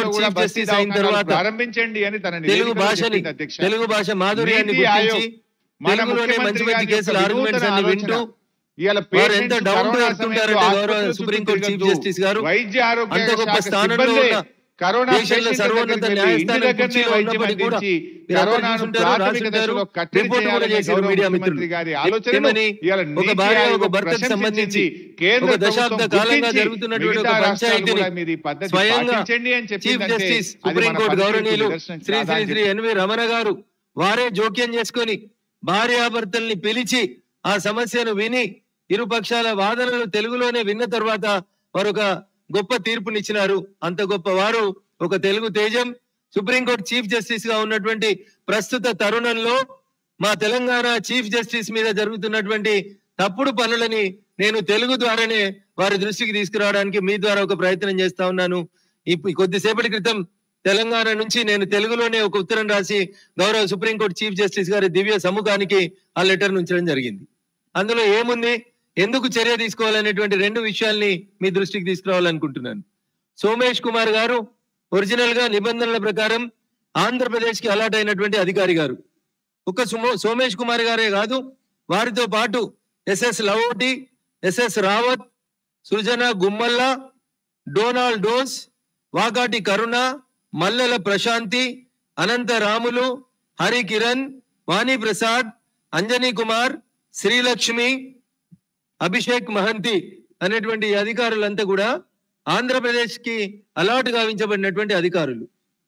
Supreme court కూడా chief బస్తీ justice అయిన దవాఖానాలు తర్వాత ప్రారంభించండి అని తన తెలుగు నివేదికలో భాషని చెప్పింది అధ్యక్ష తెలుగు భాష మాధుర్యాన్ని నీతి గుర్తించి ఆయోగ్ మన తెలుగులోనే మంచి ముఖ్యమంత్రి మంచి గారి కేసులు యొక్క ఆర్గ్యుమెంట్స్ వినూతన అన్ని ఆలోచన. వింటూ ఇవాళ వారు ఎంత patients down to corona earth సమయంలో ఉంటారంటే గౌరవ ఆసుపత్రుల చుట్టూ సుప్రీంకోర్టు చీఫ్ తిరగద్దు. జస్టిస్ గారు వైద్య ఆరోగ్య అంత గొప్ప శాఖ స్థానంలో సిబ్బందే ఉన్న కరోనా దేశంలో పేషెంట్ల సర్వోన్నత దగ్గరికి వెళ్ళి న్యాయస్థానం ఇంటి దగ్గరనే కుర్చీలో వైద్యం ఉన్నప్పటికీ కూడా అందించి మీరు అక్కడ కరోనాను చూసుంటారు, ప్రాథమిక రాసుంటారు, దశలో కట్టడి రిపోర్ట్ కూడా చేయాలనే చేశారు గౌరవ మీడియా ముఖ్యమంత్రి మిత్రులు. గారి ఆలోచనను ఏమని ఇవాళ ఒక నీతి భార్య ఆయోగ్ ఒక భర్తకు ప్రశంసించింది. సంబంధించి కేంద్ర ఒక దశాబ్ద ప్రభుత్వం కాలంగా గుర్తించి జరుగుతున్నటువంటి మిగతా ఒక రాష్ట్రాలు పంచాయతీని కూడా మీరు ఈ పద్ధతి స్వయంగా పాటించండి అని చీఫ్ చెప్పిందంటే జస్టిస్ అది మన సుప్రీంకోర్టు పద్ధతికి గౌరవనీయులు నిదర్శనం శ్రీ శ్రీ కాదా శ్రీ ఎన్వి రమణ గారు వారే జోక్యం చేసుకొని భార్యాభర్తల్ని పిలిచి ఆ సమస్యను విని ఇరు పక్షాల వాదనలు తెలుగులోనే విన్న తర్వాత వారు ఒక గొప్ప తీర్పునిచ్చినారు అంత గొప్ప వారు ఒక తెలుగు తేజం సుప్రీంకోర్టు చీఫ్ జస్టిస్ గా ఉన్నటువంటి ప్రస్తుత తరుణంలో మా తెలంగాణ చీఫ్ జస్టిస్ మీద జరుగుతున్నటువంటి తప్పుడు పనులని నేను తెలుగు ద్వారానే వారి దృష్టికి తీసుకురావడానికి మీ ద్వారా ఒక ప్రయత్నం చేస్తా ఉన్నాను ఇప్పుడు కొద్దిసేపటి క్రితం తెలంగాణ నుంచి నేను తెలుగులోనే ఒక ఉత్తరం రాసి గౌరవ సుప్రీంకోర్టు చీఫ్ జస్టిస్ గారి దివ్య సముఖానికి ఆ లెటర్ ఉంచడం జరిగింది అందులో ఏముంది ఎందుకు చర్య తీసుకోవాలనేటువంటి రెండు విషయాల్ని మీ దృష్టికి తీసుకురావాలనుకుంటున్నాను సోమేష్ కుమార్ గారు ఒరిజినల్ గా నిబంధనల ప్రకారం ఆంధ్రప్రదేశ్ కి అలాట్ అయినటువంటి అధికారి గారు ఒక సుమో- సోమేష్ కుమార్ గారే కాదు వారితో పాటు SS Lavoti SS Rawat Srujana Gummalla Donald dose Vakati Karuna Mallela Prashanti Anantha Ramulu Hari Kiran Vani Prasad Anjani Kumar Srilakshmi Abhishek Mahanti అనేటువంటి ఈ అధికారులంతా కూడా ఆంధ్రప్రదేశ్ కి అలాట్ గావించబడినటువంటి అధికారులు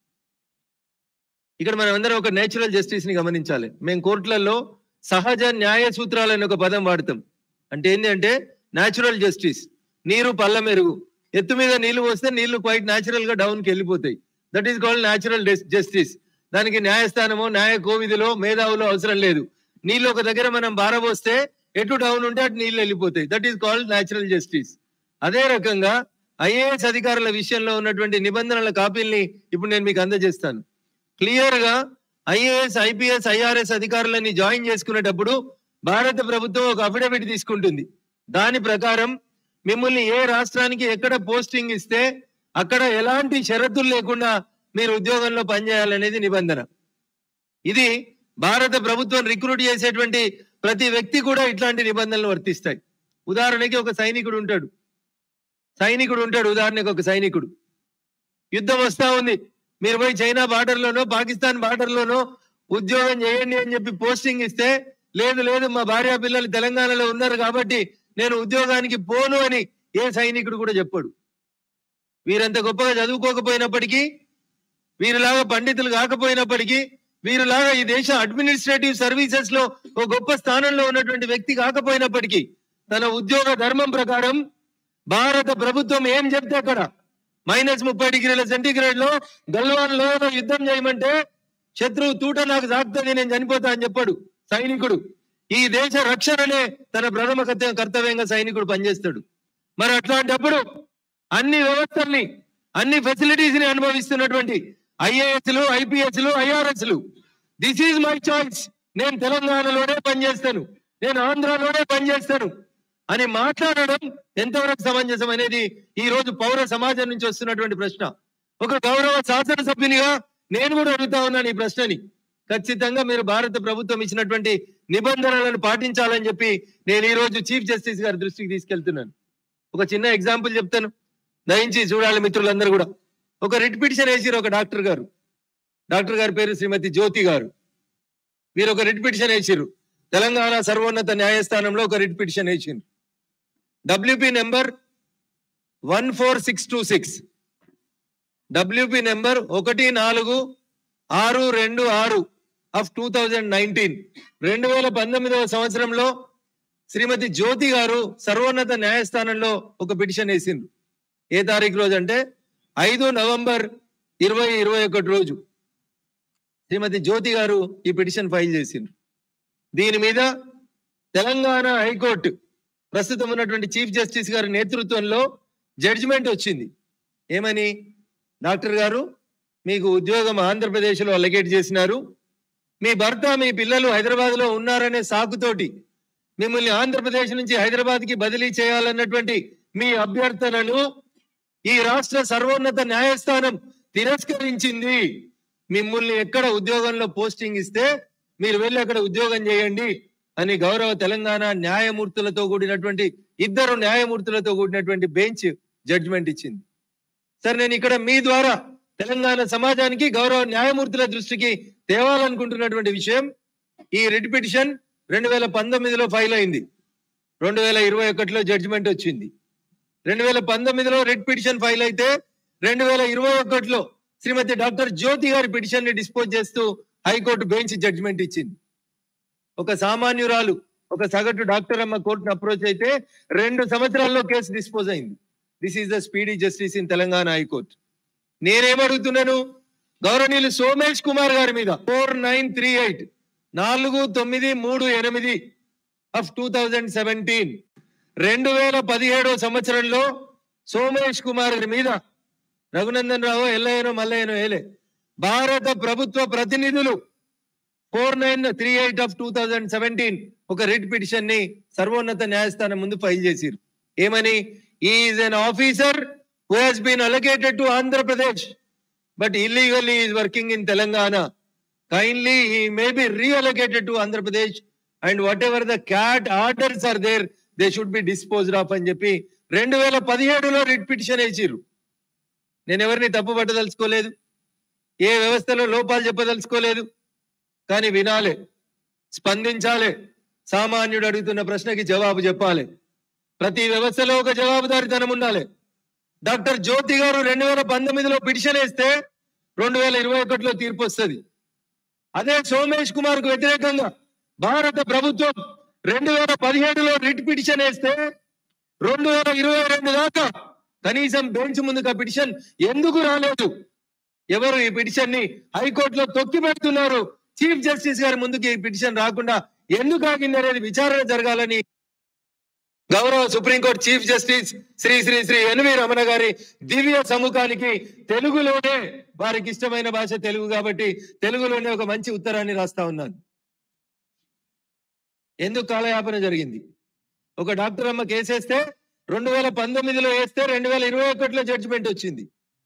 ఇక్కడ మనం అందరం ఒక నేచురల్ జస్టిస్ ని గమనించాలి మేము కోర్టులలో సహజ న్యాయ సూత్రాలని ఒక పదం వాడతాం అంటే ఏంటి అంటే న్యాచురల్ జస్టిస్ నీరు పల్ల మెరుగు ఎత్తు మీద నీళ్లు పోస్తే నీళ్లు క్వైట్ న్యాచురల్ గా డౌన్ కి వెళ్ళిపోతాయి that is called natural justice దానికి న్యాయస్థానమో న్యాయ కోవిధిలో మేధావులో అవసరం లేదు నీళ్ళు ఒక దగ్గర మనం బారబోస్తే ఎటు డౌన్ ఉంటే అటు నీళ్లు వెళ్ళిపోతాయి that is called natural justice అదే రకంగా ఐఏఎస్ అధికారుల విషయంలో ఉన్నటువంటి నిబంధనల కాపీల్ని ఇప్పుడు నేను మీకు అందజేస్తాను క్లియర్ గా ఐఏఎస్ ఐపీఎస్ ఐఆర్ఎస్ అధికారులని జాయిన్ చేసుకునేటప్పుడు భారత ప్రభుత్వం ఒక అఫిడవిట్ తీసుకుంటుంది దాని ప్రకారం మిమ్మల్ని ఏ రాష్ట్రానికి ఎక్కడ పోస్టింగ్ ఇస్తే అక్కడ ఎలాంటి షరతులు లేకుండా మీరు ఉద్యోగంలో పనిచేయాలనేది నిబంధన ఇది భారత ప్రభుత్వం రిక్రూట్ చేసేటువంటి ప్రతి వ్యక్తి కూడా ఇట్లాంటి నిబంధనలు వర్తిస్తాయి ఉదాహరణకి ఒక సైనికుడు ఉంటాడు సైనికుడు ఉంటాడు ఉదాహరణకి ఒక సైనికుడు యుద్ధం వస్తా ఉంది మీరు పోయి చైనా బార్డర్ లోనో పాకిస్తాన్ బార్డర్ లోనో ఉద్యోగం చేయండి అని చెప్పి పోస్టింగ్ ఇస్తే లేదు లేదు మా భార్య పిల్లలు తెలంగాణలో ఉన్నారు కాబట్టి నేను ఉద్యోగానికి పోను అని ఏ సైనికుడు కూడా చెప్పాడు వీరంత గొప్పగా చదువుకోకపోయినప్పటికీ వీరిలాగా పండితులు కాకపోయినప్పటికీ వీరిలాగా ఈ దేశ అడ్మినిస్ట్రేటివ్ సర్వీసెస్ లో ఒక గొప్ప స్థానంలో ఉన్నటువంటి వ్యక్తి కాకపోయినప్పటికీ తన ఉద్యోగ ధర్మం ప్రకారం భారత ప్రభుత్వం ఏం చెప్తే అక్కడ మైనస్ ముప్పై డిగ్రీల సెంటీగ్రేడ్ లో గల్వాన్ లో యుద్ధం చేయమంటే శత్రువు తూట నాకు సాగుతుంది నేను చనిపోతా అని చెప్పాడు సైనికుడు ఈ దేశ రక్షణనే తన ప్రథమ కర్త- కర్తవ్యంగా సైనికుడు పనిచేస్తాడు మరి అట్లాంటప్పుడు అన్ని వ్యవస్థల్ని అన్ని ఫెసిలిటీస్ ని అనుభవిస్తున్నటువంటి ఐఏఎస్లు ఐపీఎస్లు ఐఆర్ఎస్లు దిస్ ఈజ్ మై చాయిస్ నేను తెలంగాణలోనే పనిచేస్తాను నేను ఆంధ్రాలోనే పనిచేస్తాను అని మాట్లాడడం ఎంతవరకు సమంజసం అనేది ఈ రోజు పౌర సమాజం నుంచి వస్తున్నటువంటి ప్రశ్న ఒక గౌరవ శాసనసభ్యునిగా నేను కూడా అడుగుతా ఉన్నాను ఈ ప్రశ్నని ఖచ్చితంగా మీరు భారత ప్రభుత్వం ఇచ్చినటువంటి నిబంధనలను పాటించాలని చెప్పి నేను ఈ రోజు చీఫ్ జస్టిస్ గారి దృష్టికి తీసుకెళ్తున్నాను ఒక చిన్న ఎగ్జాంపుల్ చెప్తాను దయించి చూడాలి మిత్రులందరూ కూడా ఒక రిట్ పిటిషన్ వేసిరు ఒక డాక్టర్ గారు డాక్టర్ గారి పేరు శ్రీమతి జ్యోతి గారు వీరు ఒక రిట్ పిటిషన్ వేసిరు తెలంగాణ సర్వోన్నత న్యాయస్థానంలో ఒక రిట్ పిటిషన్ వేసిండ్రు WP number one four six two six WP number ఒకటి నాలుగు ఆరు రెండు ఆరు ఆఫ్ టూ థౌజండ్ నైన్టీన్ రెండు వేల పంతొమ్మిదవ సంవత్సరంలో శ్రీమతి జ్యోతి గారు సర్వోన్నత న్యాయస్థానంలో ఒక పిటిషన్ వేసిండ్రు ఏ తారీఖు రోజు అంటే ఐదు నవంబర్ ఇరవై ఇరవై ఒకటి రోజు శ్రీమతి జ్యోతి గారు ఈ పిటిషన్ ఫైల్ చేసిండ్రు దీని మీద తెలంగాణ హైకోర్టు ప్రస్తుతం ఉన్నటువంటి చీఫ్ జస్టిస్ గారి నేతృత్వంలో జడ్జిమెంట్ వచ్చింది ఏమని డాక్టర్ గారు మీకు ఉద్యోగం ఆంధ్రప్రదేశ్లో అలగేట్ చేసినారు మీ భర్త మీ పిల్లలు హైదరాబాద్ లో ఉన్నారనే సాకుతోటి మిమ్మల్ని ఆంధ్రప్రదేశ్ నుంచి హైదరాబాద్ కి బదిలీ చేయాలన్నటువంటి మీ అభ్యర్థనను ఈ రాష్ట్ర సర్వోన్నత న్యాయస్థానం తిరస్కరించింది మిమ్మల్ని ఎక్కడ ఉద్యోగంలో పోస్టింగ్ ఇస్తే మీరు వెళ్ళి అక్కడ ఉద్యోగం చేయండి అని గౌరవ తెలంగాణ న్యాయమూర్తులతో కూడినటువంటి ఇద్దరు న్యాయమూర్తులతో కూడినటువంటి బెంచ్ జడ్జిమెంట్ ఇచ్చింది సార్ నేను ఇక్కడ మీ ద్వారా తెలంగాణ సమాజానికి గౌరవ న్యాయమూర్తుల దృష్టికి తేవాలనుకుంటున్నటువంటి విషయం ఈ రిట్ పిటిషన్ రెండు వేల పంతొమ్మిదిలో ఫైల్ అయింది రెండు వేల ఇరవై ఒకటిలో జడ్జిమెంట్ వచ్చింది రెండు వేల పంతొమ్మిదిలో రిట్ పిటిషన్ ఫైల్ అయితే రెండు వేల ఇరవై ఒకటిలో శ్రీమతి డాక్టర్ జ్యోతి గారి పిటిషన్ ని డిస్పోజ్ చేస్తూ హైకోర్టు బెంచ్ జడ్జిమెంట్ ఇచ్చింది ఒక సామాన్యురాలు ఒక సగటు డాక్టర్ అమ్మ కోర్టును అప్రోచ్ అయితే రెండు సంవత్సరాల్లో కేసు డిస్పోజ్ అయింది this is the speedy justice in Telangana high court నేనేమడుగుతున్నాను గౌరవనీయులు సోమేష్ కుమార్ గారి మీద ఫోర్ నైన్ త్రీ ఎయిట్ నాలుగు తొమ్మిది మూడు ఎనిమిది ఆఫ్ టూ థౌజండ్ సెవెంటీన్ రెండు వేల పదిహేడో సంవత్సరంలో సోమేష్ కుమార్ గారి మీద రఘునందన్ రావు ఎల్లయ్యనో మల్లయ్యనో ఏలే భారత ప్రభుత్వ ప్రతినిధులు four nine three eight of two thousand seventeen ఒక రిట్ పిటిషన్ ని సర్వోన్నత న్యాయస్థానం ముందు ఫైల్ చేసిరు ఏమని is an officer who has been allocated to Andhra Pradesh but illegally is working in Telangana kindly he may be reallocated to Andhra Pradesh and whatever the CAT orders are there they should be disposed of అని చెప్పి రెండు వేల పదిహేడులో writ petition వేసిర్రు నేను ఎవరిని తప్పు పట్టదలుచుకోలేదు ఏ వ్యవస్థలో లోపాలు చెప్పదలుచుకోలేదు కానీ వినాలి స్పందించాలి సామాన్యుడు అడుగుతున్న ప్రశ్నకి జవాబు చెప్పాలి ప్రతి వ్యవస్థలో ఒక జవాబుదారితనం ఉండాలి డాక్టర్ జ్యోతి గారు రెండు వేల పంతొమ్మిదిలో పిటిషన్ వేస్తే రెండు వేల ఇరవై ఒకటిలో తీర్పు వస్తుంది అదే సోమేష్ కుమార్ కు వ్యతిరేకంగా భారత ప్రభుత్వం రెండు వేల పదిహేడులో రిట్ పిటిషన్ వేస్తే రెండు వేల ఇరవై రెండు దాకా కనీసం బెంచ్ ముందుకు ఆ పిటిషన్ ఎందుకు రాలేదు ఎవరు ఈ పిటిషన్ ని హైకోర్టులో తొక్కి పెడుతున్నారు చీఫ్ జస్టిస్ గారి ముందుకు ఈ పిటిషన్ రాకుండా ఎందుకు ఆగింది అనేది విచారణ జరగాలని గౌరవ supreme court chief justice Shri Shri Shri N V Ramana గారి దివ్య సముఖానికి తెలుగులోనే వారికి ఇష్టమైన భాష తెలుగు కాబట్టి తెలుగులోనే ఒక మంచి ఉత్తరాన్ని రాస్తా ఉన్నాను ఎందుకు కాలయాపన జరిగింది ఒక డాక్టర్ అమ్మ కేసేస్తే రెండు వేల పంతొమ్మిదిలో వేస్తే రెండు వేల ఇరవై ఒకటిలో జడ్జిమెంట్ వచ్చింది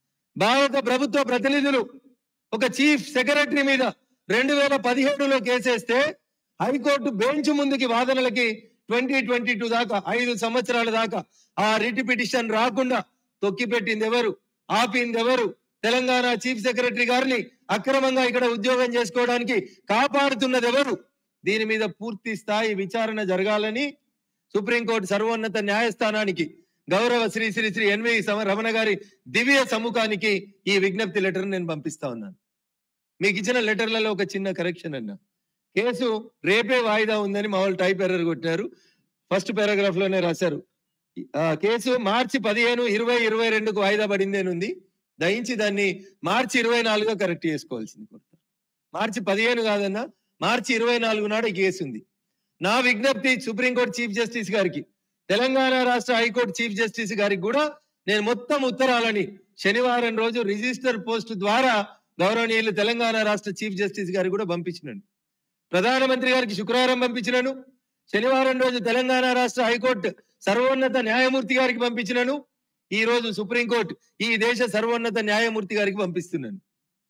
భారత ప్రభుత్వ ప్రతినిధులు ఒక చీఫ్ సెక్రటరీ మీద రెండు వేల పదిహేడులో కేసేస్తే హైకోర్టు బెంచ్ ముందుకి వాదనలకి ట్వంటీ ట్వంటీ టూ దాకా ఐదు సంవత్సరాల దాకా ఆ రిట్ పిటిషన్ రాకుండా తొక్కిపెట్టింది ఎవరు ఆపింది ఎవరు తెలంగాణ చీఫ్ సెక్రటరీ గారిని అక్రమంగా ఇక్కడ ఉద్యోగం చేసుకోవడానికి కాపాడుతున్నది ఎవరు దీని మీద పూర్తి స్థాయి విచారణ జరగాలని సుప్రీంకోర్టు సర్వోన్నత న్యాయస్థానానికి గౌరవ శ్రీ శ్రీ శ్రీ ఎన్వి సమ- రమణ గారి దివ్య సముఖానికి ఈ విజ్ఞప్తి లెటర్ నేను పంపిస్తా ఉన్నాను మీకు ఇచ్చిన లెటర్లలో ఒక చిన్న కరెక్షన్ అన్న కేసు రేపే వాయిదా ఉందని మా వాళ్ళు టైప్ ఎర్రర్ కొట్టారు ఫస్ట్ పారాగ్రాఫ్ లోనే రాశారు ఆ కేసు మార్చి పదిహేను ఇరవై ఇరవై రెండుకు వాయిదా పడింది అని ఉంది దయించి దాన్ని మార్చి ఇరవై నాలుగుగా కరెక్ట్ చేసుకోవాల్సింది కోరుతారు మార్చి పదిహేను కాదన్నా మార్చి ఇరవై నాలుగు నాడు ఈ కేసు ఉంది నా విజ్ఞప్తి సుప్రీంకోర్టు చీఫ్ జస్టిస్ గారికి తెలంగాణ రాష్ట్ర హైకోర్టు చీఫ్ జస్టిస్ గారికి కూడా నేను మొత్తం ఉత్తరాలని శనివారం రోజు రిజిస్టర్ పోస్ట్ ద్వారా గౌరవనీయులు తెలంగాణ రాష్ట్ర చీఫ్ జస్టిస్ గారికి కూడా పంపించినాను ప్రధానమంత్రి గారికి శుక్రవారం పంపించినాను శనివారం రోజు తెలంగాణ రాష్ట్ర హైకోర్టు సర్వోన్నత న్యాయమూర్తి గారికి పంపించినాను ఈ రోజు సుప్రీంకోర్టు ఈ దేశ సర్వోన్నత న్యాయమూర్తి గారికి పంపిస్తున్నాను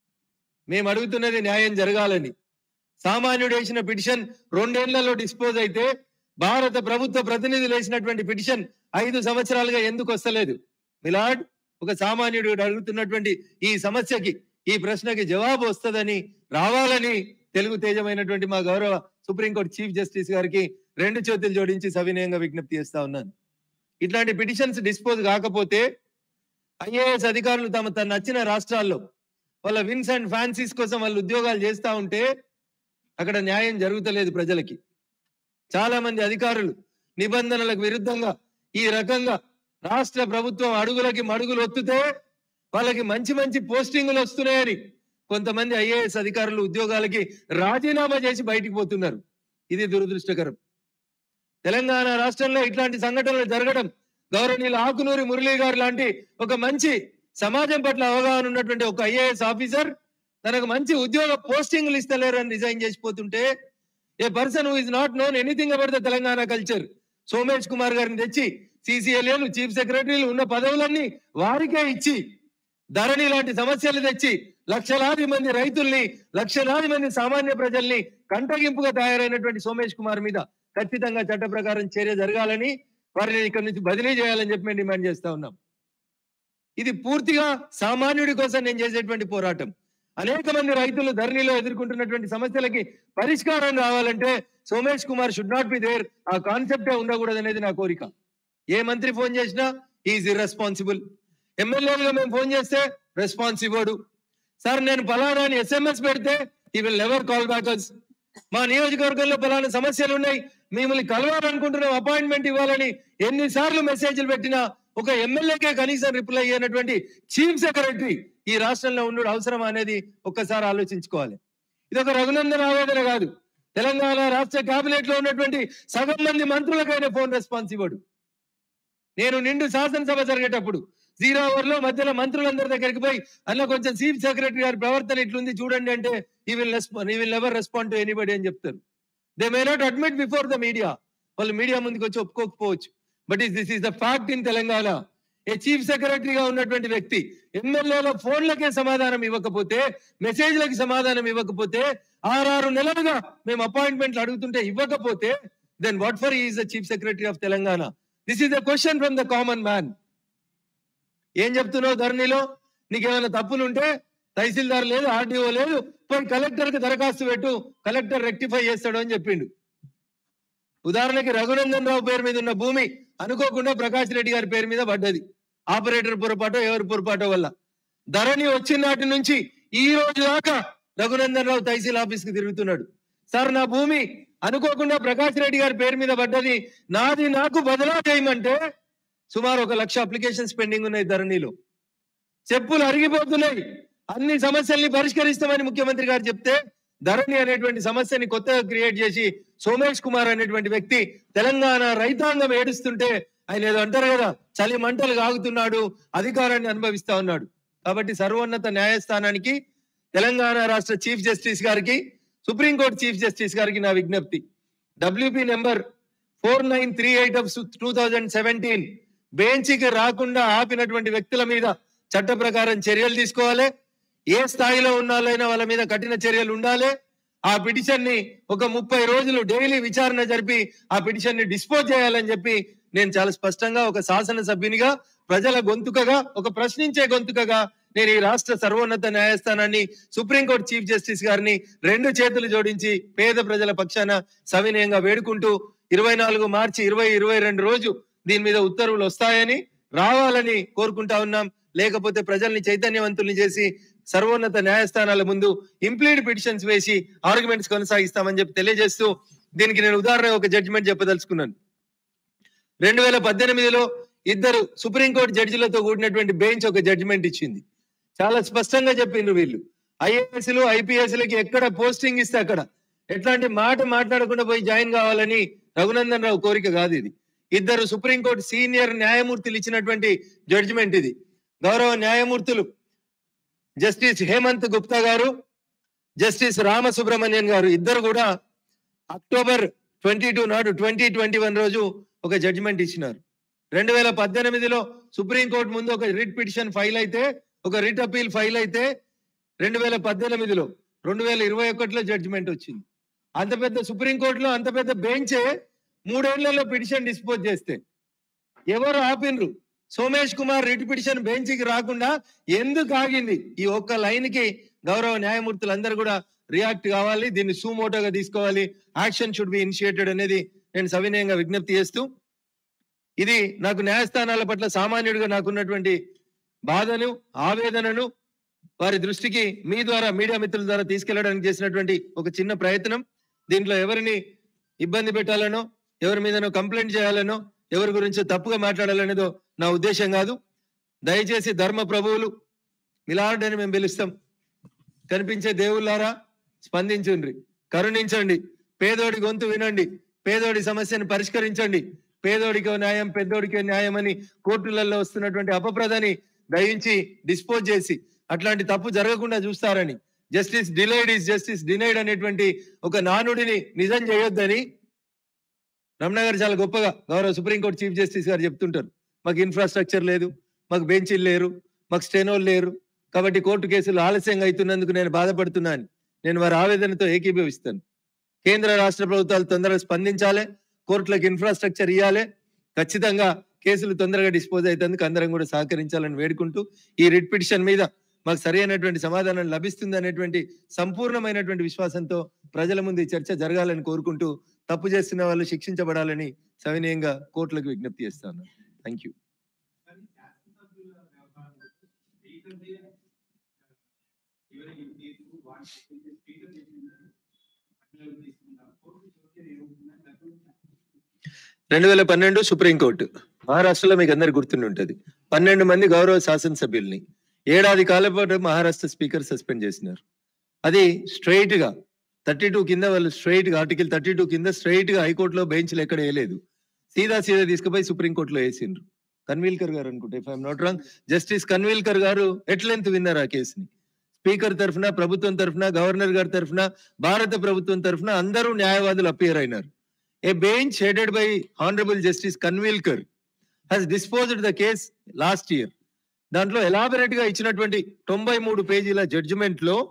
మేము అడుగుతున్నది న్యాయం జరగాలని సామాన్యుడు వేసిన పిటిషన్ రెండేళ్లలో డిస్పోజ్ అయితే భారత ప్రభుత్వ ప్రతినిధులు వేసినటువంటి పిటిషన్ ఐదు సంవత్సరాలుగా ఎందుకు వస్తలేదు మిలాడ్ ఒక సామాన్యుడు అడుగుతున్నటువంటి ఈ సమస్యకి ఈ ప్రశ్నకి జవాబు వస్తుందని రావాలని తెలుగు తేజమైనటువంటి మా గౌరవ సుప్రీంకోర్టు చీఫ్ జస్టిస్ గారికి రెండు చేతులు జోడించి సవినయంగా విజ్ఞప్తి చేస్తా ఉన్నాను ఇట్లాంటి పిటిషన్స్ డిస్పోజ్ కాకపోతే ఐఏఎస్ అధికారులు తమ తన నచ్చిన రాష్ట్రాల్లో వాళ్ళ విన్స్ అండ్ ఫ్యాన్సీస్ కోసం వాళ్ళు ఉద్యోగాలు చేస్తా ఉంటే అక్కడ న్యాయం జరుగుతలేదు ప్రజలకి చాలా మంది అధికారులు నిబంధనలకు విరుద్ధంగా ఈ రకంగా రాష్ట్ర ప్రభుత్వం అడుగులకి మడుగులు ఒత్తుతే వాళ్ళకి మంచి మంచి పోస్టింగులు వస్తున్నాయని కొంతమంది ఐఏఎస్ అధికారులు ఉద్యోగాలకి రాజీనామా చేసి బయటికి పోతున్నారు ఇది దురదృష్టకరం తెలంగాణ రాష్ట్రంలో ఇట్లాంటి సంఘటనలు జరగడం గౌరవనీయులు ఆకునూరి మురళీ గారు లాంటి ఒక మంచి సమాజం పట్ల అవగాహన ఉన్నటువంటి ఒక ఐఏఎస్ ఆఫీసర్ తనకు మంచి ఉద్యోగ పోస్టింగ్లు ఇస్తలేరని రిజైన్ చేసిపోతుంటే a person who is not known anything about the Telangana culture Somesh Kumar గారిని తెచ్చి సిసిఎల్ఏలు చీఫ్ సెక్రటరీలు ఉన్న పదవులన్నీ వారికే ఇచ్చి ధరణి లాంటి సమస్యలు తెచ్చి లక్షలాది మంది రైతుల్ని లక్షలాది మంది సామాన్య ప్రజల్ని కంటగింపుగా తయారైనటువంటి సోమేష్ కుమార్ మీద ఖచ్చితంగా చట్ట ప్రకారం చర్య జరగాలని వారిని ఇక్కడి నుంచి బదిలీ చేయాలని చెప్పి మేము డిమాండ్ చేస్తా ఉన్నాం ఇది పూర్తిగా సామాన్యుడి కోసం నేను చేసేటువంటి పోరాటం అనేక మంది రైతులు ధరణిలో ఎదుర్కొంటున్నటువంటి సమస్యలకి పరిష్కారం కావాలంటే Somesh Kumar should not be there ఆ కాన్సెప్టే ఉండకూడదు అనేది నా కోరిక ఏ మంత్రి ఫోన్ చేసినా ఈజ్ ఇర్రెస్పాన్సిబుల్ ఎమ్మెల్యేలుగా మేము ఫోన్ చేస్తే రెస్పాన్స్ ఇవ్వడు సార్ నేను పలానా అని ఎస్ఎంఎస్ పెడితే he will never call backers మా నియోజకవర్గంలో పలానా సమస్యలు ఉన్నాయి మిమ్మల్ని కలవాలనుకుంటున్నాం అపాయింట్మెంట్ ఇవ్వాలని ఎన్నిసార్లు మెసేజ్లు పెట్టినా ఒక ఎమ్మెల్యేకే కనీసం రిప్లై అయ్యేటువంటి చీఫ్ సెక్రటరీ ఈ రాష్ట్రంలో ఉండడం అవసరం అనేది ఒక్కసారి ఆలోచించుకోవాలి ఇది ఒక రఘునందన్ ఆవేదన కాదు తెలంగాణ రాష్ట్ర కేబినెట్ లో ఉన్నటువంటి సగం మంది మంత్రులకైనా ఫోన్ రెస్పాన్స్ ఇవ్వడు నేను నిండు శాసనసభ జరిగేటప్పుడు జీరో అవర్ లో మధ్యలో మంత్రులందరి దగ్గరికి పోయి అన్న కొంచెం చీఫ్ సెక్రటరీ గారి ప్రవర్తన ఇట్లుంది చూడండి అంటే he will respond he will never respond to anybody అని చెప్తారు they may not admit before the media వాళ్ళు మీడియా ముందుకు వచ్చి ఒప్పుకోకపోవచ్చు but is this is the fact in Telangana a chief సెక్రటరీగా ఉన్నటువంటి వ్యక్తి ఎమ్మెల్యేల ఫోన్లకే సమాధానం ఇవ్వకపోతే మెసేజ్లకి సమాధానం ఇవ్వకపోతే ఆరారు నెలలుగా మేము అపాయింట్మెంట్లు అడుగుతుంటే ఇవ్వకపోతే then what for is the chief secretary of Telangana this is the question from the common man ఏం చెప్తున్నావు ధరణిలో నీకేమైనా తప్పులు ఉంటే తహసీల్దార్ లేదు ఆర్డీఓ లేదు పోయి కలెక్టర్ కి దరఖాస్తు పెట్టు కలెక్టర్ రెక్టిఫై చేస్తాడు అని చెప్పిండు ఉదాహరణకి రఘునందన్ రావు పేరు మీద ఉన్న భూమి అనుకోకుండా ప్రకాష్ రెడ్డి గారి పేరు మీద పడ్డది ఆపరేటర్ పొరపాటో ఎవరి పొరపాటో వల్ల ధరణి వచ్చిన నాటి నుంచి ఈ రోజు దాకా రఘునందన్ రావు తహసీల్ ఆఫీస్ కి తిరుగుతున్నాడు సార్ నా భూమి అనుకోకుండా ప్రకాష్ రెడ్డి గారి పేరు మీద పడ్డది నాది నాకు బదలా చేయమంటే సుమారు ఒక లక్ష అప్లికేషన్స్ పెండింగ్ ఉన్నాయి ధరణిలో చెప్పులు అరిగిపోతున్నాయి అన్ని సమస్యల్ని పరిష్కరిస్తామని ముఖ్యమంత్రి గారు చెప్తే ధరణి అనేటువంటి సమస్యని కొత్తగా క్రియేట్ చేసి సోమేష్ కుమార్ అనేటువంటి వ్యక్తి తెలంగాణ రైతాంగం ఏడుస్తుంటే ఆయన ఏదో అంటారు కదా చలి మంటలు కాగుతున్నాడు అధికారాన్ని అనుభవిస్తా ఉన్నాడు కాబట్టి సర్వోన్నత న్యాయస్థానానికి తెలంగాణ రాష్ట్ర చీఫ్ జస్టిస్ గారికి సుప్రీంకోర్టు చీఫ్ జస్టిస్ గారికి నా విజ్ఞప్తి WP number four nine three eight of two thousand seventeen బెంచ్కి రాకుండా ఆపినటువంటి వ్యక్తుల మీద చట్ట ప్రకారం చర్యలు తీసుకోవాలి ఏ స్థాయిలో ఉన్నాలైనా వాళ్ళ మీద కఠిన చర్యలు ఉండాలి ఆ పిటిషన్ ని ఒక ముప్పై రోజులు డైలీ విచారణ జరిపి ఆ పిటిషన్ ని డిస్పోజ్ చేయాలని చెప్పి నేను చాలా స్పష్టంగా ఒక శాసన సభ్యునిగా ప్రజల గొంతుకగా ఒక ప్రశ్నించే గొంతుకగా నేను ఈ రాష్ట్ర సర్వోన్నత న్యాయస్థానాన్ని సుప్రీంకోర్టు చీఫ్ జస్టిస్ గారిని రెండు చేతులు జోడించి పేద ప్రజల పక్షాన సవినయంగా వేడుకుంటూ ఇరవై నాలుగు మార్చి ఇరవై ఇరవై రెండు రోజు దీని మీద ఉత్తర్వులు వస్తాయని రావాలని కోరుకుంటా ఉన్నాం లేకపోతే ప్రజల్ని చైతన్యవంతుల్ని చేసి సర్వోన్నత న్యాయస్థానాల ముందు ఇంప్లీడ్ పిటిషన్స్ వేసి ఆర్గ్యుమెంట్స్ కొనసాగిస్తామని చెప్పి తెలియజేస్తూ దీనికి నేను ఉదాహరణ ఒక జడ్జిమెంట్ చెప్పదలుచుకున్నాను రెండు వేల పద్దెనిమిదిలో ఇద్దరు సుప్రీంకోర్టు జడ్జిలతో కూడినటువంటి బెంచ్ ఒక జడ్జిమెంట్ ఇచ్చింది చాలా స్పష్టంగా చెప్పిండ్రు వీళ్ళు ఐఏఎస్లు ఐపీఎస్లకి ఎక్కడ పోస్టింగ్ ఇస్తే అక్కడ ఎట్లాంటి మాట మాట్లాడకుండా పోయి జాయిన్ కావాలని రఘునందన్ రావు కోరిక కాదు ఇది ఇద్దరు సుప్రీంకోర్టు సీనియర్ న్యాయమూర్తులు ఇచ్చినటువంటి జడ్జిమెంట్ ఇది గౌరవ న్యాయమూర్తులు జస్టిస్ హేమంత్ గుప్తా గారు జస్టిస్ రామసుబ్రహ్మణ్యన్ గారు ఇద్దరు కూడా అక్టోబర్ ట్వంటీ టూ నాడు ట్వంటీ ట్వంటీ వన్ రోజు ఒక జడ్జిమెంట్ ఇచ్చినారు రెండు వేల పద్దెనిమిదిలో సుప్రీంకోర్టు ముందు ఒక రిట్ పిటిషన్ ఫైల్ అయితే ఒక రిట్ అపీల్ ఫైల్ అయితే రెండు వేల పద్దెనిమిదిలో రెండు వేల ఇరవై ఒకటిలో జడ్జిమెంట్ వచ్చింది అంత పెద్ద సుప్రీంకోర్టులో అంత పెద్ద బెంచే మూడేళ్లలో పిటిషన్ డిస్పోజ్ చేస్తే ఎవరు ఆపినరు సోమేష్ కుమార్ రిట్ పిటిషన్ బెంచ్కి రాకుండా ఎందుకు ఆగింది ఈ ఒక్క లైన్ కి గౌరవ న్యాయమూర్తులందరూ కూడా రియాక్ట్ కావాలి దీన్ని సూమోటోగా తీసుకోవాలి యాక్షన్ షుడ్ బి ఇనిషియేటెడ్ అనేది నేను సవినయంగా విజ్ఞప్తి చేస్తూ ఇది నాకు న్యాయస్థానాల పట్ల సామాన్యుడిగా నాకున్నటువంటి బాధను ఆవేదనను వారి దృష్టికి మీ ద్వారా మీడియా మిత్రుల ద్వారా తీసుకెళ్లడానికి చేసినటువంటి ఒక చిన్న ప్రయత్నం దీంట్లో ఎవరిని ఇబ్బంది పెట్టాలనో ఎవరి మీదనో కంప్లైంట్ చేయాలనో ఎవరి గురించో తప్పుగా మాట్లాడాలనేదో నా ఉద్దేశం కాదు దయచేసి ధర్మ ప్రభువులు మిలార్డ్ అని మేము పిలుస్తాం కనిపించే దేవుళ్ళారా స్పందించండి కరుణించండి పేదోడి గొంతు వినండి పేదోడి సమస్యను పరిష్కరించండి పేదోడికో న్యాయం పెద్దోడికో న్యాయం అని కోర్టులలో వస్తున్నటువంటి అపప్రదని దయించి డిస్పోజ్ చేసి అట్లాంటి తప్పు జరగకుండా చూస్తారని justice delayed is justice denied అనేటువంటి ఒక నానుడిని నిజం చేయొద్దని రమణ గారు చాలా గొప్పగా గౌరవ సుప్రీంకోర్టు చీఫ్ జస్టిస్ గారు చెప్తుంటారు మాకు ఇన్ఫ్రాస్ట్రక్చర్ లేదు మాకు బెంచీలు లేరు మాకు స్టెనోలు లేరు కాబట్టి కోర్టు కేసులు ఆలస్యంగా అవుతున్నందుకు నేను బాధపడుతున్నాను నేను వారి ఆవేదనతో ఏకీభవిస్తాను కేంద్ర రాష్ట్ర ప్రభుత్వాలు తొందరగా స్పందించాలి కోర్టులకు ఇన్ఫ్రాస్ట్రక్చర్ ఇవ్వాలి ఖచ్చితంగా కేసులు తొందరగా డిస్పోజ్ అవుతందుకు అందరం కూడా సహకరించాలని వేడుకుంటూ ఈ రిట్ పిటిషన్ మీద మాకు సరైనటువంటి సమాధానం లభిస్తుంది అనేటువంటి సంపూర్ణమైనటువంటి విశ్వాసంతో ప్రజల ముందు ఈ చర్చ జరగాలని కోరుకుంటూ తప్పు చేస్తున్న వాళ్ళు శిక్షించబడాలని సవినయంగా కోర్టులకు విజ్ఞప్తి చేస్తాను థ్యాంక్ యూ రెండు వేల పన్నెండు సుప్రీంకోర్టు మహారాష్ట్రలో మీకు అందరు గుర్తుండి ఉంటది పన్నెండు మంది గౌరవ శాసనసభ్యుల్ని ఏడాది కాలం పాటు మహారాష్ట్ర స్పీకర్ సస్పెండ్ చేసినారు అది స్ట్రైట్ గా థర్టీ టూ కింద వాళ్ళు స్ట్రైట్ గా ఆర్టికల్ థర్టీ టూ కింద స్ట్రైట్ గా హైకోర్టులో బెంచ్లు ఎక్కడ వేయలేదు సీదా సీదా తీసుకుపోయి సుప్రీంకోర్టులో వేసిండ్రు కన్వీల్కర్ గారు అనుకుంటే if I'm not wrong justice Khanwilkar గారు ఎట్లెంత్ విన్నారు ఆ కేసుని స్పీకర్ తరఫున ప్రభుత్వం తరఫున గవర్నర్ గారి తరఫున భారత ప్రభుత్వం తరఫున అందరూ న్యాయవాదులు అపియర్ అయినారు a bench headed by honourable justice Khanwilkar has disposed the case last year దాంట్లో ఎలాబరేట్ గా ఇచ్చినటువంటి తొంభై మూడు పేజీల జడ్జిమెంట్ లో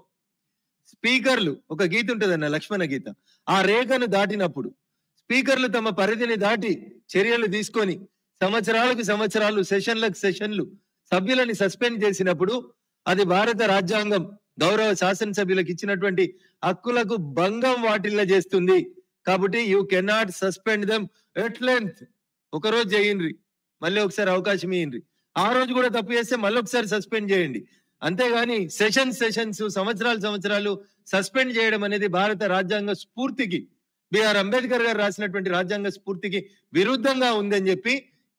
స్పీకర్లు ఒక గీత ఉంటుందన్న లక్ష్మణ గీత ఆ రేఖను దాటినప్పుడు స్పీకర్లు తమ పరిధిని దాటి చర్యలు తీసుకొని సంవత్సరాలకు సంవత్సరాలు సెషన్లకు సెషన్లు సభ్యులని సస్పెండ్ చేసినప్పుడు అది భారత రాజ్యాంగం గౌరవ శాసనసభ్యులకు ఇచ్చినటువంటి హక్కులకు భంగం వాటిల్ల చేస్తుంది కాబట్టి you cannot suspend them at length ఒక రోజు చేయండి మళ్ళీ ఒకసారి అవకాశం ఇయ్యండి ఆ రోజు కూడా తప్పు చేస్తే మళ్ళీ ఒకసారి సస్పెండ్ చేయండి అంతేగాని సెషన్ సెషన్స్ సంవత్సరాలు సంవత్సరాలు సస్పెండ్ చేయడం అనేది భారత రాజ్యాంగ స్ఫూర్తికి బిఆర్ అంబేద్కర్ గారు రాసినటువంటి రాజ్యాంగ స్ఫూర్తికి విరుద్ధంగా ఉందని చెప్పి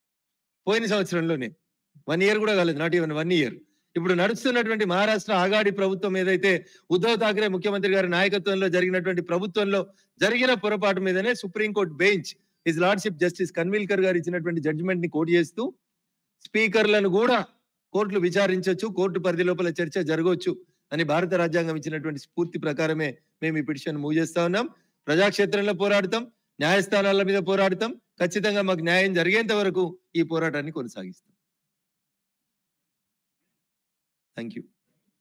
పోయిన సంవత్సరంలోనే వన్ ఇయర్ కూడా కాలేదు నాట్ ఈవెన్ వన్ ఇయర్ ఇప్పుడు నడుస్తున్నటువంటి మహారాష్ట్ర ఆగాడి ప్రభుత్వం ఏదైతే ఉద్ధవ్ ఠాక్రే ముఖ్యమంత్రి గారి నాయకత్వంలో జరిగినటువంటి ప్రభుత్వంలో జరిగిన పొరపాటు మీదనే supreme court bench his lordship justice Khanwilkar గారు ఇచ్చినటువంటి జడ్జిమెంట్ ని కోట్ చేస్తూ స్పీకర్లను కూడా కోర్టులు విచారించవచ్చు కోర్టు పరిధి లోపల చర్చ జరగవచ్చు అని భారత రాజ్యాంగం ఇచ్చినటువంటి స్ఫూర్తి ప్రకారమే మేము ఈ పిటిషన్ మూవ్ చేస్తా ఉన్నాం ప్రజాక్షేత్రంలో పోరాడతాం న్యాయస్థానాల మీద పోరాడతాం ఖచ్చితంగా మాకు న్యాయం జరిగేంత వరకు ఈ పోరాటాన్ని కొనసాగిస్తాం థ్యాంక్ యూ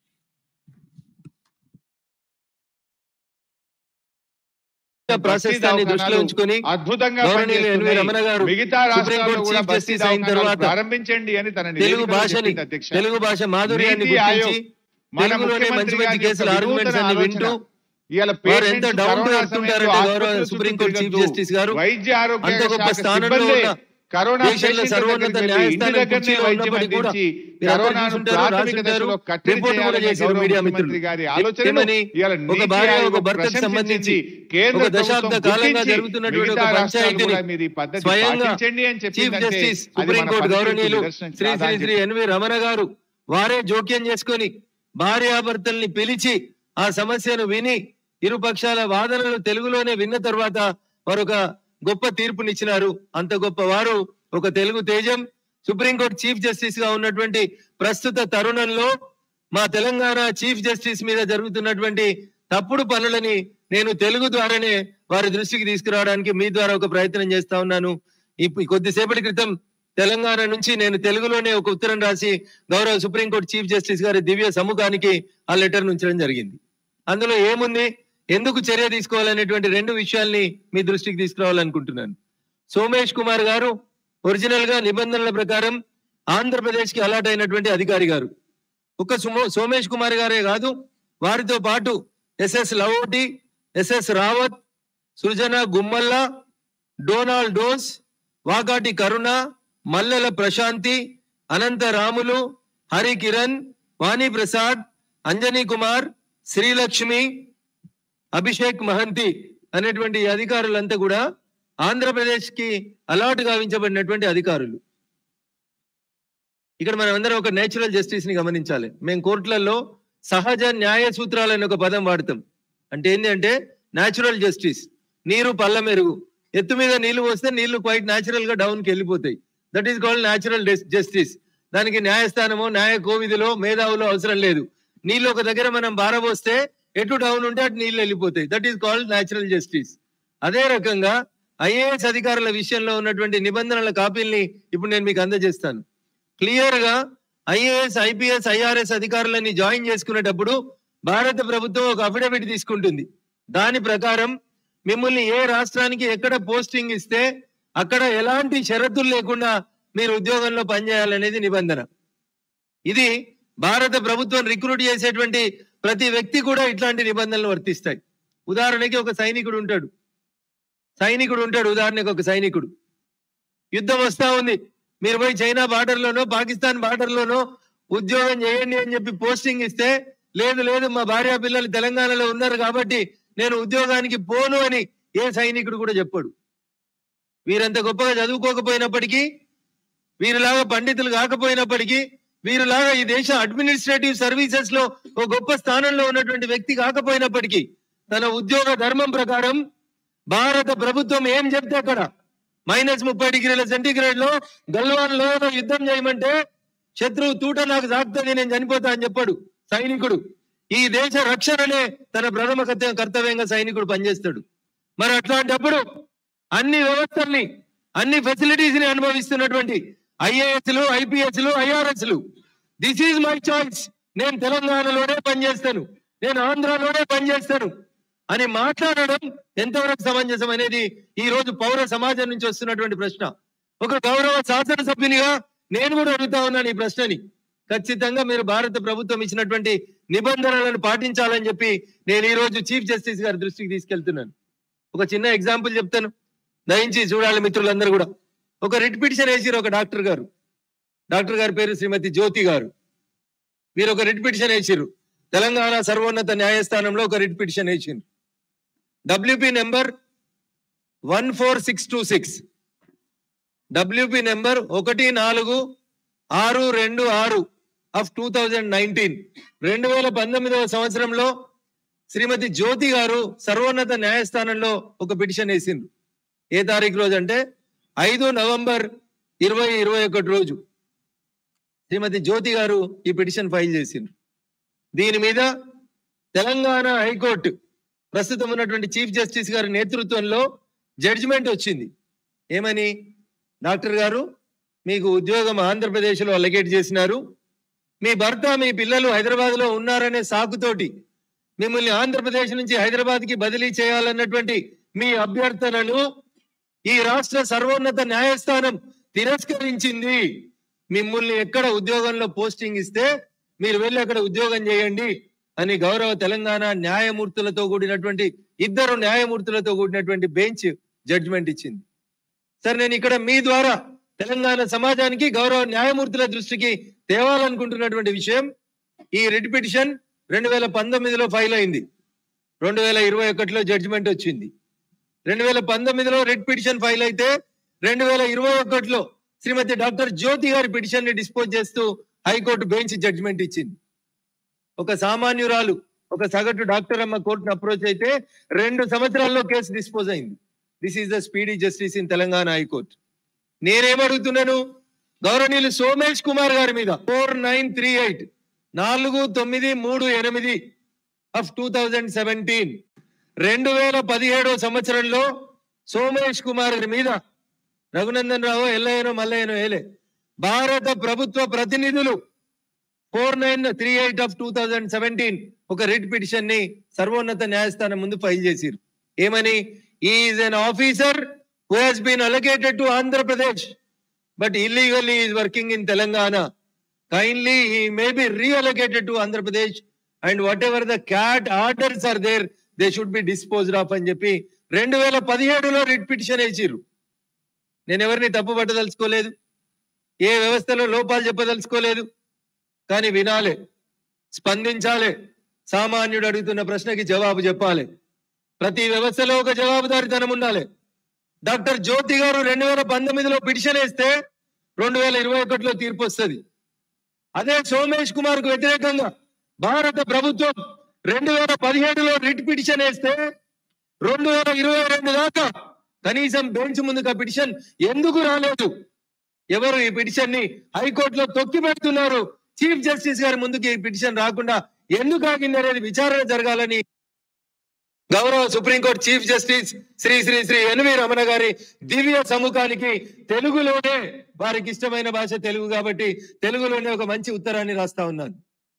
ప్రాసెస్ దాన్ని దృష్టిలో ఉంచుకొని అద్భుతంగా గౌరవనీయులు ఎన్వి పనిచేస్తున్నాయి. రమణ గారు మిగతా రాష్ట్రాల్లో సుప్రీంకోర్టు కూడా చీఫ్ బస్తీ జస్టిస్ అయిన దవాఖానాలు తర్వాత ప్రారంభించండి అని తన తెలుగు నివేదికలో భాషని చెప్పింది అధ్యక్ష తెలుగు భాష మాధుర్యాన్ని నీతి ఆయోగ్ గుర్తించి మన తెలుగులోనే మంచి ముఖ్యమంత్రి మంచి గారి కేసులు యొక్క ఆర్గ్యుమెంట్స్ అన్ని వినూతన వింటూ ఆలోచన. ఇవాళ వారు ఎంత patients down to corona earth సమయంలో ఉంటారంటే గౌరవ ఆసుపత్రుల సుప్రీంకోర్టు చుట్టూ చీఫ్ తిరగద్దు. జస్టిస్ గారు వైద్య ఆరోగ్య అంత గొప్ప శాఖ స్థానంలో సిబ్బందే ఉన్న కరోనా దేశంలో పేషెంట్ల సర్వోన్నత దగ్గరికి వెళ్ళి ఇంటి న్యాయస్థానం దగ్గరనే కుర్చీలో వైద్యం ఉన్నప్పటికీ కూడా అందించి మీరు అందరూ కరోనాను చూసుంటారు, ప్రాథమిక రాసుంటారు, దశలో కట్టడి రిపోర్ట్ కూడా చేయాలని చేశారు గౌరవ మీడియా ముఖ్యమంత్రి మిత్రులు. గారి ఆలోచనను ఏమని ఇవాళ ఒక నీతి భార్య ఆయోగ్ ఒక భర్తకు ప్రశంసించింది. సంబంధించి కేంద్ర ఒక దశాబ్ద ప్రభుత్వం కాలంగా గుర్తించి జరుగుతున్నటువంటి మిగతా ఒక రాష్ట్రాలు పంచాయతీని కూడా మీరు ఈ పద్ధతి స్వయంగా పాటించండి అని చీఫ్ చెప్పిందంటే జస్టిస్ అది మన సుప్రీంకోర్టు పనితీరుకు గౌరవనీయులు నిదర్శనం శ్రీ శ్రీ కాదా శ్రీ ఎన్వి రమణ గారు వారే జోక్యం చేసుకొని భార్యాభర్తల్ని పిలిచి ఆ సమస్యను విని ఇరు పక్షాల వాదనలు తెలుగులోనే విన్న తర్వాత వారు ఒక గొప్ప తీర్పునిచ్చినారు అంత గొప్ప వారు ఒక తెలుగు తేజం సుప్రీంకోర్టు చీఫ్ జస్టిస్ గా ఉన్నటువంటి ప్రస్తుత తరుణంలో మా తెలంగాణ చీఫ్ జస్టిస్ మీద జరుగుతున్నటువంటి తప్పుడు పనులని నేను తెలుగు ద్వారానే వారి దృష్టికి తీసుకురావడానికి మీ ద్వారా ఒక ప్రయత్నం చేస్తా ఉన్నాను ఇప్పు- కొద్దిసేపటి క్రితం తెలంగాణ నుంచి నేను తెలుగులోనే ఒక ఉత్తరం రాసి గౌరవ సుప్రీంకోర్టు చీఫ్ జస్టిస్ గారి దివ్య సముఖానికి ఆ లెటర్ ఉంచడం జరిగింది అందులో ఏముంది ఎందుకు చర్య తీసుకోవాలనేటువంటి రెండు విషయాల్ని మీ దృష్టికి తీసుకురావాలనుకుంటున్నాను సోమేష్ కుమార్ గారు ఒరిజినల్ గా నిబంధనల ప్రకారం ఆంధ్రప్రదేశ్ కి అలాట్ అయినటువంటి అధికారి గారు ఒక సుమో సోమేష్ కుమార్ గారే కాదు వారితో పాటు SS Lavoti SS Rawat Srujana Gummalla Donald dose Vakati Karuna Mallela Prashanti Anantha Ramulu Hari Kiran Vani Prasad Anjani Kumar Srilakshmi Abhishek Mahanti అనేటువంటి ఈ అధికారులంతా కూడా ఆంధ్రప్రదేశ్ కి అలాట్ గావించబడినటువంటి అధికారులు ఇక్కడ మనం అందరం ఒక నేచురల్ జస్టిస్ ని గమనించాలి మేము కోర్టులలో సహజ న్యాయ సూత్రాలని ఒక పదం వాడతాం అంటే ఏంటి అంటే న్యాచురల్ జస్టిస్ నీరు పల్ల మెరుగు ఎత్తు మీద నీళ్లు పోస్తే నీళ్లు క్వైట్ న్యాచురల్ గా డౌన్ కి వెళ్ళిపోతాయి that is called natural justice దానికి న్యాయస్థానము న్యాయ కోవిధిలో మేధావులో అవసరం లేదు నీళ్ళు ఒక దగ్గర మనం బారబోస్తే ఎటు డౌన్ ఉంటే అటు నీళ్లు వెళ్ళిపోతాయి that is called natural justice అదే రకంగా ఐఏఎస్ అధికారుల విషయంలో ఉన్నటువంటి నిబంధనల కాపీల్ని ఇప్పుడు నేను మీకు అందజేస్తాను క్లియర్ గా ఐఏఎస్ ఐపీఎస్ ఐఆర్ఎస్ అధికారులని జాయిన్ చేసుకునేటప్పుడు భారత ప్రభుత్వం ఒక అఫిడవిట్ తీసుకుంటుంది దాని ప్రకారం మిమ్మల్ని ఏ రాష్ట్రానికి ఎక్కడ పోస్టింగ్ ఇస్తే అక్కడ ఎలాంటి షరతులు లేకుండా మీరు ఉద్యోగంలో పనిచేయాలనేది నిబంధన ఇది భారత ప్రభుత్వం రిక్రూట్ చేసేటువంటి ప్రతి వ్యక్తి కూడా ఇట్లాంటి నిబంధనలు వర్తిస్తాయి ఉదాహరణకి ఒక సైనికుడు ఉంటాడు సైనికుడు ఉంటాడు ఉదాహరణకి ఒక సైనికుడు యుద్ధం వస్తా ఉంది మీరు పోయి చైనా బార్డర్ లోనో పాకిస్తాన్ బార్డర్ లోనో ఉద్యోగం చేయండి అని చెప్పి పోస్టింగ్ ఇస్తే లేదు లేదు మా భార్య పిల్లలు తెలంగాణలో ఉన్నారు కాబట్టి నేను ఉద్యోగానికి పోను అని ఏ సైనికుడు కూడా చెప్పాడు వీరంత గొప్పగా చదువుకోకపోయినప్పటికీ వీరిలాగా పండితులు కాకపోయినప్పటికీ వీరిలాగా ఈ దేశ అడ్మినిస్ట్రేటివ్ సర్వీసెస్ లో ఒక గొప్ప స్థానంలో ఉన్నటువంటి వ్యక్తి కాకపోయినప్పటికీ తన ఉద్యోగ ధర్మం ప్రకారం భారత ప్రభుత్వం ఏం చెప్తే అక్కడ మైనస్ ముప్పై డిగ్రీల సెంటీగ్రేడ్ లో గల్వాన్ లో యుద్ధం చేయమంటే శత్రువు తూట నాకు సాగుతుంది నేను చనిపోతా అని చెప్పాడు సైనికుడు ఈ దేశ రక్షణనే తన ప్రథమ కర్త- కర్తవ్యంగా సైనికుడు పనిచేస్తాడు మరి అట్లాంటప్పుడు అన్ని వ్యవస్థల్ని అన్ని ఫెసిలిటీస్ ని అనుభవిస్తున్నటువంటి ఐఏఎస్లు ఐపీఎస్లు ఐఆర్ఎస్లు దిస్ ఈజ్ మై చాయిస్ నేను తెలంగాణలోనే పనిచేస్తాను నేను ఆంధ్రాలోనే పనిచేస్తాను అని మాట్లాడడం ఎంతవరకు సమంజసం అనేది ఈ రోజు పౌర సమాజం నుంచి వస్తున్నటువంటి ప్రశ్న ఒక గౌరవ శాసనసభ్యునిగా నేను కూడా అడుగుతా ఉన్నాను ఈ ప్రశ్నని ఖచ్చితంగా మీరు భారత ప్రభుత్వం ఇచ్చినటువంటి నిబంధనలను పాటించాలని చెప్పి నేను ఈ రోజు చీఫ్ జస్టిస్ గారి దృష్టికి తీసుకెళ్తున్నాను ఒక చిన్న ఎగ్జాంపుల్ చెప్తాను దయించి చూడాలి మిత్రులందరూ కూడా ఒక రిట్ పిటిషన్ వేసిరు ఒక డాక్టర్ గారు డాక్టర్ గారి పేరు శ్రీమతి జ్యోతి గారు వీరు ఒక రిట్ పిటిషన్ వేసిరు తెలంగాణ సర్వోన్నత న్యాయస్థానంలో ఒక రిట్ పిటిషన్ వేసిండ్రు WP number one four six two six WP number ఒకటి నాలుగు ఆరు రెండు ఆరు ఆఫ్ టూ థౌజండ్ నైన్టీన్ రెండు వేల పంతొమ్మిదవ సంవత్సరంలో శ్రీమతి జ్యోతి గారు సర్వోన్నత న్యాయస్థానంలో ఒక పిటిషన్ వేసిండ్రు ఏ తారీఖు రోజు అంటే ఐదు నవంబర్ ఇరవై ఇరవై ఒకటి రోజు శ్రీమతి జ్యోతి గారు ఈ పిటిషన్ ఫైల్ చేసిండ్రు దీని మీద తెలంగాణ హైకోర్టు ప్రస్తుతం ఉన్నటువంటి చీఫ్ జస్టిస్ గారి నేతృత్వంలో జడ్జిమెంట్ వచ్చింది ఏమని డాక్టర్ గారు మీకు ఉద్యోగం ఆంధ్రప్రదేశ్లో అలకేట్ చేసినారు మీ భర్త మీ పిల్లలు హైదరాబాద్ లో ఉన్నారనే సాకుతోటి మిమ్మల్ని ఆంధ్రప్రదేశ్ నుంచి హైదరాబాద్ కి బదిలీ చేయాలన్నటువంటి మీ అభ్యర్థనను ఈ రాష్ట్ర సర్వోన్నత న్యాయస్థానం తిరస్కరించింది మిమ్మల్ని ఎక్కడ ఉద్యోగంలో పోస్టింగ్ ఇస్తే మీరు వెళ్ళి అక్కడ ఉద్యోగం చేయండి అని గౌరవ తెలంగాణ న్యాయమూర్తులతో కూడినటువంటి ఇద్దరు న్యాయమూర్తులతో కూడినటువంటి బెంచ్ జడ్జిమెంట్ ఇచ్చింది సరే నేను ఇక్కడ మీ ద్వారా తెలంగాణ సమాజానికి గౌరవ న్యాయమూర్తుల దృష్టికి తేవాలనుకుంటున్నటువంటి విషయం ఈ రిట్ పిటిషన్ రెండు వేల పంతొమ్మిదిలో ఫైల్ అయింది రెండు వేల ఇరవై ఒకటిలో జడ్జిమెంట్ వచ్చింది రెండు వేల పంతొమ్మిదిలో రిట్ పిటిషన్ ఫైల్ అయితే రెండు వేల ఇరవై ఒకటిలో శ్రీమతి డాక్టర్ జ్యోతి గారి పిటిషన్ ని డిస్పోజ్ చేస్తూ హైకోర్టు బెంచ్ జడ్జిమెంట్ ఇచ్చింది ఒక సామాన్యురాలు ఒక సగటు డాక్టర్ అమ్మ కోర్టును అప్రోచ్ అయితే రెండు సంవత్సరాల్లో కేసు డిస్పోజ్ అయింది this is the speedy justice in Telangana high court నేనేమడుగుతున్నాను గౌరవనీయులు సోమేష్ కుమార్ గారి మీద ఫోర్ నైన్ త్రీ ఎయిట్ నాలుగు తొమ్మిది మూడు ఎనిమిది ఆఫ్ టూ థౌజండ్ సెవెంటీన్ రెండు వేల పదిహేడో సంవత్సరంలో సోమేష్ కుమార్ గారి మీద రఘునందన్ రావు ఎల్లయ్యనో మల్లయ్యనో ఏలే భారత ప్రభుత్వ ప్రతినిధులు four nine three eight of two thousand seventeen ఒక రిట్ పిటిషన్ ని సర్వోన్నత న్యాయస్థానం ముందు ఫైల్ చేసిరు ఏమని is an officer who has been allocated to Andhra Pradesh but illegally is working in Telangana kindly he may be reallocated to Andhra Pradesh and whatever the CAT orders are there they should be disposed of అని చెప్పి రెండు వేల పదిహేడులో writ petition వేసిర్రు నేను ఎవరిని తప్పు పట్టదలుచుకోలేదు ఏ వ్యవస్థలో లోపాలు చెప్పదలుచుకోలేదు కానీ వినాలి స్పందించాలి సామాన్యుడు అడుగుతున్న ప్రశ్నకి జవాబు చెప్పాలి ప్రతి వ్యవస్థలో ఒక జవాబుదారితనం ఉండాలి డాక్టర్ జ్యోతి గారు రెండు వేల పంతొమ్మిదిలో పిటిషన్ వేస్తే రెండు వేల ఇరవై ఒకటిలో తీర్పు వస్తుంది అదే సోమేష్ కుమార్ కు వ్యతిరేకంగా భారత ప్రభుత్వం రెండు వేల పదిహేడులో రిట్ పిటిషన్ వేస్తే రెండు వేల ఇరవై రెండు దాకా కనీసం బెంచ్ ముందుకు ఆ పిటిషన్ ఎందుకు రాలేదు ఎవరు ఈ పిటిషన్ ని హైకోర్టులో తొక్కి పెడుతున్నారు చీఫ్ జస్టిస్ గారి ముందుకు ఈ పిటిషన్ రాకుండా ఎందుకు ఆగింది అనేది విచారణ జరగాలని గౌరవ supreme court chief justice Shri Shri Shri N V Ramana గారి దివ్య సముఖానికి తెలుగులోనే వారికి ఇష్టమైన భాష తెలుగు కాబట్టి తెలుగులోనే ఒక మంచి ఉత్తరాన్ని రాస్తా ఉన్నాను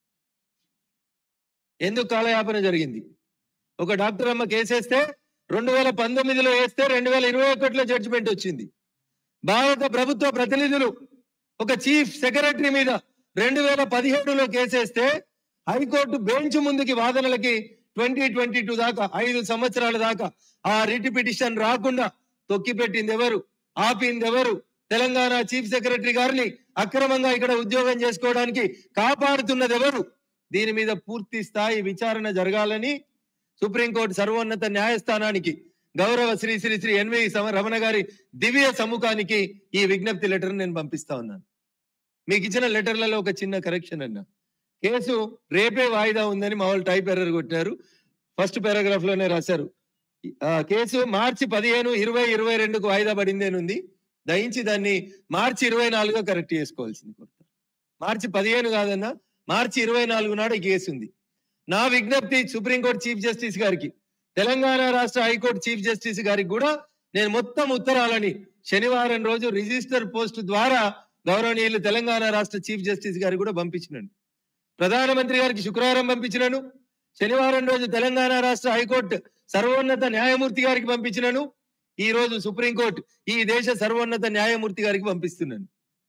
ఎందుకు కాలయాపన జరిగింది ఒక డాక్టర్ అమ్మ కేసేస్తే రెండు వేల పంతొమ్మిదిలో వేస్తే రెండు వేల ఇరవై ఒకటిలో జడ్జిమెంట్ వచ్చింది భారత ప్రభుత్వ ప్రతినిధులు ఒక చీఫ్ సెక్రటరీ మీద రెండు వేల పదిహేడులో కేసేస్తే హైకోర్టు బెంచ్ ముందుకి వాదనలకి ట్వంటీ ట్వంటీ టూ దాకా ఐదు సంవత్సరాల దాకా ఆ రిట్ పిటిషన్ రాకుండా తొక్కిపెట్టింది ఎవరు ఆపింది ఎవరు తెలంగాణ చీఫ్ సెక్రటరీ గారిని అక్రమంగా ఇక్కడ ఉద్యోగం చేసుకోవడానికి కాపాడుతున్నది ఎవరు దీని మీద పూర్తి స్థాయి విచారణ జరగాలని సుప్రీంకోర్టు సర్వోన్నత న్యాయస్థానానికి గౌరవ శ్రీ శ్రీ శ్రీ ఎన్వి సమ- రమణ గారి దివ్య సముఖానికి ఈ విజ్ఞప్తి లెటర్ నేను పంపిస్తా ఉన్నాను మీకు ఇచ్చిన లెటర్లలో ఒక చిన్న కరెక్షన్ అన్న కేసు రేపే వాయిదా ఉందని మా వాళ్ళు టైప్ ఎర్రర్ కొట్టారు ఫస్ట్ పారాగ్రాఫ్ లోనే రాశారు ఆ కేసు మార్చి పదిహేను ఇరవై ఇరవై రెండుకు వాయిదా పడింది అని ఉంది దయించి దాన్ని మార్చి ఇరవై నాలుగుగా కరెక్ట్ చేసుకోవాల్సింది కోరుతా మార్చి పదిహేను కాదన్నా మార్చి ఇరవై నాలుగు నాడు ఈ కేసు ఉంది నా విజ్ఞప్తి సుప్రీంకోర్టు చీఫ్ జస్టిస్ గారికి తెలంగాణ రాష్ట్ర హైకోర్టు చీఫ్ జస్టిస్ గారికి కూడా నేను మొత్తం ఉత్తరాలని శనివారం రోజు రిజిస్టర్ పోస్ట్ ద్వారా గౌరవనీయులు తెలంగాణ రాష్ట్ర చీఫ్ జస్టిస్ గారికి కూడా పంపించినాను ప్రధానమంత్రి గారికి శుక్రవారం పంపించినాను శనివారం రోజు తెలంగాణ రాష్ట్ర హైకోర్టు సర్వోన్నత న్యాయమూర్తి గారికి పంపించినాను ఈ రోజు సుప్రీంకోర్టు ఈ దేశ సర్వోన్నత న్యాయమూర్తి గారికి పంపిస్తున్నాను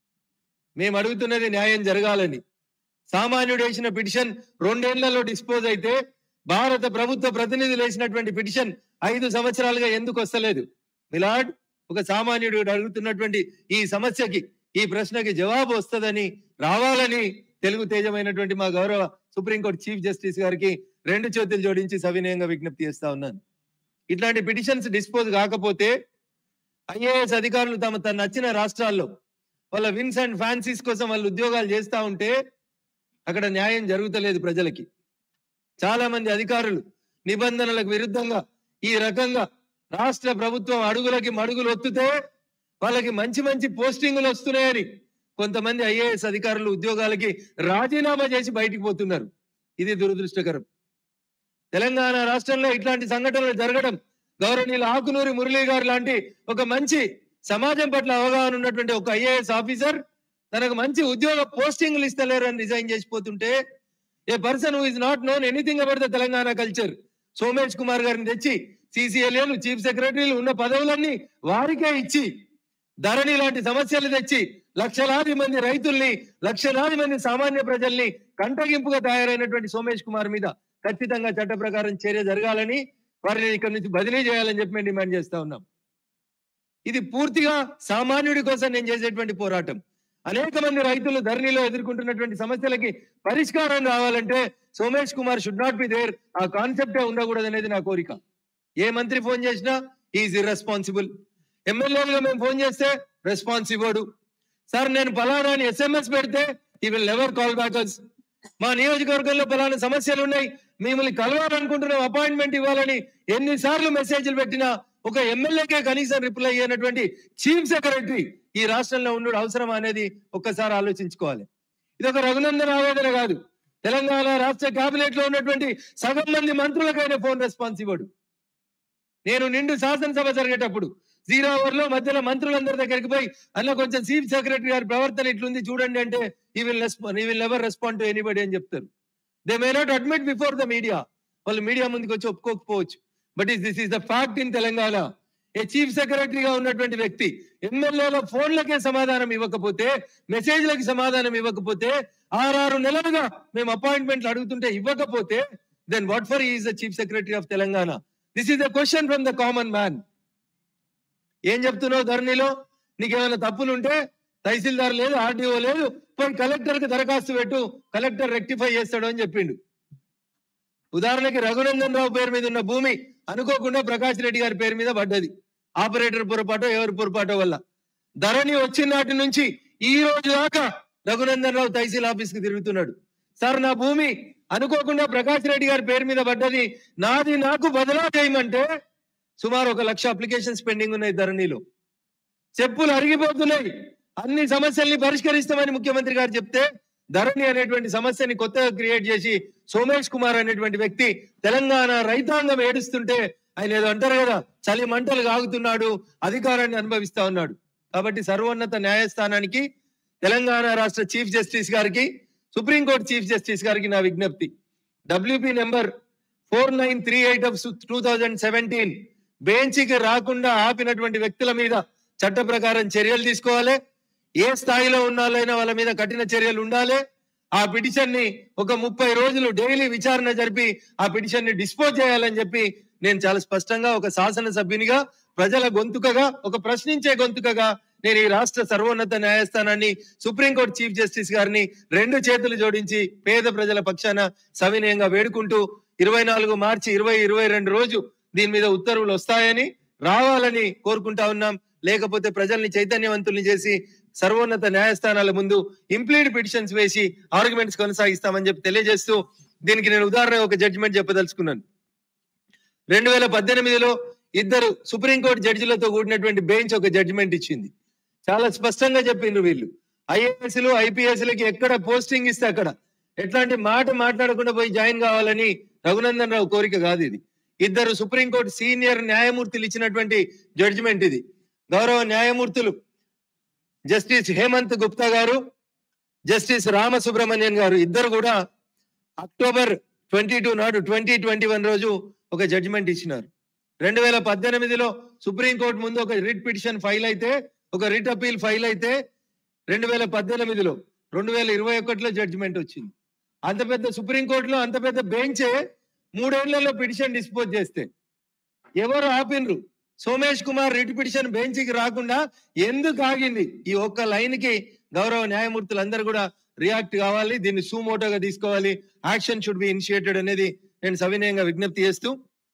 మేము అడుగుతున్నది న్యాయం జరగాలని సామాన్యుడు వేసిన పిటిషన్ రెండేళ్లలో డిస్పోజ్ అయితే భారత ప్రభుత్వ ప్రతినిధులు వేసినటువంటి పిటిషన్ ఐదు సంవత్సరాలుగా ఎందుకు వస్తలేదు మిలాడ్ ఒక సామాన్యుడు అడుగుతున్నటువంటి ఈ సమస్యకి ఈ ప్రశ్నకి జవాబు వస్తుందని రావాలని తెలుగు తేజమైనటువంటి మా గౌరవ సుప్రీంకోర్టు చీఫ్ జస్టిస్ గారికి రెండు చేతులు జోడించి సవినయంగా విజ్ఞప్తి చేస్తా ఉన్నాను ఇట్లాంటి పిటిషన్స్ డిస్పోజ్ కాకపోతే ఐఏఎస్ అధికారులు తమ తన నచ్చిన రాష్ట్రాల్లో వాళ్ళ విన్స్ అండ్ ఫ్యాన్సీస్ కోసం వాళ్ళు ఉద్యోగాలు చేస్తా ఉంటే అక్కడ న్యాయం జరుగుతలేదు ప్రజలకి చాలా మంది అధికారులు నిబంధనలకు విరుద్ధంగా ఈ రకంగా రాష్ట్ర ప్రభుత్వం అడుగులకి మడుగులు ఒత్తుతే వాళ్ళకి మంచి మంచి పోస్టింగులు వస్తున్నాయని కొంతమంది ఐఏఎస్ అధికారులు ఉద్యోగాలకి రాజీనామా చేసి బయటికి పోతున్నారు ఇది దురదృష్టకరం తెలంగాణ రాష్ట్రంలో ఇట్లాంటి సంఘటనలు జరగడం గౌరవనీయులు ఆకునూరి మురళీ గారు లాంటి ఒక మంచి సమాజం పట్ల అవగాహన ఉన్నటువంటి ఒక ఐఏఎస్ ఆఫీసర్ తనకు మంచి ఉద్యోగ పోస్టింగ్లు ఇస్తలేరు అని రిజైన్ చేసిపోతుంటే a person who is not known anything about the Telangana culture Somesh Kumar గారిని తెచ్చి సిసిఎల్ఏలు చీఫ్ సెక్రటరీలు ఉన్న పదవులన్నీ వారికే ఇచ్చి ధరణి లాంటి సమస్యలు తెచ్చి లక్షలాది మంది రైతుల్ని లక్షలాది మంది సామాన్య ప్రజల్ని కంటగింపుగా తయారైనటువంటి సోమేష్ కుమార్ మీద ఖచ్చితంగా చట్ట ప్రకారం చర్య జరగాలని వారిని ఇక్కడ నుంచి బదిలీ చేయాలని చెప్పి మేము డిమాండ్ చేస్తా ఉన్నాం ఇది పూర్తిగా సామాన్యుడి కోసం నేను చేసేటువంటి పోరాటం అనేక మంది రైతులు ధరణిలో ఎదుర్కొంటున్నటువంటి సమస్యలకి పరిష్కారం రావాలంటే Somesh Kumar should not be there ఆ కాన్సెప్టే ఉండకూడదు అనేది నా కోరిక ఏ మంత్రి ఫోన్ చేసినా ఈజ్ ఇర్రెస్పాన్సిబుల్ ఎమ్మెల్యేలుగా మేము ఫోన్ చేస్తే రెస్పాన్స్ ఇవ్వడు సార్ నేను పలానా అని ఎస్ఎంఎస్ పెడితే he will never call backers మా నియోజకవర్గంలో పలానా సమస్యలు ఉన్నాయి మిమ్మల్ని కలవాలనుకుంటున్నాం అపాయింట్మెంట్ ఇవ్వాలని ఎన్నిసార్లు మెసేజ్లు పెట్టినా ఒక ఎమ్మెల్యేకే కనీసం రిప్లై అయ్యేటటువంటి చీఫ్ సెక్రటరీ ఈ రాష్ట్రంలో ఉండడం అవసరం అనేది ఒక్కసారి ఆలోచించుకోవాలి ఇది ఒక రఘునందన్ ఆవేదన కాదు తెలంగాణ రాష్ట్ర కేబినెట్ లో ఉన్నటువంటి సగం మంది మంత్రులకైనా ఫోన్ రెస్పాన్స్ ఇవ్వడు నేను నిండు శాసనసభ జరిగేటప్పుడు జీరో అవర్ లో మధ్యలో మంత్రులందరి దగ్గరికి పోయి అన్న కొంచెం చీఫ్ సెక్రటరీ గారి ప్రవర్తన ఇట్లుంది చూడండి అంటే he will he will never respond to anybody అని చెప్తారు they may not admit before the media వాళ్ళు మీడియా ముందుకు వచ్చి ఒప్పుకోకపోవచ్చు but is this is the fact in Telangana a chief సెక్రటరీగా ఉన్నటువంటి వ్యక్తి ఎమ్మెల్యేల ఫోన్లకే సమాధానం ఇవ్వకపోతే మెసేజ్లకి సమాధానం ఇవ్వకపోతే ఆరారు నెలలుగా మేము అపాయింట్మెంట్లు అడుగుతుంటే ఇవ్వకపోతే then what for is the chief secretary of Telangana this is the question from the common man ఏం చెప్తున్నావు ధరణిలో నీకేమైనా తప్పులు ఉంటే తహసీల్దార్ లేదు ఆర్డీఓ లేదు పోయి కలెక్టర్ కి దరఖాస్తు పెట్టు కలెక్టర్ రెక్టిఫై చేస్తాడు అని చెప్పిండు ఉదాహరణకి రఘునందన్ రావు పేరు మీద ఉన్న భూమి అనుకోకుండా ప్రకాష్ రెడ్డి గారి పేరు మీద పడ్డది ఆపరేటర్ పొరపాటో ఎవరి పొరపాటో వల్ల ధరణి వచ్చిన నాటి నుంచి ఈ రోజు దాకా రఘునందన్ రావు తహసీల్ ఆఫీస్ కి తిరుగుతున్నాడు సార్ నా భూమి అనుకోకుండా ప్రకాష్ రెడ్డి గారి పేరు మీద పడ్డది నాది నాకు బదలా చేయమంటే సుమారు ఒక లక్ష అప్లికేషన్స్ పెండింగ్ ఉన్నాయి ధరణిలో చెప్పులు అరిగిపోతున్నాయి అన్ని సమస్యల్ని పరిష్కరిస్తామని ముఖ్యమంత్రి గారు చెప్తే ధరణి అనేటువంటి సమస్యని కొత్తగా క్రియేట్ చేసి సోమేష్ కుమార్ అనేటువంటి వ్యక్తి తెలంగాణ రైతాంగం ఏడుస్తుంటే ఆయన ఏదో అంటారు కదా చలి మంటలు కాగుతున్నాడు అధికారాన్ని అనుభవిస్తా ఉన్నాడు కాబట్టి సర్వోన్నత న్యాయస్థానానికి తెలంగాణ రాష్ట్ర చీఫ్ జస్టిస్ గారికి సుప్రీంకోర్టు చీఫ్ జస్టిస్ గారికి నా విజ్ఞప్తి WP number four nine three eight of two thousand seventeen బెంచ్కి రాకుండా ఆపినటువంటి వ్యక్తుల మీద చట్ట ప్రకారం చర్యలు తీసుకోవాలి ఏ స్థాయిలో ఉన్నాలైనా వాళ్ళ మీద కఠిన చర్యలు ఉండాలి ఆ పిటిషన్ ని ఒక ముప్పై రోజులు డైలీ విచారణ జరిపి ఆ పిటిషన్ ని డిస్పోజ్ చేయాలని చెప్పి నేను చాలా స్పష్టంగా ఒక శాసన సభ్యునిగా ప్రజల గొంతుకగా ఒక ప్రశ్నించే గొంతుకగా నేను ఈ రాష్ట్ర సర్వోన్నత న్యాయస్థానాన్ని సుప్రీంకోర్టు చీఫ్ జస్టిస్ గారిని రెండు చేతులు జోడించి పేద ప్రజల పక్షాన సవినయంగా వేడుకుంటూ ఇరవై నాలుగు మార్చి ఇరవై ఇరవై రెండు రోజు దీని మీద ఉత్తర్వులు వస్తాయని రావాలని కోరుకుంటా ఉన్నాం లేకపోతే ప్రజల్ని చైతన్యవంతుల్ని చేసి సర్వోన్నత న్యాయస్థానాల ముందు ఇంప్లీడ్ పిటిషన్స్ వేసి ఆర్గ్యుమెంట్స్ కొనసాగిస్తామని చెప్పి తెలియజేస్తూ దీనికి నేను ఉదాహరణ ఒక జడ్జిమెంట్ చెప్పదలుచుకున్నాను రెండు వేల పద్దెనిమిదిలో ఇద్దరు సుప్రీంకోర్టు జడ్జిలతో కూడినటువంటి బెంచ్ ఒక జడ్జిమెంట్ ఇచ్చింది చాలా స్పష్టంగా చెప్పిండ్రు వీళ్ళు ఐఏఎస్లు ఐపీఎస్లకి ఎక్కడ పోస్టింగ్ ఇస్తే అక్కడ ఎట్లాంటి మాట మాట్లాడకుండా పోయి జాయిన్ కావాలని రఘునందన్ రావు కోరిక కాదు ఇది ఇద్దరు సుప్రీంకోర్టు సీనియర్ న్యాయమూర్తులు ఇచ్చినటువంటి జడ్జిమెంట్ ఇది గౌరవ న్యాయమూర్తులు జస్టిస్ హేమంత్ గుప్తా గారు జస్టిస్ రామసుబ్రహ్మణ్యన్ గారు ఇద్దరు కూడా అక్టోబర్ ట్వంటీ టూ నాడు ట్వంటీ ట్వంటీ వన్ రోజు ఒక జడ్జిమెంట్ ఇచ్చినారు రెండు వేల పద్దెనిమిదిలో సుప్రీంకోర్టు ముందు ఒక రిట్ పిటిషన్ ఫైల్ అయితే ఒక రిట్ అపీల్ ఫైల్ అయితే రెండు వేల పద్దెనిమిదిలో రెండు వేల ఇరవై ఒకటిలో జడ్జిమెంట్ వచ్చింది అంత పెద్ద సుప్రీంకోర్టులో అంత పెద్ద బెంచే మూడేళ్లలో పిటిషన్ డిస్పోజ్ చేస్తే ఎవరు ఆపినరు సోమేష్ కుమార్ రిట్ పిటిషన్ బెంచ్కి రాకుండా ఎందుకు ఆగింది ఈ ఒక్క లైన్ కి గౌరవ న్యాయమూర్తులందరూ కూడా రియాక్ట్ కావాలి దీన్ని సూమోటోగా తీసుకోవాలి యాక్షన్ షుడ్ బి ఇనిషియేటెడ్ అనేది నేను సవినయంగా విజ్ఞప్తి చేస్తూ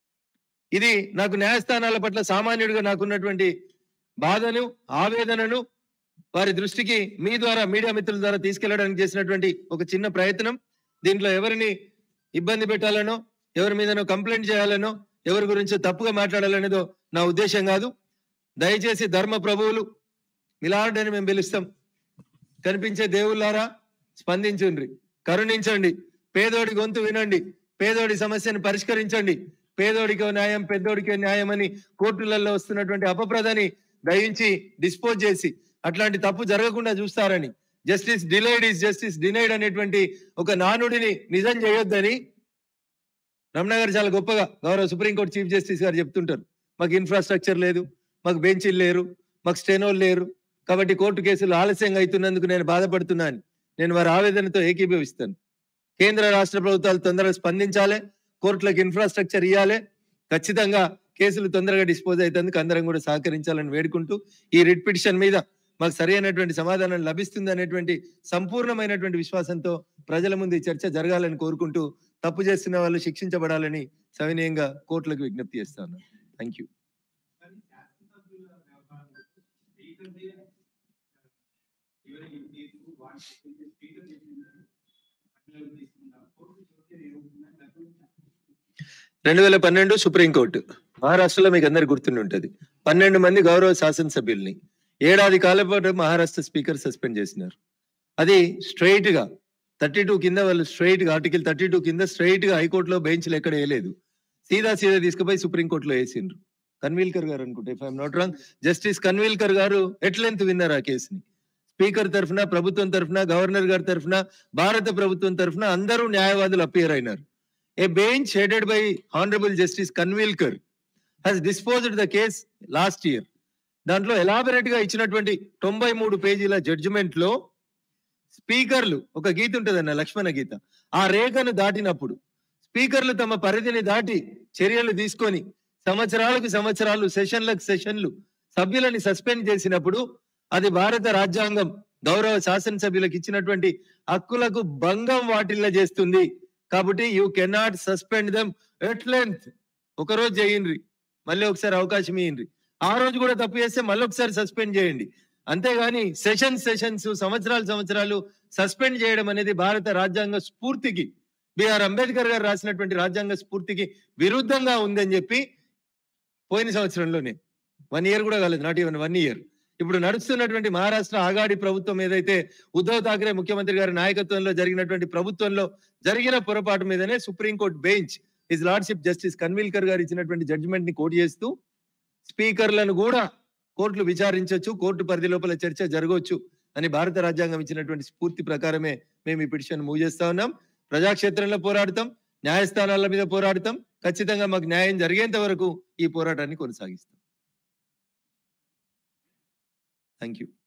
ఇది నాకు న్యాయస్థానాల పట్ల సామాన్యుడిగా నాకున్నటువంటి బాధను ఆవేదనను వారి దృష్టికి మీ ద్వారా మీడియా మిత్రుల ద్వారా తీసుకెళ్లడానికి చేసినటువంటి ఒక చిన్న ప్రయత్నం దీంట్లో ఎవరిని ఇబ్బంది పెట్టాలనో ఎవరి మీదనో కంప్లైంట్ చేయాలనో ఎవరి గురించి తప్పుగా మాట్లాడాలనేదో నా ఉద్దేశం కాదు దయచేసి ధర్మ ప్రభువులు మిలార్డ్ అని మేము పిలుస్తాం కనిపించే దేవుళ్ళారా స్పందించండి కరుణించండి పేదోడి గొంతు వినండి పేదోడి సమస్యను పరిష్కరించండి పేదోడికో న్యాయం పెద్దోడికో న్యాయం అని కోర్టులలో వస్తున్నటువంటి అపప్రదని దయించి డిస్పోజ్ చేసి అట్లాంటి తప్పు జరగకుండా చూస్తారని justice delayed is justice denied అనేటువంటి ఒక నానుడిని నిజం చేయొద్దని రమణ గారు చాలా గొప్పగా గౌరవ సుప్రీంకోర్టు చీఫ్ జస్టిస్ గారు చెప్తుంటారు మాకు ఇన్ఫ్రాస్ట్రక్చర్ లేదు మాకు బెంచీలు లేరు మాకు స్టెనోలు లేరు కాబట్టి కోర్టు కేసులు ఆలస్యంగా అవుతున్నందుకు నేను బాధపడుతున్నాను నేను వారి ఆవేదనతో ఏకీభవిస్తాను కేంద్ర రాష్ట్ర ప్రభుత్వాలు తొందరగా స్పందించాలి కోర్టులకు ఇన్ఫ్రాస్ట్రక్చర్ ఇవ్వాలి ఖచ్చితంగా కేసులు తొందరగా డిస్పోజ్ అవుతందుకు అందరం కూడా సహకరించాలని వేడుకుంటూ ఈ రిట్ పిటిషన్ మీద మాకు సరైనటువంటి సమాధానం లభిస్తుంది అనేటువంటి సంపూర్ణమైనటువంటి విశ్వాసంతో ప్రజల ముందు ఈ చర్చ జరగాలని కోరుకుంటూ తప్పు చేస్తున్న వాళ్ళు శిక్షించబడాలని సవినయంగా కోర్టులకు విజ్ఞప్తి చేస్తాను థ్యాంక్ యూ రెండు వేల పన్నెండు సుప్రీంకోర్టు మహారాష్ట్రలో మీకు అందరికి గుర్తుండి ఉంటది పన్నెండు మంది గౌరవ శాసనసభ్యుల్ని ఏడాది కాలం పాటు మహారాష్ట్ర స్పీకర్ సస్పెండ్ చేసినారు అది స్ట్రైట్ గా థర్టీ టూ కింద వాళ్ళు స్ట్రైట్ గా ఆర్టికల్ థర్టీ టూ కింద స్ట్రైట్ గా హైకోర్టులో బెంచ్లు ఎక్కడ వేయలేదు సీదా సీదా తీసుకుపోయి సుప్రీంకోర్టులో వేసిండ్రు కన్వీల్కర్ గారు అనుకుంటే if I'm not wrong justice Khanwilkar గారు ఎట్లెంత్ విన్నారు ఆ కేసుని స్పీకర్ తరఫున ప్రభుత్వం తరఫున గవర్నర్ గారి తరఫున భారత ప్రభుత్వం తరఫున అందరూ న్యాయవాదులు అపియర్ అయినారు a bench headed by honourable justice Khanwilkar has disposed the case last year దాంట్లో ఎలాబరేట్ గా ఇచ్చినటువంటి తొంభై మూడు పేజీల జడ్జిమెంట్ లో స్పీకర్లు ఒక గీత ఉంటదన్న లక్ష్మణ గీత ఆ రేఖను దాటినప్పుడు స్పీకర్లు తమ పరిధిని దాటి చర్యలు తీసుకొని సంవత్సరాలకు సంవత్సరాలు సెషన్లకు సెషన్లు సభ్యులని సస్పెండ్ చేసినప్పుడు అది భారత రాజ్యాంగం గౌరవ శాసనసభ్యులకు ఇచ్చినటువంటి హక్కులకు భంగం వాటిల్ల చేస్తుంది కాబట్టి you cannot suspend them at length ఒకరోజు చేయండి మళ్ళీ ఒకసారి అవకాశం ఇయ్యండి ఆ రోజు కూడా తప్పు చేస్తే మళ్ళీ ఒకసారి సస్పెండ్ చేయండి అంతేగాని సెషన్స్ సెషన్స్ సంవత్సరాలు సంవత్సరాలు సస్పెండ్ చేయడం అనేది భారత రాజ్యాంగ స్ఫూర్తికి బిఆర్ అంబేద్కర్ గారు రాసినటువంటి రాజ్యాంగ స్ఫూర్తికి విరుద్ధంగా ఉందని చెప్పి పోయిన సంవత్సరంలోనే వన్ ఇయర్ కూడా కాలేదు నాట్ ఈవెన్ వన్ ఇయర్ ఇప్పుడు నడుస్తున్నటువంటి మహారాష్ట్ర ఆగాడి ప్రభుత్వం ఏదైతే ఉద్ధవ్ ఠాక్రే ముఖ్యమంత్రి గారి నాయకత్వంలో జరిగినటువంటి ప్రభుత్వంలో జరిగిన పొరపాటు మీదనే supreme court bench his lordship justice Khanwilkar గారు ఇచ్చినటువంటి జడ్జిమెంట్ ని కోట్ చేస్తూ స్పీకర్లను కూడా కోర్టులు విచారించవచ్చు కోర్టు పరిధి లోపల చర్చ జరగవచ్చు అని భారత రాజ్యాంగం ఇచ్చినటువంటి స్ఫూర్తి ప్రకారమే మేము ఈ పిటిషన్ మూవ్ చేస్తా ఉన్నాం ప్రజాక్షేత్రంలో పోరాడతాం న్యాయస్థానాల మీద పోరాడతాం ఖచ్చితంగా మాకు న్యాయం జరిగేంత వరకు ఈ పోరాటాన్ని కొనసాగిస్తాం థ్యాంక్ యూ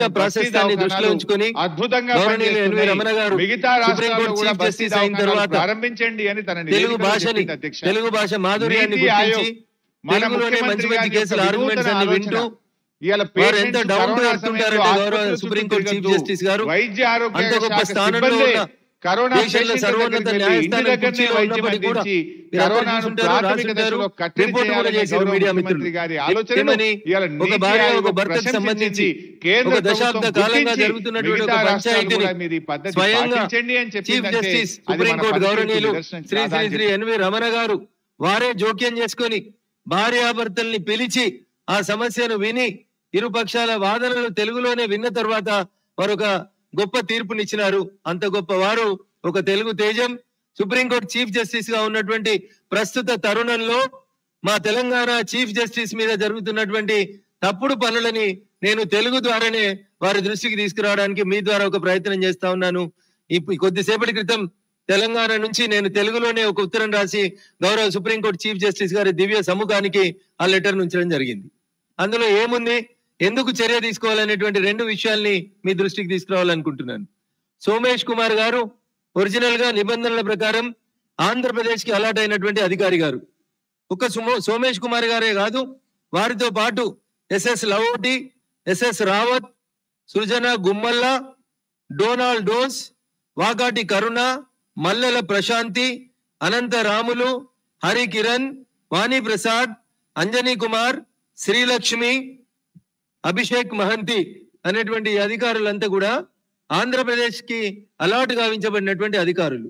ప్రాశస్త్యాన్ని దృష్టిలో ఉంచుకొని అద్భుతంగా గౌరవనీయులు ఎన్వి పనిచేస్తున్నాయి. రమణ గారు మిగతా రాష్ట్రాల్లో సుప్రీంకోర్టు కూడా చీఫ్ బస్తీ జస్టిస్ అయిన దవాఖానాలు తర్వాత ప్రారంభించండి అని తన తెలుగు నివేదికలో భాషని చెప్పింది అధ్యక్ష. తెలుగు భాష మాధుర్యాన్ని నీతి ఆయోగ్ గుర్తించి మన తెలుగులోనే మంచి ముఖ్యమంత్రి మంచి గారి కేసుల యొక్క ఆర్గ్యుమెంట్స్ వినూతన అన్ని ఆలోచన. వింటూ ఇవాళ వారు ఎంత patients down to corona earth సమయంలో ఉంటారంటే ఆసుపత్రుల గౌరవ చుట్టూ సుప్రీంకోర్టు చీఫ్ తిరగద్దు. జస్టిస్ గారు వైద్య ఆరోగ్య అంత గొప్ప శాఖ స్థానంలో సిబ్బందే ఉన్న కరోనా దేశంలో పేషెంట్ల సర్వోన్నత దగ్గరికి వెళ్ళి ఇంటి న్యాయస్థానం దగ్గరనే కుర్చీలో వైద్యం ఉన్నప్పటికీ కూడా అందించి మీరంతా కరోనాను చూసుంటారు, ప్రాథమిక రాసుంటారు, దశలో కట్టడి రిపోర్ట్ కూడా చేయాలనే చేశారు గౌరవ మీడియా ముఖ్యమంత్రి మిత్రులు. గారి ఆలోచనను ఏమని ఇవాళ ఒక నీతి భార్య ఆయోగ్ ఒక భర్తకు ప్రశంసించింది. సంబంధించి కేంద్ర ఒక దశాబ్ద ప్రభుత్వం కాలంగా గుర్తించి జరుగుతున్నటువంటి మిగతా ఒక రాష్ట్రాలు పంచాయతీని కూడా మీరు ఈ పద్ధతి స్వయంగా పాటించండి అని చీఫ్ చెప్పిందంటే జస్టిస్ అది మన సుప్రీంకోర్టు పనితీరుకు గౌరవనీయులు నిదర్శనం శ్రీ శ్రీ కాదా అని శ్రీ ఎన్వి రమణ గారు వారే జోక్యం చేసుకొని భార్యాభర్తల్ని పిలిచి ఆ సమస్యను విని ఇరు పక్షాల వాదనలు తెలుగులోనే విన్న తర్వాత వారు ఒక గొప్ప తీర్పునిచ్చినారు అంత గొప్ప వారు ఒక తెలుగు తేజం సుప్రీంకోర్టు చీఫ్ జస్టిస్ గా ఉన్నటువంటి ప్రస్తుత తరుణంలో మా తెలంగాణ చీఫ్ జస్టిస్ మీద జరుగుతున్నటువంటి తప్పుడు పనులని నేను తెలుగు ద్వారానే వారి దృష్టికి తీసుకురావడానికి మీ ద్వారా ఒక ప్రయత్నం చేస్తా ఉన్నాను ఇప్పుడు కొద్దిసేపటి క్రితం తెలంగాణ నుంచి నేను తెలుగులోనే ఒక ఉత్తరం రాసి గౌరవ సుప్రీంకోర్టు చీఫ్ జస్టిస్ గారి దివ్య సముఖానికి ఆ లెటర్ ఉంచడం జరిగింది అందులో ఏముంది ఎందుకు చర్య తీసుకోవాలనేటువంటి రెండు విషయాల్ని మీ దృష్టికి తీసుకురావాలనుకుంటున్నాను సోమేష్ కుమార్ గారు ఒరిజినల్ గా నిబంధనల ప్రకారం ఆంధ్రప్రదేశ్ కి అలాట్ అయినటువంటి అధికారి గారు ఒక సుమో సోమేష్ కుమార్ గారే కాదు వారితో పాటు ఎస్ఎస్ లవోటి ఎస్ఎస్ రావత్ సృజన గుమ్మల్ల డోనాల్డ్ డోస్ వాకాటి కరుణ మల్లెల ప్రశాంతి అనంత రాములు హరి కిరణ్ వాణి ప్రసాద్ అంజనీ కుమార్ శ్రీలక్ష్మి అభిషేక్ మహంతి అనేటువంటి ఈ అధికారులంతా కూడా ఆంధ్రప్రదేశ్ కి అలాట్ గావించబడినటువంటి అధికారులు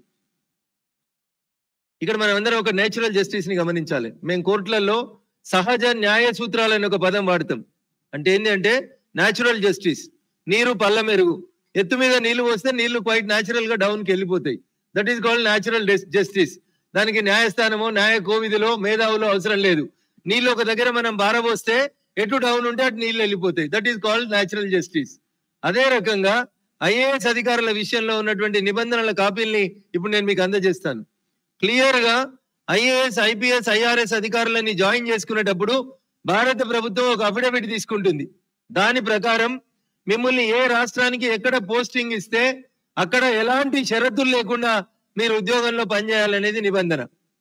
ఇక్కడ మనం అందరం ఒక నేచురల్ జస్టిస్ ని గమనించాలి మేము కోర్టులలో సహజ న్యాయ సూత్రాలు అనే ఒక పదం వాడతాం అంటే ఏంటి అంటే న్యాచురల్ జస్టిస్ నీరు పల్ల మెరుగు ఎత్తు మీద నీళ్లు వస్తే నీళ్లు క్వైట్ న్యాచురల్ గా డౌన్ కి వెళ్ళిపోతాయి that is called natural justice దానికి న్యాయస్థానమో న్యాయ కోవిధిలో మేధావులో అవసరం లేదు నీళ్ళు ఒక దగ్గర మనం బారబోస్తే ఎటు డౌన్ ఉంటే అటు నీళ్లు వెళ్ళిపోతాయి that is called natural justice అదే రకంగా ఐఏఎస్ అధికారుల విషయంలో ఉన్నటువంటి నిబంధనల కాపీల్ని ఇప్పుడు నేను మీకు అందజేస్తాను క్లియర్ గా ఐఏఎస్ ఐపీఎస్ ఐఆర్ఎస్ అధికారులని జాయిన్ చేసుకునేటప్పుడు భారత ప్రభుత్వం ఒక అఫిడవిట్ తీసుకుంటుంది దాని ప్రకారం మిమ్మల్ని ఏ రాష్ట్రానికి ఎక్కడ పోస్టింగ్ ఇస్తే అక్కడ ఎలాంటి షరతులు లేకుండా మీరు ఉద్యోగంలో పనిచేయాలనేది నిబంధన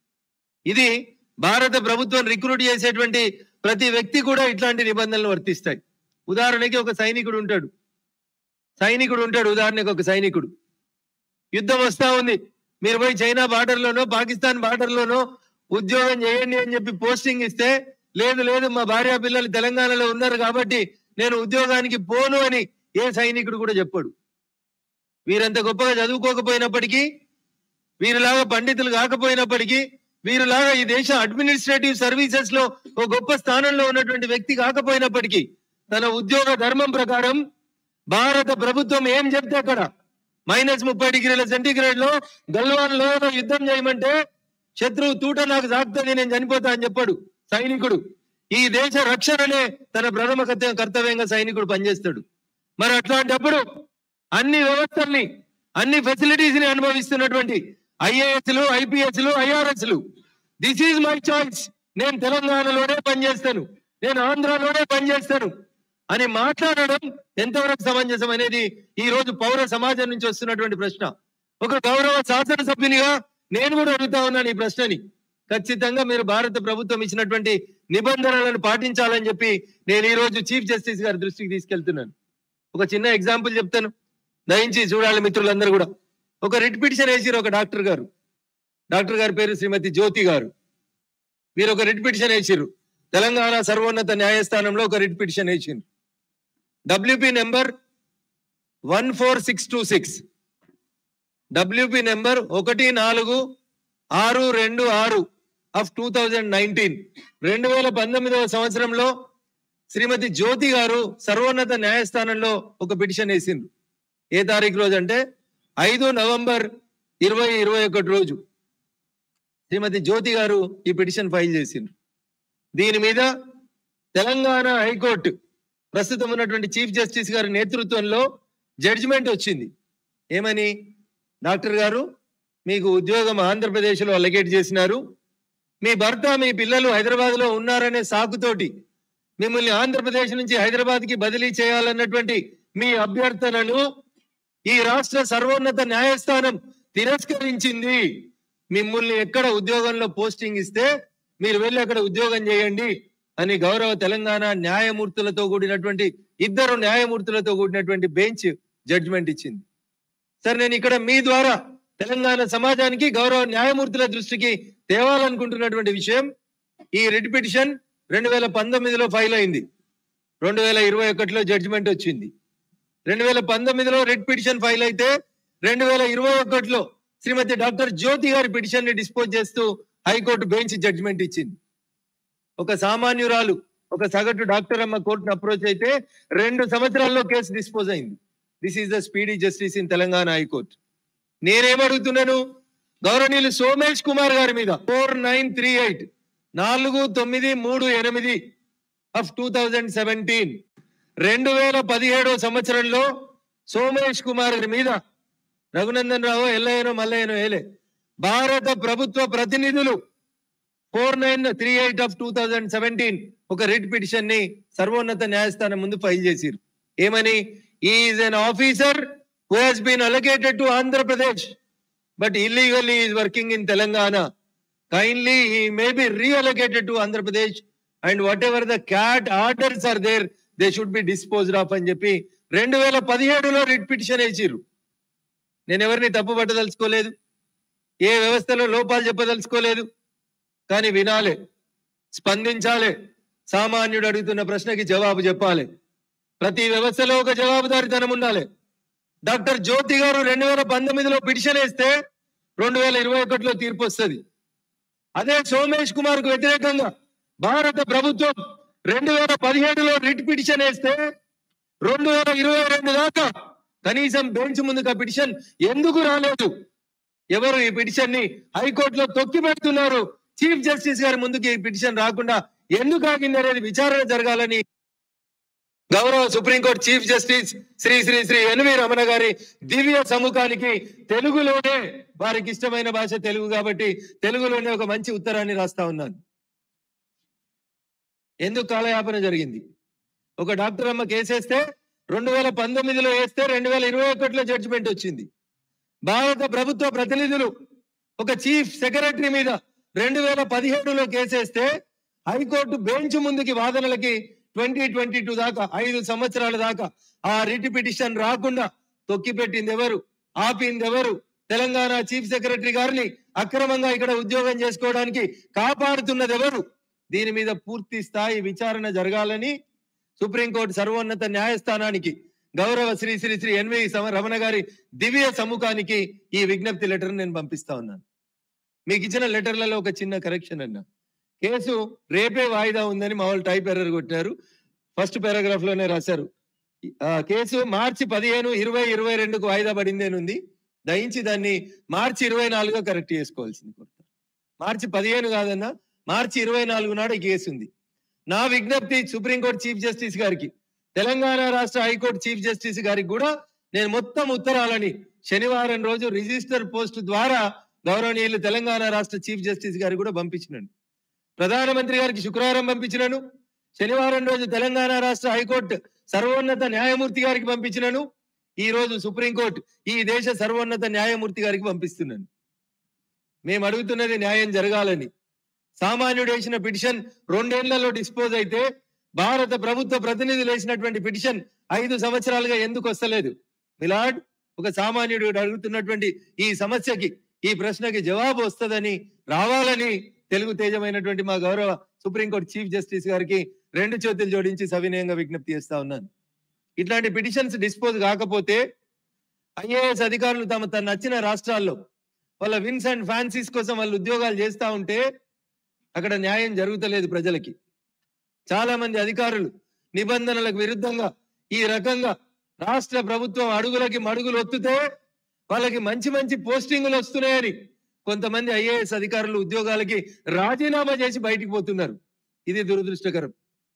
ఇది భారత ప్రభుత్వం రిక్రూట్ చేసేటువంటి ప్రతి వ్యక్తి కూడా ఇట్లాంటి నిబంధనలు వర్తిస్తాయి ఉదాహరణకి ఒక సైనికుడు ఉంటాడు సైనికుడు ఉంటాడు ఉదాహరణకి ఒక సైనికుడు యుద్ధం వస్తా ఉంది మీరు పోయి చైనా బార్డర్ లోనో పాకిస్తాన్ బార్డర్ లోనో ఉద్యోగం చేయండి అని చెప్పి పోస్టింగ్ ఇస్తే లేదు లేదు మా భార్య పిల్లలు తెలంగాణలో ఉన్నారు కాబట్టి నేను ఉద్యోగానికి పోను అని ఏ సైనికుడు కూడా చెప్పాడు వీరంత గొప్పగా చదువుకోకపోయినప్పటికీ వీరిలాగా పండితులు కాకపోయినప్పటికీ వీరిలాగా ఈ దేశ అడ్మినిస్ట్రేటివ్ సర్వీసెస్ లో ఒక గొప్ప స్థానంలో ఉన్నటువంటి వ్యక్తి కాకపోయినప్పటికీ తన ఉద్యోగ ధర్మం ప్రకారం భారత ప్రభుత్వం ఏం చెప్తే అక్కడ మైనస్ ముప్పై డిగ్రీల సెంటీగ్రేడ్ లో గల్వాన్ లో యుద్ధం చేయమంటే శత్రువు తూట నాకు సాగుతుంది నేను చనిపోతా అని చెప్పాడు సైనికుడు ఈ దేశ రక్షణనే తన ప్రథమ కర్త- కర్తవ్యంగా సైనికుడు పనిచేస్తాడు మరి అట్లాంటప్పుడు అన్ని వ్యవస్థల్ని అన్ని ఫెసిలిటీస్ ని అనుభవిస్తున్నటువంటి ఐఏఎస్లు ఐపీఎస్లు ఐఆర్ఎస్లు దిస్ ఈజ్ మై చాయిస్ నేను తెలంగాణలోనే పనిచేస్తాను నేను ఆంధ్రాలోనే పనిచేస్తాను అని మాట్లాడడం ఎంతవరకు సమంజసం అనేది ఈ రోజు పౌర సమాజం నుంచి వస్తున్నటువంటి ప్రశ్న ఒక గౌరవ శాసనసభ్యునిగా నేను కూడా అడుగుతా ఉన్నాను ఈ ప్రశ్నని ఖచ్చితంగా మీరు భారత ప్రభుత్వం ఇచ్చినటువంటి నిబంధనలను పాటించాలని చెప్పి నేను ఈ రోజు చీఫ్ జస్టిస్ గారి దృష్టికి తీసుకెళ్తున్నాను ఒక చిన్న ఎగ్జాంపుల్ చెప్తాను దయించి చూడాలి మిత్రులందరూ కూడా ఒక రిట్ పిటిషన్ వేసిరు ఒక డాక్టర్ గారు డాక్టర్ గారి పేరు శ్రీమతి జ్యోతి గారు వీరు ఒక రిట్ పిటిషన్ వేసిర్రు తెలంగాణ సర్వోన్నత న్యాయస్థానంలో ఒక రిట్ పిటిషన్ వేసిండ్రు WP number one four six two six WP number ఒకటి నాలుగు ఆరు రెండు ఆరు ఆఫ్ టూ థౌజండ్ నైన్టీన్ రెండు వేల పంతొమ్మిదవ సంవత్సరంలో శ్రీమతి జ్యోతి గారు సర్వోన్నత న్యాయస్థానంలో ఒక పిటిషన్ వేసిండ్రు ఏ తారీఖు రోజు అంటే ఐదు నవంబర్ ఇరవై ఇరవై ఒకటి రోజు శ్రీమతి జ్యోతి గారు ఈ పిటిషన్ ఫైల్ చేసిండ్రు దీని మీద తెలంగాణ హైకోర్టు ప్రస్తుతం ఉన్నటువంటి చీఫ్ జస్టిస్ గారి నేతృత్వంలో జడ్జిమెంట్ వచ్చింది ఏమని డాక్టర్ గారు మీకు ఉద్యోగం ఆంధ్రప్రదేశ్లో అలగేట్ చేసినారు మీ భర్త మీ పిల్లలు హైదరాబాద్ లో ఉన్నారనే సాకుతోటి మిమ్మల్ని ఆంధ్రప్రదేశ్ నుంచి హైదరాబాద్ కి బదిలీ చేయాలన్నటువంటి మీ అభ్యర్థనను ఈ రాష్ట్ర సర్వోన్నత న్యాయస్థానం తిరస్కరించింది మిమ్మల్ని ఎక్కడ ఉద్యోగంలో పోస్టింగ్ ఇస్తే మీరు వెళ్ళి అక్కడ ఉద్యోగం చేయండి అని గౌరవ తెలంగాణ న్యాయమూర్తులతో కూడినటువంటి ఇద్దరు న్యాయమూర్తులతో కూడినటువంటి బెంచ్ జడ్జిమెంట్ ఇచ్చింది సార్ నేను ఇక్కడ మీ ద్వారా తెలంగాణ సమాజానికి గౌరవ న్యాయమూర్తుల దృష్టికి తేవాలనుకుంటున్నటువంటి విషయం ఈ రిట్ పిటిషన్ రెండు వేల పంతొమ్మిదిలో ఫైల్ అయింది రెండు వేల ఇరవై ఒకటిలో జడ్జిమెంట్ వచ్చింది రెండు వేల పంతొమ్మిదిలో రిట్ పిటిషన్ ఫైల్ అయితే రెండు వేల ఇరవై ఒకటిలో శ్రీమతి డాక్టర్ జ్యోతి గారి పిటిషన్ ని డిస్పోజ్ చేస్తూ హైకోర్టు బెంచ్ జడ్జిమెంట్ ఇచ్చింది ఒక సామాన్యురాలు ఒక సగటు డాక్టర్ అమ్మ కోర్టును అప్రోచ్ అయితే రెండు సంవత్సరాల్లో కేసు డిస్పోజ్ అయింది this is the speedy justice in Telangana high court నేనేమడుగుతున్నాను గౌరవనీయులు సోమేష్ కుమార్ గారి మీద ఫోర్ నైన్ త్రీ ఎయిట్ నాలుగు తొమ్మిది మూడు ఎనిమిది ఆఫ్ టూ థౌజండ్ సెవెంటీన్ రెండు వేల పదిహేడో సంవత్సరంలో సోమేష్ కుమార్ గారి మీద రఘునందన్ రావు ఎల్లయ్యనో మల్లయ్యనో ఏలే భారత ప్రభుత్వ ప్రతినిధులు four nine three eight of two thousand seventeen ఒక రిట్ పిటిషన్ ని సర్వోన్నత న్యాయస్థానం ముందు ఫైల్ చేసిరు ఏమని is an officer who has been allocated to Andhra Pradesh but illegally is working in Telangana kindly he may be reallocated to Andhra Pradesh and whatever the CAT orders are there they should be disposed of అని చెప్పి రెండు వేల పదిహేడులో writ petition వేసిర్రు నేను ఎవరిని తప్పు పట్టదలుచుకోలేదు ఏ వ్యవస్థలో లోపాలు చెప్పదలుచుకోలేదు కానీ వినాలి స్పందించాలి సామాన్యుడు అడుగుతున్న ప్రశ్నకి జవాబు చెప్పాలి ప్రతి వ్యవస్థలో ఒక జవాబుదారితనం ఉండాలి డాక్టర్ జ్యోతి గారు రెండు వేల పంతొమ్మిదిలో పిటిషన్ వేస్తే రెండు వేల ఇరవై ఒకటిలో తీర్పు వస్తుంది అదే సోమేష్ కుమార్ కు వ్యతిరేకంగా భారత ప్రభుత్వం రెండు వేల పదిహేడులో రిట్ పిటిషన్ వేస్తే రెండు వేల ఇరవై రెండు దాకా కనీసం బెంచ్ ముందుకు ఆ పిటిషన్ ఎందుకు రాలేదు ఎవరు ఈ పిటిషన్ ని హైకోర్టులో తొక్కి పెడుతున్నారు చీఫ్ జస్టిస్ గారి ముందుకు ఈ పిటిషన్ రాకుండా ఎందుకు ఆగింది అనేది విచారణ జరగాలని గౌరవ supreme court chief justice Shri Shri Shri N V Ramana గారి దివ్య సముఖానికి తెలుగులోనే వారికి ఇష్టమైన భాష తెలుగు కాబట్టి తెలుగులోనే ఒక మంచి ఉత్తరాన్ని రాస్తా ఉన్నాను ఎందుకు కాలయాపన జరిగింది ఒక డాక్టర్ అమ్మ కేసేస్తే రెండు వేల పంతొమ్మిదిలో వేస్తే రెండు వేల ఇరవై ఒకటిలో జడ్జిమెంట్ వచ్చింది భారత ప్రభుత్వ ప్రతినిధులు ఒక చీఫ్ సెక్రటరీ మీద రెండు వేల పదిహేడులో కేసేస్తే హైకోర్టు బెంచ్ ముందుకి వాదనలకి ట్వంటీ ట్వంటీ టూ దాకా ఐదు సంవత్సరాల దాకా ఆ రిట్ పిటిషన్ రాకుండా తొక్కిపెట్టింది ఎవరు ఆపింది ఎవరు తెలంగాణ చీఫ్ సెక్రటరీ గారిని అక్రమంగా ఇక్కడ ఉద్యోగం చేసుకోవడానికి కాపాడుతున్నది ఎవరు దీని మీద పూర్తి స్థాయి విచారణ జరగాలని సుప్రీంకోర్టు సర్వోన్నత న్యాయస్థానానికి గౌరవ శ్రీ శ్రీ శ్రీ ఎన్వి సమ- రమణ గారి దివ్య సముఖానికి ఈ విజ్ఞప్తి లెటర్ నేను పంపిస్తా ఉన్నాను మీకు ఇచ్చిన లెటర్లలో ఒక చిన్న కరెక్షన్ అన్న కేసు రేపే వాయిదా ఉందని మా వాళ్ళు టైప్ ఎర్రర్ కొట్టారు ఫస్ట్ పారాగ్రాఫ్ లోనే రాశారు ఆ కేసు మార్చి పదిహేను ఇరవై ఇరవై రెండుకు వాయిదా పడింది అని ఉంది దయించి దాన్ని మార్చి ఇరవై నాలుగుగా కరెక్ట్ చేసుకోవాల్సింది కోరుతారు మార్చి పదిహేను కాదన్నా మార్చి ఇరవై నాలుగు నాడు ఈ కేసు ఉంది నా విజ్ఞప్తి సుప్రీంకోర్టు చీఫ్ జస్టిస్ గారికి తెలంగాణ రాష్ట్ర హైకోర్టు చీఫ్ జస్టిస్ గారికి కూడా నేను మొత్తం ఉత్తరాలని శనివారం రోజు రిజిస్టర్ పోస్ట్ ద్వారా గౌరవనీయులు తెలంగాణ రాష్ట్ర చీఫ్ జస్టిస్ గారికి కూడా పంపించినాను ప్రధానమంత్రి గారికి శుక్రవారం పంపించినాను శనివారం రోజు తెలంగాణ రాష్ట్ర హైకోర్టు సర్వోన్నత న్యాయమూర్తి గారికి పంపించినాను ఈ రోజు సుప్రీంకోర్టు ఈ దేశ సర్వోన్నత న్యాయమూర్తి గారికి పంపిస్తున్నాను మేము అడుగుతున్నది న్యాయం జరగాలని సామాన్యుడు వేసిన పిటిషన్ రెండేళ్లలో డిస్పోజ్ అయితే భారత ప్రభుత్వ ప్రతినిధులు వేసినటువంటి పిటిషన్ ఐదు సంవత్సరాలుగా ఎందుకు వస్తలేదు మిలాడ్ ఒక సామాన్యుడు అడుగుతున్నటువంటి ఈ సమస్యకి ఈ ప్రశ్నకి జవాబు వస్తుందని రావాలని తెలుగు తేజమైనటువంటి మా గౌరవ సుప్రీంకోర్టు చీఫ్ జస్టిస్ గారికి రెండు చేతులు జోడించి సవినయంగా విజ్ఞప్తి చేస్తా ఉన్నాను ఇట్లాంటి పిటిషన్స్ డిస్పోజ్ కాకపోతే ఐఏఎస్ అధికారులు తమ తన నచ్చిన రాష్ట్రాల్లో వాళ్ళ విన్స్ అండ్ ఫ్యాన్సీస్ కోసం వాళ్ళు ఉద్యోగాలు చేస్తా ఉంటే అక్కడ న్యాయం జరుగుతలేదు ప్రజలకి చాలా మంది అధికారులు నిబంధనలకు విరుద్ధంగా ఈ రకంగా రాష్ట్ర ప్రభుత్వం అడుగులకి మడుగులు ఒత్తుతే వాళ్ళకి మంచి మంచి పోస్టింగులు వస్తున్నాయని కొంతమంది ఐఏఎస్ అధికారులు ఉద్యోగాలకి రాజీనామా చేసి బయటికి పోతున్నారు ఇది దురదృష్టకరం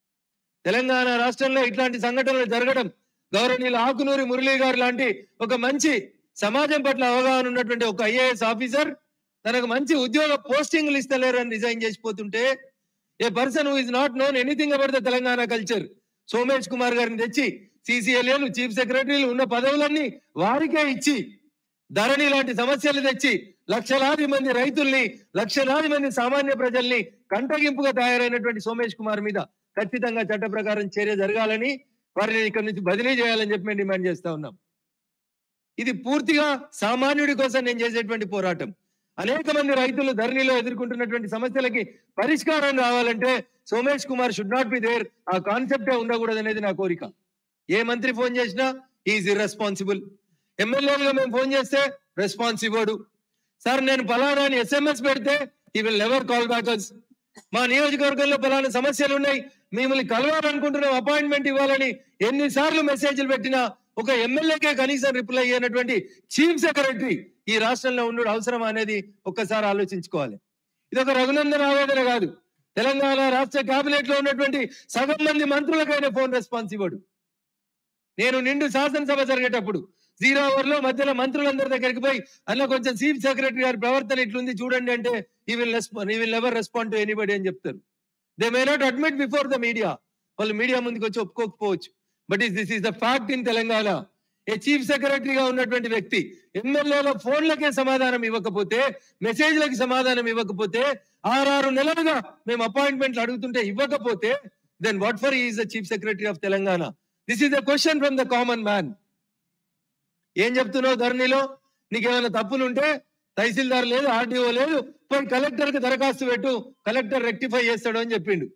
తెలంగాణ రాష్ట్రంలో ఇట్లాంటి సంఘటనలు జరగడం గౌరవనీయులు ఆకునూరి మురళీ గారు లాంటి ఒక మంచి సమాజం పట్ల అవగాహన ఉన్నటువంటి ఒక ఐఏఎస్ ఆఫీసర్ తనకు మంచి ఉద్యోగ పోస్టింగ్లు ఇస్తలేరు అని రిజైన్ చేసిపోతుంటే a person who is not known anything about the Telangana culture Somesh Kumar గారిని తెచ్చి సిసిఎల్ఏలు చీఫ్ సెక్రటరీలు ఉన్న పదవులన్నీ వారికే ఇచ్చి ధరణి లాంటి సమస్యలు తెచ్చి లక్షలాది మంది రైతుల్ని లక్షలాది మంది సామాన్య ప్రజల్ని కంటగింపుగా తయారైనటువంటి సోమేష్ కుమార్ మీద ఖచ్చితంగా చట్ట ప్రకారం చర్య జరగాలని వారిని ఇక్కడ నుంచి బదిలీ చేయాలని చెప్పి మేము డిమాండ్ చేస్తా ఉన్నాం ఇది పూర్తిగా సామాన్యుడి కోసం నేను చేసేటువంటి పోరాటం అనేక మంది రైతులు ధరణిలో ఎదుర్కొంటున్నటువంటి సమస్యలకి పరిష్కారం రావాలంటే Somesh Kumar should not be there ఆ కాన్సెప్టే ఉండకూడదు అనేది నా కోరిక ఏ మంత్రి ఫోన్ చేసినా ఈజ్ ఇర్రెస్పాన్సిబుల్ ఎమ్మెల్యేలుగా మేము ఫోన్ చేస్తే రెస్పాన్స్ ఇవ్వడు సార్ నేను ఫలానా అని ఎస్ఎంఎస్ పెడితే he will never call back us మా నియోజకవర్గంలో ఫలానా సమస్యలు ఉన్నాయి మిమ్మల్ని కలవాలనుకుంటున్నాం అపాయింట్మెంట్ ఇవ్వాలని ఎన్నిసార్లు మెసేజ్లు పెట్టినా ఒక ఎమ్మెల్యేకే కనీసం రిప్లై అయినటువంటి చీఫ్ సెక్రటరీ ఈ రాష్ట్రంలో ఉండడం అవసరం అనేది ఒక్కసారి ఆలోచించుకోవాలి ఇది ఒక రఘునందన్ ఆవేదన కాదు తెలంగాణ రాష్ట్ర కేబినెట్ లో ఉన్నటువంటి సగం మంది మంత్రులకైనా ఫోన్ రెస్పాన్స్ ఇవ్వడు నేను నిండు శాసనసభ జరిగేటప్పుడు జీరో అవర్ లో మధ్యలో మంత్రులందరి దగ్గరికి పోయి అన్న కొంచెం చీఫ్ సెక్రటరీ గారి ప్రవర్తన ఇట్లుంది చూడండి అంటే he will respond he will never respond to anybody అని చెప్తారు they may not admit before the media వాళ్ళు మీడియా ముందుకు వచ్చి ఒప్పుకోకపోవచ్చు but is this is the fact in Telangana a chief సెక్రటరీగా ఉన్నటువంటి వ్యక్తి ఎమ్మెల్యేల ఫోన్లకే సమాధానం ఇవ్వకపోతే మెసేజ్లకి సమాధానం ఇవ్వకపోతే ఆరారు నెలలుగా మేము అపాయింట్మెంట్లు అడుగుతుంటే ఇవ్వకపోతే then what for is the chief secretary of Telangana this is the question from the common man ఏం చెప్తున్నావు ధరణిలో నీకేమైనా తప్పులుంటే తహసీల్దార్ లేదు ఆర్డీఓ లేదు పోయి కలెక్టర్ కి దరఖాస్తు పెట్టు కలెక్టర్ రెక్టిఫై చేస్తాడు అని చెప్పిండు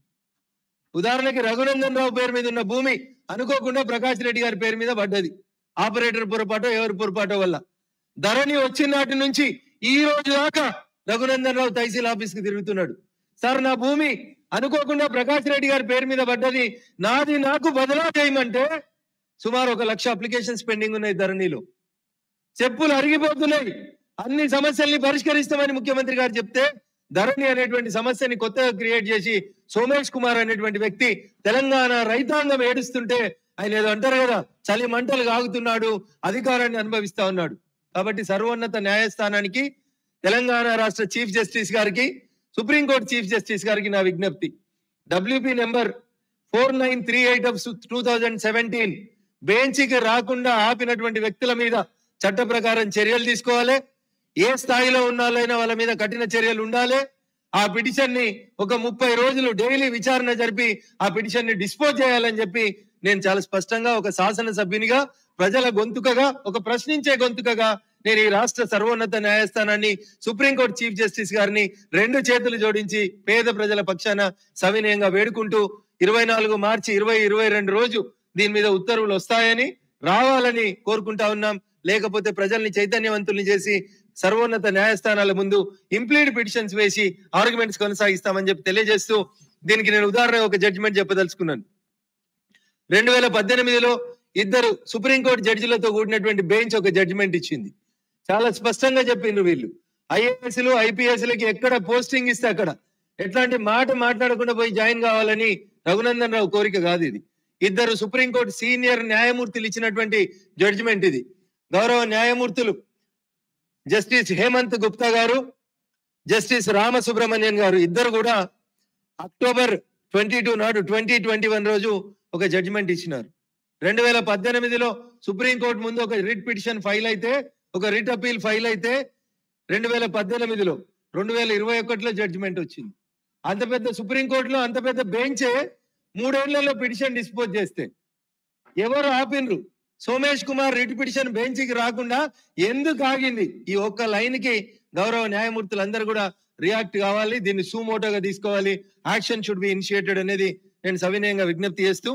ఉదాహరణకి రఘునందన్ రావు పేరు మీద ఉన్న భూమి అనుకోకుండా ప్రకాష్ రెడ్డి గారి పేరు మీద పడ్డది ఆపరేటర్ పొరపాటో ఎవరి పొరపాటో వల్ల ధరణి వచ్చిన నాటి నుంచి ఈ రోజు దాకా రఘునందన్ రావు తహసీల్ ఆఫీస్ కి తిరుగుతున్నాడు సార్ నా భూమి అనుకోకుండా ప్రకాష్ రెడ్డి గారి పేరు మీద పడ్డది నాది నాకు బదలా చేయమంటే సుమారు ఒక లక్ష అప్లికేషన్స్ పెండింగ్ ఉన్నాయి ధరణిలో చెప్పులు అరిగిపోతున్నాయి అన్ని సమస్యల్ని పరిష్కరిస్తామని ముఖ్యమంత్రి గారు చెప్తే ధరణి అనేటువంటి సమస్యని కొత్తగా క్రియేట్ చేసి సోమేష్ కుమార్ అనేటువంటి వ్యక్తి తెలంగాణ రైతాంగం ఏడుస్తుంటే ఆయన ఏదో అంటారు కదా చలి మంటలు కాగుతున్నాడు అధికారాన్ని అనుభవిస్తా ఉన్నాడు కాబట్టి సర్వోన్నత న్యాయస్థానానికి తెలంగాణ రాష్ట్ర చీఫ్ జస్టిస్ గారికి సుప్రీంకోర్టు చీఫ్ జస్టిస్ గారికి నా విజ్ఞప్తి WP number four nine three eight of two thousand seventeen బెంచ్కి రాకుండా ఆపినటువంటి వ్యక్తుల మీద చట్ట ప్రకారం చర్యలు తీసుకోవాలి ఏ స్థాయిలో ఉన్నాలైనా వాళ్ళ మీద కఠిన చర్యలు ఉండాలి ఆ పిటిషన్ ని ఒక ముప్పై రోజులు డైలీ విచారణ జరిపి ఆ పిటిషన్ ని డిస్పోజ్ చేయాలని చెప్పి నేను చాలా స్పష్టంగా ఒక శాసన సభ్యునిగా ప్రజల గొంతుకగా ఒక ప్రశ్నించే గొంతుకగా నేను ఈ రాష్ట్ర సర్వోన్నత న్యాయస్థానాన్ని సుప్రీంకోర్టు చీఫ్ జస్టిస్ గారిని రెండు చేతులు జోడించి పేద ప్రజల పక్షాన సవినయంగా వేడుకుంటూ ఇరవై నాలుగు మార్చి ఇరవై ఇరవై రెండు రోజు దీని మీద ఉత్తర్వులు వస్తాయని రావాలని కోరుకుంటా ఉన్నాం లేకపోతే ప్రజల్ని చైతన్యవంతుల్ని చేసి సర్వోన్నత న్యాయస్థానాల ముందు ఇంప్లీడ్ పిటిషన్స్ వేసి ఆర్గ్యుమెంట్స్ కొనసాగిస్తామని చెప్పి తెలియజేస్తూ దీనికి నేను ఉదాహరణ ఒక జడ్జిమెంట్ చెప్పదలుచుకున్నాను రెండు వేల పద్దెనిమిదిలో ఇద్దరు సుప్రీంకోర్టు జడ్జిలతో కూడినటువంటి బెంచ్ ఒక జడ్జిమెంట్ ఇచ్చింది చాలా స్పష్టంగా చెప్పిండ్రు వీళ్ళు ఐఏఎస్లు ఐపీఎస్లకి ఎక్కడ పోస్టింగ్ ఇస్తే అక్కడ ఎట్లాంటి మాట మాట్లాడకుండా పోయి జాయిన్ కావాలని రఘునందన్ రావు కోరిక కాదు ఇది ఇద్దరు సుప్రీంకోర్టు సీనియర్ న్యాయమూర్తులు ఇచ్చినటువంటి జడ్జిమెంట్ ఇది గౌరవ న్యాయమూర్తులు జస్టిస్ హేమంత్ గుప్తా గారు జస్టిస్ రామసుబ్రహ్మణ్యన్ గారు ఇద్దరు కూడా అక్టోబర్ ట్వంటీ టూ నాడు ట్వంటీ ట్వంటీ వన్ రోజు ఒక జడ్జిమెంట్ ఇచ్చినారు రెండు వేల పద్దెనిమిదిలో సుప్రీంకోర్టు ముందు ఒక రిట్ పిటిషన్ ఫైల్ అయితే ఒక రిట్ అపీల్ ఫైల్ అయితే రెండు వేల పద్దెనిమిదిలో రెండు వేల ఇరవై ఒకటిలో జడ్జిమెంట్ వచ్చింది అంత పెద్ద సుప్రీంకోర్టులో అంత పెద్ద బెంచే మూడేళ్లలో పిటిషన్ డిస్పోజ్ చేస్తే ఎవరు ఆపినరు సోమేష్ కుమార్ రిట్ పిటిషన్ బెంచ్కి రాకుండా ఎందుకు ఆగింది ఈ ఒక్క లైన్ కి గౌరవ న్యాయమూర్తులు అందరూ కూడా రియాక్ట్ కావాలి దీన్ని సూమోటోగా తీసుకోవాలి యాక్షన్ షుడ్ బి ఇనిషియేటెడ్ అనేది నేను సవినయంగా విజ్ఞప్తి చేస్తూ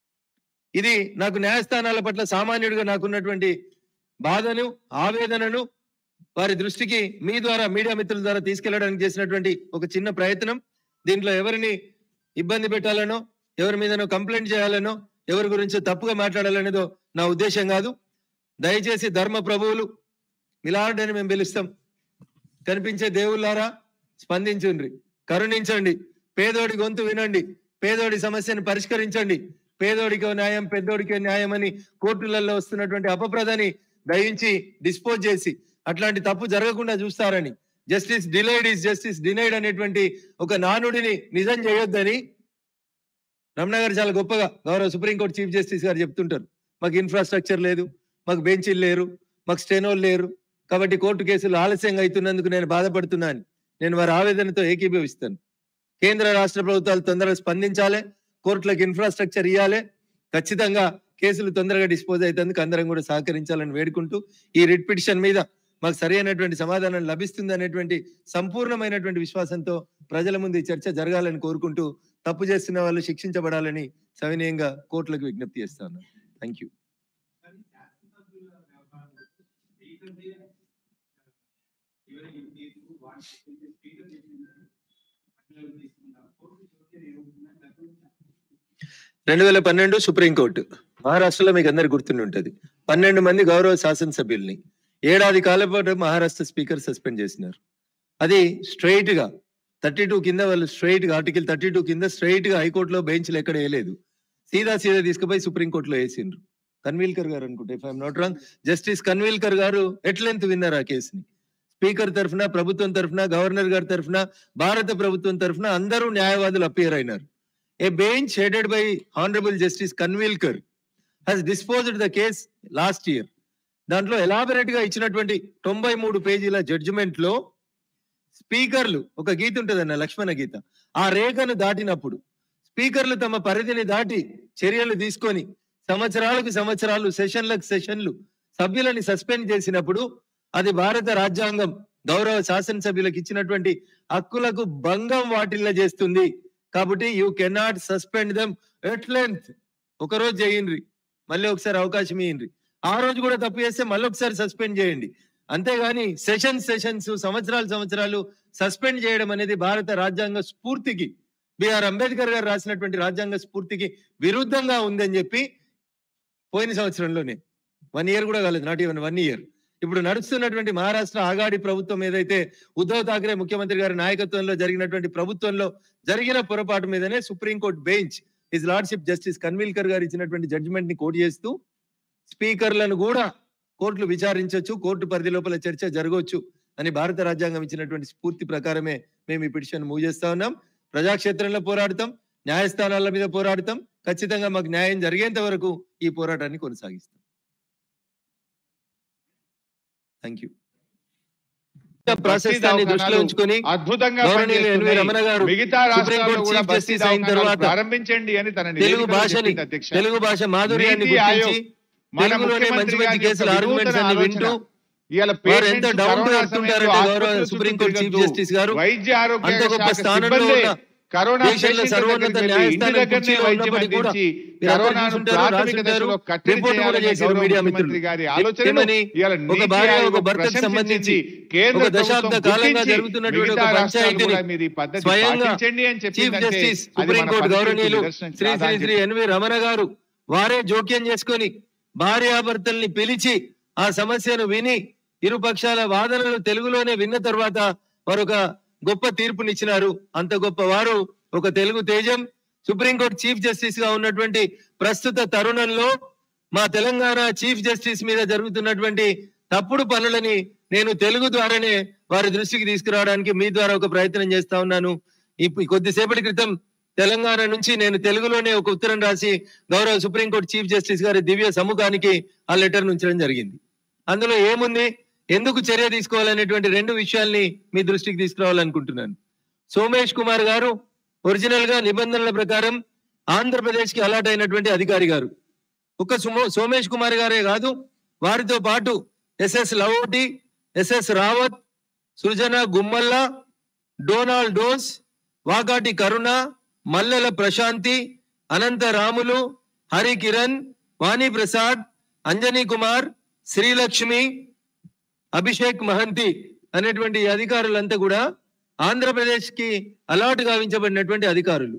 ఇది నాకు న్యాయస్థానాల పట్ల సామాన్యుడిగా నాకున్నటువంటి బాధను ఆవేదనను వారి దృష్టికి మీ ద్వారా మీడియా మిత్రుల ద్వారా తీసుకెళ్లడానికి చేసినటువంటి ఒక చిన్న ప్రయత్నం దీంట్లో ఎవరిని ఇబ్బంది పెట్టాలనో ఎవరి మీదనో కంప్లైంట్ చేయాలనో ఎవరి గురించి తప్పుగా మాట్లాడాలనేదో నా ఉద్దేశం కాదు దయచేసి ధర్మ ప్రభువులు మిలాడని మేము పిలుస్తాం కనిపించే దేవుళ్ళారా స్పందించండి కరుణించండి పేదోడి గొంతు వినండి పేదోడి సమస్యను పరిష్కరించండి పేదోడికో న్యాయం పెద్దోడికో న్యాయం అని కోర్టులలో వస్తున్నటువంటి అపప్రదని దయించి డిస్పోజ్ చేసి అట్లాంటి తప్పు జరగకుండా చూస్తారని justice delayed is justice denied అనేటువంటి ఒక నానుడిని నిజం చేయొద్దని రమణ గారు చాలా గొప్పగా గౌరవ సుప్రీంకోర్టు చీఫ్ జస్టిస్ గారు చెప్తుంటారు మాకు ఇన్ఫ్రాస్ట్రక్చర్ లేదు మాకు బెంచీలు లేరు మాకు స్టెనోలు లేరు కాబట్టి కోర్టు కేసులు ఆలస్యంగా అవుతున్నందుకు నేను బాధపడుతున్నాను నేను వారి ఆవేదనతో ఏకీభవిస్తాను కేంద్ర రాష్ట్ర ప్రభుత్వాలు తొందరగా స్పందించాలి కోర్టులకు ఇన్ఫ్రాస్ట్రక్చర్ ఇవ్వాలి ఖచ్చితంగా కేసులు తొందరగా డిస్పోజ్ అవుతందుకు అందరం కూడా సహకరించాలని వేడుకుంటూ ఈ రిట్ పిటిషన్ మీద మాకు సరైనటువంటి సమాధానం లభిస్తుంది అనేటువంటి సంపూర్ణమైనటువంటి విశ్వాసంతో ప్రజల ముందు ఈ చర్చ జరగాలని కోరుకుంటూ తప్పు చేస్తున్న వాళ్ళు శిక్షించబడాలని సవినయంగా కోర్టులకు విజ్ఞప్తి చేస్తాను థ్యాంక్ యూ రెండు వేల పన్నెండు సుప్రీంకోర్టు మహారాష్ట్రలో మీకు అందరు గుర్తుండి ఉంటది పన్నెండు మంది గౌరవ శాసనసభ్యుల్ని ఏడాది కాలం పాటు మహారాష్ట్ర స్పీకర్ సస్పెండ్ చేసినారు అది స్ట్రైట్ గా థర్టీ టూ కింద వాళ్ళు స్ట్రైట్ గా ఆర్టికల్ థర్టీ టూ కింద స్ట్రైట్ గా హైకోర్టులో బెంచ్లు ఎక్కడ వేయలేదు సీదా సీదా తీసుకుపోయి సుప్రీంకోర్టులో వేసిండ్రు కన్వీల్కర్ గారు అనుకుంటే if I'm not wrong justice Khanwilkar గారు ఎట్లెంత్ విన్నారు ఆ కేసుని స్పీకర్ తరఫున ప్రభుత్వం తరఫున గవర్నర్ గారి తరఫున భారత ప్రభుత్వం తరఫున అందరూ న్యాయవాదులు అపియర్ అయినారు a bench headed by honourable justice Khanwilkar has disposed the case last year దాంట్లో ఎలాబరేట్ గా ఇచ్చినటువంటి తొంభై మూడు పేజీల జడ్జిమెంట్ లో స్పీకర్లు ఒక గీత ఉంటదన్న లక్ష్మణ గీత ఆ రేఖను దాటినప్పుడు స్పీకర్లు తమ పరిధిని దాటి చర్యలు తీసుకొని సంవత్సరాలకు సంవత్సరాలు సెషన్లకు సెషన్లు సభ్యులని సస్పెండ్ చేసినప్పుడు అది భారత రాజ్యాంగం గౌరవ శాసనసభ్యులకు ఇచ్చినటువంటి హక్కులకు భంగం వాటిల్ల చేస్తుంది కాబట్టి you cannot suspend them at length ఒక రోజు చేయండి మళ్ళీ ఒకసారి అవకాశం ఇయ్యండి ఆ రోజు కూడా తప్పు చేస్తే మళ్ళీ ఒకసారి సస్పెండ్ చేయండి అంతేగాని సెషన్ సెషన్స్ సంవత్సరాలు సంవత్సరాలు సస్పెండ్ చేయడం అనేది భారత రాజ్యాంగ స్ఫూర్తికి బిఆర్ అంబేద్కర్ గారు రాసినటువంటి రాజ్యాంగ స్ఫూర్తికి విరుద్ధంగా ఉందని చెప్పి పోయిన సంవత్సరంలోనే వన్ ఇయర్ కూడా కాలేదు నాట్ ఈవెన్ వన్ ఇయర్ ఇప్పుడు నడుస్తున్నటువంటి మహారాష్ట్ర ఆగాడి ప్రభుత్వం ఏదైతే ఉద్ధవ్ ఠాక్రే ముఖ్యమంత్రి గారి నాయకత్వంలో జరిగినటువంటి ప్రభుత్వంలో జరిగిన పొరపాటు మీదనే supreme court bench his lordship justice Khanwilkar గారు ఇచ్చినటువంటి జడ్జిమెంట్ ని కోట్ చేస్తూ స్పీకర్లను కూడా కోర్టులు విచారించవచ్చు కోర్టు పరిధి లోపల చర్చ జరగవచ్చు అని భారత రాజ్యాంగం ఇచ్చినటువంటి స్ఫూర్తి ప్రకారమే మేము ఈ పిటిషన్ మూవ్ చేస్తా ఉన్నాం ప్రజాక్షేత్రంలో పోరాడతాం న్యాయస్థానాల మీద పోరాడతాం ఖచ్చితంగా మాకు న్యాయం జరిగేంత వరకు ఈ పోరాటాన్ని కొనసాగిస్తాం థ్యాంక్ యూ ప్రాసెస్ దాన్ని దృష్టిలో ఉంచుకొని అద్భుతంగా గౌరవనీయులు ఎన్వి పనిచేస్తున్నాయి. రమణ గారు మిగతా రాష్ట్రాల్లో సుప్రీంకోర్టు కూడా చీఫ్ బస్తీ జస్టిస్ అయిన దవాఖానాలు తర్వాత ప్రారంభించండి అని తన తెలుగు నివేదికలో భాషని చెప్పింది అధ్యక్ష. తెలుగు భాష మాధుర్యాన్ని నీతి ఆయోగ్ గుర్తించి మన తెలుగులోనే మంచి ముఖ్యమంత్రి మంచి గారి కేసులు యొక్క ఆర్గ్యుమెంట్స్ వినూతన అన్ని ఆలోచన. వింటూ ఇవాళ వారు ఎంత patients down to corona earth సమయంలో ఉంటారంటే గౌరవ ఆసుపత్రుల చుట్టూ సుప్రీంకోర్టు చీఫ్ తిరగద్దు. జస్టిస్ గారు వైద్య ఆరోగ్య అంత గొప్ప శాఖ స్థానంలో సిబ్బందే ఉన్న కరోనా దేశంలో పేషెంట్ల సర్వోన్నత దగ్గరికి వెళ్ళి ఇంటి న్యాయస్థానం దగ్గరనే కుర్చీలో వైద్యం ఉన్నప్పటికీ కూడా అందించి మీరందరూ కరోనాను చూసుంటారు, ప్రాథమిక రాసుంటారు, దశలో కట్టడి రిపోర్ట్ కూడా చేయాలనే చేశారు గౌరవ మీడియా ముఖ్యమంత్రి మిత్రులు. గారి ఆలోచనను ఏమని ఇవాళ ఒక నీతి భార్య ఆయోగ్ ఒక భర్తకు ప్రశంసించింది. సంబంధించి కేంద్ర ఒక దశాబ్ద ప్రభుత్వం కాలంగా గుర్తించి జరుగుతున్నటువంటి మిగతా ఒక రాష్ట్రాలు పంచాయతీని కూడా మీరు ఈ పద్ధతి స్వయంగా పాటించండి అని చీఫ్ చెప్పిందంటే జస్టిస్ అది మన సుప్రీంకోర్టు పనితీరుకు గౌరవనీయులు నిదర్శనం శ్రీ కాదా శ్రీ అని శ్రీ ఎన్వి రమణ గారు వారే జోక్యం చేసుకొని భార్యాభర్తల్ని పిలిచి ఆ సమస్యను విని ఇరు పక్షాల వాదనలు తెలుగులోనే విన్న తర్వాత వారు ఒక గొప్ప తీర్పునిచ్చినారు అంత గొప్ప వారు ఒక తెలుగు తేజం సుప్రీంకోర్టు చీఫ్ జస్టిస్ గా ఉన్నటువంటి ప్రస్తుత తరుణంలో మా తెలంగాణ చీఫ్ జస్టిస్ మీద జరుగుతున్నటువంటి తప్పుడు పనులని నేను తెలుగు ద్వారానే వారి దృష్టికి తీసుకురావడానికి మీ ద్వారా ఒక ప్రయత్నం చేస్తా ఉన్నాను ఇప్పుడు కొద్దిసేపటి క్రితం తెలంగాణ నుంచి నేను తెలుగులోనే ఒక ఉత్తరం రాసి గౌరవ సుప్రీంకోర్టు చీఫ్ జస్టిస్ గారి దివ్య సముఖానికి ఆ లెటర్ ఉంచడం జరిగింది అందులో ఏముంది ఎందుకు చర్య తీసుకోవాలనేటువంటి రెండు విషయాల్ని మీ దృష్టికి తీసుకురావాలనుకుంటున్నాను సోమేష్ కుమార్ గారు ఒరిజినల్ గా నిబంధనల ప్రకారం ఆంధ్రప్రదేశ్ కి అలాట్ అయినటువంటి అధికారి గారు ఒక సుమో సోమేష్ కుమార్ గారే కాదు వారితో పాటు ఎస్ఎస్ లవోటి ఎస్ఎస్ రావత్ సృజన గుమ్మల్ల డోనాల్డ్ డోస్ వాకాటి కరుణ మల్లెల ప్రశాంతి అనంత రాములు హరి కిరణ్ వాణి ప్రసాద్ అంజనీ కుమార్ శ్రీలక్ష్మి అభిషేక్ మహంతి అనేటువంటి ఈ అధికారులంతా కూడా ఆంధ్రప్రదేశ్ కి అలాట్ గావించబడినటువంటి అధికారులు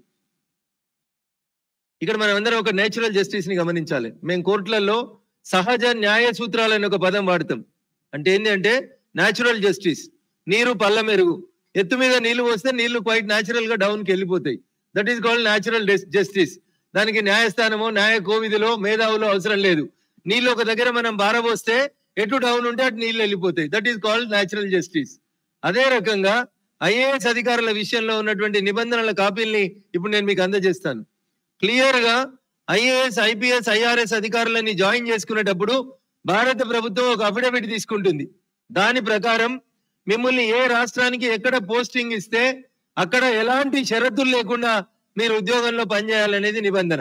ఇక్కడ మనం అందరం ఒక నేచురల్ జస్టిస్ ని గమనించాలి మేము కోర్టులలో సహజ న్యాయ సూత్రాలు అనే ఒక పదం వాడతాం అంటే ఏంటి అంటే న్యాచురల్ జస్టిస్ నీరు పల్ల మెరుగు ఎత్తు మీద నీళ్లు పోస్తే నీళ్లు క్వైట్ న్యాచురల్ గా డౌన్ కి వెళ్ళిపోతాయి that is called natural justice దానికి న్యాయస్థానమో న్యాయ కోవిధిలో మేధావులో అవసరం లేదు నీళ్ళు ఒక దగ్గర మనం బారబోస్తే ఎటు డౌన్ ఉంటే అటు నీళ్లు వెళ్ళిపోతాయి that is called natural justice అదే రకంగా ఐఏఎస్ అధికారుల విషయంలో ఉన్నటువంటి నిబంధనల కాపీల్ని ఇప్పుడు నేను మీకు అందజేస్తాను క్లియర్ గా ఐఏఎస్ ఐపీఎస్ ఐఆర్ఎస్ అధికారులని జాయిన్ చేసుకునేటప్పుడు భారత ప్రభుత్వం ఒక అఫిడవిట్ తీసుకుంటుంది దాని ప్రకారం మిమ్మల్ని ఏ రాష్ట్రానికి ఎక్కడ పోస్టింగ్ ఇస్తే అక్కడ ఎలాంటి షరతులు లేకుండా మీరు ఉద్యోగంలో పనిచేయాలనేది నిబంధన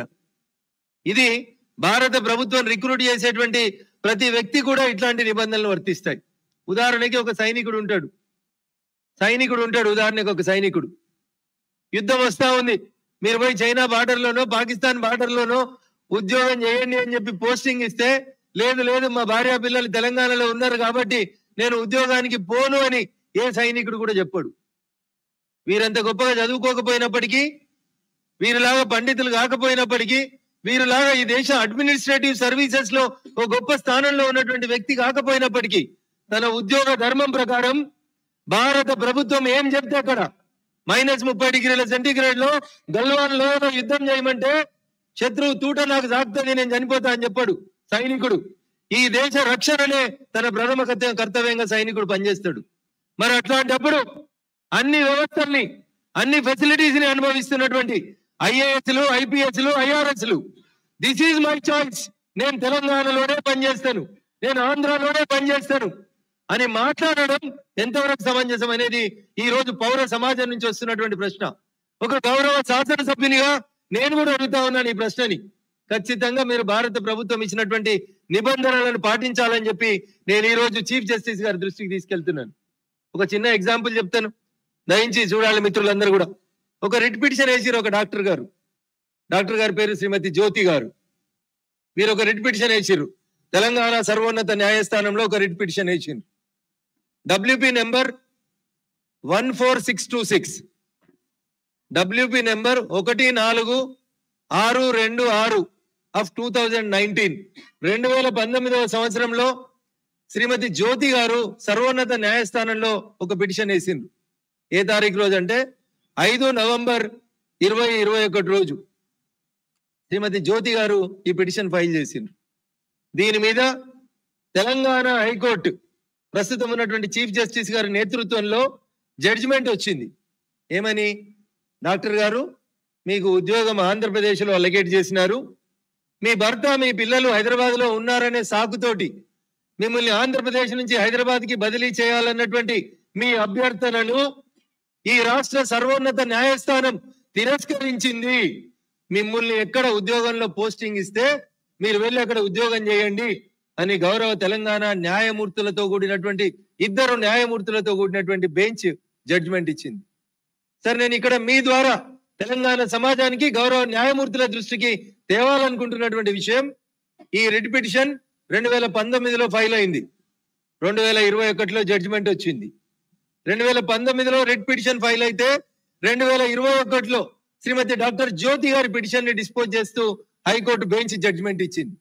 ఇది భారత ప్రభుత్వం రిక్రూట్ చేసేటువంటి ప్రతి వ్యక్తి కూడా ఇట్లాంటి నిబంధనలు వర్తిస్తాయి ఉదాహరణకి ఒక సైనికుడు ఉంటాడు సైనికుడు ఉంటాడు ఉదాహరణకి ఒక సైనికుడు యుద్ధం వస్తా ఉంది మీరు పోయి చైనా బార్డర్ లోనో పాకిస్తాన్ బార్డర్ లోనో ఉద్యోగం చేయండి అని చెప్పి పోస్టింగ్ ఇస్తే లేదు లేదు మా భార్య పిల్లలు తెలంగాణలో ఉన్నారు కాబట్టి నేను ఉద్యోగానికి పోను అని ఏ సైనికుడు కూడా చెప్పాడు వీరంత గొప్పగా చదువుకోకపోయినప్పటికీ వీరిలాగా పండితులు కాకపోయినప్పటికీ వీరిలాగా ఈ దేశ అడ్మినిస్ట్రేటివ్ సర్వీసెస్ లో ఒక గొప్ప స్థానంలో ఉన్నటువంటి వ్యక్తి కాకపోయినప్పటికీ తన ఉద్యోగ ధర్మం ప్రకారం భారత ప్రభుత్వం ఏం చెప్తే అక్కడ మైనస్ ముప్పై డిగ్రీల సెంటీగ్రేడ్ లో గల్వాన్ లోయలో యుద్ధం చేయమంటే శత్రువు తూట నాకు సాగుతుంది నేను చనిపోతా అని చెప్పాడు సైనికుడు ఈ దేశ రక్షణనే తన ప్రథమ కర్త- కర్తవ్యంగా సైనికుడు పనిచేస్తాడు మరి అట్లాంటప్పుడు అన్ని వ్యవస్థల్ని అన్ని ఫెసిలిటీస్ ని అనుభవిస్తున్నటువంటి ఐఏఎస్లు ఐపీఎస్లు ఐఆర్ఎస్లు దిస్ ఈజ్ మై చాయిస్ నేను తెలంగాణలోనే పనిచేస్తాను నేను ఆంధ్రాలోనే పనిచేస్తాను అని మాట్లాడడం ఎంతవరకు సమంజసం అనేది ఈ రోజు పౌర సమాజం నుంచి వస్తున్నటువంటి ప్రశ్న ఒక గౌరవ శాసనసభ్యునిగా నేను కూడా అడుగుతా ఉన్నాను ఈ ప్రశ్నని ఖచ్చితంగా మీరు భారత ప్రభుత్వం ఇచ్చినటువంటి నిబంధనలను పాటించాలని చెప్పి నేను ఈ రోజు చీఫ్ జస్టిస్ గారి దృష్టికి తీసుకెళ్తున్నాను ఒక చిన్న ఎగ్జాంపుల్ చెప్తాను దయించి చూడాలి మిత్రులందరూ కూడా ఒక రిట్ పిటిషన్ వేసిరు ఒక డాక్టర్ గారు డాక్టర్ గారి పేరు శ్రీమతి జ్యోతి గారు వీరు ఒక రిట్ పిటిషన్ వేసిర్రు తెలంగాణ సర్వోన్నత న్యాయస్థానంలో ఒక రిట్ పిటిషన్ వేసిండ్రు WP number one four six two six WP number ఒకటి నాలుగు ఆరు రెండు ఆరు ఆఫ్ టూ థౌజండ్ నైన్టీన్ రెండు వేల పంతొమ్మిదవ సంవత్సరంలో శ్రీమతి జ్యోతి గారు సర్వోన్నత న్యాయస్థానంలో ఒక పిటిషన్ వేసిండ్రు ఏ తారీఖు రోజు అంటే ఐదు నవంబర్ ఇరవై ఇరవై ఒకటి రోజు శ్రీమతి జ్యోతి గారు ఈ పిటిషన్ ఫైల్ చేసిండ్రు దీని మీద తెలంగాణ హైకోర్టు ప్రస్తుతం ఉన్నటువంటి చీఫ్ జస్టిస్ గారి నేతృత్వంలో జడ్జిమెంట్ వచ్చింది ఏమని డాక్టర్ గారు మీకు ఉద్యోగం ఆంధ్రప్రదేశ్లో అలకేట్ చేసినారు మీ భర్త మీ పిల్లలు హైదరాబాద్ లో ఉన్నారనే సాకుతోటి మిమ్మల్ని ఆంధ్రప్రదేశ్ నుంచి హైదరాబాద్ కి బదిలీ చేయాలన్నటువంటి మీ అభ్యర్థనను ఈ రాష్ట్ర సర్వోన్నత న్యాయస్థానం తిరస్కరించింది మిమ్మల్ని ఎక్కడ ఉద్యోగంలో పోస్టింగ్ ఇస్తే మీరు వెళ్ళి అక్కడ ఉద్యోగం చేయండి అని గౌరవ తెలంగాణ న్యాయమూర్తులతో కూడినటువంటి ఇద్దరు న్యాయమూర్తులతో కూడినటువంటి బెంచ్ జడ్జిమెంట్ ఇచ్చింది సార్ నేను ఇక్కడ మీ ద్వారా తెలంగాణ సమాజానికి గౌరవ న్యాయమూర్తుల దృష్టికి తేవాలనుకుంటున్నటువంటి విషయం ఈ రిట్ పిటిషన్ రెండు వేల పంతొమ్మిదిలో ఫైల్ అయింది రెండు వేల ఇరవై ఒకటిలో జడ్జిమెంట్ వచ్చింది రెండు వేల పంతొమ్మిదిలో రిట్ పిటిషన్ ఫైల్ అయితే రెండు వేల ఇరవై ఒకటిలో శ్రీమతి డాక్టర్ జ్యోతి గారి పిటిషన్ ని డిస్పోజ్ చేస్తూ హైకోర్టు బెంచ్ జడ్జిమెంట్ ఇచ్చింది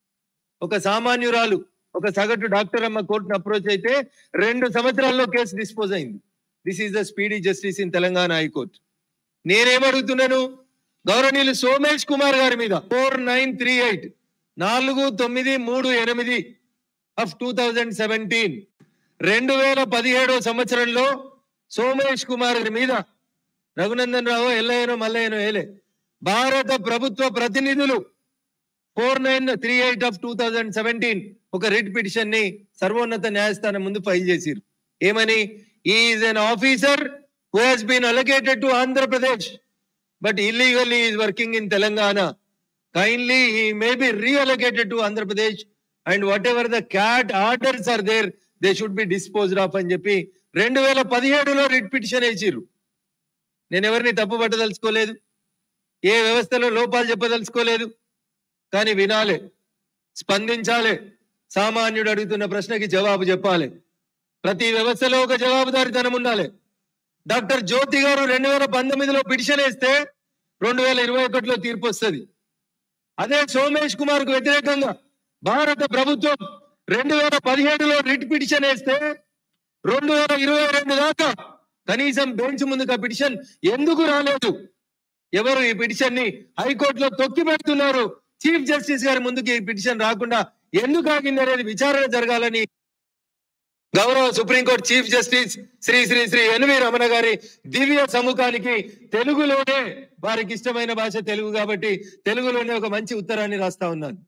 ఒక సామాన్యురాలు ఒక సగటు డాక్టర్ అమ్మ కోర్టును అప్రోచ్ అయితే రెండు సంవత్సరాల్లో కేసు డిస్పోజ్ అయింది this is the speedy justice in Telangana high court నేనేమడుగుతున్నాను గౌరవనీయులు సోమేష్ కుమార్ గారి మీద ఫోర్ నైన్ త్రీ ఎయిట్ నాలుగు తొమ్మిది మూడు ఎనిమిది ఆఫ్ టూ థౌజండ్ సెవెంటీన్ రెండు వేల పదిహేడో సంవత్సరంలో సోమేష్ కుమార్ గారి మీద రఘునందన్ రావు ఎల్లయ్యనో మల్లయ్యనో ఏలే భారత ప్రభుత్వ ప్రతినిధులు four nine three eight of two thousand seventeen ఒక రిట్ పిటిషన్ ని సర్వోన్నత న్యాయస్థానం ముందు ఫైల్ చేసిరు ఏమని is an officer who has been allocated to Andhra Pradesh but illegally is working in Telangana kindly he may be reallocated to Andhra Pradesh and whatever the CAT orders are there they should be disposed of అని చెప్పి రెండు వేల పదిహేడులో writ petition వేసిర్రు నేను ఎవరిని తప్పు పట్టదలుచుకోలేదు ఏ వ్యవస్థలో లోపాలు చెప్పదలుచుకోలేదు కానీ వినాలి స్పందించాలి సామాన్యుడు అడుగుతున్న ప్రశ్నకి జవాబు చెప్పాలి ప్రతి వ్యవస్థలో ఒక జవాబుదారితనం ఉండాలి డాక్టర్ జ్యోతి గారు రెండు వేల పంతొమ్మిదిలో పిటిషన్ వేస్తే రెండు వేల ఇరవై ఒకటిలో తీర్పు వస్తుంది అదే సోమేష్ కుమార్ కు వ్యతిరేకంగా భారత ప్రభుత్వం రెండు వేల పదిహేడులో రిట్ పిటిషన్ వేస్తే రెండు వేల ఇరవై రెండు దాకా కనీసం బెంచ్ ముందుకు ఆ పిటిషన్ ఎందుకు రాలేదు ఎవరు ఈ పిటిషన్ ని హైకోర్టులో తొక్కి పెడుతున్నారు చీఫ్ జస్టిస్ గారి ముందుకు ఈ పిటిషన్ రాకుండా ఎందుకు ఆగింది అనేది విచారణ జరగాలని గౌరవ supreme court chief justice Shri Shri Shri N V Ramana గారి దివ్య సముఖానికి తెలుగులోనే వారికి ఇష్టమైన భాష తెలుగు కాబట్టి తెలుగులోనే ఒక మంచి ఉత్తరాన్ని రాస్తా ఉన్నాను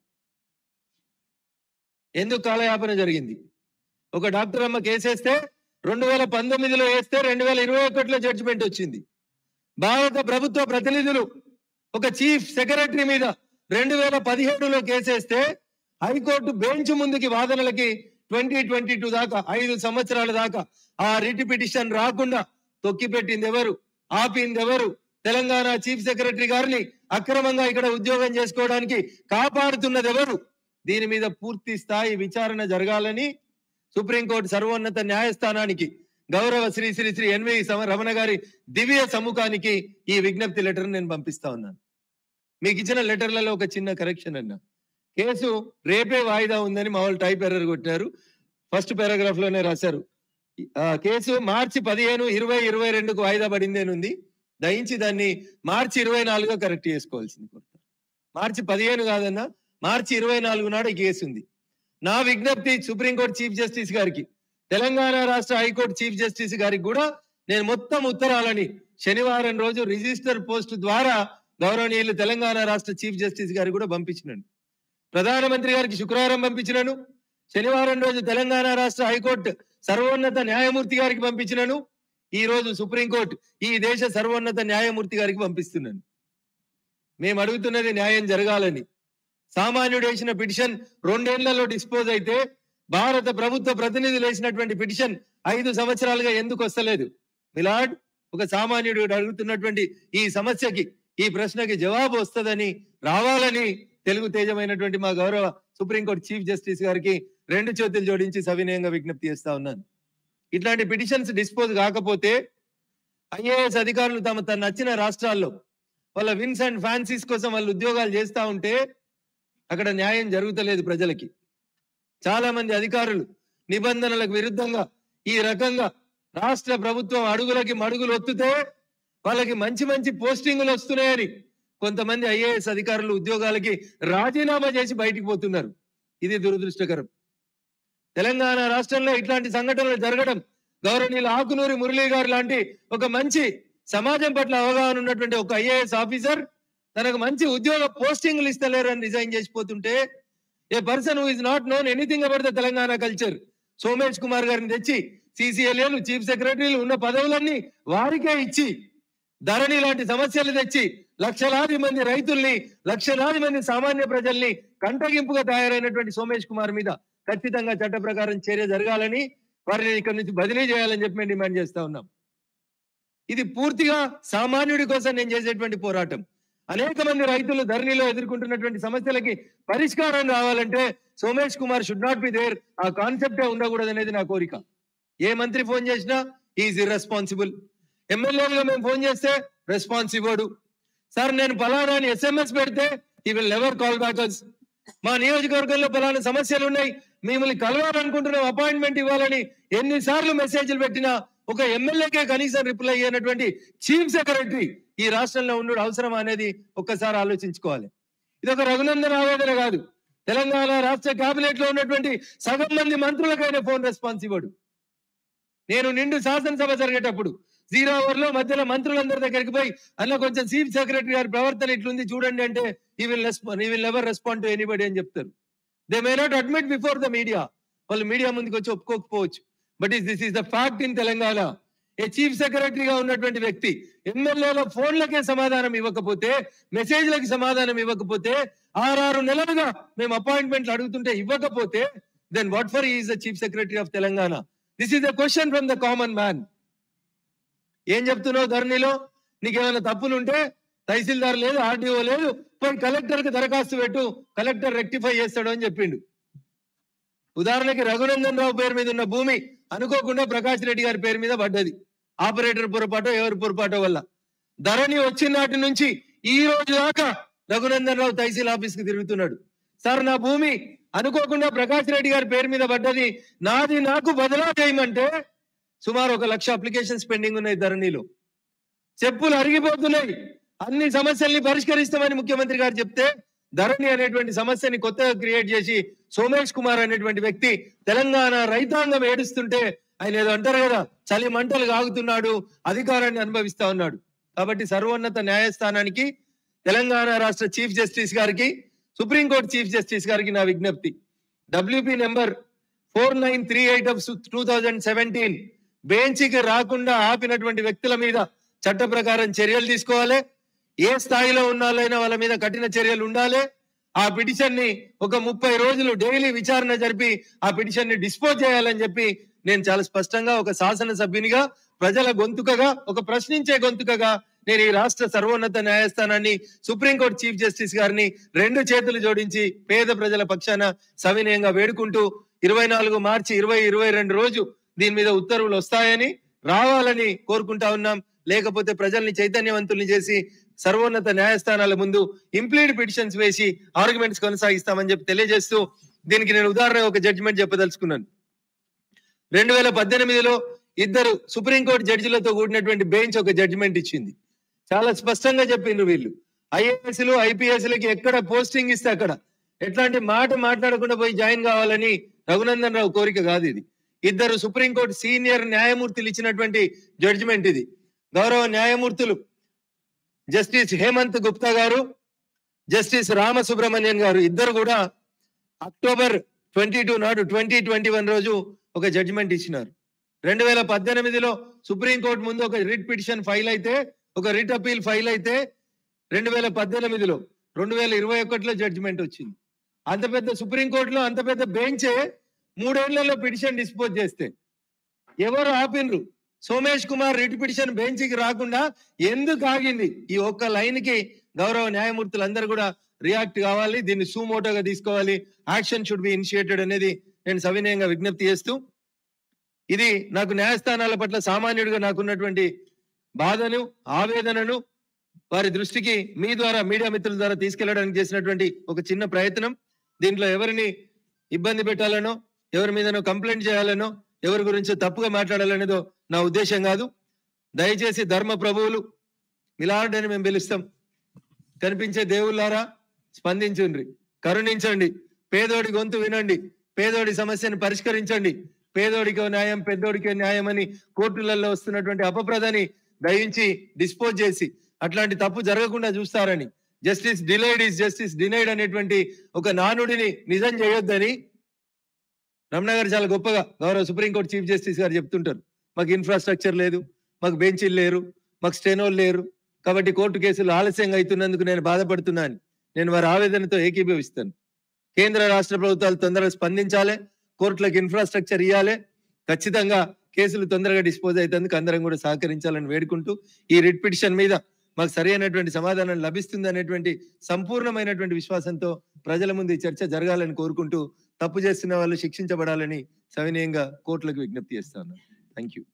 ఎందుకు కాలయాపన జరిగింది ఒక డాక్టర్ అమ్మ కేసేస్తే రెండు వేల పంతొమ్మిదిలో వేస్తే రెండు వేల ఇరవై ఒకటిలో జడ్జిమెంట్ వచ్చింది భారత ప్రభుత్వ ప్రతినిధులు ఒక చీఫ్ సెక్రటరీ మీద రెండు వేల పదిహేడులో కేసేస్తే హైకోర్టు బెంచ్ ముందుకి వాదనలకి ట్వంటీ ట్వంటీ టూ దాకా ఐదు సంవత్సరాల దాకా ఆ రిట్ పిటిషన్ రాకుండా తొక్కిపెట్టింది ఎవరు ఆపింది ఎవరు తెలంగాణ చీఫ్ సెక్రటరీ గారిని అక్రమంగా ఇక్కడ ఉద్యోగం చేసుకోవడానికి కాపాడుతున్నది ఎవరు దీని మీద పూర్తి స్థాయి విచారణ జరగాలని సుప్రీంకోర్టు సర్వోన్నత న్యాయస్థానానికి గౌరవ శ్రీ శ్రీ శ్రీ ఎన్వి సమ- రమణ గారి దివ్య సముఖానికి ఈ విజ్ఞప్తి లెటర్ నేను పంపిస్తా ఉన్నాను మీకు ఇచ్చిన లెటర్లలో ఒక చిన్న కరెక్షన్ అన్న కేసు రేపే వాయిదా ఉందని మా వాళ్ళు టైప్ ఎర్రర్ కొట్టారు ఫస్ట్ పారాగ్రాఫ్ లోనే రాశారు ఆ కేసు మార్చి పదిహేను ఇరవై ఇరవై రెండుకు వాయిదా పడింది అని ఉంది దయించి దాన్ని మార్చి ఇరవై నాలుగుగా కరెక్ట్ చేసుకోవాల్సింది కోరుతారు మార్చి పదిహేను కాదన్నా మార్చి ఇరవై నాలుగు నాడు ఈ కేసు ఉంది నా విజ్ఞప్తి సుప్రీంకోర్టు చీఫ్ జస్టిస్ గారికి తెలంగాణ రాష్ట్ర హైకోర్టు చీఫ్ జస్టిస్ గారికి కూడా నేను మొత్తం ఉత్తరాలని శనివారం రోజు రిజిస్టర్ పోస్ట్ ద్వారా గౌరవనీయులు తెలంగాణ రాష్ట్ర చీఫ్ జస్టిస్ గారికి కూడా పంపించినాను ప్రధానమంత్రి గారికి శుక్రవారం పంపించినాను శనివారం రోజు తెలంగాణ రాష్ట్ర హైకోర్టు సర్వోన్నత న్యాయమూర్తి గారికి పంపించినాను ఈ రోజు సుప్రీంకోర్టు ఈ దేశ సర్వోన్నత న్యాయమూర్తి గారికి పంపిస్తున్నాను మేము అడుగుతున్నది న్యాయం జరగాలని సామాన్యుడు వేసిన పిటిషన్ రెండేళ్లలో డిస్పోజ్ అయితే భారత ప్రభుత్వ ప్రతినిధులు వేసినటువంటి పిటిషన్ ఐదు సంవత్సరాలుగా ఎందుకు వస్తలేదు మిలాడ్ ఒక సామాన్యుడు అడుగుతున్నటువంటి ఈ సమస్యకి ఈ ప్రశ్నకి జవాబు వస్తుందని రావాలని తెలుగు తేజమైనటువంటి మా గౌరవ సుప్రీంకోర్టు చీఫ్ జస్టిస్ గారికి రెండు చేతులు జోడించి సవినయంగా విజ్ఞప్తి చేస్తా ఉన్నాను ఇట్లాంటి పిటిషన్స్ డిస్పోజ్ కాకపోతే ఐఏఎస్ అధికారులు తమ తన నచ్చిన రాష్ట్రాల్లో వాళ్ళ విన్స్ అండ్ ఫ్యాన్సీస్ కోసం వాళ్ళు ఉద్యోగాలు చేస్తా ఉంటే అక్కడ న్యాయం జరుగుతలేదు ప్రజలకి చాలా మంది అధికారులు నిబంధనలకు విరుద్ధంగా ఈ రకంగా రాష్ట్ర ప్రభుత్వం అడుగులకి మడుగులు ఒత్తుతే వాళ్ళకి మంచి మంచి పోస్టింగులు వస్తున్నాయని కొంతమంది ఐఏఎస్ అధికారులు ఉద్యోగాలకి రాజీనామా చేసి బయటికి పోతున్నారు ఇది దురదృష్టకరం తెలంగాణ రాష్ట్రంలో ఇట్లాంటి సంఘటనలు జరగడం గౌరవనీయులు ఆకునూరి మురళీ గారు లాంటి ఒక మంచి సమాజం పట్ల అవగాహన ఉన్నటువంటి ఒక ఐఏఎస్ ఆఫీసర్ తనకు మంచి ఉద్యోగ పోస్టింగ్లు ఇస్తలేరు అని రిజైన్ చేసిపోతుంటే a person who is not known anything about the Telangana culture Somesh Kumar గారిని తెచ్చి సిసిఎల్ఏలు చీఫ్ సెక్రటరీలు ఉన్న పదవులన్నీ వారికే ఇచ్చి ధరణి లాంటి సమస్యలు తెచ్చి లక్షలాది మంది రైతుల్ని లక్షలాది మంది సామాన్య ప్రజల్ని కంటగింపుగా తయారైనటువంటి సోమేష్ కుమార్ మీద ఖచ్చితంగా చట్ట ప్రకారం చర్య జరగాలని వారిని ఇక్కడ నుంచి బదిలీ చేయాలని చెప్పి మేము డిమాండ్ చేస్తా ఉన్నాం ఇది పూర్తిగా సామాన్యుడి కోసం నేను చేసేటువంటి పోరాటం అనేక మంది రైతులు ధరణిలో ఎదుర్కొంటున్నటువంటి సమస్యలకి పరిష్కారం రావాలంటే Somesh Kumar should not be there ఆ కాన్సెప్టే ఉండకూడదు అనేది నా కోరిక ఏ మంత్రి ఫోన్ చేసినా ఈజ్ ఇర్రెస్పాన్సిబుల్ ఎమ్మెల్యేలుగా మేము ఫోన్ చేస్తే రెస్పాన్స్ ఇవ్వడు సార్ నేను పలానా అని ఎస్ఎంఎస్ పెడితే he will never call backers మా నియోజకవర్గంలో పలానా సమస్యలు ఉన్నాయి మిమ్మల్ని కలవాలనుకుంటున్నాం అపాయింట్మెంట్ ఇవ్వాలని ఎన్నిసార్లు మెసేజ్లు పెట్టినా ఒక ఎమ్మెల్యేకే కనీసం రిప్లై అయినటువంటి చీఫ్ సెక్రటరీ ఈ రాష్ట్రంలో ఉండడం అవసరం అనేది ఒక్కసారి ఆలోచించుకోవాలి ఇది ఒక రఘునందన్ ఆవేదన కాదు తెలంగాణ రాష్ట్ర కేబినెట్ లో ఉన్నటువంటి సగం మంది మంత్రులకైనా ఫోన్ రెస్పాన్స్ ఇవ్వడు నేను నిండు శాసనసభ జరిగేటప్పుడు జీరో అవర్ లో మధ్యలో మంత్రులందరి దగ్గరికి పోయి అన్న కొంచెం చీఫ్ సెక్రటరీ గారి ప్రవర్తన ఇట్లుంది చూడండి అంటే he will respond he will never respond to anybody అని చెప్తారు they may not admit before the media వాళ్ళు మీడియా ముందుకు వచ్చి ఒప్పుకోకపోవచ్చు but is this is the fact in Telangana a chief సెక్రటరీగా ఉన్నటువంటి వ్యక్తి ఎమ్మెల్యేల ఫోన్లకే సమాధానం ఇవ్వకపోతే మెసేజ్లకి సమాధానం ఇవ్వకపోతే ఆరారు నెలలుగా మేము అపాయింట్మెంట్లు అడుగుతుంటే ఇవ్వకపోతే then what for is the chief secretary of Telangana this is the question from the common man ఏం చెప్తున్నావు ధరణిలో నీకేమైనా తప్పులుంటే తహసీల్దార్ లేదు ఆర్డీఓ లేదు పోయి కలెక్టర్ కి దరఖాస్తు పెట్టు కలెక్టర్ రెక్టిఫై చేస్తాడు అని చెప్పిండు ఉదాహరణకి రఘునందన్ రావు పేరు మీద ఉన్న భూమి అనుకోకుండా ప్రకాష్ రెడ్డి గారి పేరు మీద పడ్డది ఆపరేటర్ పొరపాటో ఎవరి పొరపాటో వల్ల ధరణి వచ్చిన నాటి నుంచి ఈ రోజు దాకా రఘునందన్ రావు తహసీల్ ఆఫీస్ కి తిరుగుతున్నాడు సార్ నా భూమి అనుకోకుండా ప్రకాష్ రెడ్డి గారి పేరు మీద పడ్డది నాది నాకు బదలా చేయమంటే సుమారు ఒక లక్ష అప్లికేషన్స్ పెండింగ్ ఉన్నాయి ధరణిలో చెప్పులు అరిగిపోతున్నాయి అన్ని సమస్యల్ని పరిష్కరిస్తామని ముఖ్యమంత్రి గారు చెప్తే ధరణి అనేటువంటి సమస్యని కొత్తగా క్రియేట్ చేసి సోమేష్ కుమార్ అనేటువంటి వ్యక్తి తెలంగాణ రైతాంగం ఏడుస్తుంటే ఆయన ఏదో అంటారు కదా చలి మంటలు కాగుతున్నాడు అధికారాన్ని అనుభవిస్తా ఉన్నాడు కాబట్టి సర్వోన్నత న్యాయస్థానానికి తెలంగాణ రాష్ట్ర చీఫ్ జస్టిస్ గారికి సుప్రీంకోర్టు చీఫ్ జస్టిస్ గారికి నా విజ్ఞప్తి WP number four nine three eight of two thousand seventeen బెంచ్కి రాకుండా ఆపినటువంటి వ్యక్తుల మీద చట్ట ప్రకారం చర్యలు తీసుకోవాలి ఏ స్థాయిలో ఉన్నాలైనా వాళ్ళ మీద కఠిన చర్యలు ఉండాలి ఆ పిటిషన్ ని ఒక ముప్పై రోజులు డైలీ విచారణ జరిపి ఆ పిటిషన్ ని డిస్పోజ్ చేయాలని చెప్పి నేను చాలా స్పష్టంగా ఒక శాసన సభ్యునిగా ప్రజల గొంతుకగా ఒక ప్రశ్నించే గొంతుకగా నేను ఈ రాష్ట్ర సర్వోన్నత న్యాయస్థానాన్ని సుప్రీంకోర్టు చీఫ్ జస్టిస్ గారిని రెండు చేతులు జోడించి పేద ప్రజల పక్షాన సవినయంగా వేడుకుంటూ ఇరవై నాలుగు మార్చి ఇరవై ఇరవై రెండు రోజు దీని మీద ఉత్తర్వులు వస్తాయని రావాలని కోరుకుంటా ఉన్నాం లేకపోతే ప్రజల్ని చైతన్యవంతుల్ని చేసి సర్వోన్నత న్యాయస్థానాల ముందు ఇంప్లీడ్ పిటిషన్స్ వేసి ఆర్గ్యుమెంట్స్ కొనసాగిస్తామని చెప్పి తెలియజేస్తూ దీనికి నేను ఉదాహరణ ఒక జడ్జిమెంట్ చెప్పదలుచుకున్నాను రెండు వేల పద్దెనిమిదిలో ఇద్దరు సుప్రీంకోర్టు జడ్జిలతో కూడినటువంటి బెంచ్ ఒక జడ్జిమెంట్ ఇచ్చింది చాలా స్పష్టంగా చెప్పిండ్రు వీళ్ళు ఐఏఎస్లు ఐపీఎస్లకి ఎక్కడ పోస్టింగ్ ఇస్తే అక్కడ ఎట్లాంటి మాట మాట్లాడకుండా పోయి జాయిన్ కావాలని రఘునందన్ రావు కోరిక కాదు ఇది ఇద్దరు సుప్రీంకోర్టు సీనియర్ న్యాయమూర్తులు ఇచ్చినటువంటి జడ్జిమెంట్ ఇది గౌరవ న్యాయమూర్తులు జస్టిస్ హేమంత్ గుప్తా గారు జస్టిస్ రామసుబ్రహ్మణ్యన్ గారు ఇద్దరు కూడా అక్టోబర్ ట్వంటీ టూ నాడు ట్వంటీ ట్వంటీ వన్ రోజు ఒక జడ్జిమెంట్ ఇచ్చినారు రెండు వేల పద్దెనిమిదిలో సుప్రీంకోర్టు ముందు ఒక రిట్ పిటిషన్ ఫైల్ అయితే ఒక రిట్ అపీల్ ఫైల్ అయితే రెండు వేల పద్దెనిమిదిలో రెండు వేల ఇరవై ఒకటిలో జడ్జిమెంట్ వచ్చింది అంత పెద్ద సుప్రీంకోర్టులో అంత పెద్ద బెంచే మూడేళ్లలో పిటిషన్ డిస్పోజ్ చేస్తే ఎవరు ఆపినరు సోమేష్ కుమార్ రిట్ పిటిషన్ బెంచ్కి రాకుండా ఎందుకు ఆగింది ఈ ఒక్క లైన్ కి గౌరవ న్యాయమూర్తులందరూ కూడా రియాక్ట్ కావాలి దీన్ని సూమోటోగా తీసుకోవాలి యాక్షన్ షుడ్ బి ఇనిషియేటెడ్ అనేది నేను సవినయంగా విజ్ఞప్తి చేస్తూ ఇది నాకు న్యాయస్థానాల పట్ల సామాన్యుడిగా నాకున్నటువంటి బాధను ఆవేదనను వారి దృష్టికి మీ ద్వారా మీడియా మిత్రుల ద్వారా తీసుకెళ్లడానికి చేసినటువంటి ఒక చిన్న ప్రయత్నం దీంట్లో ఎవరిని ఇబ్బంది పెట్టాలనో ఎవరి మీదనో కంప్లైంట్ చేయాలనో ఎవరి గురించి తప్పుగా మాట్లాడాలనేదో నా ఉద్దేశం కాదు దయచేసి ధర్మ ప్రభువులు ఇలాంటిని మేము పిలుస్తాం కనిపించే దేవుళ్ళారా స్పందించండి కరుణించండి పేదోడి గొంతు వినండి పేదోడి సమస్యను పరిష్కరించండి పేదోడికో న్యాయం పెద్దోడికో న్యాయం అని కోర్టులలో వస్తున్నటువంటి అపప్రదని దయించి డిస్పోజ్ చేసి అట్లాంటి తప్పు జరగకుండా చూస్తారని justice delayed is justice denied అనేటువంటి ఒక నానుడిని నిజం చేయొద్దని రమణ గారు చాలా గొప్పగా గౌరవ సుప్రీంకోర్టు చీఫ్ జస్టిస్ గారు చెప్తుంటారు మాకు ఇన్ఫ్రాస్ట్రక్చర్ లేదు మాకు బెంచీలు లేరు మాకు స్టెనోలు లేరు కాబట్టి కోర్టు కేసులు ఆలస్యంగా అవుతున్నందుకు నేను బాధపడుతున్నాను నేను వారి ఆవేదనతో ఏకీభవిస్తాను కేంద్ర రాష్ట్ర ప్రభుత్వాలు తొందరగా స్పందించాలి కోర్టులకు ఇన్ఫ్రాస్ట్రక్చర్ ఇవ్వాలి ఖచ్చితంగా కేసులు తొందరగా డిస్పోజ్ అయ్యేందుకు అందరం కూడా సహకరించాలని వేడుకుంటూ ఈ రిట్ పిటిషన్ మీద మాకు సరైనటువంటి సమాధానం లభిస్తుంది అనేటువంటి సంపూర్ణమైనటువంటి విశ్వాసంతో ప్రజల ముందు ఈ చర్చ జరగాలని కోరుకుంటూ తప్పు చేస్తున్న వాళ్ళు శిక్షించబడాలని సవినయంగా కోర్టులకు విజ్ఞప్తి చేస్తాను థ్యాంక్ యూ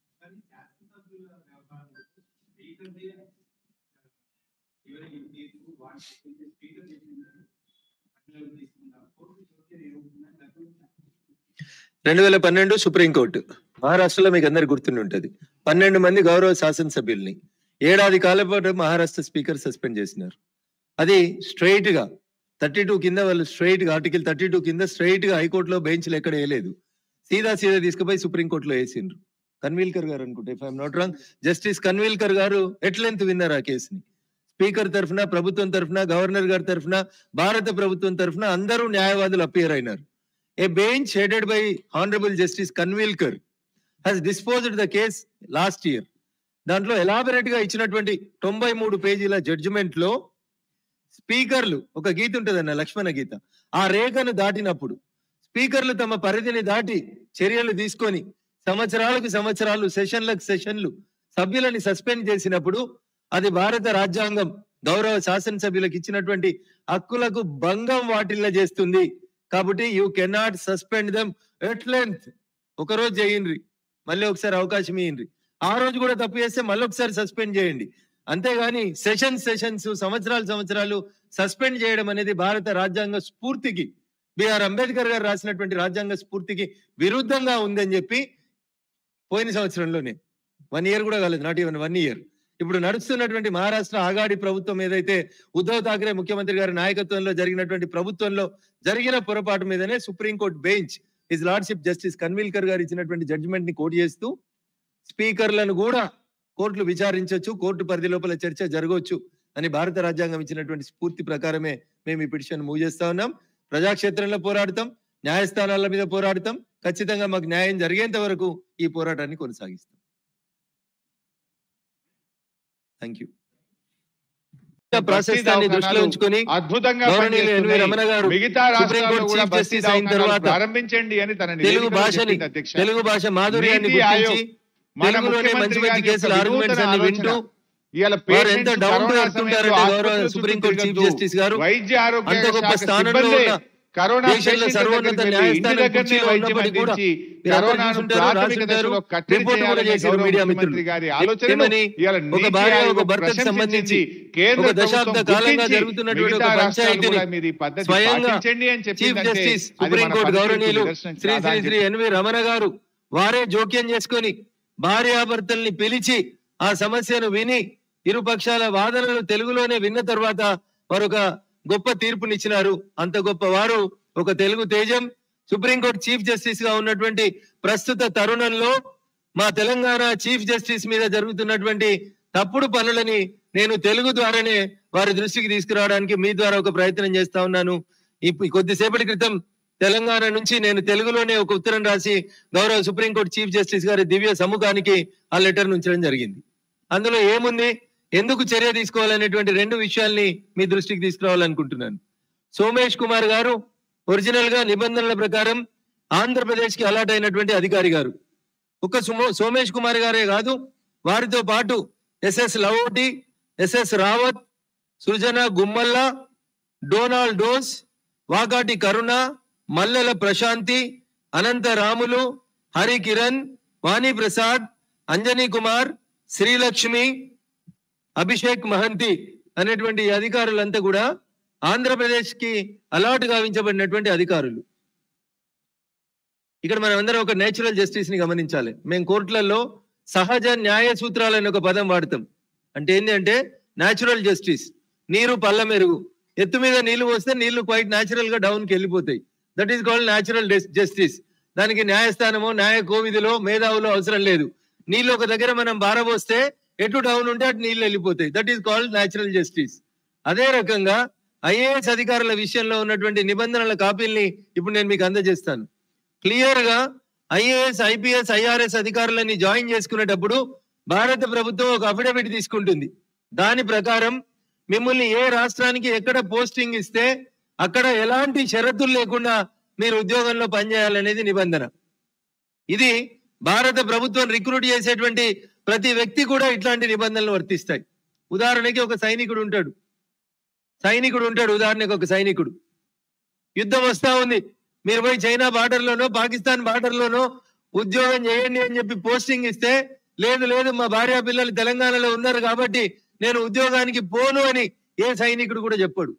రెండు వేల పన్నెండు సుప్రీంకోర్టు మహారాష్ట్రలో మీకు అందరు గుర్తుండి ఉంటది పన్నెండు మంది గౌరవ శాసనసభ్యుల్ని ఏడాది కాలం పాటు మహారాష్ట్ర స్పీకర్ సస్పెండ్ చేసినారు అది స్ట్రైట్ గా థర్టీ టూ కింద వాళ్ళు స్ట్రైట్ గా ఆర్టికల్ థర్టీ టూ కింద స్ట్రైట్ గా హైకోర్టులో బెంచ్లు ఎక్కడ వేయలేదు సీదా సీదా తీసుకుపోయి సుప్రీంకోర్టులో వేసిండ్రు కన్వీల్కర్ గారు అనుకుంటే if I'm not wrong justice Khanwilkar గారు ఎట్లెంత్ విన్నారు ఆ కేసుని స్పీకర్ తరఫున ప్రభుత్వం తరఫున గవర్నర్ గారి తరఫున భారత ప్రభుత్వం తరఫున అందరూ న్యాయవాదులు అపియర్ అయినారు a bench headed by honourable justice Khanwilkar has disposed the case last year దాంట్లో ఎలాబరేట్ గా ఇచ్చినటువంటి తొంభై మూడు పేజీల జడ్జిమెంట్ లో స్పీకర్లు ఒక గీత ఉంటదన్న లక్ష్మణ గీత ఆ రేఖను దాటినప్పుడు స్పీకర్లు తమ పరిధిని దాటి చర్యలు తీసుకొని సంవత్సరాలకు సంవత్సరాలు సెషన్లకు సెషన్లు సభ్యులని సస్పెండ్ చేసినప్పుడు అది భారత రాజ్యాంగం గౌరవ శాసనసభ్యులకు ఇచ్చినటువంటి హక్కులకు భంగం వాటిల్ల చేస్తుంది కాబట్టి you cannot suspend them at length ఒక రోజు చేయండి మళ్ళీ ఒకసారి అవకాశం ఇయ్యండి ఆ రోజు కూడా తప్పు చేస్తే మళ్ళీ ఒకసారి సస్పెండ్ చేయండి అంతేగాని సెషన్ సెషన్స్ సంవత్సరాలు సంవత్సరాలు సస్పెండ్ చేయడం అనేది భారత రాజ్యాంగ స్ఫూర్తికి బిఆర్ అంబేద్కర్ గారు రాసినటువంటి రాజ్యాంగ స్ఫూర్తికి విరుద్ధంగా ఉందని చెప్పి పోయిన సంవత్సరంలోనే వన్ ఇయర్ కూడా కాలేదు నాట్ ఈవెన్ వన్ ఇయర్ ఇప్పుడు నడుస్తున్నటువంటి మహారాష్ట్ర ఆగాడి ప్రభుత్వం ఏదైతే ఉద్ధవ్ ఠాక్రే ముఖ్యమంత్రి గారి నాయకత్వంలో జరిగినటువంటి ప్రభుత్వంలో జరిగిన పొరపాటు మీదనే supreme court bench his lordship justice Khanwilkar గారు ఇచ్చినటువంటి జడ్జిమెంట్ ని కోట్ చేస్తూ స్పీకర్లను కూడా కోర్టులు విచారించవచ్చు కోర్టు పరిధి లోపల చర్చ జరగవచ్చు అని భారత రాజ్యాంగం ఇచ్చినటువంటి స్ఫూర్తి ప్రకారమే మేము ఈ పిటిషన్ మూవ్ చేస్తా ఉన్నాం ప్రజాక్షేత్రంలో పోరాడతాం న్యాయస్థానాల మీద పోరాడతాం ఖచ్చితంగా మాకు న్యాయం జరిగేంత వరకు ఈ పోరాటాన్ని కొనసాగిస్తాం థ్యాంక్ యూ ప్రాసెస్ దాన్ని దృష్టిలో ఉంచుకొని అద్భుతంగా గౌరవనీయులు ఎన్వి పనిచేస్తున్నాయి. రమణ గారు మిగతా సుప్రీం రాష్ట్రాల్లో కోర్టు కూడా చీఫ్ బస్తీ జస్టిస్ అయిన దవాఖానాలు తర్వాత ప్రారంభించండి అని తన తెలుగు నివేదికలో భాషని చెప్పింది అధ్యక్ష. తెలుగు భాష మాధుర్యాన్ని నీతి ఆయోగ్ గుర్తించి మన తెలుగులోనే మంచి ముఖ్యమంత్రి మంచి గారి కేసులు యొక్క ఆర్గ్యుమెంట్స్ అన్ని వినూతన వింటూ ఆలోచన. ఇవాళ వారు ఎంత patients down to corona earth సమయంలో ఉంటారంటే గౌరవ ఆసుపత్రుల సుప్రీం చుట్టూ కోర్టు చీఫ్ తిరగద్దు. జస్టిస్ గారు వైద్య ఆరోగ్య అంత గొప్ప శాఖ స్థానంలో సిబ్బందే ఉన్న కరోనా దేశంలో పేషెంట్ల సర్వోన్నత దగ్గరికి వెళ్ళి న్యాయస్థానం ఇంటి దగ్గరనే కుర్చీలో వైద్యం ఉన్నప్పటికీ కూడా అందించి మీరు అందరూ కరోనాను చూసుంటారు, ప్రాథమిక రాసుంటారు, దశలో కట్టడి రిపోర్ట్ కూడా చేయాలనే చేశారు గౌరవ మీడియా ముఖ్యమంత్రి మిత్రులు. గారి ఆలోచనను ఏమని? ఇవాళ ఒక నీతి భార్య ఆయోగ్ ఒక భర్తకు ప్రశంసించింది. సంబంధించి కేంద్ర ఒక దశాబ్ద ప్రభుత్వం కాలంగా గుర్తించి జరుగుతున్నటువంటి మిగతా ఒక రాష్ట్రాలు పంచాయతీని కూడా మీరు ఈ పద్ధతి స్వయంగా పాటించండి అని చీఫ్ చెప్పిందంటే జస్టిస్ అది సుప్రీం మన కోర్టు పనితీరుకు గౌరవనీయులు నిదర్శనం శ్రీ శ్రీ కాదా శ్రీ ఎన్వి రమణ గారు వారే జోక్యం చేసుకొని భార్యాభర్తల్ని పిలిచి ఆ సమస్యను విని ఇరు పక్షాల వాదనలు తెలుగులోనే విన్న తర్వాత వారు ఒక గొప్ప తీర్పునిచ్చినారు అంత గొప్ప వారు ఒక తెలుగు తేజం సుప్రీంకోర్టు చీఫ్ జస్టిస్ గా ఉన్నటువంటి ప్రస్తుత తరుణంలో మా తెలంగాణ చీఫ్ జస్టిస్ మీద జరుగుతున్నటువంటి తప్పుడు పనులని నేను తెలుగు ద్వారానే వారి దృష్టికి తీసుకురావడానికి మీ ద్వారా ఒక ప్రయత్నం చేస్తా ఉన్నాను ఇప్పుడు కొద్దిసేపటి క్రితం తెలంగాణ నుంచి నేను తెలుగులోనే ఒక ఉత్తరం రాసి గౌరవ సుప్రీంకోర్టు చీఫ్ జస్టిస్ గారి దివ్య సముఖానికి ఆ లెటర్ ఉంచడం జరిగింది అందులో ఏముంది ఎందుకు చర్య తీసుకోవాలనేటువంటి రెండు విషయాల్ని మీ దృష్టికి తీసుకురావాలనుకుంటున్నాను సోమేష్ కుమార్ గారు ఒరిజినల్ గా నిబంధనల ప్రకారం ఆంధ్రప్రదేశ్ కి అలాట్ అయినటువంటి అధికారి గారు ఒక సుమో సోమేష్ కుమార్ గారే కాదు వారితో పాటు ఎస్ఎస్ లవోటి ఎస్ఎస్ రావత్ సృజన గుమ్మల్ల డోనాల్డ్ డోస్ వాకాటి కరుణ మల్లెల ప్రశాంతి అనంత రాములు హరి కిరణ్ వాణి ప్రసాద్ అంజనీ కుమార్ శ్రీలక్ష్మి అభిషేక్ మహంతి అనేటువంటి ఈ అధికారులంతా కూడా ఆంధ్రప్రదేశ్ కి అలాట్ గావించబడినటువంటి అధికారులు ఇక్కడ మనం అందరం ఒక నేచురల్ జస్టిస్ ని గమనించాలి మేము కోర్టులలో సహజ న్యాయ సూత్రాలని ఒక పదం వాడతాం అంటే ఏంటి అంటే న్యాచురల్ జస్టిస్ నీరు పల్ల మెరుగు ఎత్తు మీద నీళ్లు పోస్తే నీళ్లు క్వైట్ న్యాచురల్ గా డౌన్ కి వెళ్ళిపోతాయి that is called natural justice దానికి న్యాయస్థానమో న్యాయ కోవిధిలో మేధావులో అవసరం లేదు నీళ్ళు ఒక దగ్గర మనం బారబోస్తే ఎటు డౌన్ ఉంటే అటు నీళ్లు వెళ్ళిపోతాయి that is called natural justice అదే రకంగా ఐఏఎస్ అధికారుల విషయంలో ఉన్నటువంటి నిబంధనల కాపీల్ని ఇప్పుడు నేను మీకు అందజేస్తాను క్లియర్ గా ఐఏఎస్ ఐపీఎస్ ఐఆర్ఎస్ అధికారులని జాయిన్ చేసుకునేటప్పుడు భారత ప్రభుత్వం ఒక అఫిడవిట్ తీసుకుంటుంది దాని ప్రకారం మిమ్మల్ని ఏ రాష్ట్రానికి ఎక్కడ పోస్టింగ్ ఇస్తే అక్కడ ఎలాంటి షరతులు లేకుండా మీరు ఉద్యోగంలో పనిచేయాలనేది నిబంధన ఇది భారత ప్రభుత్వం రిక్రూట్ చేసేటువంటి ప్రతి వ్యక్తి కూడా ఇట్లాంటి నిబంధనలు వర్తిస్తాయి ఉదాహరణకి ఒక సైనికుడు ఉంటాడు సైనికుడు ఉంటాడు ఉదాహరణకి ఒక సైనికుడు యుద్ధం వస్తా ఉంది మీరు పోయి చైనా బార్డర్ లోనో పాకిస్తాన్ బార్డర్ లోనో ఉద్యోగం చేయండి అని చెప్పి పోస్టింగ్ ఇస్తే లేదు లేదు మా భార్య పిల్లలు తెలంగాణలో ఉన్నారు కాబట్టి నేను ఉద్యోగానికి పోను అని ఏ సైనికుడు కూడా చెప్పాడు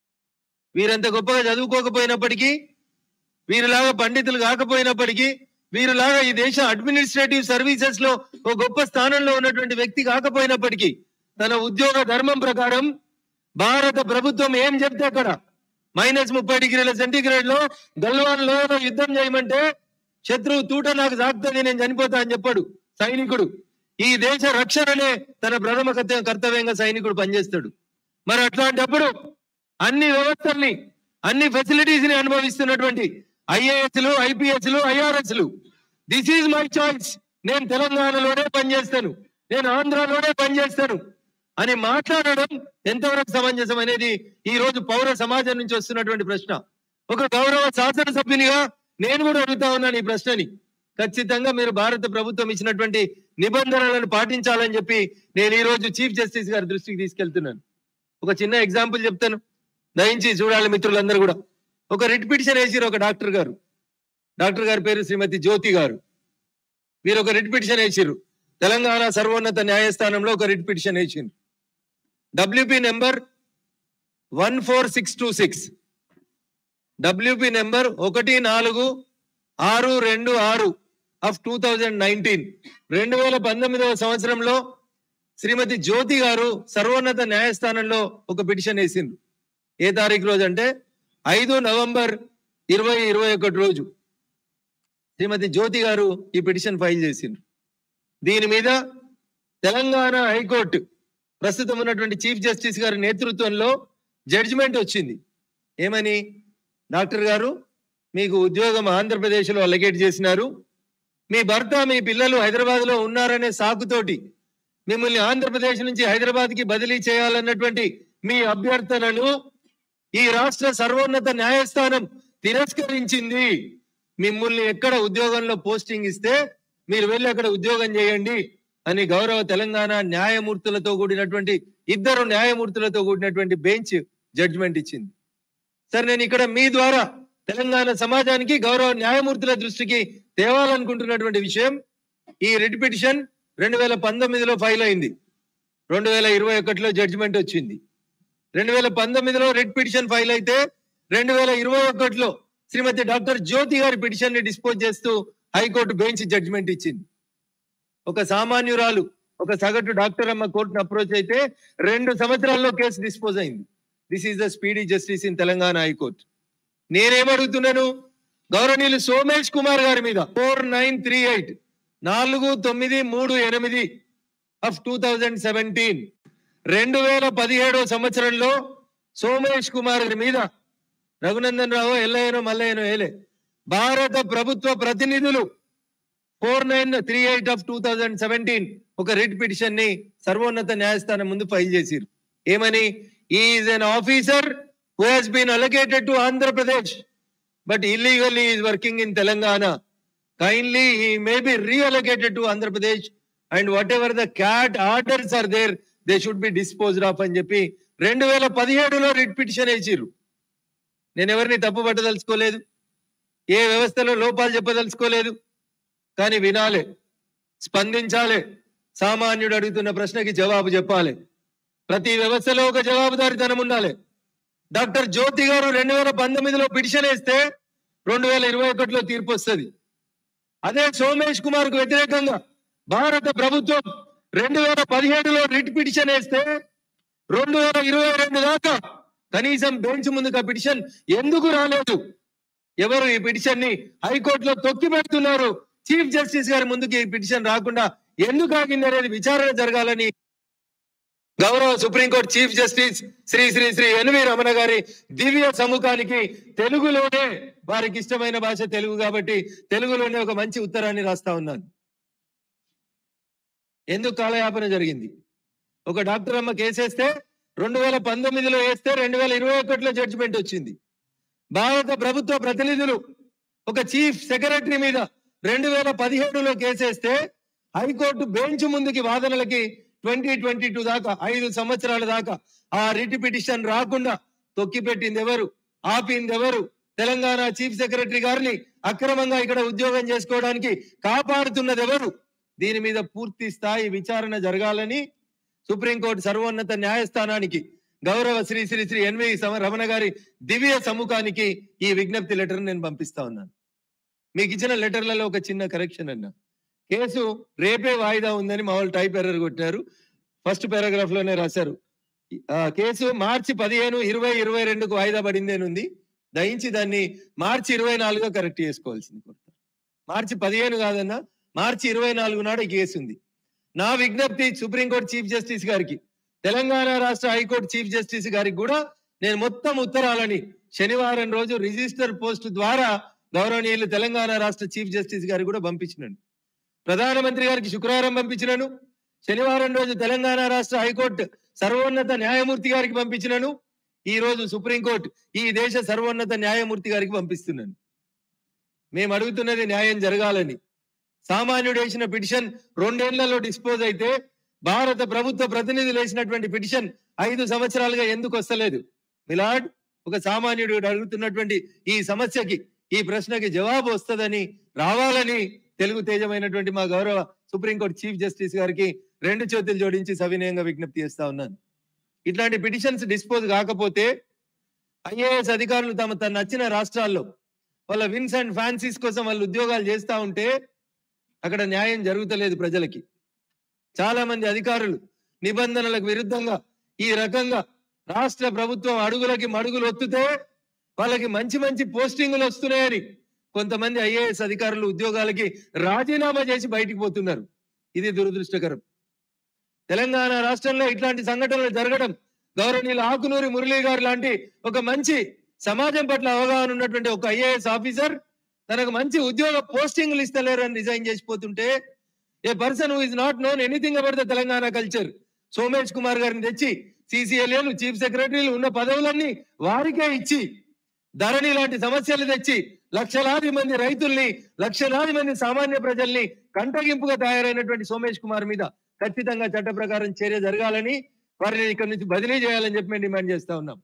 వీరంత గొప్పగా చదువుకోకపోయినప్పటికీ వీరిలాగా పండితులు కాకపోయినప్పటికీ వీరిలాగా ఈ దేశ అడ్మినిస్ట్రేటివ్ సర్వీసెస్ లో ఒక గొప్ప స్థానంలో ఉన్నటువంటి వ్యక్తి కాకపోయినప్పటికీ తన ఉద్యోగ ధర్మం ప్రకారం భారత ప్రభుత్వం ఏం చెప్తే అక్కడ మైనస్ ముప్పై డిగ్రీల సెంటీగ్రేడ్ లో గల్వాన్ లో యుద్ధం చేయమంటే శత్రువు తూట నాకు సాగుతుంది నేను చనిపోతా అని చెప్పాడు సైనికుడు ఈ దేశ రక్షణనే తన ప్రథమ కర్త- కర్తవ్యంగా సైనికుడు పనిచేస్తాడు మరి అట్లాంటప్పుడు అన్ని వ్యవస్థల్ని అన్ని ఫెసిలిటీస్ ని అనుభవిస్తున్నటువంటి ఐఏఎస్లు ఐపీఎస్లు ఐఆర్ఎస్లు దిస్ ఈజ్ మై చాయిస్ నేను తెలంగాణలోనే పనిచేస్తాను నేను ఆంధ్రాలోనే పనిచేస్తాను అని మాట్లాడడం ఎంతవరకు సమంజసం అనేది ఈ రోజు పౌర సమాజం నుంచి వస్తున్నటువంటి ప్రశ్న ఒక గౌరవ శాసనసభ్యునిగా నేను కూడా అడుగుతా ఉన్నాను ఈ ప్రశ్నని ఖచ్చితంగా మీరు భారత ప్రభుత్వం ఇచ్చినటువంటి నిబంధనలను పాటించాలని చెప్పి నేను ఈ రోజు చీఫ్ జస్టిస్ గారి దృష్టికి తీసుకెళ్తున్నాను ఒక చిన్న ఎగ్జాంపుల్ చెప్తాను దయించి చూడాలి మిత్రులందరూ కూడా ఒక రిట్ పిటిషన్ వేసిరు ఒక డాక్టర్ గారు డాక్టర్ గారి పేరు శ్రీమతి జ్యోతి గారు వీరు ఒక రిట్ పిటిషన్ వేసిరు తెలంగాణ సర్వోన్నత న్యాయస్థానంలో ఒక రిట్ పిటిషన్ వేసిండ్రు WP number one four six two six WP number ఒకటి నాలుగు ఆరు రెండు ఆరు ఆఫ్ టూ థౌజండ్ నైన్టీన్ రెండు వేల పంతొమ్మిదవ సంవత్సరంలో శ్రీమతి జ్యోతి గారు సర్వోన్నత న్యాయస్థానంలో ఒక పిటిషన్ వేసిండ్రు ఏ తారీఖు రోజు అంటే ఐదు నవంబర్ ఇరవై ఇరవై ఒకటి రోజు శ్రీమతి జ్యోతి గారు ఈ పిటిషన్ ఫైల్ చేసిండ్రు దీని మీద తెలంగాణ హైకోర్టు ప్రస్తుతం ఉన్నటువంటి చీఫ్ జస్టిస్ గారి నేతృత్వంలో జడ్జిమెంట్ వచ్చింది ఏమని డాక్టర్ గారు మీకు ఉద్యోగం ఆంధ్రప్రదేశ్లో అలకేట్ చేసినారు మీ భర్త మీ పిల్లలు హైదరాబాద్ లో ఉన్నారనే సాకుతోటి మిమ్మల్ని ఆంధ్రప్రదేశ్ నుంచి హైదరాబాద్ కి బదిలీ చేయాలన్నటువంటి మీ అభ్యర్థనను ఈ రాష్ట్ర సర్వోన్నత న్యాయస్థానం తిరస్కరించింది మిమ్మల్ని ఎక్కడ ఉద్యోగంలో పోస్టింగ్ ఇస్తే మీరు వెళ్ళి అక్కడ ఉద్యోగం చేయండి అని గౌరవ తెలంగాణ న్యాయమూర్తులతో కూడినటువంటి ఇద్దరు న్యాయమూర్తులతో కూడినటువంటి బెంచ్ జడ్జిమెంట్ ఇచ్చింది సరే నేను ఇక్కడ మీ ద్వారా తెలంగాణ సమాజానికి గౌరవ న్యాయమూర్తుల దృష్టికి తేవాలనుకుంటున్నటువంటి విషయం ఈ రిట్ పిటిషన్ రెండు వేల పంతొమ్మిదిలో ఫైల్ అయింది రెండు వేల ఇరవై ఒకటిలో జడ్జిమెంట్ వచ్చింది రెండు వేల పంతొమ్మిదిలో రిట్ పిటిషన్ ఫైల్ అయితే రెండు వేల ఇరవై ఒకటిలో శ్రీమతి డాక్టర్ జ్యోతి గారి పిటిషన్ ని డిస్పోజ్ చేస్తూ హైకోర్టు బెంచ్ జడ్జిమెంట్ ఇచ్చింది ఒక సామాన్యురాలు ఒక సగటు డాక్టర్ అమ్మ కోర్టును అప్రోచ్ అయితే రెండు సంవత్సరాల్లో కేసు డిస్పోజ్ అయింది this is the speedy justice in Telangana high court నేనేమడుగుతున్నాను గౌరవనీయులు సోమేష్ కుమార్ గారి మీద ఫోర్ నైన్ త్రీ ఎయిట్ నాలుగు తొమ్మిది మూడు ఎనిమిది ఆఫ్ టూ థౌజండ్ సెవెంటీన్ రెండు వేల పదిహేడో సంవత్సరంలో సోమేష్ కుమార్ గారి మీద రఘునందన్ రావు ఎల్లయ్యనో మల్లయ్యనో ఏలే భారత ప్రభుత్వ ప్రతినిధులు four nine three eight of two thousand seventeen ఒక రిట్ పిటిషన్ ని సర్వోన్నత న్యాయస్థానం ముందు ఫైల్ చేసిరు ఏమని is an officer who has been allocated to Andhra Pradesh but illegally is working in Telangana kindly he may be reallocated to Andhra Pradesh and whatever the CAT orders are there they should be disposed of అని చెప్పి రెండు వేల పదిహేడులో writ petition వేసిర్రు నేను ఎవరిని తప్పు పట్టదలుచుకోలేదు ఏ వ్యవస్థలో లోపాలు చెప్పదలుచుకోలేదు కానీ వినాలి స్పందించాలి సామాన్యుడు అడుగుతున్న ప్రశ్నకి జవాబు చెప్పాలి ప్రతి వ్యవస్థలో ఒక జవాబుదారితనం ఉండాలి డాక్టర్ జ్యోతి గారు రెండు వేల పంతొమ్మిదిలో పిటిషన్ వేస్తే రెండు వేల ఇరవై ఒకటిలో తీర్పు వస్తుంది అదే సోమేష్ కుమార్ కు వ్యతిరేకంగా భారత ప్రభుత్వం రెండు వేల పదిహేడులో రిట్ పిటిషన్ వేస్తే రెండు వేల ఇరవై రెండు దాకా కనీసం బెంచ్ ముందుకు ఆ పిటిషన్ ఎందుకు రాలేదు ఎవరు ఈ పిటిషన్ ని హైకోర్టులో తొక్కి పెడుతున్నారు చీఫ్ జస్టిస్ గారి ముందుకు ఈ పిటిషన్ రాకుండా ఎందుకు ఆగింది అనేది విచారణ జరగాలని గౌరవ supreme court chief justice Shri Shri Shri N V Ramana గారి దివ్య సముఖానికి తెలుగులోనే వారికి ఇష్టమైన భాష తెలుగు కాబట్టి తెలుగులోనే ఒక మంచి ఉత్తరాన్ని రాస్తా ఉన్నాను ఎందుకు కాలయాపన జరిగింది ఒక డాక్టర్ అమ్మ కేసేస్తే రెండు వేల పంతొమ్మిదిలో వేస్తే రెండు వేల ఇరవై ఒకటిలో జడ్జిమెంట్ వచ్చింది భారత ప్రభుత్వ ప్రతినిధులు ఒక చీఫ్ సెక్రటరీ మీద రెండు వేల పదిహేడులో కేసేస్తే హైకోర్టు బెంచ్ ముందుకి వాదనలకి ట్వంటీ ట్వంటీ టూ దాకా ఐదు సంవత్సరాల దాకా ఆ రిట్ పిటిషన్ రాకుండా తొక్కిపెట్టింది ఎవరు ఆపింది ఎవరు తెలంగాణ చీఫ్ సెక్రటరీ గారిని అక్రమంగా ఇక్కడ ఉద్యోగం చేసుకోవడానికి కాపాడుతున్నది ఎవరు దీని మీద పూర్తి స్థాయి విచారణ జరగాలని సుప్రీంకోర్టు సర్వోన్నత న్యాయస్థానానికి గౌరవ శ్రీ శ్రీ శ్రీ ఎన్వి సమ- రమణ గారి దివ్య సముఖానికి ఈ విజ్ఞప్తి లెటర్ నేను పంపిస్తా ఉన్నాను మీకు ఇచ్చిన లెటర్లలో ఒక చిన్న కరెక్షన్ అన్న కేసు రేపే వాయిదా ఉందని మా వాళ్ళు టైప్ ఎర్రర్ కొట్టారు ఫస్ట్ పారాగ్రాఫ్ లోనే రాశారు ఆ కేసు మార్చి పదిహేను ఇరవై ఇరవై రెండుకు వాయిదా పడింది అని ఉంది దయించి దాన్ని మార్చి ఇరవై నాలుగుగా కరెక్ట్ చేసుకోవాల్సింది కోరుతా మార్చి పదిహేను కాదన్నా మార్చి ఇరవై నాలుగు నాడు ఈ కేసు ఉంది నా విజ్ఞప్తి సుప్రీంకోర్టు చీఫ్ జస్టిస్ గారికి తెలంగాణ రాష్ట్ర హైకోర్టు చీఫ్ జస్టిస్ గారికి కూడా నేను మొత్తం ఉత్తరాలని శనివారం రోజు రిజిస్టర్ పోస్ట్ ద్వారా గౌరవనీయులు తెలంగాణ రాష్ట్ర చీఫ్ జస్టిస్ గారికి కూడా పంపించినాను ప్రధానమంత్రి గారికి శుక్రవారం పంపించినాను శనివారం రోజు తెలంగాణ రాష్ట్ర హైకోర్టు సర్వోన్నత న్యాయమూర్తి గారికి పంపించినాను ఈ రోజు సుప్రీంకోర్టు ఈ దేశ సర్వోన్నత న్యాయమూర్తి గారికి పంపిస్తున్నాను మేము అడుగుతున్నది న్యాయం జరగాలని సామాన్యుడు వేసిన పిటిషన్ రెండేళ్లలో డిస్పోజ్ అయితే భారత ప్రభుత్వ ప్రతినిధులు వేసినటువంటి పిటిషన్ ఐదు సంవత్సరాలుగా ఎందుకు వస్తలేదు మిలాడ్ ఒక సామాన్యుడు అడుగుతున్నటువంటి ఈ సమస్యకి ఈ ప్రశ్నకి జవాబు వస్తుందని రావాలని తెలుగు తేజమైనటువంటి మా గౌరవ సుప్రీంకోర్టు చీఫ్ జస్టిస్ గారికి రెండు చేతులు జోడించి సవినయంగా విజ్ఞప్తి చేస్తా ఉన్నాను ఇట్లాంటి పిటిషన్స్ డిస్పోజ్ కాకపోతే ఐఏఎస్ అధికారులు తమ తన నచ్చిన రాష్ట్రాల్లో వాళ్ళ విన్స్ అండ్ ఫ్యాన్సీస్ కోసం వాళ్ళు ఉద్యోగాలు చేస్తా ఉంటే అక్కడ న్యాయం జరుగుతలేదు ప్రజలకి చాలా మంది అధికారులు నిబంధనలకు విరుద్ధంగా ఈ రకంగా రాష్ట్ర ప్రభుత్వం అడుగులకి మడుగులు ఒత్తుతే వాళ్ళకి మంచి మంచి పోస్టింగులు వస్తున్నాయని కొంతమంది ఐఏఎస్ అధికారులు ఉద్యోగాలకి రాజీనామా చేసి బయటికి పోతున్నారు ఇది దురదృష్టకరం తెలంగాణ రాష్ట్రంలో ఇట్లాంటి సంఘటనలు జరగడం గౌరవనీయులు ఆకునూరి మురళీ గారు లాంటి ఒక మంచి సమాజం పట్ల అవగాహన ఉన్నటువంటి ఒక ఐఏఎస్ ఆఫీసర్ తనకు మంచి ఉద్యోగ పోస్టింగ్లు ఇస్తలేరని రిజైన్ చేసిపోతుంటే a person who is not known anything about the Telangana culture Somesh Kumar గారిని తెచ్చి సిసిఎల్ఏలు చీఫ్ సెక్రటరీలు ఉన్న పదవులన్నీ వారికే ఇచ్చి ధరణి లాంటి సమస్యలు తెచ్చి లక్షలాది మంది రైతుల్ని లక్షలాది మంది సామాన్య ప్రజల్ని కంటగింపుగా తయారైనటువంటి సోమేష్ కుమార్ మీద ఖచ్చితంగా చట్ట ప్రకారం చర్య జరగాలని వారిని ఇక్కడ నుంచి బదిలీ చేయాలని చెప్పి మేము డిమాండ్ చేస్తా ఉన్నాం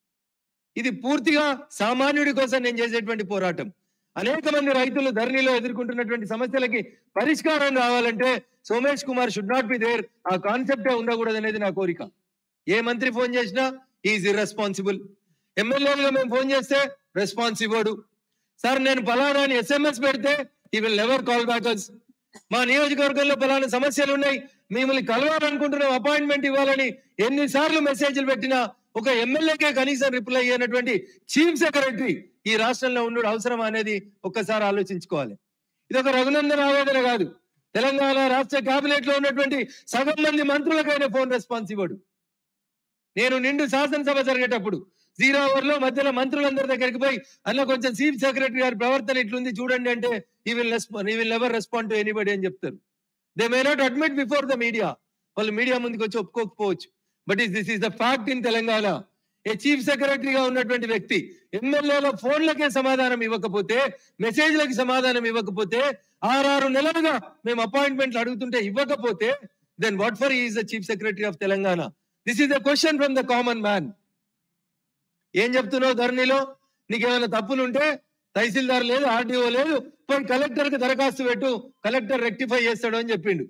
ఇది పూర్తిగా సామాన్యుడి కోసం నేను చేసేటువంటి పోరాటం అనేక మంది రైతులు ధరణిలో ఎదుర్కొంటున్నటువంటి సమస్యలకి పరిష్కారం రావాలంటే Somesh Kumar should not be there ఆ కాన్సెప్టే ఉండకూడదు అనేది నా కోరిక ఏ మంత్రి ఫోన్ చేసినా ఈజ్ ఇర్రెస్పాన్సిబుల్ ఎమ్మెల్యేలుగా మేము ఫోన్ చేస్తే రెస్పాన్స్ ఇవ్వడు సార్ నేను పలానా అని ఎస్ఎంఎస్ పెడితే he will never call backers మా నియోజకవర్గంలో పలానా సమస్యలు ఉన్నాయి మిమ్మల్ని కలవాలనుకుంటున్నాం అపాయింట్మెంట్ ఇవ్వాలని ఎన్నిసార్లు మెసేజ్లు పెట్టినా ఒక ఎమ్మెల్యేకే కనీసం రిప్లై అయ్యేటటువంటి చీఫ్ సెక్రటరీ ఈ రాష్ట్రంలో ఉండడం అవసరం అనేది ఒక్కసారి ఆలోచించుకోవాలి ఇది ఒక రఘునందన్ ఆవేదన కాదు తెలంగాణ రాష్ట్ర కేబినెట్ లో ఉన్నటువంటి సగం మంది మంత్రులకైనా ఫోన్ రెస్పాన్స్ ఇవ్వడు నేను నిండు శాసనసభ జరిగేటప్పుడు జీరో అవర్ లో మధ్యలో మంత్రులందరి దగ్గరికి పోయి అన్న కొంచెం చీఫ్ సెక్రటరీ గారి ప్రవర్తన ఇట్లుంది చూడండి అంటే he will he will never respond to anybody అని చెప్తారు they may not admit before the media వాళ్ళు మీడియా ముందుకు వచ్చి ఒప్పుకోకపోవచ్చు but is this is the fact in Telangana a chief సెక్రటరీగా ఉన్నటువంటి వ్యక్తి ఎమ్మెల్యేల ఫోన్లకే సమాధానం ఇవ్వకపోతే మెసేజ్లకి సమాధానం ఇవ్వకపోతే ఆరారు నెలలుగా మేము అపాయింట్మెంట్లు అడుగుతుంటే ఇవ్వకపోతే then what for is the chief secretary of Telangana this is the question from the common man ఏం చెప్తున్నావు ధరణిలో నీకేమైనా తప్పులు ఉంటే తహసీల్దార్ లేదు ఆర్డీఓ లేదు పోయి కలెక్టర్ కి దరఖాస్తు పెట్టు కలెక్టర్ రెక్టిఫై చేస్తాడు అని చెప్పిండు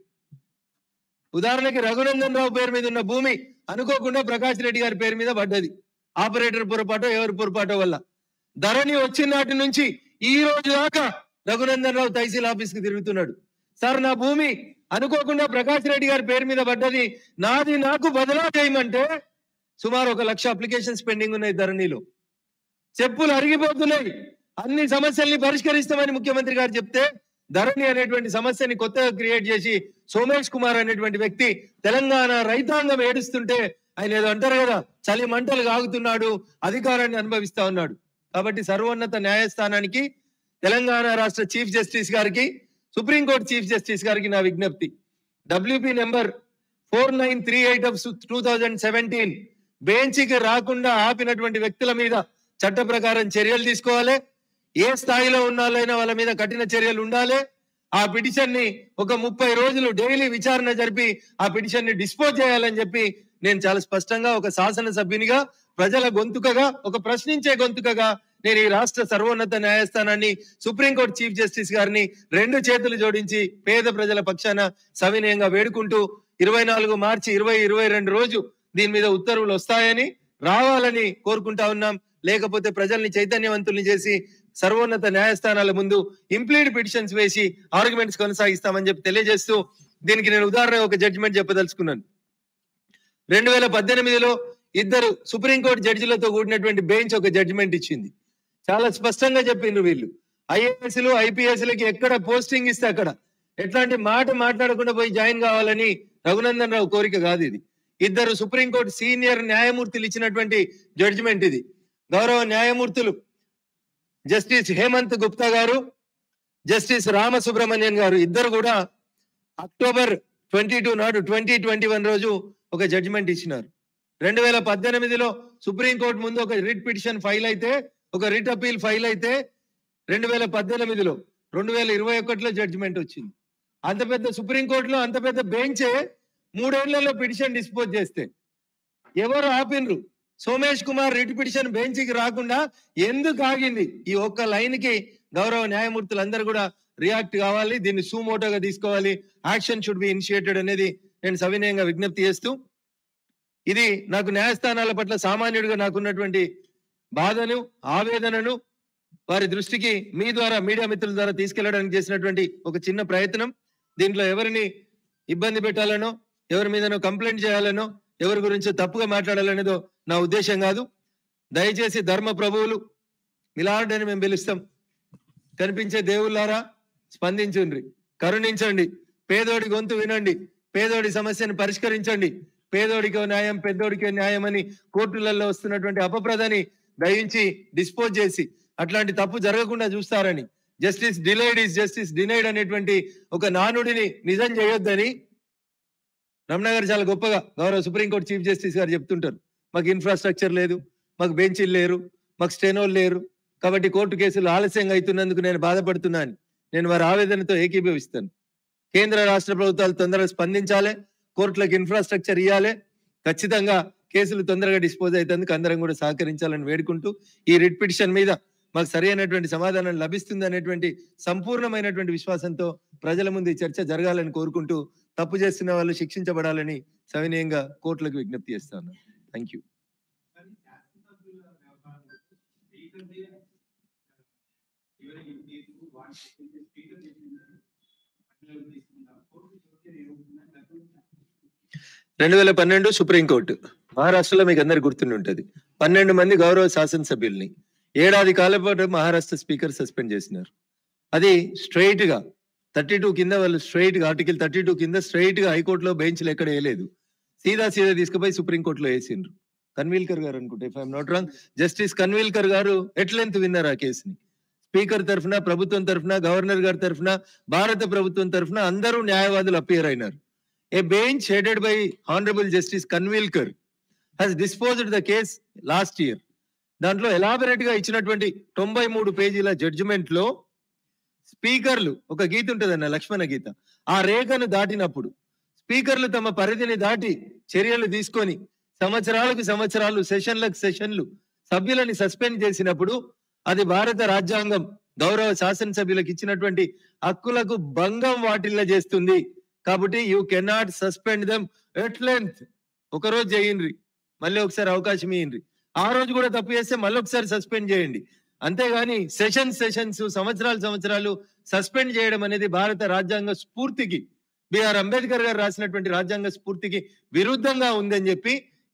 ఉదాహరణకి రఘునందన్ రావు పేరు మీద ఉన్న భూమి అనుకోకుండా ప్రకాష్ రెడ్డి గారి పేరు మీద పడ్డది ఆపరేటర్ పొరపాటో ఎవరి పొరపాటో వల్ల ధరణి వచ్చిన నాటి నుంచి ఈ రోజు దాకా రఘునందన్ రావు తహసీల్ ఆఫీస్ కి తిరుగుతున్నాడు సార్ నా భూమి అనుకోకుండా ప్రకాష్ రెడ్డి గారి పేరు మీద పడ్డది నాది నాకు బదలా చేయమంటే సుమారు ఒక లక్ష అప్లికేషన్స్ పెండింగ్ ఉన్నాయి ధరణిలో చెప్పులు అరిగిపోతున్నాయి అన్ని సమస్యల్ని పరిష్కరిస్తామని ముఖ్యమంత్రి గారు చెప్తే ధరణి అనేటువంటి సమస్యని కొత్తగా క్రియేట్ చేసి సోమేష్ కుమార్ అనేటువంటి వ్యక్తి తెలంగాణ రైతాంగం ఏడుస్తుంటే ఆయన ఏదో అంటారు కదా చలి మంటలు కాగుతున్నాడు అధికారాన్ని అనుభవిస్తా ఉన్నాడు కాబట్టి సర్వోన్నత న్యాయస్థానానికి తెలంగాణ రాష్ట్ర చీఫ్ జస్టిస్ గారికి సుప్రీంకోర్టు చీఫ్ జస్టిస్ గారికి నా విజ్ఞప్తి WP number four nine three eight of two thousand seventeen బెంచ్కి రాకుండా ఆపినటువంటి వ్యక్తుల మీద చట్ట ప్రకారం చర్యలు తీసుకోవాలి ఏ స్థాయిలో ఉన్నాలైనా వాళ్ళ మీద కఠిన చర్యలు ఉండాలి ఆ పిటిషన్ ని ఒక ముప్పై రోజులు డైలీ విచారణ జరిపి ఆ పిటిషన్ ని డిస్పోజ్ చేయాలని చెప్పి నేను చాలా స్పష్టంగా ఒక శాసన సభ్యునిగా ప్రజల గొంతుకగా ఒక ప్రశ్నించే గొంతుకగా నేను ఈ రాష్ట్ర సర్వోన్నత న్యాయస్థానాన్ని సుప్రీంకోర్టు చీఫ్ జస్టిస్ గారిని రెండు చేతులు జోడించి పేద ప్రజల పక్షాన సవినయంగా వేడుకుంటూ ఇరవై నాలుగు మార్చి ఇరవై ఇరవై రెండు రోజు దీని మీద ఉత్తర్వులు వస్తాయని రావాలని కోరుకుంటా ఉన్నాం లేకపోతే ప్రజల్ని చైతన్యవంతుల్ని చేసి సర్వోన్నత న్యాయస్థానాల ముందు ఇంప్లీడ్ పిటిషన్స్ వేసి ఆర్గ్యుమెంట్స్ కొనసాగిస్తామని చెప్పి తెలియజేస్తూ దీనికి నేను ఉదాహరణ ఒక జడ్జిమెంట్ చెప్పదలుచుకున్నాను రెండు వేల పద్దెనిమిదిలో ఇద్దరు సుప్రీంకోర్టు జడ్జిలతో కూడినటువంటి బెంచ్ ఒక జడ్జిమెంట్ ఇచ్చింది చాలా స్పష్టంగా చెప్పిండ్రు వీళ్ళు ఐఏఎస్లు ఐపీఎస్లకి ఎక్కడ పోస్టింగ్ ఇస్తే అక్కడ ఎట్లాంటి మాట మాట్లాడకుండా పోయి జాయిన్ కావాలని రఘునందన్ రావు కోరిక కాదు ఇది ఇద్దరు సుప్రీంకోర్టు సీనియర్ న్యాయమూర్తులు ఇచ్చినటువంటి జడ్జిమెంట్ ఇది గౌరవ న్యాయమూర్తులు జస్టిస్ హేమంత్ గుప్తా గారు జస్టిస్ రామసుబ్రహ్మణ్యన్ గారు ఇద్దరు కూడా అక్టోబర్ ట్వంటీ టూ నాడు ట్వంటీ ట్వంటీ వన్ రోజు ఒక జడ్జిమెంట్ ఇచ్చినారు రెండు వేల పద్దెనిమిదిలో సుప్రీంకోర్టు ముందు ఒక రిట్ పిటిషన్ ఫైల్ అయితే ఒక రిట్ అపీల్ ఫైల్ అయితే రెండు వేల పద్దెనిమిదిలో రెండు వేల ఇరవై ఒకటిలో జడ్జిమెంట్ వచ్చింది అంత పెద్ద సుప్రీంకోర్టులో అంత పెద్ద బెంచే మూడేళ్లలో పిటిషన్ డిస్పోజ్ చేస్తే ఎవరు ఆపినరు సోమేష్ కుమార్ రిట్ పిటిషన్ బెంచ్కి రాకుండా ఎందుకు ఆగింది ఈ ఒక్క లైన్ కి గౌరవ న్యాయమూర్తులందరూ కూడా రియాక్ట్ కావాలి దీన్ని సూమోటోగా తీసుకోవాలి యాక్షన్ షుడ్ బి ఇనిషియేటెడ్ అనేది నేను సవినయంగా విజ్ఞప్తి చేస్తూ ఇది నాకు న్యాయస్థానాల పట్ల సామాన్యుడిగా నాకున్నటువంటి బాధను ఆవేదనను వారి దృష్టికి మీ ద్వారా మీడియా మిత్రుల ద్వారా తీసుకెళ్లడానికి చేసినటువంటి ఒక చిన్న ప్రయత్నం దీంట్లో ఎవరిని ఇబ్బంది పెట్టాలనో ఎవరి మీదనో కంప్లైంట్ చేయాలనో ఎవరి గురించో తప్పుగా మాట్లాడాలనేదో నా ఉద్దేశం కాదు దయచేసి ధర్మ ప్రభువులు మిలాడ్ అని మేము పిలుస్తాం కనిపించే దేవుళ్ళారా స్పందించండి కరుణించండి పేదోడి గొంతు వినండి పేదోడి సమస్యను పరిష్కరించండి పేదోడికో న్యాయం పెద్దోడికో న్యాయం అని కోర్టులలో వస్తున్నటువంటి అపప్రదని దయించి డిస్పోజ్ చేసి అట్లాంటి తప్పు జరగకుండా చూస్తారని justice delayed is justice denied అనేటువంటి ఒక నానుడిని నిజం చేయొద్దని రమణ గారు చాలా గొప్పగా గౌరవ సుప్రీంకోర్టు చీఫ్ జస్టిస్ గారు చెప్తుంటారు మాకు ఇన్ఫ్రాస్ట్రక్చర్ లేదు మాకు బెంచీలు లేరు మాకు స్టెనోలు లేరు కాబట్టి కోర్టు కేసులు ఆలస్యంగా అవుతున్నందుకు నేను బాధపడుతున్నాను నేను వారి ఆవేదనతో ఏకీభవిస్తాను కేంద్ర రాష్ట్ర ప్రభుత్వాలు తొందరగా స్పందించాలి కోర్టులకు ఇన్ఫ్రాస్ట్రక్చర్ ఇవ్వాలి ఖచ్చితంగా కేసులు తొందరగా డిస్పోజ్ అవుతందుకు అందరం కూడా సహకరించాలని వేడుకుంటూ ఈ రిట్ పిటిషన్ మీద మాకు సరైనటువంటి సమాధానం లభిస్తుంది అనేటువంటి సంపూర్ణమైనటువంటి విశ్వాసంతో ప్రజల ముందు ఈ చర్చ జరగాలని కోరుకుంటూ తప్పు చేస్తున్న వాళ్ళు శిక్షించబడాలని సవినయంగా కోర్టులకు విజ్ఞప్తి చేస్తాను థ్యాంక్ యూ రెండు వేల పన్నెండు సుప్రీంకోర్టు మహారాష్ట్రలో మీకు అందరికి గుర్తుండి ఉంటది పన్నెండు మంది గౌరవ శాసనసభ్యుల్ని ఏడాది కాలం పాటు మహారాష్ట్ర స్పీకర్ సస్పెండ్ చేసినారు అది స్ట్రైట్ గా థర్టీ టూ కింద వాళ్ళు స్ట్రైట్ గా ఆర్టికల్ థర్టీ టూ కింద స్ట్రైట్ గా హైకోర్టులో బెంచ్లు ఎక్కడ వేయలేదు సీదా సీదా తీసుకుపోయి సుప్రీంకోర్టులో వేసిండ్రు కన్వీల్కర్ గారు అనుకుంటే if I'm not wrong justice Khanwilkar గారు ఎట్లెంత్ విన్నారు ఆ కేసుని స్పీకర్ తరఫున ప్రభుత్వం తరఫున గవర్నర్ గారి తరఫున భారత ప్రభుత్వం తరఫున అందరూ న్యాయవాదులు అపియర్ అయినారు a bench headed by honourable justice Khanwilkar has disposed the case last year దాంట్లో ఎలాబరేట్ గా ఇచ్చినటువంటి తొంభై మూడు పేజీల జడ్జిమెంట్ లో స్పీకర్లు ఒక గీత ఉంటుందన్న లక్ష్మణ గీత ఆ రేఖను దాటినప్పుడు స్పీకర్లు తమ పరిధిని దాటి చర్యలు తీసుకొని సంవత్సరాలకు సంవత్సరాలు సెషన్లకు సెషన్లు సభ్యులని సస్పెండ్ చేసినప్పుడు అది భారత రాజ్యాంగం గౌరవ శాసనసభ్యులకు ఇచ్చినటువంటి హక్కులకు భంగం వాటిల్ల చేస్తుంది కాబట్టి you cannot suspend them at length ఒక రోజు చేయండి మళ్ళీ ఒకసారి అవకాశం ఇయ్యండి ఆ రోజు కూడా తప్పు చేస్తే మళ్ళీ ఒకసారి సస్పెండ్ చేయండి అంతేగాని సెషన్స్ సెషన్స్ సంవత్సరాలు సంవత్సరాలు సస్పెండ్ చేయడం అనేది భారత రాజ్యాంగ స్ఫూర్తికి బిఆర్ అంబేద్కర్ గారు రాసినటువంటి రాజ్యాంగ స్ఫూర్తికి విరుద్ధంగా ఉందని చెప్పి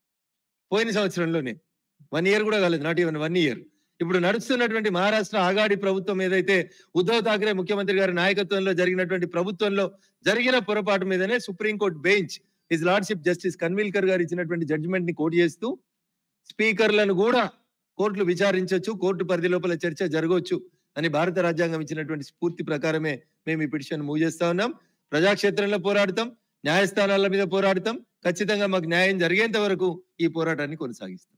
పోయిన సంవత్సరంలోనే వన్ ఇయర్ కూడా కాలేదు నాట్ ఈవెన్ వన్ ఇయర్ ఇప్పుడు నడుస్తున్నటువంటి మహారాష్ట్ర ఆగాడి ప్రభుత్వం ఏదైతే ఉద్ధవ్ ఠాక్రే ముఖ్యమంత్రి గారి నాయకత్వంలో జరిగినటువంటి ప్రభుత్వంలో జరిగిన పొరపాటు మీదనే supreme court bench his lordship justice Khanwilkar గారు ఇచ్చినటువంటి జడ్జిమెంట్ ని కోట్ చేస్తూ స్పీకర్లను కూడా కోర్టులు విచారించవచ్చు కోర్టు పరిధి లోపల చర్చ జరగవచ్చు అని భారత రాజ్యాంగం ఇచ్చినటువంటి స్ఫూర్తి ప్రకారమే మేము ఈ పిటిషన్ మూవ్ చేస్తా ఉన్నాం ప్రజాక్షేత్రంలో పోరాడతాం న్యాయస్థానాల మీద పోరాడతాం ఖచ్చితంగా మాకు న్యాయం జరిగేంత వరకు ఈ పోరాటాన్ని కొనసాగిస్తాం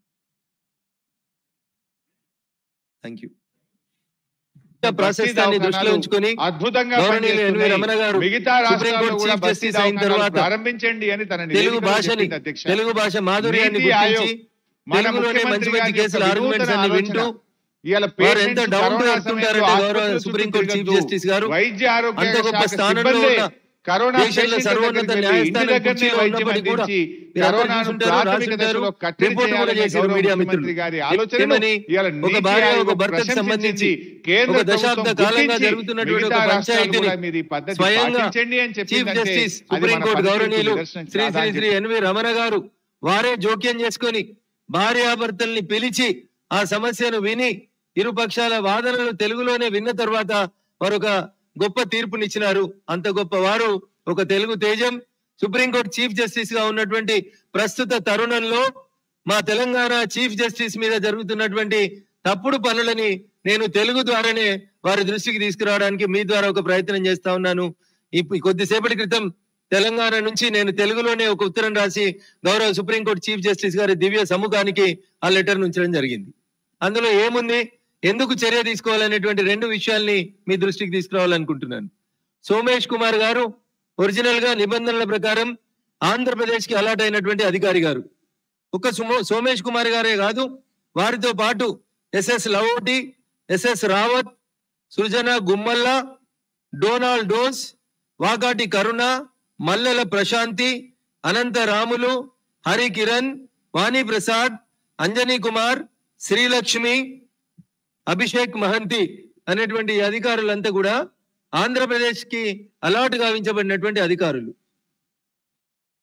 థ్యాంక్ యూ ప్రాసెస్ దాన్ని దృష్టిలో ఉంచుకొని అద్భుతంగా గౌరవనీయులు ఎన్వి పనిచేస్తున్నాయి. రమణ గారు మిగతా రాష్ట్రాల్లో సుప్రీంకోర్టు కూడా చీఫ్ బస్తీ జస్టిస్ అయిన దవాఖానాలు తర్వాత ప్రారంభించండి అని తన తెలుగు నివేదికలో భాషని చెప్పింది అధ్యక్ష. తెలుగు భాష మాధుర్యాన్ని నీతి ఆయోగ్ గుర్తించి మన తెలుగులోనే మంచి ముఖ్యమంత్రి మంచి గారి కేసుల యొక్క ఆర్గ్యుమెంట్స్ వినూతన అన్ని ఆలోచన. వింటూ ఇవాళ వారు ఎంత patients down to corona earth సమయంలో ఉంటారంటే గౌరవ ఆసుపత్రుల చుట్టూ సుప్రీంకోర్టు చీఫ్ తిరగద్దు. జస్టిస్ గారు వైద్య ఆరోగ్య అంత గొప్ప శాఖ స్థానంలో సిబ్బందే ఉన్న కరోనా దేశంలో పేషెంట్ల సర్వోన్నత దగ్గరికి వెళ్ళి ఇంటి న్యాయస్థానం దగ్గరనే కుర్చీలో వైద్యం ఉన్నప్పటికీ కూడా అందించి మీరు అందరూ కరోనాను చూసుంటారు, ప్రాథమిక రాసుంటారు, దశలో కట్టడి రిపోర్ట్ కూడా చేయాలనే చేశారు గౌరవ మీడియా ముఖ్యమంత్రి మిత్రులు. గారి ఆలోచనను ఏమని ఇవాళ ఒక నీతి భార్య ఆయోగ్ ఒక భర్తకు ప్రశంసించి సంబంధించి కేంద్ర ఒక దశాబ్ద ప్రభుత్వం కాలంగా గుర్తించి జరుగుతున్నటువంటి మిగతా ఒక రాష్ట్రాలు పంచాయతీని కూడా మీరు ఈ పద్ధతి స్వయంగా పాటించండి అని చీఫ్ చెప్పిందంటే జస్టిస్ అది మన సుప్రీంకోర్టు పద్ధతికి గౌరవనీయులు నిదర్శనం శ్రీ శ్రీ కాదా అని శ్రీ ఎన్వి రమణ గారు వారే జోక్యం చేసుకొని భార్యాభర్తల్ని పిలిచి ఆ సమస్యను విని ఇరు పక్షాల వాదనలు తెలుగులోనే విన్న తర్వాత వారు ఒక గొప్ప తీర్పునిచ్చినారు అంత గొప్ప వారు ఒక తెలుగు తేజం సుప్రీంకోర్టు చీఫ్ జస్టిస్ గా ఉన్నటువంటి ప్రస్తుత తరుణంలో మా తెలంగాణ చీఫ్ జస్టిస్ మీద జరుగుతున్నటువంటి తప్పుడు పనులని నేను తెలుగు ద్వారానే వారి దృష్టికి తీసుకురావడానికి మీ ద్వారా ఒక ప్రయత్నం చేస్తా ఉన్నాను ఇప్పుడు కొద్దిసేపటి క్రితం తెలంగాణ నుంచి నేను తెలుగులోనే ఒక ఉత్తరం రాసి గౌరవ సుప్రీంకోర్టు చీఫ్ జస్టిస్ గారి దివ్య సముఖానికి ఆ లెటర్ ఉంచడం జరిగింది అందులో ఏముంది ఎందుకు చర్య తీసుకోవాలనేటువంటి రెండు విషయాల్ని మీ దృష్టికి తీసుకురావాలనుకుంటున్నాను సోమేష్ కుమార్ గారు ఒరిజినల్ గా నిబంధనల ప్రకారం ఆంధ్రప్రదేశ్ కి అలాట్ అయినటువంటి అధికారి గారు ఒక సుమో సోమేష్ కుమార్ గారే కాదు వారితో పాటు ఎస్ఎస్ లవోటి ఎస్ఎస్ రావత్ సృజన గుమ్మల్ల డోనాల్డ్ డోస్ వాకాటి కరుణ మల్లెల ప్రశాంతి అనంత రాములు హరి కిరణ్ వాణి ప్రసాద్ అంజనీ కుమార్ శ్రీలక్ష్మి అభిషేక్ మహంతి అనేటువంటి ఈ అధికారులంతా కూడా ఆంధ్రప్రదేశ్ కి అలాట్ గావించబడినటువంటి అధికారులు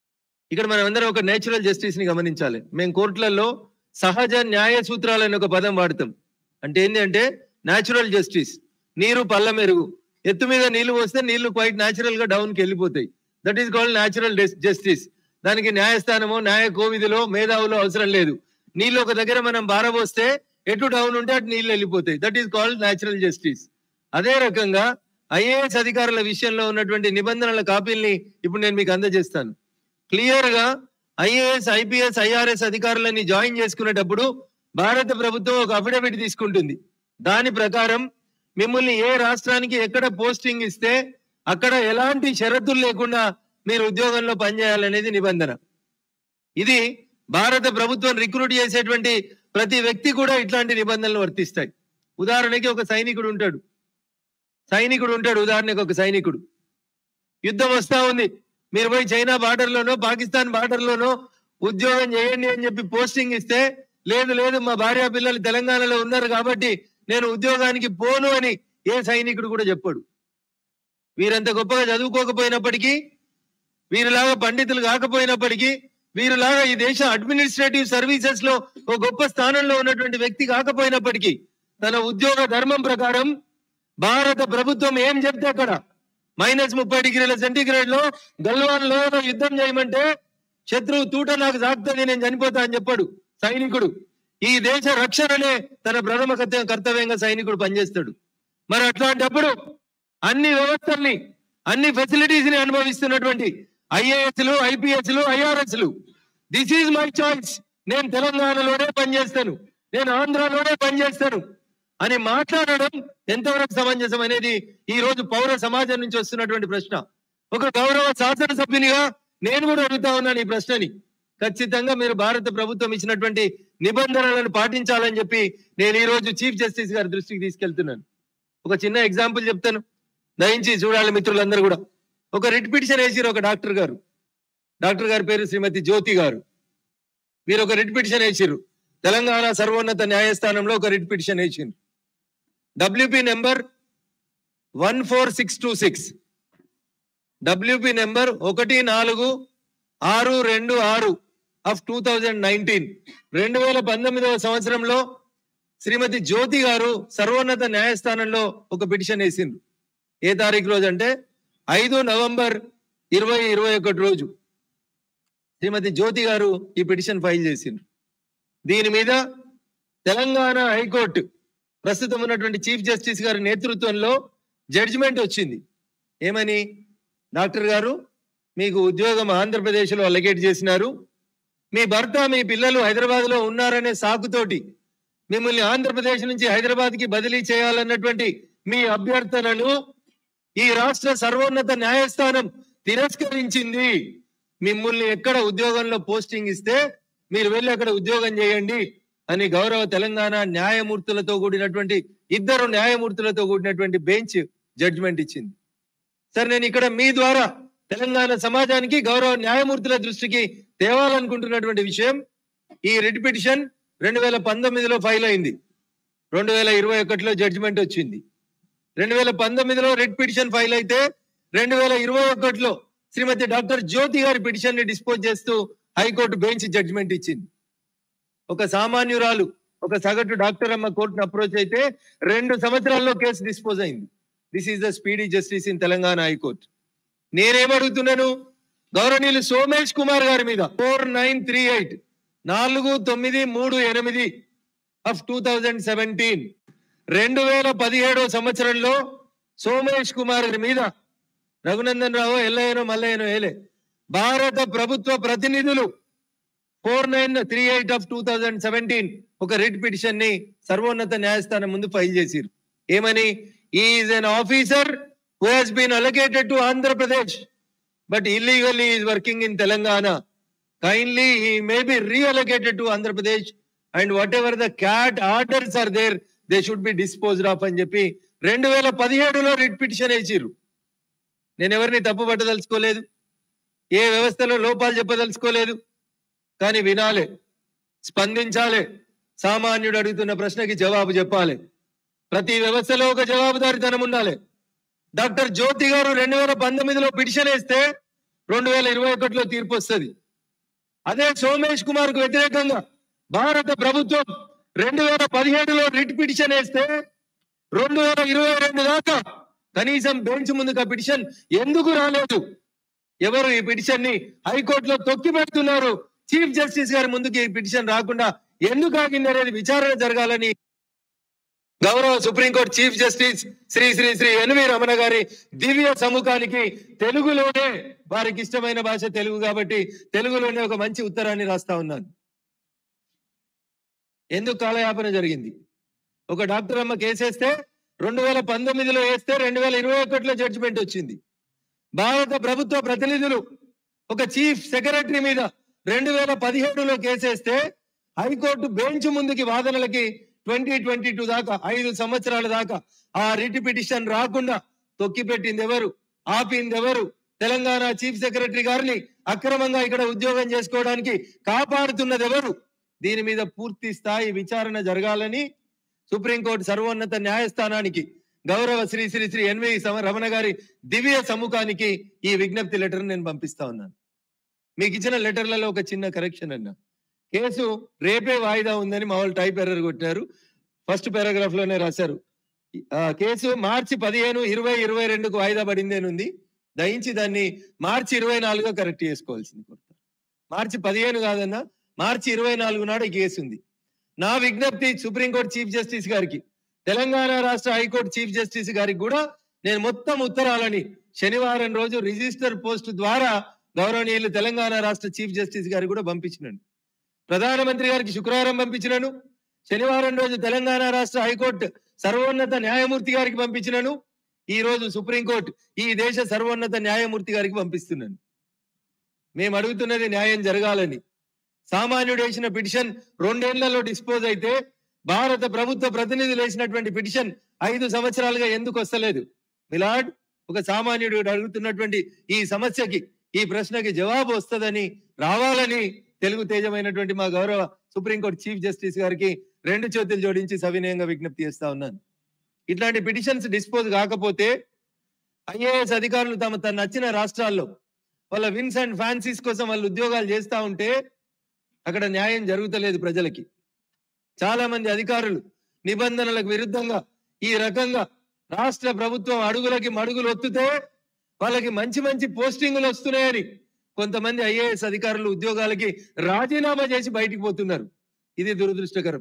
ఇక్కడ మనం అందరం ఒక నేచురల్ జస్టిస్ ని గమనించాలి మేము కోర్టులలో సహజ న్యాయ సూత్రాలని ఒక పదం వాడతాం అంటే ఏంటి అంటే న్యాచురల్ జస్టిస్ నీరు పల్ల మెరుగు ఎత్తు మీద నీళ్లు పోస్తే నీళ్లు క్వైట్ న్యాచురల్ గా డౌన్ కి వెళ్ళిపోతాయి that is called natural justice దానికి న్యాయస్థానమో న్యాయ కోవిధిలో మేధావులో అవసరం లేదు నీళ్ళు ఒక దగ్గర మనం బారబోస్తే ఎటు డౌన్ ఉంటే అటు నీళ్లు వెళ్ళిపోతాయి that is called natural justice అదే రకంగా ఐఏఎస్ అధికారుల విషయంలో ఉన్నటువంటి నిబంధనల కాపీల్ని ఇప్పుడు నేను మీకు అందజేస్తాను క్లియర్ గా ఐఏఎస్ ఐపీఎస్ ఐఆర్ఎస్ అధికారులని జాయిన్ చేసుకునేటప్పుడు భారత ప్రభుత్వం ఒక అఫిడవిట్ తీసుకుంటుంది దాని ప్రకారం మిమ్మల్ని ఏ రాష్ట్రానికి ఎక్కడ పోస్టింగ్ ఇస్తే అక్కడ ఎలాంటి షరతులు లేకుండా మీరు ఉద్యోగంలో పనిచేయాలనేది నిబంధన ఇది భారత ప్రభుత్వం రిక్రూట్ చేసేటువంటి ప్రతి వ్యక్తి కూడా ఇట్లాంటి నిబంధనలు వర్తిస్తాయి ఉదాహరణకి ఒక సైనికుడు ఉంటాడు సైనికుడు ఉంటాడు ఉదాహరణకి ఒక సైనికుడు యుద్ధం వస్తా ఉంది మీరు పోయి చైనా బార్డర్ లోనో పాకిస్తాన్ బార్డర్ లోనో ఉద్యోగం చేయండి అని చెప్పి పోస్టింగ్ ఇస్తే లేదు లేదు మా భార్య పిల్లలు తెలంగాణలో ఉన్నారు కాబట్టి నేను ఉద్యోగానికి పోను అని ఏ సైనికుడు కూడా చెప్పాడు వీరంత గొప్పగా చదువుకోకపోయినప్పటికీ వీరిలాగా పండితులు కాకపోయినప్పటికీ వీరిలాగా ఈ దేశ అడ్మినిస్ట్రేటివ్ సర్వీసెస్ లో ఒక గొప్ప స్థానంలో ఉన్నటువంటి వ్యక్తి కాకపోయినప్పటికీ తన ఉద్యోగ ధర్మం ప్రకారం భారత ప్రభుత్వం ఏం చెప్తే అక్కడ మైనస్ ముప్పై డిగ్రీల సెంటీగ్రేడ్ లో గల్వాన్ లో యుద్ధం చేయమంటే శత్రువు తూట నాకు సాగుతుంది నేను చనిపోతా అని చెప్పాడు సైనికుడు ఈ దేశ రక్షణనే తన ప్రథమ కర్త- కర్తవ్యంగా సైనికుడు పనిచేస్తాడు మరి అట్లాంటప్పుడు అన్ని వ్యవస్థల్ని అన్ని ఫెసిలిటీస్ ని అనుభవిస్తున్నటువంటి ఐఏఎస్లు ఐపీఎస్లు ఐఆర్ఎస్లు దిస్ ఈజ్ మై చాయిస్ నేను తెలంగాణలోనే పనిచేస్తాను నేను ఆంధ్రాలోనే పనిచేస్తాను అని మాట్లాడడం ఎంతవరకు సమంజసం అనేది ఈ రోజు పౌర సమాజం నుంచి వస్తున్నటువంటి ప్రశ్న ఒక గౌరవ శాసనసభ్యునిగా నేను కూడా అడుగుతా ఉన్నాను ఈ ప్రశ్నని ఖచ్చితంగా మీరు భారత ప్రభుత్వం ఇచ్చినటువంటి నిబంధనలను పాటించాలని చెప్పి నేను ఈ రోజు చీఫ్ జస్టిస్ గారి దృష్టికి తీసుకెళ్తున్నాను ఒక చిన్న ఎగ్జాంపుల్ చెప్తాను దయించి చూడాలి మిత్రులందరూ కూడా ఒక రిట్ పిటిషన్ వేసిరు ఒక డాక్టర్ గారు డాక్టర్ గారి పేరు శ్రీమతి జ్యోతి గారు మీరు ఒక రిట్ పిటిషన్ వేసిర్రు తెలంగాణ సర్వోన్నత న్యాయస్థానంలో ఒక రిట్ పిటిషన్ వేసిండ్రు WP number one four six two six WP number ఒకటి నాలుగు ఆరు రెండు ఆరు ఆఫ్ టూ థౌజండ్ నైన్టీన్ రెండు వేల పంతొమ్మిదవ సంవత్సరంలో శ్రీమతి జ్యోతి గారు సర్వోన్నత న్యాయస్థానంలో ఒక పిటిషన్ వేసిండ్రు ఏ తారీఖు రోజు అంటే ఐదు నవంబర్ ఇరవై ఇరవై ఒకటి రోజు శ్రీమతి జ్యోతి గారు ఈ పిటిషన్ ఫైల్ చేసిండ్రు దీని మీద తెలంగాణ హైకోర్టు ప్రస్తుతం ఉన్నటువంటి చీఫ్ జస్టిస్ గారి నేతృత్వంలో జడ్జిమెంట్ వచ్చింది ఏమని డాక్టర్ గారు మీకు ఉద్యోగం ఆంధ్రప్రదేశ్లో అలగేట్ చేసినారు మీ భర్త మీ పిల్లలు హైదరాబాద్ లో ఉన్నారనే సాకుతోటి మిమ్మల్ని ఆంధ్రప్రదేశ్ నుంచి హైదరాబాద్ కి బదిలీ చేయాలన్నటువంటి మీ అభ్యర్థనను ఈ రాష్ట్ర సర్వోన్నత న్యాయస్థానం తిరస్కరించింది మిమ్మల్ని ఎక్కడ ఉద్యోగంలో పోస్టింగ్ ఇస్తే మీరు వెళ్ళి అక్కడ ఉద్యోగం చేయండి అని గౌరవ తెలంగాణ న్యాయమూర్తులతో కూడినటువంటి ఇద్దరు న్యాయమూర్తులతో కూడినటువంటి బెంచ్ జడ్జిమెంట్ ఇచ్చింది సార్ నేను ఇక్కడ మీ ద్వారా తెలంగాణ సమాజానికి గౌరవ న్యాయమూర్తుల దృష్టికి తేవాలనుకుంటున్నటువంటి విషయం ఈ రిట్ పిటిషన్ రెండు వేల పంతొమ్మిదిలో ఫైల్ అయింది రెండు వేల ఇరవై ఒకటిలో జడ్జిమెంట్ వచ్చింది రెండు వేల పంతొమ్మిదిలో రిట్ పిటిషన్ ఫైల్ అయితే రెండు వేల ఇరవై ఒకటిలో శ్రీమతి డాక్టర్ జ్యోతి గారి పిటిషన్ ని డిస్పోజ్ చేస్తూ హైకోర్టు బెంచ్ జడ్జిమెంట్ ఇచ్చింది ఒక సామాన్యురాలు ఒక సగటు డాక్టర్ అమ్మ కోర్టును అప్రోచ్ అయితే రెండు సంవత్సరాల్లో కేసు డిస్పోజ్ అయింది this is the speedy justice in Telangana high court నేనేమడుగుతున్నాను గౌరవనీయులు సోమేష్ కుమార్ గారి మీద ఫోర్ నైన్ త్రీ ఎయిట్ నాలుగు తొమ్మిది మూడు ఎనిమిది ఆఫ్ టూ థౌజండ్ సెవెంటీన్ రెండు వేల పదిహేడో సంవత్సరంలో సోమేష్ కుమార్ గారి మీద రఘునందన్ రావు ఎల్లయ్యనో మల్లయ్యనో ఏలే భారత ప్రభుత్వ ప్రతినిధులు four nine three eight of two thousand seventeen ఒక రిట్ పిటిషన్ ని సర్వోన్నత న్యాయస్థానం ముందు ఫైల్ చేసిరు ఏమని is an officer who has been allocated to Andhra Pradesh but illegally is working in Telangana kindly he may be reallocated to Andhra Pradesh and whatever the CAT orders are there they should be disposed of అని చెప్పి రెండు వేల పదిహేడులో writ petition వేసిర్రు నేను ఎవరిని తప్పు పట్టదలుచుకోలేదు ఏ వ్యవస్థలో లోపాలు చెప్పదలుచుకోలేదు కానీ వినాలి స్పందించాలి సామాన్యుడు అడుగుతున్న ప్రశ్నకి జవాబు చెప్పాలి ప్రతి వ్యవస్థలో ఒక జవాబుదారితనం ఉండాలి డాక్టర్ జ్యోతి గారు రెండు వేల పంతొమ్మిదిలో పిటిషన్ వేస్తే రెండు వేల ఇరవై ఒకటిలో తీర్పు వస్తుంది అదే సోమేష్ కుమార్ కు వ్యతిరేకంగా భారత ప్రభుత్వం రెండు వేల పదిహేడులో రిట్ పిటిషన్ వేస్తే రెండు వేల ఇరవై రెండు దాకా కనీసం బెంచ్ ముందుకు ఆ పిటిషన్ ఎందుకు రాలేదు ఎవరు ఈ పిటిషన్ ని హైకోర్టులో తొక్కి పెడుతున్నారు చీఫ్ జస్టిస్ గారి ముందుకు ఈ పిటిషన్ రాకుండా ఎందుకు ఆగింది అనేది విచారణ జరగాలని గౌరవ supreme court chief justice Shri Shri Shri N V Ramana గారి దివ్య సముఖానికి తెలుగులోనే వారికి ఇష్టమైన భాష తెలుగు కాబట్టి తెలుగులోనే ఒక మంచి ఉత్తరాన్ని రాస్తా ఉన్నాను ఎందుకు కాలయాపన జరిగింది ఒక డాక్టర్ అమ్మ కేసేస్తే రెండు వేల పంతొమ్మిదిలో వేస్తే రెండు వేల ఇరవై ఒకటిలో జడ్జిమెంట్ వచ్చింది భారత ప్రభుత్వ ప్రతినిధులు ఒక చీఫ్ సెక్రటరీ మీద రెండు వేల పదిహేడులో కేసేస్తే హైకోర్టు బెంచ్ ముందుకి వాదనలకి ట్వంటీ ట్వంటీ టూ దాకా ఐదు సంవత్సరాల దాకా ఆ రిట్ పిటిషన్ రాకుండా తొక్కిపెట్టింది ఎవరు ఆపింది ఎవరు తెలంగాణ చీఫ్ సెక్రటరీ గారిని అక్రమంగా ఇక్కడ ఉద్యోగం చేసుకోవడానికి కాపాడుతున్నది ఎవరు దీని మీద పూర్తి స్థాయి విచారణ జరగాలని సుప్రీంకోర్టు సర్వోన్నత న్యాయస్థానానికి గౌరవ శ్రీ శ్రీ శ్రీ ఎన్వి సమ- రమణ గారి దివ్య సముఖానికి ఈ విజ్ఞప్తి లెటర్ నేను పంపిస్తా ఉన్నాను మీకు ఇచ్చిన లెటర్లలో ఒక చిన్న కరెక్షన్ అన్న కేసు రేపే వాయిదా ఉందని మా వాళ్ళు టైప్ ఎర్రర్ కొట్టారు ఫస్ట్ పారాగ్రాఫ్ లోనే రాశారు ఆ, కేసు మార్చి పదిహేను ఇరవై ఇరవై రెండుకు వాయిదా పడింది అని ఉంది దయించి దాన్ని మార్చి ఇరవై నాలుగుగా కరెక్ట్ చేసుకోవాల్సింది కోరుతారు మార్చి పదిహేను కాదన్నా మార్చి ఇరవై నాలుగు నాడు ఈ కేసు ఉంది నా విజ్ఞప్తి సుప్రీంకోర్టు చీఫ్ జస్టిస్ గారికి తెలంగాణ రాష్ట్ర హైకోర్టు చీఫ్ జస్టిస్ గారికి కూడా నేను మొత్తం ఉత్తరాలని శనివారం రోజు రిజిస్టర్ పోస్ట్ ద్వారా గౌరవనీయులు తెలంగాణ రాష్ట్ర చీఫ్ జస్టిస్ గారికి కూడా పంపించినాను ప్రధానమంత్రి గారికి శుక్రవారం పంపించినాను శనివారం రోజు తెలంగాణ రాష్ట్ర హైకోర్టు సర్వోన్నత న్యాయమూర్తి గారికి పంపించినాను ఈ రోజు సుప్రీంకోర్టు ఈ దేశ సర్వోన్నత న్యాయమూర్తి గారికి పంపిస్తున్నాను మేము అడుగుతున్నది న్యాయం జరగాలని సామాన్యుడు వేసిన పిటిషన్ రెండేళ్లలో డిస్పోజ్ అయితే భారత ప్రభుత్వ ప్రతినిధులు వేసినటువంటి పిటిషన్ ఐదు సంవత్సరాలుగా ఎందుకు వస్తలేదు మిలాడ్ ఒక సామాన్యుడు అడుగుతున్నటువంటి ఈ సమస్యకి ఈ ప్రశ్నకి జవాబు వస్తుందని రావాలని తెలుగు తేజమైనటువంటి మా గౌరవ సుప్రీంకోర్టు చీఫ్ జస్టిస్ గారికి రెండు చేతులు జోడించి సవినయంగా విజ్ఞప్తి చేస్తా ఉన్నాను ఇట్లాంటి పిటిషన్స్ డిస్పోజ్ కాకపోతే ఐఏఎస్ అధికారులు తమ తన నచ్చిన రాష్ట్రాల్లో వాళ్ళ విన్స్ అండ్ ఫ్యాన్సీస్ కోసం వాళ్ళు ఉద్యోగాలు చేస్తా ఉంటే అక్కడ న్యాయం జరుగుతలేదు ప్రజలకి చాలా మంది అధికారులు నిబంధనలకు విరుద్ధంగా ఈ రకంగా రాష్ట్ర ప్రభుత్వం అడుగులకి మడుగులు ఒత్తుతే వాళ్ళకి మంచి మంచి పోస్టింగులు వస్తున్నాయని కొంతమంది ఐఏఎస్ అధికారులు ఉద్యోగాలకి రాజీనామా చేసి బయటికి పోతున్నారు ఇది దురదృష్టకరం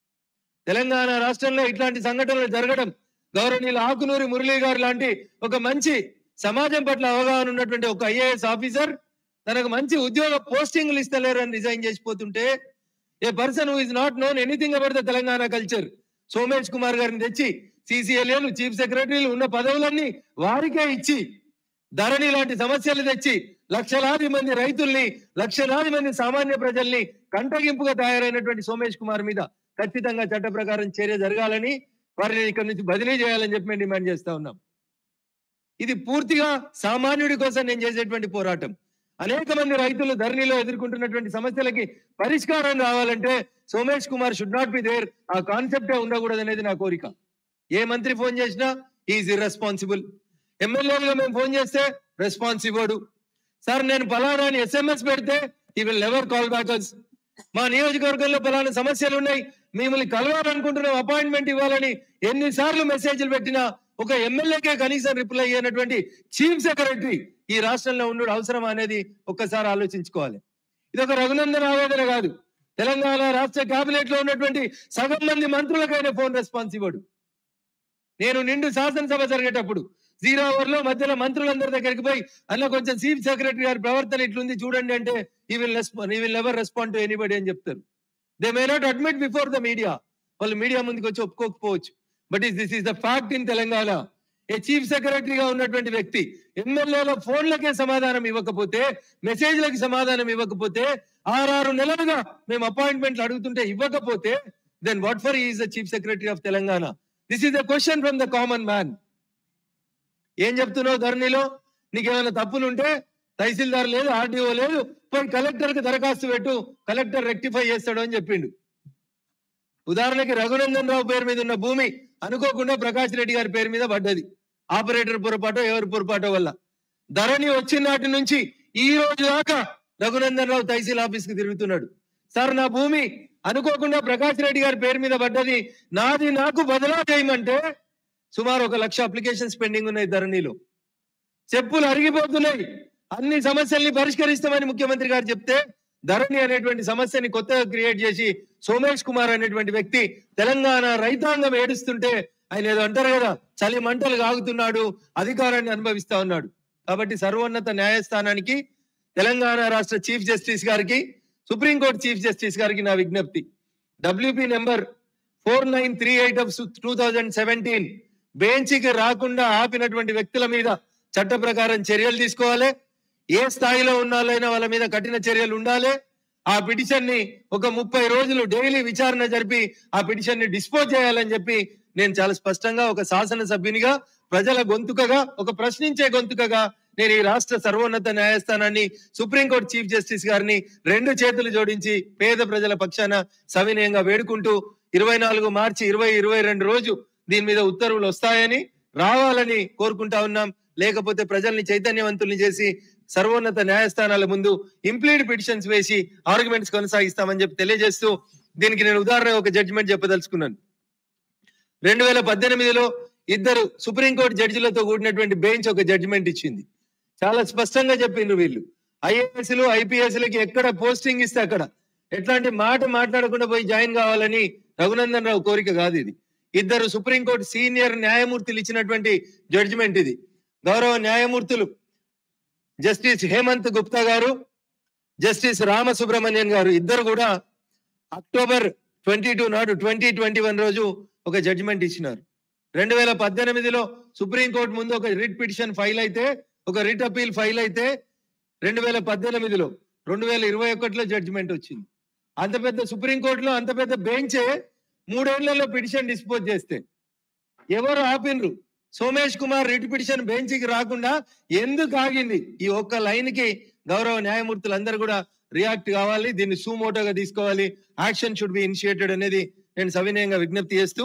తెలంగాణ రాష్ట్రంలో ఇట్లాంటి సంఘటనలు జరగడం గౌరవనీయులు ఆకునూరి మురళీ గారు లాంటి ఒక మంచి సమాజం పట్ల అవగాహన ఉన్నటువంటి ఒక ఐఏఎస్ ఆఫీసర్ తనకు మంచి ఉద్యోగ పోస్టింగ్లు ఇస్తలేరు అని రిజైన్ చేసిపోతుంటే a person who is not known anything about the Telangana culture Somesh Kumar గారిని తెచ్చి సిసిఎల్ఏలు చీఫ్ సెక్రటరీలు ఉన్న పదవులన్నీ వారికే ఇచ్చి ధరణి లాంటి సమస్యలు తెచ్చి లక్షలాది మంది రైతుల్ని లక్షలాది మంది సామాన్య ప్రజల్ని కంటగింపుగా తయారైనటువంటి సోమేష్ కుమార్ మీద ఖచ్చితంగా చట్ట ప్రకారం చర్య జరగాలని వారిని ఇక్కడి నుంచి బదిలీ చేయాలని చెప్పి మేము డిమాండ్ చేస్తా ఉన్నాం ఇది పూర్తిగా సామాన్యుడి కోసం నేను చేసేటువంటి పోరాటం అనేక మంది రైతులు ధరణిలో ఎదుర్కొంటున్నటువంటి సమస్యలకి పరిష్కారం రావాలంటే Somesh Kumar should not be there ఆ కాన్సెప్టే ఉండకూడదు అనేది నా కోరిక ఏ మంత్రి ఫోన్ చేసినా ఈజ్ ఇర్రెస్పాన్సిబుల్ ఎమ్మెల్యేలుగా మేము ఫోన్ చేస్తే రెస్పాన్స్ ఇవ్వడు సార్ నేను పలానా అని ఎస్ఎంఎస్ పెడితే he will never call backers మా నియోజకవర్గంలో పలానా సమస్యలు ఉన్నాయి మిమ్మల్ని కలవాలనుకుంటున్నాం అపాయింట్మెంట్ ఇవ్వాలని ఎన్నిసార్లు మెసేజ్లు పెట్టినా ఒక ఎమ్మెల్యేకే కనీసం రిప్లై అయినటువంటి చీఫ్ సెక్రటరీ ఈ రాష్ట్రంలో ఉండడం అవసరం అనేది ఒక్కసారి ఆలోచించుకోవాలి ఇది ఒక రఘునందన్ ఆవేదన కాదు తెలంగాణ రాష్ట్ర కేబినెట్ లో ఉన్నటువంటి సగం మంది మంత్రులకైనా ఫోన్ రెస్పాన్స్ ఇవ్వడు నేను నిండు శాసనసభ జరిగేటప్పుడు జీరో అవర్ లో మధ్యలో మంత్రులందరి దగ్గరికి పోయి అన్న కొంచెం చీఫ్ సెక్రటరీ గారి ప్రవర్తన ఇట్లుంది చూడండి అంటే he will respond he will never respond to anybody అని చెప్తారు they may not admit before the media వాళ్ళు మీడియా ముందుకు వచ్చి ఒప్పుకోకపోవచ్చు but is this is the fact in Telangana a chief సెక్రటరీగా ఉన్నటువంటి వ్యక్తి ఎమ్మెల్యేల ఫోన్లకే సమాధానం ఇవ్వకపోతే మెసేజ్లకి సమాధానం ఇవ్వకపోతే ఆరారు నెలలుగా మేము అపాయింట్మెంట్లు అడుగుతుంటే ఇవ్వకపోతే then what for is the chief secretary of Telangana this is the question from the common man ఏం చెప్తున్నావు ధరణిలో నీకేమైనా తప్పులు ఉంటే తహసీల్దార్ లేదు ఆర్డీఓ లేదు పోయి కలెక్టర్ కి దరఖాస్తు పెట్టు కలెక్టర్ రెక్టిఫై చేస్తాడు అని చెప్పిండు ఉదాహరణకి రఘునందన్ రావు పేరు మీద ఉన్న భూమి అనుకోకుండా ప్రకాష్ రెడ్డి గారి పేరు మీద పడ్డది ఆపరేటర్ పొరపాటో ఎవరి పొరపాటో వల్ల ధరణి వచ్చిన నాటి నుంచి ఈ రోజు దాకా రఘునందన్ రావు తహసీల్ ఆఫీస్ కి తిరుగుతున్నాడు సార్ నా భూమి అనుకోకుండా ప్రకాష్ రెడ్డి గారి పేరు మీద పడ్డది నాది నాకు బదలా చేయమంటే సుమారు ఒక లక్ష అప్లికేషన్స్ పెండింగ్ ఉన్నాయి ధరణిలో చెప్పులు అరిగిపోతున్నాయి అన్ని సమస్యల్ని పరిష్కరిస్తామని ముఖ్యమంత్రి గారు చెప్తే ధరణి అనేటువంటి సమస్యని కొత్తగా క్రియేట్ చేసి సోమేష్ కుమార్ అనేటువంటి వ్యక్తి తెలంగాణ రైతాంగం ఏడుస్తుంటే ఆయన ఏదో అంటారు కదా చలి మంటలు కాగుతున్నాడు అధికారాన్ని అనుభవిస్తా ఉన్నాడు కాబట్టి సర్వోన్నత న్యాయస్థానానికి తెలంగాణ రాష్ట్ర చీఫ్ జస్టిస్ గారికి సుప్రీంకోర్టు చీఫ్ జస్టిస్ గారికి నా విజ్ఞప్తి WP number four nine three eight of two thousand seventeen బెంచ్కి రాకుండా ఆపినటువంటి వ్యక్తుల మీద చట్ట ప్రకారం చర్యలు తీసుకోవాలి ఏ స్థాయిలో ఉన్నాలైనా వాళ్ళ మీద కఠిన చర్యలు ఉండాలి ఆ పిటిషన్ ని ఒక ముప్పై రోజులు డైలీ విచారణ జరిపి ఆ పిటిషన్ ని డిస్పోజ్ చేయాలని చెప్పి నేను చాలా స్పష్టంగా ఒక శాసన సభ్యునిగా ప్రజల గొంతుకగా ఒక ప్రశ్నించే గొంతుకగా నేను ఈ రాష్ట్ర సర్వోన్నత న్యాయస్థానాన్ని సుప్రీంకోర్టు చీఫ్ జస్టిస్ గారిని రెండు చేతులు జోడించి పేద ప్రజల పక్షాన సవినయంగా వేడుకుంటూ ఇరవై నాలుగు మార్చి ఇరవై ఇరవై రెండు రోజు దీని మీద ఉత్తర్వులు వస్తాయని రావాలని కోరుకుంటా ఉన్నాం లేకపోతే ప్రజల్ని చైతన్యవంతుల్ని చేసి సర్వోన్నత న్యాయస్థానాల ముందు ఇంప్లీడ్ పిటిషన్స్ వేసి ఆర్గ్యుమెంట్స్ కొనసాగిస్తామని చెప్పి తెలియజేస్తూ దీనికి నేను ఉదాహరణ ఒక జడ్జిమెంట్ చెప్పదలుచుకున్నాను రెండు వేల పద్దెనిమిదిలో ఇద్దరు సుప్రీంకోర్టు జడ్జిలతో కూడినటువంటి బెంచ్ ఒక జడ్జిమెంట్ ఇచ్చింది చాలా స్పష్టంగా చెప్పిండ్రు వీళ్ళు ఐఏఎస్లు ఐపీఎస్లకి ఎక్కడ పోస్టింగ్ ఇస్తే అక్కడ ఎట్లాంటి మాట మాట్లాడకుండా పోయి జాయిన్ కావాలని రఘునందన్ రావు కోరిక కాదు ఇది ఇద్దరు సుప్రీంకోర్టు సీనియర్ న్యాయమూర్తులు ఇచ్చినటువంటి జడ్జిమెంట్ ఇది గౌరవ న్యాయమూర్తులు జస్టిస్ హేమంత్ గుప్తా గారు జస్టిస్ రామసుబ్రహ్మణ్యన్ గారు ఇద్దరు కూడా అక్టోబర్ ట్వంటీ టూ నాడు ట్వంటీ ట్వంటీ వన్ రోజు ఒక జడ్జిమెంట్ ఇచ్చినారు రెండు వేల పద్దెనిమిదిలో సుప్రీంకోర్టు ముందు ఒక రిట్ పిటిషన్ ఫైల్ అయితే ఒక రిట్ అపీల్ ఫైల్ అయితే రెండు వేల పద్దెనిమిదిలో రెండు వేల ఇరవై ఒకటిలో జడ్జిమెంట్ వచ్చింది అంత పెద్ద సుప్రీంకోర్టులో అంత పెద్ద బెంచే మూడేళ్లలో పిటిషన్ డిస్పోజ్ చేస్తే ఎవరు ఆపినరు సోమేష్ కుమార్ రిట్ పిటిషన్ బెంచ్కి రాకుండా ఎందుకు ఆగింది ఈ ఒక్క లైన్ కి గౌరవ న్యాయమూర్తులు అందరూ కూడా రియాక్ట్ కావాలి దీన్ని సూమోటోగా తీసుకోవాలి యాక్షన్ షుడ్ బి ఇనిషియేటెడ్ అనేది నేను సవినయంగా విజ్ఞప్తి చేస్తూ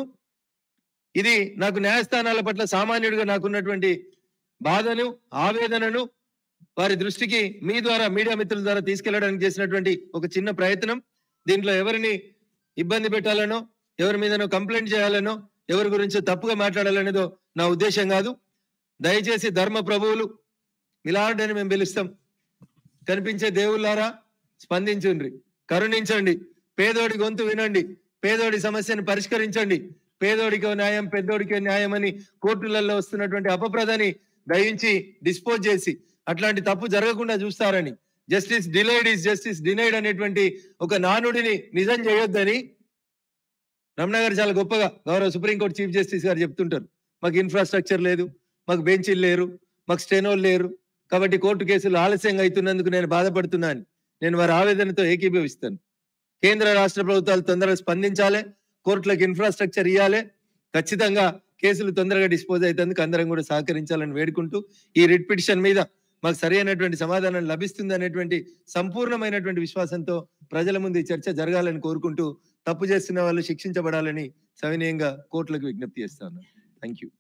ఇది నాకు న్యాయస్థానాల పట్ల సామాన్యుడిగా నాకున్నటువంటి బాధను ఆవేదనను వారి దృష్టికి మీ ద్వారా మీడియా మిత్రుల ద్వారా తీసుకెళ్లడానికి చేసినటువంటి ఒక చిన్న ప్రయత్నం దీంట్లో ఎవరిని ఇబ్బంది పెట్టాలనో ఎవరి మీదనో కంప్లైంట్ చేయాలనో ఎవరి గురించి తప్పుగా మాట్లాడాలనేదో నా ఉద్దేశం కాదు దయచేసి ధర్మ ప్రభువులు మిలాడని మేము పిలుస్తాం కనిపించే దేవుళ్ళారా స్పందించండి కరుణించండి పేదోడి గొంతు వినండి పేదోడి సమస్యను పరిష్కరించండి పేదోడికో న్యాయం పెద్దోడికో న్యాయం అని కోర్టులలో వస్తున్నటువంటి అపప్రదని దయించి డిస్పోజ్ చేసి అట్లాంటి తప్పు జరగకుండా చూస్తారని justice delayed is justice denied అనేటువంటి ఒక నానుడిని నిజం చేయొద్దని రమణ గారు చాలా గొప్పగా గౌరవ సుప్రీంకోర్టు చీఫ్ జస్టిస్ గారు చెప్తుంటారు మాకు ఇన్ఫ్రాస్ట్రక్చర్ లేదు మాకు బెంచీలు లేరు మాకు స్టెనోలు లేరు కాబట్టి కోర్టు కేసులు ఆలస్యంగా అవుతున్నందుకు నేను బాధపడుతున్నాను నేను వారి ఆవేదనతో ఏకీభవిస్తాను కేంద్ర రాష్ట్ర ప్రభుత్వాలు తొందరగా స్పందించాలి కోర్టులకు ఇన్ఫ్రాస్ట్రక్చర్ ఇవ్వాలి ఖచ్చితంగా కేసులు తొందరగా డిస్పోజ్ అవుతందుకు అందరం కూడా సహకరించాలని వేడుకుంటూ ఈ రిట్ పిటిషన్ మీద మాకు సరైనటువంటి సమాధానం లభిస్తుంది అనేటువంటి సంపూర్ణమైనటువంటి విశ్వాసంతో ప్రజల ముందు ఈ చర్చ జరగాలని కోరుకుంటూ తప్పు చేస్తున్న వాళ్ళు శిక్షించబడాలని సవినయంగా కోర్టులకు విజ్ఞప్తి చేస్తాను థ్యాంక్ యూ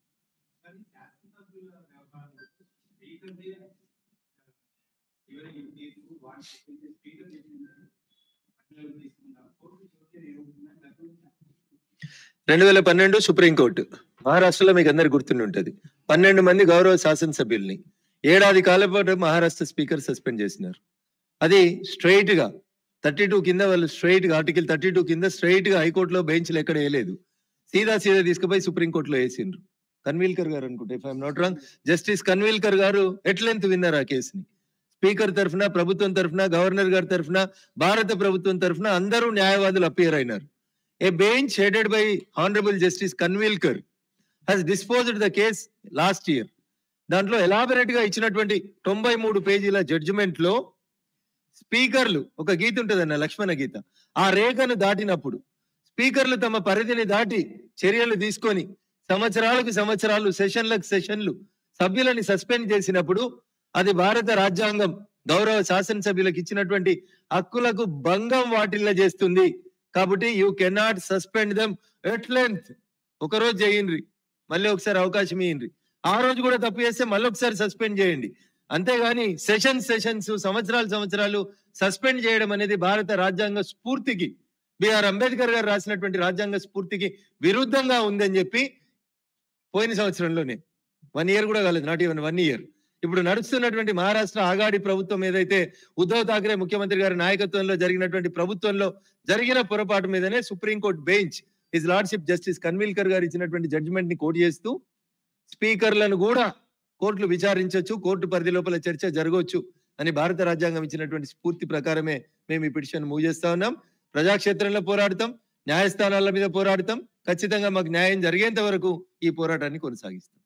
రెండు వేల పన్నెండు సుప్రీంకోర్టు మహారాష్ట్రలో మీకు అందరు గుర్తుండి ఉంటది పన్నెండు మంది గౌరవ శాసనసభ్యుల్ని ఏడాది కాలం పాటు మహారాష్ట్ర స్పీకర్ సస్పెండ్ చేసినారు అది స్ట్రైట్ గా థర్టీ టూ కింద వాళ్ళు స్ట్రైట్ గా ఆర్టికల్ థర్టీ టూ కింద స్ట్రైట్ గా హైకోర్టులో బెంచ్లు ఎక్కడ వేయలేదు సీదా సీదా తీసుకుపోయి సుప్రీంకోర్టులో వేసిండ్రు కన్వీల్కర్ గారు అనుకుంటే if I'm not wrong justice Khanwilkar గారు ఎట్లెంత్ విన్నారు ఆ కేసుని స్పీకర్ తరఫున ప్రభుత్వం తరఫున గవర్నర్ గారి తరఫున భారత ప్రభుత్వం తరఫున అందరూ న్యాయవాదులు అపియర్ అయినారు a bench headed by honourable justice Khanwilkar has disposed the case last year దాంట్లో ఎలాబరేట్ గా ఇచ్చినటువంటి తొంభై మూడు పేజీల జడ్జిమెంట్ లో స్పీకర్లు ఒక గీత ఉంటుందన్న లక్ష్మణ గీత ఆ రేఖను దాటినప్పుడు స్పీకర్లు తమ పరిధిని దాటి చర్యలు తీసుకొని సంవత్సరాలకు సంవత్సరాలు సెషన్లకు సెషన్లు సభ్యులని సస్పెండ్ చేసినప్పుడు అది భారత రాజ్యాంగం గౌరవ శాసనసభ్యులకు ఇచ్చినటువంటి హక్కులకు భంగం వాటిల్ల చేస్తుంది కాబట్టి you cannot suspend them at length ఒక రోజు చేయండి మళ్ళీ ఒకసారి అవకాశం ఇయ్యండి ఆ రోజు కూడా తప్పు చేస్తే మళ్ళీ ఒకసారి సస్పెండ్ చేయండి అంతేగాని సెషన్స్ సెషన్స్ సంవత్సరాలు సంవత్సరాలు సస్పెండ్ చేయడం అనేది భారత రాజ్యాంగ స్ఫూర్తికి బిఆర్ అంబేద్కర్ గారు రాసినటువంటి రాజ్యాంగ స్ఫూర్తికి విరుద్ధంగా ఉందని చెప్పి పోయిన సంవత్సరంలోనే వన్ ఇయర్ కూడా కాలేదు నాట్ ఈవెన్ వన్ ఇయర్ ఇప్పుడు నడుస్తున్నటువంటి మహారాష్ట్ర ఆగాడి ప్రభుత్వం ఏదైతే ఉద్ధవ్ ఠాక్రే ముఖ్యమంత్రి గారి నాయకత్వంలో జరిగినటువంటి ప్రభుత్వంలో జరిగిన పొరపాటు మీదనే supreme court bench his lordship justice Khanwilkar గారు ఇచ్చినటువంటి జడ్జిమెంట్ ని కోట్ చేస్తూ స్పీకర్లను కూడా కోర్టులు విచారించవచ్చు కోర్టు పరిధి లోపల చర్చ జరగవచ్చు అని భారత రాజ్యాంగం ఇచ్చినటువంటి స్ఫూర్తి ప్రకారమే మేము ఈ పిటిషన్ మూవ్ చేస్తా ఉన్నాం ప్రజాక్షేత్రంలో పోరాడతాం న్యాయస్థానాల మీద పోరాడతాం ఖచ్చితంగా మాకు న్యాయం జరిగేంత వరకు ఈ పోరాటాన్ని కొనసాగిస్తాం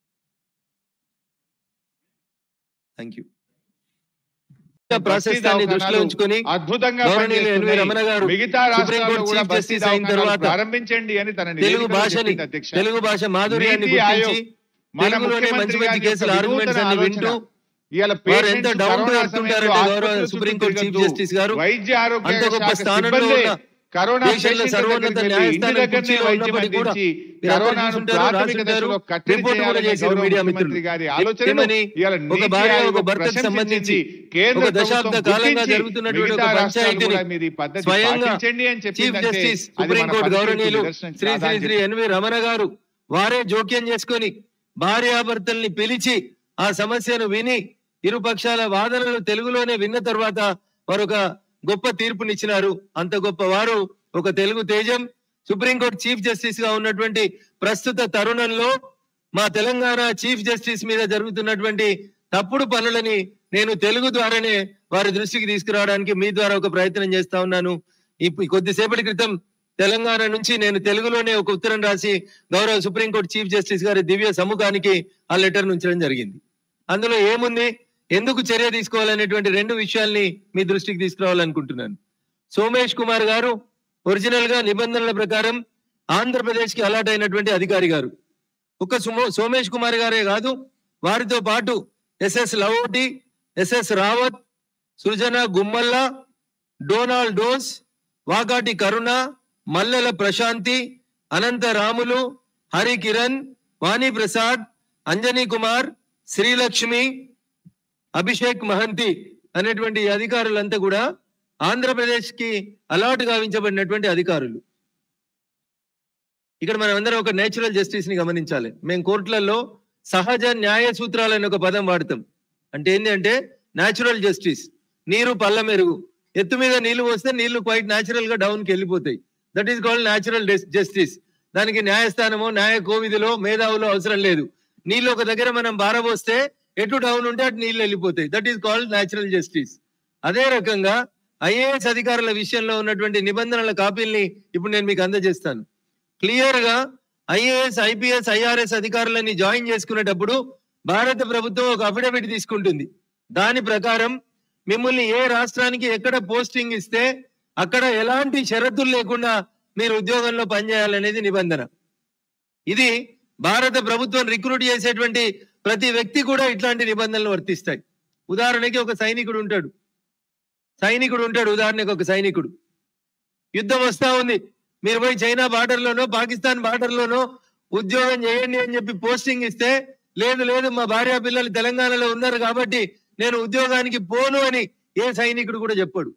థ్యాంక్ యూ ప్రాసెస్ దాన్ని దృష్టిలో ఉంచుకొని అద్భుతంగా గౌరవనీయులు ఎన్వి పనిచేస్తున్నాయి. రమణ గారు మిగతా సుప్రీం రాష్ట్రాల్లో కోర్టు కూడా చీఫ్ బస్తీ జస్టిస్ అయిన దవాఖానాలు తర్వాత ప్రారంభించండి అని తన తెలుగు నివేదికలో భాషని చెప్పింది అధ్యక్ష. తెలుగు భాష మాధుర్యాన్ని నీతి ఆయోగ్ గుర్తించి మన తెలుగులోనే మంచి ముఖ్యమంత్రి మంచి గారి కేసులు యొక్క ఆర్గ్యుమెంట్స్ అన్ని వినూతన వింటూ ఆలోచన. ఇవాళ వారు ఎంత patients down to corona earth సమయంలో ఉంటారంటే గౌరవ ఆసుపత్రుల సుప్రీం చుట్టూ కోర్టు చీఫ్ తిరగద్దు. జస్టిస్ గారు వైద్య ఆరోగ్య అంత గొప్ప శాఖ స్థానంలో సిబ్బందే ఉన్న కరోనా దేశంలో పేషెంట్ల సర్వోన్నత దగ్గరికి వెళ్ళి న్యాయస్థానం ఇంటి దగ్గరనే కుర్చీలో వైద్యం ఉన్నప్పటికీ కూడా అందించి మీరందరూ కరోనాను చూసుంటారు, ప్రాథమిక రాసుంటారు, దశలో కట్టడి రిపోర్ట్ కూడా చేయాలనే చేశారు గౌరవ మీడియా ముఖ్యమంత్రి మిత్రులు. గారి ఆలోచనను ఏమని? ఇవాళ ఒక నీతి భార్య ఆయోగ్ ఒక భర్తకు ప్రశంసించింది. సంబంధించి కేంద్ర ఒక దశాబ్ద ప్రభుత్వం కాలంగా గుర్తించి జరుగుతున్నటువంటి మిగతా ఒక రాష్ట్రాలు పంచాయతీని కూడా మీరు ఈ పద్ధతి స్వయంగా పాటించండి అని చీఫ్ చెప్పిందంటే జస్టిస్ అది సుప్రీం మన కోర్టు పనితీరుకు గౌరవనీయులు నిదర్శనం శ్రీ శ్రీ కాదా శ్రీ ఎన్వి రమణ గారు వారే జోక్యం చేసుకొని భార్యాభర్తల్ని పిలిచి ఆ సమస్యను విని ఇరు పక్షాల వాదనలు తెలుగులోనే విన్న తర్వాత వారు ఒక గొప్ప తీర్పునిచ్చినారు అంత గొప్ప వారు ఒక తెలుగు తేజం సుప్రీంకోర్టు చీఫ్ జస్టిస్ గా ఉన్నటువంటి ప్రస్తుత తరుణంలో మా తెలంగాణ చీఫ్ జస్టిస్ మీద జరుగుతున్నటువంటి తప్పుడు పనులని నేను తెలుగు ద్వారానే వారి దృష్టికి తీసుకురావడానికి మీ ద్వారా ఒక ప్రయత్నం చేస్తా ఉన్నాను ఇప్పుడు కొద్దిసేపటి క్రితం తెలంగాణ నుంచి నేను తెలుగులోనే ఒక ఉత్తరం రాసి గౌరవ సుప్రీంకోర్టు చీఫ్ జస్టిస్ గారి దివ్య సముఖానికి ఆ లెటర్ ఉంచడం జరిగింది అందులో ఏముంది ఎందుకు చర్య తీసుకోవాలనేటువంటి రెండు విషయాల్ని మీ దృష్టికి తీసుకురావాలనుకుంటున్నాను సోమేష్ కుమార్ గారు ఒరిజినల్ గా నిబంధనల ప్రకారం ఆంధ్రప్రదేశ్ కి అలాట్ అయినటువంటి అధికారి గారు ఒక సుమో సోమేష్ కుమార్ గారే కాదు వారితో పాటు ఎస్ఎస్ లవోటి ఎస్ఎస్ రావత్ సృజన గుమ్మల్ల డోనాల్డ్ డోస్ వాకాటి కరుణ మల్లెల ప్రశాంతి అనంత రాములు హరి కిరణ్ వాణి ప్రసాద్ అంజనీ కుమార్ శ్రీలక్ష్మి అభిషేక్ మహంతి అనేటువంటి ఈ అధికారులంతా కూడా ఆంధ్రప్రదేశ్ కి అలాట్ గావించబడినటువంటి అధికారులు ఇక్కడ మనం అందరం ఒక నేచురల్ జస్టిస్ ని గమనించాలి మేము కోర్టులలో సహజ న్యాయ సూత్రాలు అనే ఒక పదం వాడతాం అంటే ఏంటి అంటే న్యాచురల్ జస్టిస్ నీరు పల్ల మెరుగు ఎత్తు మీద నీళ్లు పోస్తే నీళ్లు క్వైట్ న్యాచురల్ గా డౌన్ కి వెళ్ళిపోతాయి that is called natural justice దానికి న్యాయస్థానమో న్యాయ కోవిధిలో మేధావులో అవసరం లేదు నీళ్ళు ఒక దగ్గర మనం బారబోస్తే ఎటు డౌన్ ఉంటే అటు నీళ్లు వెళ్ళిపోతాయి that is called natural justice అదే రకంగా ఐఏఎస్ అధికారుల విషయంలో ఉన్నటువంటి నిబంధనల కాపీల్ని ఇప్పుడు నేను మీకు అందజేస్తాను క్లియర్ గా ఐఏఎస్ ఐపీఎస్ ఐఆర్ఎస్ అధికారులని జాయిన్ చేసుకునేటప్పుడు భారత ప్రభుత్వం ఒక అఫిడవిట్ తీసుకుంటుంది దాని ప్రకారం మిమ్మల్ని ఏ రాష్ట్రానికి ఎక్కడ పోస్టింగ్ ఇస్తే అక్కడ ఎలాంటి షరతులు లేకుండా మీరు ఉద్యోగంలో పనిచేయాలనేది నిబంధన ఇది భారత ప్రభుత్వం రిక్రూట్ చేసేటువంటి ప్రతి వ్యక్తి కూడా ఇట్లాంటి నిబంధనలు వర్తిస్తాయి ఉదాహరణకి ఒక సైనికుడు ఉంటాడు సైనికుడు ఉంటాడు ఉదాహరణకి ఒక సైనికుడు యుద్ధం వస్తా ఉంది మీరు పోయి చైనా బార్డర్ లోనో పాకిస్తాన్ బార్డర్ లోనో ఉద్యోగం చేయండి అని చెప్పి పోస్టింగ్ ఇస్తే లేదు లేదు మా భార్య పిల్లలు తెలంగాణలో ఉన్నారు కాబట్టి నేను ఉద్యోగానికి పోను అని ఏ సైనికుడు కూడా చెప్పాడు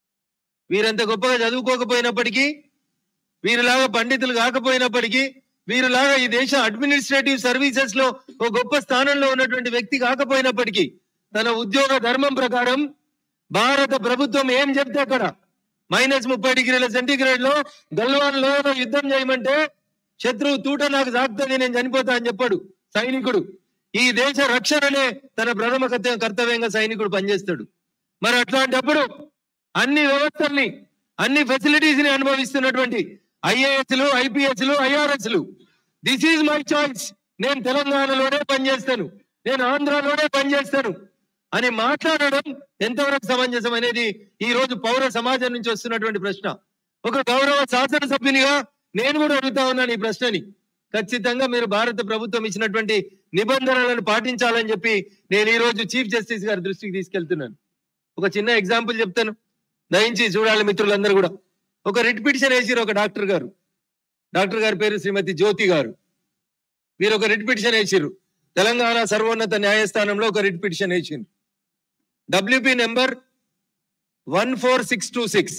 వీరంత గొప్పగా చదువుకోకపోయినప్పటికీ వీరిలాగా పండితులు కాకపోయినప్పటికీ వీరిలాగా ఈ దేశ అడ్మినిస్ట్రేటివ్ సర్వీసెస్ లో ఒక గొప్ప స్థానంలో ఉన్నటువంటి వ్యక్తి కాకపోయినప్పటికీ తన ఉద్యోగ ధర్మం ప్రకారం భారత ప్రభుత్వం ఏం చెప్తే అక్కడ మైనస్ ముప్పై డిగ్రీల సెంటీగ్రేడ్ లో గల్వాన్ లో యుద్ధం చేయమంటే శత్రువు తూట నాకు సాగుతుంది నేను చనిపోతా అని చెప్పాడు సైనికుడు ఈ దేశ రక్షణనే తన ప్రథమ కర్త- కర్తవ్యంగా సైనికుడు పనిచేస్తాడు మరి అట్లాంటప్పుడు అన్ని వ్యవస్థల్ని అన్ని ఫెసిలిటీస్ ని అనుభవిస్తున్నటువంటి ఐఏఎస్లు ఐపీఎస్లు ఐఆర్ఎస్లు దిస్ ఈజ్ మై చాయిస్ నేను తెలంగాణలోనే పనిచేస్తాను నేను ఆంధ్రాలోనే పనిచేస్తాను అని మాట్లాడడం ఎంతవరకు సమంజసం అనేది ఈ రోజు పౌర సమాజం నుంచి వస్తున్నటువంటి ప్రశ్న ఒక గౌరవ శాసనసభ్యునిగా నేను కూడా అడుగుతా ఉన్నాను ఈ ప్రశ్నని ఖచ్చితంగా మీరు భారత ప్రభుత్వం ఇచ్చినటువంటి నిబంధనలను పాటించాలని చెప్పి నేను ఈ రోజు చీఫ్ జస్టిస్ గారి దృష్టికి తీసుకెళ్తున్నాను ఒక చిన్న ఎగ్జాంపుల్ చెప్తాను దయించి చూడాలి మిత్రులందరూ కూడా ఒక రిట్ పిటిషన్ వేసిరు ఒక డాక్టర్ గారు డాక్టర్ గారి పేరు శ్రీమతి జ్యోతి గారు వీరు ఒక రిట్ పిటిషన్ వేసిర్రు తెలంగాణ సర్వోన్నత న్యాయస్థానంలో ఒక రిట్ పిటిషన్ వేసిండ్రు WP number one four six two six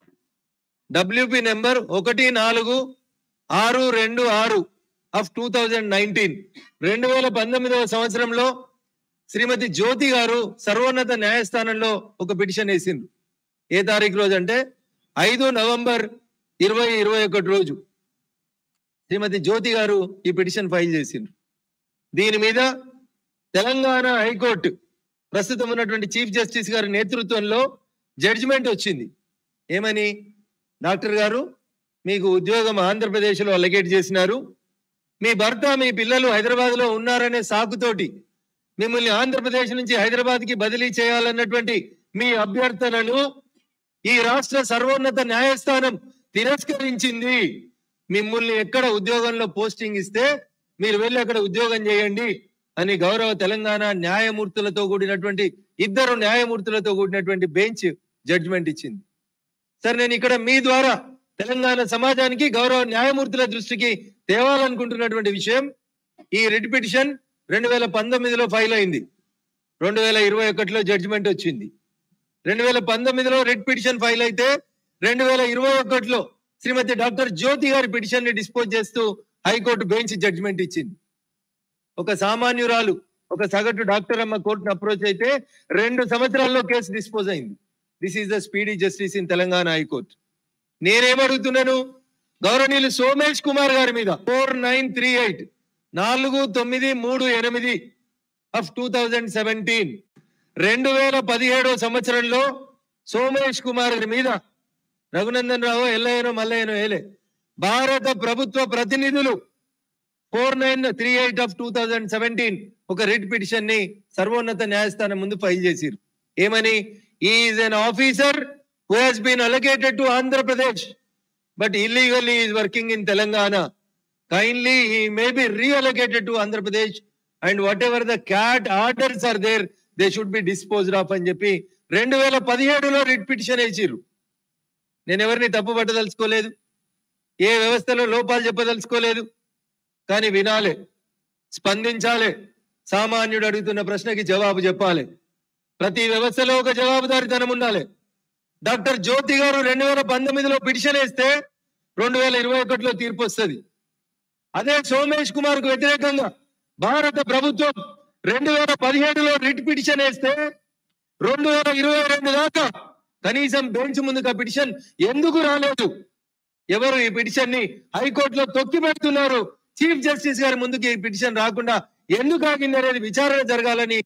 WP number ఒకటి నాలుగు ఆరు రెండు ఆరు ఆఫ్ టూ థౌజండ్ నైన్టీన్ రెండు వేల పంతొమ్మిదవ సంవత్సరంలో శ్రీమతి జ్యోతి గారు సర్వోన్నత న్యాయస్థానంలో ఒక పిటిషన్ వేసిండ్రు ఏ తారీఖు రోజు అంటే ఐదు నవంబర్ ఇరవై ఇరవై ఒకటి రోజు శ్రీమతి జ్యోతి గారు ఈ పిటిషన్ ఫైల్ చేసిండ్రు దీని మీద తెలంగాణ హైకోర్టు ప్రస్తుతం ఉన్నటువంటి చీఫ్ జస్టిస్ గారి నేతృత్వంలో జడ్జిమెంట్ వచ్చింది ఏమని డాక్టర్ గారు మీకు ఉద్యోగం ఆంధ్రప్రదేశ్లో అలకేట్ చేసినారు మీ భర్త మీ పిల్లలు హైదరాబాద్ లో ఉన్నారనే సాకుతోటి మిమ్మల్ని ఆంధ్రప్రదేశ్ నుంచి హైదరాబాద్ కి బదిలీ చేయాలన్నటువంటి మీ అభ్యర్థనను ఈ రాష్ట్ర సర్వోన్నత న్యాయస్థానం తిరస్కరించింది మిమ్మల్ని ఎక్కడ ఉద్యోగంలో పోస్టింగ్ ఇస్తే మీరు వెళ్ళి అక్కడ ఉద్యోగం చేయండి అని గౌరవ తెలంగాణ న్యాయమూర్తులతో కూడినటువంటి ఇద్దరు న్యాయమూర్తులతో కూడినటువంటి బెంచ్ జడ్జిమెంట్ ఇచ్చింది సరే నేను ఇక్కడ మీ ద్వారా తెలంగాణ సమాజానికి గౌరవ న్యాయమూర్తుల దృష్టికి తేవాలనుకుంటున్నటువంటి విషయం ఈ రిట్ పిటిషన్ రెండు వేల పంతొమ్మిదిలో ఫైల్ అయింది రెండు వేల ఇరవై ఒకటిలో జడ్జిమెంట్ వచ్చింది రెండు వేల పంతొమ్మిదిలో రిట్ పిటిషన్ ఫైల్ అయితే రెండు వేల ఇరవై ఒకటిలో శ్రీమతి డాక్టర్ జ్యోతి గారి పిటిషన్ ని డిస్పోజ్ చేస్తూ హైకోర్టు బెంచ్ జడ్జిమెంట్ ఇచ్చింది ఒక సామాన్యురాలు ఒక సగటు డాక్టర్ అమ్మ కోర్టును అప్రోచ్ అయితే రెండు సంవత్సరాల్లో కేసు డిస్పోజ్ అయింది this is the speedy justice in Telangana high court నేనేమడుగుతున్నాను గౌరవనీయులు సోమేష్ కుమార్ గారి మీద ఫోర్ నైన్ త్రీ ఎయిట్ నాలుగు తొమ్మిది మూడు ఎనిమిది ఆఫ్ టూ థౌజండ్ సెవెంటీన్ రెండు వేల పదిహేడో సంవత్సరంలో సోమేష్ కుమార్ గారి మీద రఘునందన్ రావు ఎల్లయ్యనో మల్లయ్యనో ఏలే భారత ప్రభుత్వ ప్రతినిధులు four nine three eight of two thousand seventeen ఒక రిట్ పిటిషన్ ని సర్వోన్నత న్యాయస్థానం ముందు ఫైల్ చేసిరు ఏమని is an officer who has been allocated to Andhra Pradesh but illegally is working in Telangana kindly he may be reallocated to Andhra Pradesh and whatever the CAT orders are there they should be disposed of అని చెప్పి రెండు వేల పదిహేడులో writ petition వేసిర్రు నేను ఎవరిని తప్పు పట్టదలుచుకోలేదు ఏ వ్యవస్థలో లోపాలు చెప్పదలుచుకోలేదు కానీ వినాలి స్పందించాలి సామాన్యుడు అడుగుతున్న ప్రశ్నకి జవాబు చెప్పాలి ప్రతి వ్యవస్థలో ఒక జవాబుదారితనం ఉండాలి డాక్టర్ జ్యోతి గారు రెండు వేల పంతొమ్మిదిలో పిటిషన్ వేస్తే రెండు వేల ఇరవై ఒకటిలో తీర్పు వస్తుంది అదే సోమేష్ కుమార్ కు వ్యతిరేకంగా భారత ప్రభుత్వం రెండు వేల పదిహేడులో రిట్ పిటిషన్ వేస్తే రెండు వేల ఇరవై రెండు దాకా కనీసం బెంచ్ ముందుకు ఆ పిటిషన్ ఎందుకు రాలేదు ఎవరు ఈ పిటిషన్ ని హైకోర్టులో తొక్కి పెడుతున్నారు చీఫ్ జస్టిస్ గారి ముందుకు ఈ పిటిషన్ రాకుండా ఎందుకు ఆగింది అనేది విచారణ జరగాలని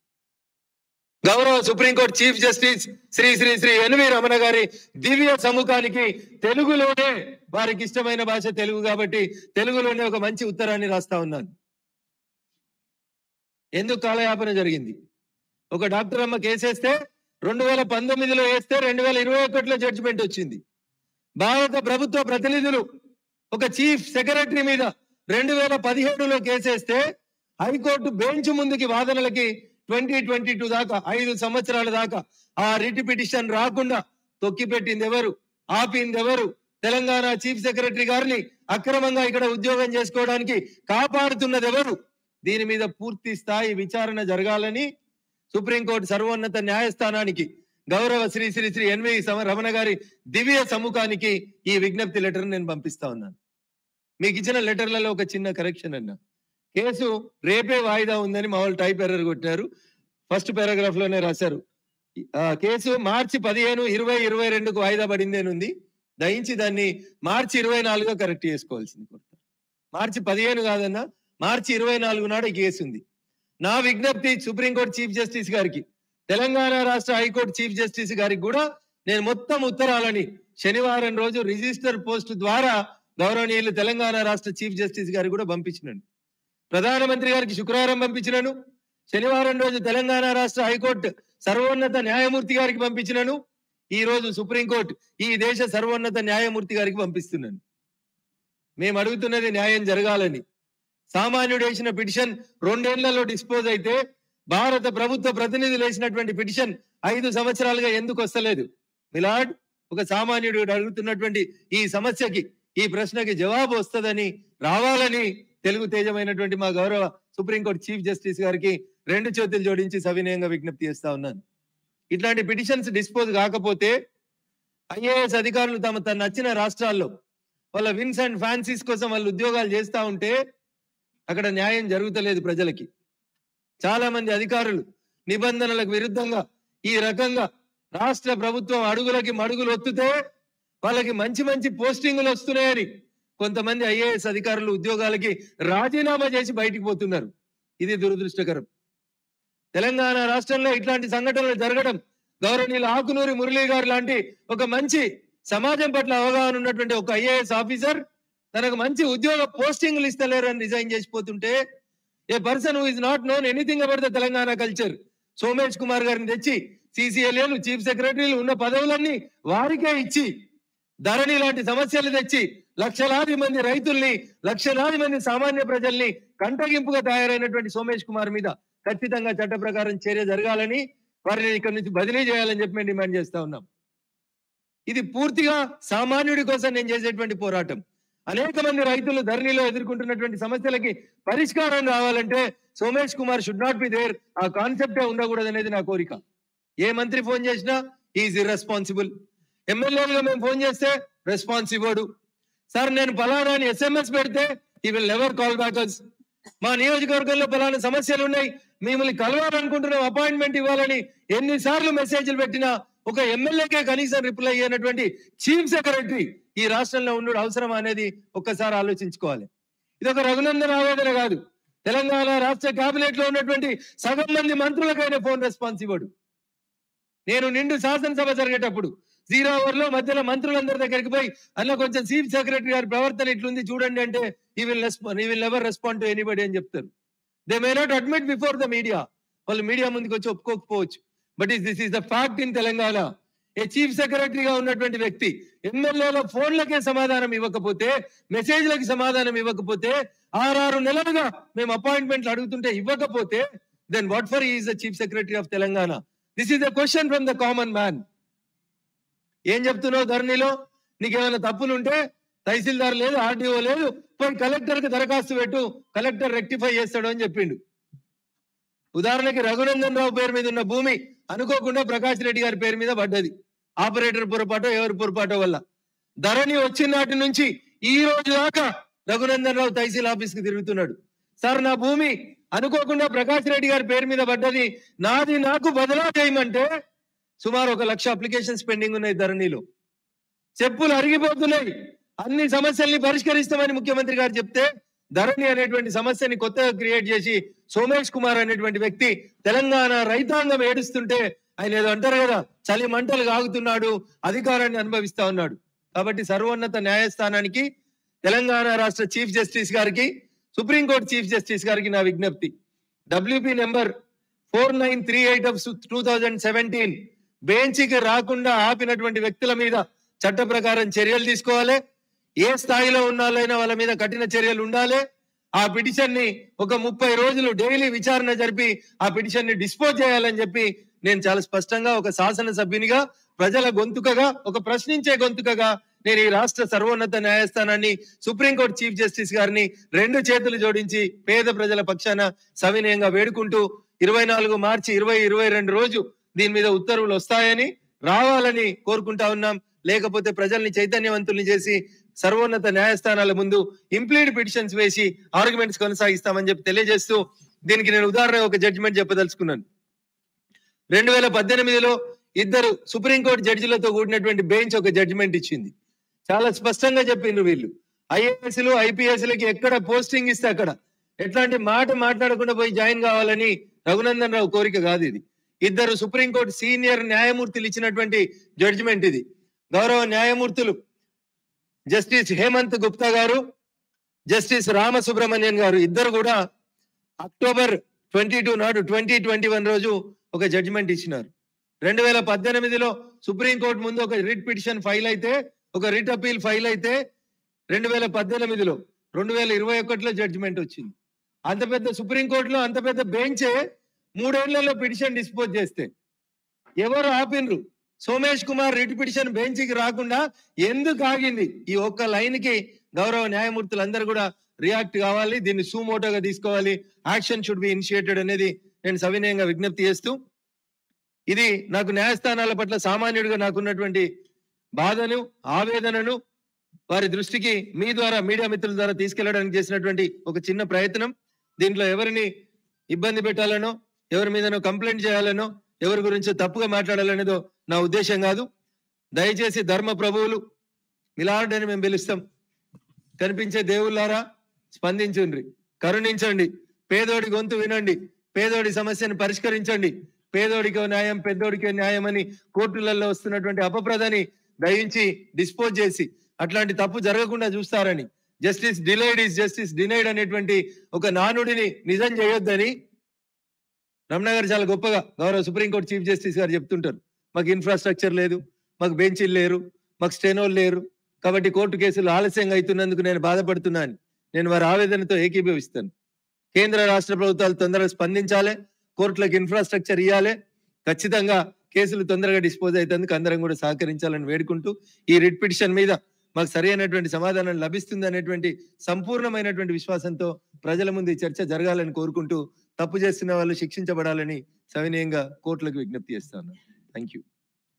గౌరవ supreme court chief justice Shri Shri Shri N V Ramana గారి దివ్య సముఖానికి తెలుగులోనే వారికి ఇష్టమైన భాష తెలుగు కాబట్టి తెలుగులోనే ఒక మంచి ఉత్తరాన్ని రాస్తా ఉన్నాను ఎందుకు కాలయాపన జరిగింది ఒక డాక్టర్ అమ్మ కేసేస్తే రెండు వేల పంతొమ్మిదిలో వేస్తే రెండు వేల ఇరవై ఒకటిలో జడ్జిమెంట్ వచ్చింది భారత ప్రభుత్వ ప్రతినిధులు ఒక చీఫ్ సెక్రటరీ మీద రెండు వేల పదిహేడులో కేసేస్తే హైకోర్టు బెంచ్ ముందుకి వాదనలకి ట్వంటీ ట్వంటీ టూ దాకా ఐదు సంవత్సరాల దాకా ఆ రిట్ పిటిషన్ రాకుండా తొక్కిపెట్టింది ఎవరు ఆపింది ఎవరు తెలంగాణ చీఫ్ సెక్రటరీ గారిని అక్రమంగా ఇక్కడ ఉద్యోగం చేసుకోవడానికి కాపాడుతున్నది ఎవరు దీని మీద పూర్తి స్థాయి విచారణ జరగాలని సుప్రీంకోర్టు సర్వోన్నత న్యాయస్థానానికి గౌరవ శ్రీ శ్రీ శ్రీ ఎన్వి సమ- రమణ గారి దివ్య సముఖానికి ఈ విజ్ఞప్తి లెటర్ నేను పంపిస్తా ఉన్నాను మీకు ఇచ్చిన లెటర్లలో ఒక చిన్న కరెక్షన్ అన్న కేసు రేపే వాయిదా ఉందని మా వాళ్ళు టైప్ ఎర్రర్ కొట్టారు ఫస్ట్ పారాగ్రాఫ్ లోనే రాశారు ఆ కేసు మార్చి పదిహేను ఇరవై ఇరవై రెండుకు వాయిదా పడింది అని ఉంది దయించి దాన్ని మార్చి ఇరవై నాలుగుగా కరెక్ట్ చేసుకోవాల్సింది కోరుతా మార్చి పదిహేను కాదన్నా మార్చి ఇరవై నాలుగు నాడు ఈ కేసు ఉంది నా విజ్ఞప్తి సుప్రీంకోర్టు చీఫ్ జస్టిస్ గారికి తెలంగాణ రాష్ట్ర హైకోర్టు చీఫ్ జస్టిస్ గారికి కూడా నేను మొత్తం ఉత్తరాలని శనివారం రోజు రిజిస్టర్ పోస్ట్ ద్వారా గౌరవనీయులు తెలంగాణ రాష్ట్ర చీఫ్ జస్టిస్ గారికి కూడా పంపించినాను ప్రధానమంత్రి గారికి శుక్రవారం పంపించినాను శనివారం రోజు తెలంగాణ రాష్ట్ర హైకోర్టు సర్వోన్నత న్యాయమూర్తి గారికి పంపించినాను ఈ రోజు సుప్రీంకోర్టు ఈ దేశ సర్వోన్నత న్యాయమూర్తి గారికి పంపిస్తున్నాను మేము అడుగుతున్నది న్యాయం జరగాలని సామాన్యుడు వేసిన పిటిషన్ రెండేళ్లలో డిస్పోజ్ అయితే భారత ప్రభుత్వ ప్రతినిధులు వేసినటువంటి పిటిషన్ ఐదు సంవత్సరాలుగా ఎందుకు వస్తలేదు మిలాడ్ ఒక సామాన్యుడు అడుగుతున్నటువంటి ఈ సమస్యకి ఈ ప్రశ్నకి జవాబు వస్తుందని రావాలని తెలుగు తేజమైనటువంటి మా గౌరవ సుప్రీంకోర్టు చీఫ్ జస్టిస్ గారికి రెండు చేతులు జోడించి సవినయంగా విజ్ఞప్తి చేస్తా ఉన్నాను ఇట్లాంటి పిటిషన్స్ డిస్పోజ్ కాకపోతే ఐఏఎస్ అధికారులు తమ తన నచ్చిన రాష్ట్రాల్లో వాళ్ళ విన్స్ అండ్ ఫ్యాన్సీస్ కోసం వాళ్ళు ఉద్యోగాలు చేస్తా ఉంటే అక్కడ న్యాయం జరుగుతలేదు ప్రజలకి చాలా మంది అధికారులు నిబంధనలకు విరుద్ధంగా ఈ రకంగా రాష్ట్ర ప్రభుత్వం అడుగులకి మడుగులు ఒత్తుతే వాళ్ళకి మంచి మంచి పోస్టింగులు వస్తున్నాయని కొంతమంది ఐఏఎస్ అధికారులు ఉద్యోగాలకి రాజీనామా చేసి బయటికి పోతున్నారు ఇది దురదృష్టకరం తెలంగాణ రాష్ట్రంలో ఇట్లాంటి సంఘటనలు జరగడం గౌరవనీయులు ఆకునూరి మురళీ గారు లాంటి ఒక మంచి సమాజం పట్ల అవగాహన ఉన్నటువంటి ఒక ఐఏఎస్ ఆఫీసర్ తనకు మంచి ఉద్యోగ పోస్టింగ్లు ఇస్తలేరని రిజైన్ చేసిపోతుంటే a person who is not known anything about the Telangana culture Somesh Kumar గారిని తెచ్చి సిసిఎల్ఏలు చీఫ్ సెక్రటరీలు ఉన్న పదవులన్నీ వారికే ఇచ్చి ధరణి లాంటి సమస్యలు తెచ్చి లక్షలాది మంది రైతుల్ని లక్షలాది మంది సామాన్య ప్రజల్ని కంటగింపుగా తయారైనటువంటి సోమేష్ కుమార్ మీద ఖచ్చితంగా చట్ట ప్రకారం చర్య జరగాలని వారిని ఇక్కడ నుంచి బదిలీ చేయాలని చెప్పి మేము డిమాండ్ చేస్తా ఉన్నాం ఇది పూర్తిగా సామాన్యుడి కోసం నేను చేసేటువంటి పోరాటం అనేక మంది రైతులు ధరణిలో ఎదుర్కొంటున్నటువంటి సమస్యలకి పరిష్కారం రావాలంటే Somesh Kumar should not be there ఆ కాన్సెప్టే ఉండకూడదు అనేది నా కోరిక ఏ మంత్రి ఫోన్ చేసినా ఈజ్ ఇర్రెస్పాన్సిబుల్ ఎమ్మెల్యేలుగా మేము ఫోన్ చేస్తే రెస్పాన్స్ ఇవ్వడు సార్ నేను పలానా అని ఎస్ఎంఎస్ పెడితే he will never call backers మా నియోజకవర్గంలో పలానా సమస్యలు ఉన్నాయి మిమ్మల్ని కలవాలనుకుంటున్నాం అపాయింట్మెంట్ ఇవ్వాలని ఎన్నిసార్లు మెసేజ్లు పెట్టినా ఒక ఎమ్మెల్యేకే కనీసం రిప్లై అయ్యేటటువంటి చీఫ్ సెక్రటరీ ఈ రాష్ట్రంలో ఉండడం అవసరం అనేది ఒక్కసారి ఆలోచించుకోవాలి ఇది ఒక రఘునందన్ ఆవేదన కాదు తెలంగాణ రాష్ట్ర కేబినెట్ లో ఉన్నటువంటి సగం మంది మంత్రులకైనా ఫోన్ రెస్పాన్స్ ఇవ్వడు నేను నిండు శాసనసభ జరిగేటప్పుడు జీరో అవర్ లో మధ్యలో మంత్రులందరి దగ్గరికి పోయి అన్న కొంచెం చీఫ్ సెక్రటరీ గారి ప్రవర్తన ఇట్లుంది చూడండి అంటే he will he will never respond to anybody అని చెప్తారు they may not admit before the media వాళ్ళు మీడియా ముందుకు వచ్చి ఒప్పుకోకపోవచ్చు but is this is the fact in Telangana a chief సెక్రటరీగా ఉన్నటువంటి వ్యక్తి ఎమ్మెల్యేల ఫోన్లకే సమాధానం ఇవ్వకపోతే మెసేజ్లకి సమాధానం ఇవ్వకపోతే ఆరారు నెలలుగా మేము అపాయింట్మెంట్లు అడుగుతుంటే ఇవ్వకపోతే then what for is the chief secretary of Telangana this is the question from the common man ఏం చెప్తున్నావు ధరణిలో నీకేమైనా తప్పులు ఉంటే తహసీల్దార్ లేదు ఆర్డీఓ లేదు పోయి కలెక్టర్ కి దరఖాస్తు పెట్టు కలెక్టర్ రెక్టిఫై చేస్తాడు అని చెప్పిండు ఉదాహరణకి రఘునందన్ రావు పేరు మీద ఉన్న భూమి అనుకోకుండా ప్రకాష్ రెడ్డి గారి పేరు మీద పడ్డది ఆపరేటర్ పొరపాటో ఎవరి పొరపాటో వల్ల ధరణి వచ్చిన నాటి నుంచి ఈ రోజు దాకా రఘునందన్ రావు తహసీల్ ఆఫీస్ కి తిరుగుతున్నాడు సార్ నా భూమి అనుకోకుండా ప్రకాష్ రెడ్డి గారి పేరు మీద పడ్డది నాది నాకు బదలా చేయమంటే సుమారు ఒక లక్ష అప్లికేషన్స్ పెండింగ్ ఉన్నాయి ధరణిలో చెప్పులు అరిగిపోతున్నాయి అన్ని సమస్యల్ని పరిష్కరిస్తామని ముఖ్యమంత్రి గారు చెప్తే ధరణి అనేటువంటి సమస్యని కొత్తగా క్రియేట్ చేసి సోమేష్ కుమార్ అనేటువంటి వ్యక్తి తెలంగాణ రైతాంగం ఏడుస్తుంటే ఆయన ఏదో అంటారు కదా చలి మంటలు కాగుతున్నాడు అధికారాన్ని అనుభవిస్తా ఉన్నాడు కాబట్టి సర్వోన్నత న్యాయస్థానానికి తెలంగాణ రాష్ట్ర చీఫ్ జస్టిస్ గారికి సుప్రీంకోర్టు చీఫ్ జస్టిస్ గారికి నా విజ్ఞప్తి WP number four nine three eight of two thousand seventeen బెంచ్కి రాకుండా ఆపినటువంటి వ్యక్తుల మీద చట్ట ప్రకారం చర్యలు తీసుకోవాలి ఏ స్థాయిలో ఉన్నాలైనా వాళ్ళ మీద కఠిన చర్యలు ఉండాలి ఆ పిటిషన్ ని ఒక ముప్పై రోజులు డైలీ విచారణ జరిపి ఆ పిటిషన్ ని డిస్పోజ్ చేయాలని చెప్పి నేను చాలా స్పష్టంగా ఒక శాసన సభ్యునిగా ప్రజల గొంతుకగా ఒక ప్రశ్నించే గొంతుకగా నేను ఈ రాష్ట్ర సర్వోన్నత న్యాయస్థానాన్ని సుప్రీంకోర్టు చీఫ్ జస్టిస్ గారిని రెండు చేతులు జోడించి పేద ప్రజల పక్షాన సవినయంగా వేడుకుంటూ ఇరవై నాలుగు మార్చి ఇరవై ఇరవై రెండు రోజు దీని మీద ఉత్తర్వులు వస్తాయని రావాలని కోరుకుంటా ఉన్నాం లేకపోతే ప్రజల్ని చైతన్యవంతుల్ని చేసి సర్వోన్నత న్యాయస్థానాల ముందు ఇంప్లీడ్ పిటిషన్స్ వేసి ఆర్గ్యుమెంట్స్ కొనసాగిస్తామని చెప్పి తెలియజేస్తూ దీనికి నేను ఉదాహరణ ఒక జడ్జిమెంట్ చెప్పదలుచుకున్నాను రెండు వేల పద్దెనిమిదిలో ఇద్దరు సుప్రీంకోర్టు జడ్జిలతో కూడినటువంటి బెంచ్ ఒక జడ్జిమెంట్ ఇచ్చింది చాలా స్పష్టంగా చెప్పిండ్రు వీళ్ళు ఐఏఎస్లు ఐపీఎస్లకి ఎక్కడ పోస్టింగ్ ఇస్తే అక్కడ ఎట్లాంటి మాట మాట్లాడకుండా పోయి జాయిన్ కావాలని రఘునందన్ రావు కోరిక కాదు ఇది ఇద్దరు సుప్రీంకోర్టు సీనియర్ న్యాయమూర్తులు ఇచ్చినటువంటి జడ్జిమెంట్ ఇది గౌరవ న్యాయమూర్తులు జస్టిస్ హేమంత్ గుప్తా గారు జస్టిస్ రామసుబ్రహ్మణ్యన్ గారు ఇద్దరు కూడా అక్టోబర్ ట్వంటీ టూ నాడు ట్వంటీ ట్వంటీ వన్ రోజు ఒక జడ్జిమెంట్ ఇచ్చినారు రెండు వేల పద్దెనిమిదిలో సుప్రీంకోర్టు ముందు ఒక రిట్ పిటిషన్ ఫైల్ అయితే ఒక రిట్ అపీల్ ఫైల్ అయితే రెండు వేల పద్దెనిమిదిలో రెండు వేల ఇరవై ఒకటిలో జడ్జిమెంట్ వచ్చింది అంత పెద్ద సుప్రీంకోర్టులో అంత పెద్ద బెంచే మూడేళ్లలో పిటిషన్ డిస్పోజ్ చేస్తే ఎవరు ఆపినరు సోమేష్ కుమార్ రిట్ పిటిషన్ బెంచ్కి రాకుండా ఎందుకు ఆగింది ఈ ఒక్క లైన్ కి గౌరవ న్యాయమూర్తులు అందరూ కూడా రియాక్ట్ కావాలి దీన్ని సూమోటోగా తీసుకోవాలి యాక్షన్ షుడ్ బి ఇనిషియేటెడ్ అనేది నేను సవినయంగా విజ్ఞప్తి చేస్తూ ఇది నాకు న్యాయస్థానాల పట్ల సామాన్యుడిగా నాకున్నటువంటి బాధను ఆవేదనను వారి దృష్టికి మీ ద్వారా మీడియా మిత్రుల ద్వారా తీసుకెళ్లడానికి చేసినటువంటి ఒక చిన్న ప్రయత్నం దీంట్లో ఎవరిని ఇబ్బంది పెట్టాలనో ఎవరి మీదనో కంప్లైంట్ చేయాలనో ఎవరి గురించి తప్పుగా మాట్లాడాలనేదో నా ఉద్దేశం కాదు దయచేసి ధర్మ ప్రభువులు మిలాడ్ అని మేము పిలుస్తాం కనిపించే దేవుళ్ళారా స్పందించండి కరుణించండి పేదోడి గొంతు వినండి పేదోడి సమస్యను పరిష్కరించండి పేదోడికో న్యాయం పెద్దోడికో న్యాయం అని కోర్టులలో వస్తున్నటువంటి అపప్రదని దయించి డిస్పోజ్ చేసి అట్లాంటి తప్పు జరగకుండా చూస్తారని justice delayed is justice denied అనేటువంటి ఒక నానుడిని నిజం చేయొద్దని రమణ గారు చాలా గొప్పగా గౌరవ సుప్రీంకోర్టు చీఫ్ జస్టిస్ గారు చెప్తుంటారు మాకు ఇన్ఫ్రాస్ట్రక్చర్ లేదు మాకు బెంచీలు లేరు మాకు స్టెనోలు లేరు కాబట్టి కోర్టు కేసులు ఆలస్యంగా అవుతున్నందుకు నేను బాధపడుతున్నాను నేను వారి ఆవేదనతో ఏకీభవిస్తాను కేంద్ర రాష్ట్ర ప్రభుత్వాలు తొందరగా స్పందించాలి కోర్టులకు ఇన్ఫ్రాస్ట్రక్చర్ ఇవ్వాలి ఖచ్చితంగా కేసులు తొందరగా డిస్పోజ్ అవుతందుకు అందరం కూడా సహకరించాలని వేడుకుంటూ ఈ రిట్ పిటిషన్ మీద మాకు సరైనటువంటి సమాధానం లభిస్తుంది అనేటువంటి సంపూర్ణమైనటువంటి విశ్వాసంతో ప్రజల ముందు ఈ చర్చ జరగాలని కోరుకుంటూ తప్పు చేస్తున్న వాళ్ళు శిక్షించబడాలని సవినయంగా కోర్టులకు విజ్ఞప్తి చేస్తాను థ్యాంక్ యూ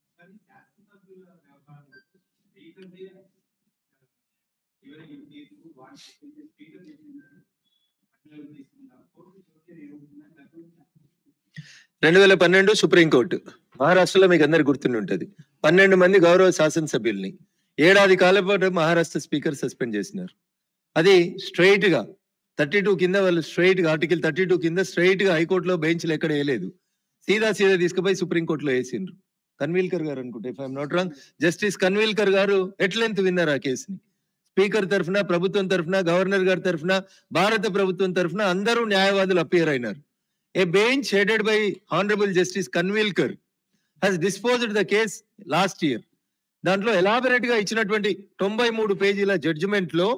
రెండు వేల పన్నెండు సుప్రీంకోర్టు మహారాష్ట్రలో మీకు అందరికి గుర్తుండి ఉంటది పన్నెండు మంది గౌరవ శాసనసభ్యుల్ని ఏడాది కాలం పాటు మహారాష్ట్ర స్పీకర్ సస్పెండ్ చేసినారు అది స్ట్రైట్ గా థర్టీ టూ కింద వాళ్ళు స్ట్రైట్ గా ఆర్టికల్ థర్టీ టూ కింద స్ట్రైట్ గా హైకోర్టులో బెంచ్లు ఎక్కడ వేయలేదు సీదా సీదా తీసుకుపోయి సుప్రీంకోర్టులో వేసిండ్రు కన్వీల్కర్ గారు అనుకుంటే if I'm not wrong justice Khanwilkar గారు ఎట్లెంత్ విన్నారు ఆ కేసుని స్పీకర్ తరఫున ప్రభుత్వం తరఫున గవర్నర్ గారి తరఫున భారత ప్రభుత్వం తరఫున అందరూ న్యాయవాదులు అపియర్ అయినారు a bench headed by honourable justice Khanwilkar has disposed the case last year దాంట్లో ఎలాబరేట్ గా ఇచ్చినటువంటి తొంభై మూడు పేజీల జడ్జిమెంట్ లో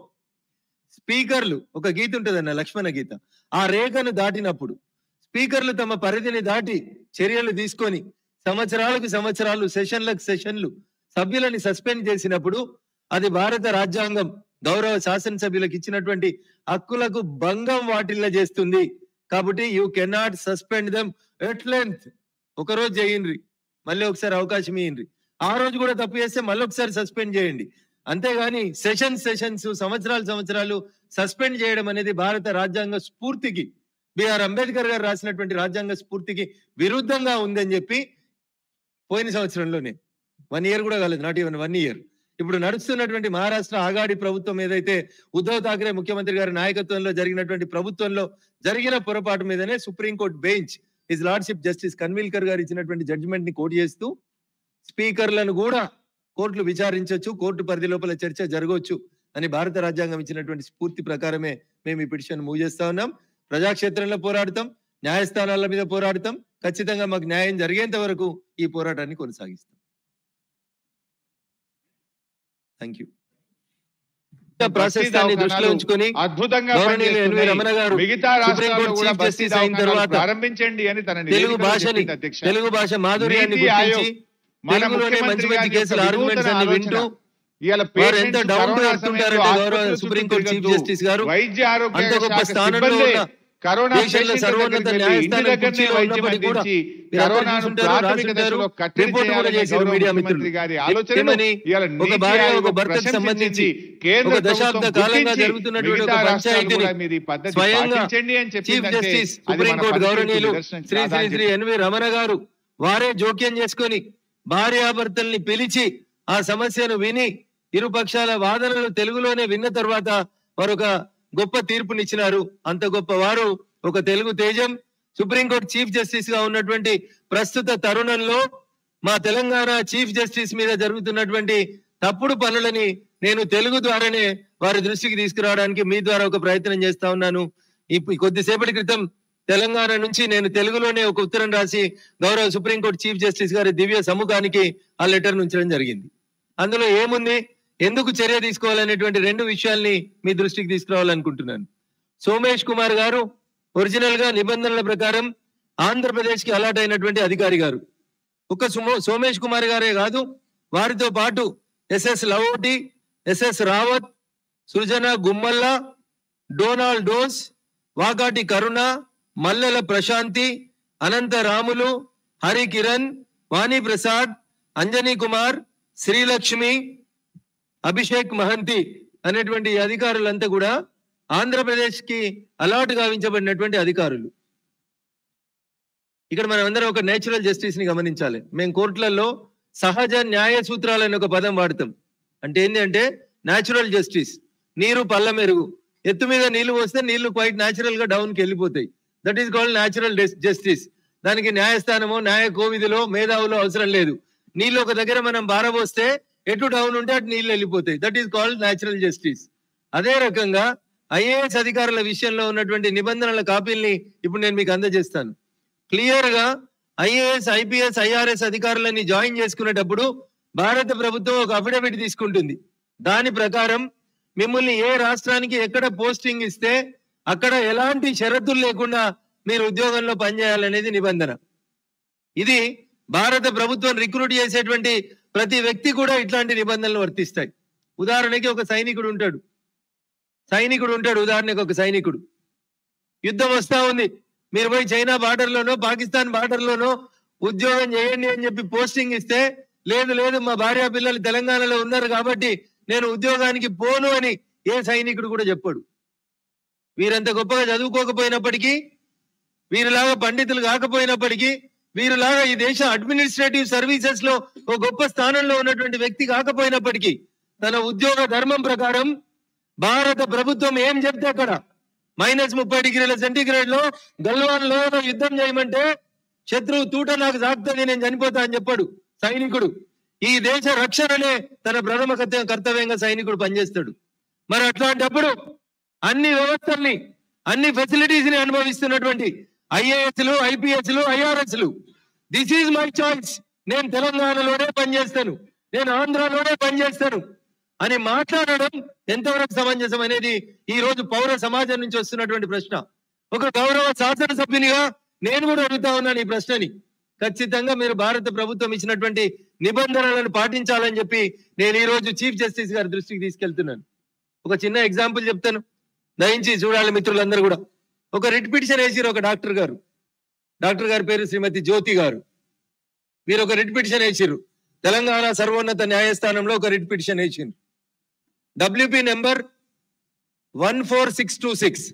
స్పీకర్లు ఒక గీత ఉంటుందన్న లక్ష్మణ గీత ఆ రేఖను దాటినప్పుడు స్పీకర్లు తమ పరిధిని దాటి చర్యలు తీసుకొని సంవత్సరాలకు సంవత్సరాలు సెషన్లకు సెషన్లు సభ్యులని సస్పెండ్ చేసినప్పుడు అది భారత రాజ్యాంగం గౌరవ శాసనసభ్యులకు ఇచ్చినటువంటి హక్కులకు భంగం వాటిల్ల చేస్తుంది కాబట్టి you cannot suspend them at length ఒక రోజు చేయండి మళ్ళీ ఒకసారి అవకాశం ఇయ్యండి ఆ రోజు కూడా తప్పు చేస్తే మళ్ళీ ఒకసారి సస్పెండ్ చేయండి అంతేగాని సెషన్స్ సెషన్స్ సంవత్సరాలు సంవత్సరాలు సస్పెండ్ చేయడం అనేది భారత రాజ్యాంగ స్ఫూర్తికి బిఆర్ అంబేద్కర్ గారు రాసినటువంటి రాజ్యాంగ స్ఫూర్తికి విరుద్ధంగా ఉందని చెప్పి పోయిన సంవత్సరంలోనే వన్ ఇయర్ కూడా కాలేదు నాట్ ఈవెన్ వన్ ఇయర్ ఇప్పుడు నడుస్తున్నటువంటి మహారాష్ట్ర ఆగాడి ప్రభుత్వం ఏదైతే ఉద్ధవ్ ఠాక్రే ముఖ్యమంత్రి గారి నాయకత్వంలో జరిగినటువంటి ప్రభుత్వంలో జరిగిన పొరపాటు మీదనే supreme court bench his lordship justice Khanwilkar గారు ఇచ్చినటువంటి జడ్జిమెంట్ ని కోట్ చేస్తూ స్పీకర్లను కూడా కోర్టులు విచారించవచ్చు కోర్టు పరిధి లోపల చర్చ జరగవచ్చు అని భారత రాజ్యాంగం ఇచ్చినటువంటి స్ఫూర్తి ప్రకారమే మేము ఈ పిటిషన్ మూవ్ చేస్తా ఉన్నాం ప్రజాక్షేత్రంలో పోరాడతాం న్యాయస్థానాల మీద పోరాడతాం ఖచ్చితంగా మాకు న్యాయం జరిగేంత వరకు ఈ పోరాటాన్ని కొనసాగిస్తాం థ్యాంక్ యూ ప్రాసెస్ దాన్ని దృష్టిలో ఉంచుకొని అద్భుతంగా గౌరవనీయులు ఎన్వి పనిచేస్తున్నాయి. రమణ గారు మిగతా రాష్ట్రాల్లో సుప్రీంకోర్టు కూడా చీఫ్ బస్తీ జస్టిస్ అయిన దవాఖానాలు తర్వాత ప్రారంభించండి అని తన తెలుగు నివేదికలో భాషని చెప్పింది అధ్యక్ష. తెలుగు భాష మాధుర్యాన్ని నీతి గుర్తించి ఆయోగ్ మన తెలుగులోనే మంచి ముఖ్యమంత్రి మంచి గారి కేసుల యొక్క ఆర్గ్యుమెంట్స్ వినూతన అన్ని ఆలోచన. వింటూ ఇవాళ వారు ఎంత patients down to corona earth సమయంలో ఉంటారంటే గౌరవ ఆసుపత్రుల సుప్రీంకోర్టు చుట్టూ చీఫ్ తిరగద్దు. జస్టిస్ గారు వైద్య ఆరోగ్య అంత గొప్ప శాఖ స్థానంలో సిబ్బందే ఉన్న కరోనా దేశంలో పేషెంట్ల సర్వోన్నత దగ్గరికి వెళ్ళి ఇంటి న్యాయస్థానం దగ్గరనే కుర్చీలో వైద్యం ఉన్నప్పటికీ కూడా అందించి మీరు అందరూ కరోనాను చూసుంటారు, ప్రాథమిక రాసుంటారు, దశలో కట్టడి రిపోర్ట్ కూడా చేయాలనే చేశారు గౌరవ మీడియా ముఖ్యమంత్రి మిత్రులు. గారి ఆలోచనను ఏమని? ఇవాళ ఒక నీతి భార్య ఆయోగ్ ఒక భర్తకు ప్రశంసించింది. సంబంధించి కేంద్ర ఒక దశాబ్ద ప్రభుత్వం కాలంగా గుర్తించి జరుగుతున్నటువంటి మిగతా ఒక రాష్ట్రాలు పంచాయతీని కూడా మీరు ఈ పద్ధతి స్వయంగా పాటించండి అని చీఫ్ చెప్పిందంటే జస్టిస్ అది మన సుప్రీంకోర్టు పద్ధతికి గౌరవనీయులు నిదర్శనం శ్రీ శ్రీ కాదా శ్రీ ఎన్వి రమణ గారు వారే జోక్యం చేసుకొని భార్యాభర్తల్ని పిలిచి ఆ సమస్యను విని ఇరు పక్షాల వాదనలు తెలుగులోనే విన్న తర్వాత వారు ఒక గొప్ప తీర్పునిచ్చినారు అంత గొప్ప వారు ఒక తెలుగు తేజం సుప్రీంకోర్టు చీఫ్ జస్టిస్ గా ఉన్నటువంటి ప్రస్తుత తరుణంలో మా తెలంగాణ చీఫ్ జస్టిస్ మీద జరుగుతున్నటువంటి తప్పుడు పనులని నేను తెలుగు ద్వారానే వారి దృష్టికి తీసుకురావడానికి మీ ద్వారా ఒక ప్రయత్నం చేస్తా ఉన్నాను ఇప్పుడు కొద్దిసేపటి క్రితం తెలంగాణ నుంచి నేను తెలుగులోనే ఒక ఉత్తరం రాసి గౌరవ సుప్రీంకోర్టు చీఫ్ జస్టిస్ గారి దివ్య సముఖానికి ఆ లెటర్ ఉంచడం జరిగింది అందులో ఏముంది ఎందుకు చర్య తీసుకోవాలనేటువంటి రెండు విషయాల్ని మీ దృష్టికి తీసుకురావాలనుకుంటున్నాను సోమేష్ కుమార్ గారు ఒరిజినల్ గా నిబంధనల ప్రకారం ఆంధ్రప్రదేశ్ కి అలాట్ అయినటువంటి అధికారి గారు ఒక సుమో సోమేష్ కుమార్ గారే కాదు వారితో పాటు ఎస్ఎస్ లవోటి ఎస్ఎస్ రావత్ సృజన గుమ్మల్ల డోనాల్డ్ డోస్ వాకాటి కరుణ మల్లెల ప్రశాంతి అనంత రాములు హరి కిరణ్ వాణి ప్రసాద్ అంజనీ కుమార్ శ్రీలక్ష్మి అభిషేక్ మహంతి అనేటువంటి ఈ అధికారులంతా కూడా ఆంధ్రప్రదేశ్ కి అలాట్ గావించబడినటువంటి అధికారులు ఇక్కడ మనం అందరం ఒక నేచురల్ జస్టిస్ ని గమనించాలి మేము కోర్టులలో సహజ న్యాయ సూత్రాలని ఒక పదం వాడతాం అంటే ఏంటి అంటే న్యాచురల్ జస్టిస్ నీరు పల్ల మెరుగు ఎత్తు మీద నీళ్లు పోస్తే నీళ్లు క్వైట్ న్యాచురల్ గా డౌన్ కి వెళ్ళిపోతాయి that is called natural justice దానికి న్యాయస్థానమో న్యాయ కోవిధిలో మేధావులో అవసరం లేదు నీళ్ళు ఒక దగ్గర మనం బారబోస్తే ఎటు డౌన్ ఉంటే అటు నీళ్లు వెళ్ళిపోతాయి that is called natural justice అదే రకంగా ఐఏఎస్ అధికారుల విషయంలో ఉన్నటువంటి నిబంధనల కాపీల్ని ఇప్పుడు నేను మీకు అందజేస్తాను క్లియర్ గా ఐఏఎస్ ఐపీఎస్ ఐఆర్ఎస్ అధికారులని జాయిన్ చేసుకునేటప్పుడు భారత ప్రభుత్వం ఒక అఫిడవిట్ తీసుకుంటుంది దాని ప్రకారం మిమ్మల్ని ఏ రాష్ట్రానికి ఎక్కడ పోస్టింగ్ ఇస్తే అక్కడ ఎలాంటి షరతులు లేకుండా మీరు ఉద్యోగంలో పనిచేయాలనేది నిబంధన ఇది భారత ప్రభుత్వం రిక్రూట్ చేసేటువంటి ప్రతి వ్యక్తి కూడా ఇట్లాంటి నిబంధనలు వర్తిస్తాయి ఉదాహరణకి ఒక సైనికుడు ఉంటాడు సైనికుడు ఉంటాడు ఉదాహరణకి ఒక సైనికుడు యుద్ధం వస్తా ఉంది మీరు పోయి చైనా బార్డర్ లోనో పాకిస్తాన్ బార్డర్ లోనో ఉద్యోగం చేయండి అని చెప్పి పోస్టింగ్ ఇస్తే లేదు లేదు మా భార్య పిల్లలు తెలంగాణలో ఉన్నారు కాబట్టి నేను ఉద్యోగానికి పోను అని ఏ సైనికుడు కూడా చెప్పాడు వీరంత గొప్పగా చదువుకోకపోయినప్పటికీ వీరిలాగా పండితులు కాకపోయినప్పటికీ వీరిలాగా ఈ దేశ అడ్మినిస్ట్రేటివ్ సర్వీసెస్ లో ఒక గొప్ప స్థానంలో ఉన్నటువంటి వ్యక్తి కాకపోయినప్పటికీ తన ఉద్యోగ ధర్మం ప్రకారం భారత ప్రభుత్వం ఏం చెప్తే అక్కడ మైనస్ ముప్పై డిగ్రీల సెంటీగ్రేడ్ లో గల్వాన్ లో యుద్ధం చేయమంటే శత్రువు తూట నాకు సాగుతుంది నేను చనిపోతా అని చెప్పాడు సైనికుడు ఈ దేశ రక్షణనే తన ప్రథమ కర్త- కర్తవ్యంగా సైనికుడు పనిచేస్తాడు మరి అట్లాంటప్పుడు అన్ని వ్యవస్థల్ని అన్ని ఫెసిలిటీస్ ని అనుభవిస్తున్నటువంటి ఐఏఎస్లు ఐపీఎస్లు ఐఆర్ఎస్లు దిస్ ఈజ్ మై చాయిస్ నేను తెలంగాణలోనే పనిచేస్తాను నేను ఆంధ్రాలోనే పనిచేస్తాను అని మాట్లాడడం ఎంతవరకు సమంజసం అనేది ఈ రోజు పౌర సమాజం నుంచి వస్తున్నటువంటి ప్రశ్న ఒక గౌరవ శాసనసభ్యునిగా నేను కూడా అడుగుతా ఉన్నాను ఈ ప్రశ్నని ఖచ్చితంగా మీరు భారత ప్రభుత్వం ఇచ్చినటువంటి నిబంధనలను పాటించాలని చెప్పి నేను ఈ రోజు చీఫ్ జస్టిస్ గారి దృష్టికి తీసుకెళ్తున్నాను ఒక చిన్న ఎగ్జాంపుల్ చెప్తాను దయించి చూడాలి మిత్రులందరూ కూడా ఒక రిట్ పిటిషన్ వేసిరు ఒక డాక్టర్ గారు డాక్టర్ గారి పేరు శ్రీమతి జ్యోతి గారు వీరు ఒక రిట్ పిటిషన్ వేసిర్రు తెలంగాణ సర్వోన్నత న్యాయస్థానంలో ఒక రిట్ పిటిషన్ వేసిండ్రు WP number one four six two six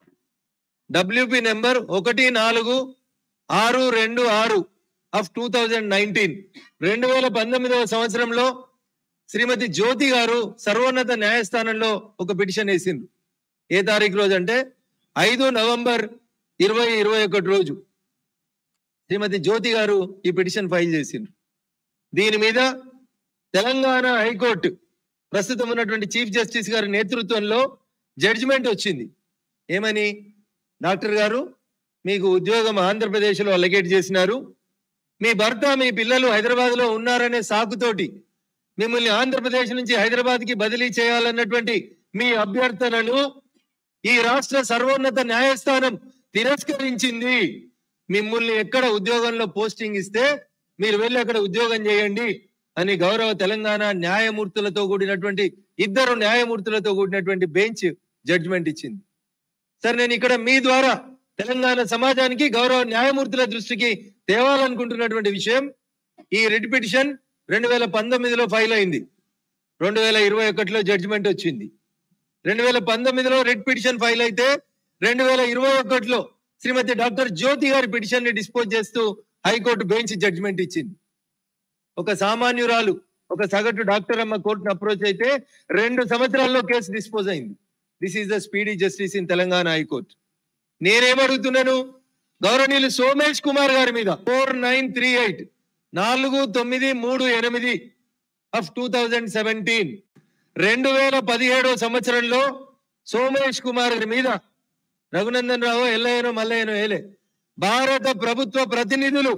WP number ఒకటి నాలుగు ఆరు రెండు ఆరు ఆఫ్ టూ థౌజండ్ నైన్టీన్ రెండు వేల పంతొమ్మిదవ సంవత్సరంలో శ్రీమతి జ్యోతి గారు సర్వోన్నత న్యాయస్థానంలో ఒక పిటిషన్ వేసిండ్రు ఏ తారీఖు రోజు అంటే ఐదు నవంబర్ ఇరవై ఇరవై ఒకటి రోజు శ్రీమతి జ్యోతి గారు ఈ పిటిషన్ ఫైల్ చేసిండ్రు దీని మీద తెలంగాణ హైకోర్టు ప్రస్తుతం ఉన్నటువంటి చీఫ్ జస్టిస్ గారి నేతృత్వంలో జడ్జిమెంట్ వచ్చింది ఏమని డాక్టర్ గారు మీకు ఉద్యోగం ఆంధ్రప్రదేశ్లో అలగేట్ చేసినారు మీ భర్త మీ పిల్లలు హైదరాబాద్ లో ఉన్నారనే సాకుతోటి మిమ్మల్ని ఆంధ్రప్రదేశ్ నుంచి హైదరాబాద్ కి బదిలీ చేయాలన్నటువంటి మీ అభ్యర్థనను ఈ రాష్ట్ర సర్వోన్నత న్యాయస్థానం తిరస్కరించింది మిమ్మల్ని ఎక్కడ ఉద్యోగంలో పోస్టింగ్ ఇస్తే మీరు వెళ్ళి అక్కడ ఉద్యోగం చేయండి అని గౌరవ తెలంగాణ న్యాయమూర్తులతో కూడినటువంటి ఇద్దరు న్యాయమూర్తులతో కూడినటువంటి బెంచ్ జడ్జిమెంట్ ఇచ్చింది సార్ నేను ఇక్కడ మీ ద్వారా తెలంగాణ సమాజానికి గౌరవ న్యాయమూర్తుల దృష్టికి తేవాలనుకుంటున్నటువంటి విషయం ఈ రిట్ పిటిషన్ రెండు వేల పంతొమ్మిదిలో ఫైల్ అయింది రెండు వేల ఇరవై ఒకటిలో జడ్జిమెంట్ వచ్చింది రెండు వేల పంతొమ్మిదిలో రిట్ పిటిషన్ ఫైల్ అయితే రెండు వేల ఇరవై ఒకటిలో శ్రీమతి డాక్టర్ జ్యోతి గారి పిటిషన్ ని డిస్పోజ్ చేస్తూ హైకోర్టు బెంచ్ జడ్జిమెంట్ ఇచ్చింది ఒక సామాన్యురాలు ఒక సగటు డాక్టర్ అమ్మ కోర్టును అప్రోచ్ అయితే రెండు సంవత్సరాల్లో కేసు డిస్పోజ్ అయింది this is the speedy justice in Telangana high court నేనేమడుగుతున్నాను గౌరవనీయులు సోమేష్ కుమార్ గారి మీద ఫోర్ నైన్ త్రీ ఎయిట్ నాలుగు తొమ్మిది మూడు ఎనిమిది ఆఫ్ టూ థౌజండ్ సెవెంటీన్ రెండు వేల పదిహేడో సంవత్సరంలో సోమేష్ కుమార్ గారి మీద రఘునందన్ రావు ఎల్లయ్యనో మల్లయ్యనో ఏలే భారత ప్రభుత్వ ప్రతినిధులు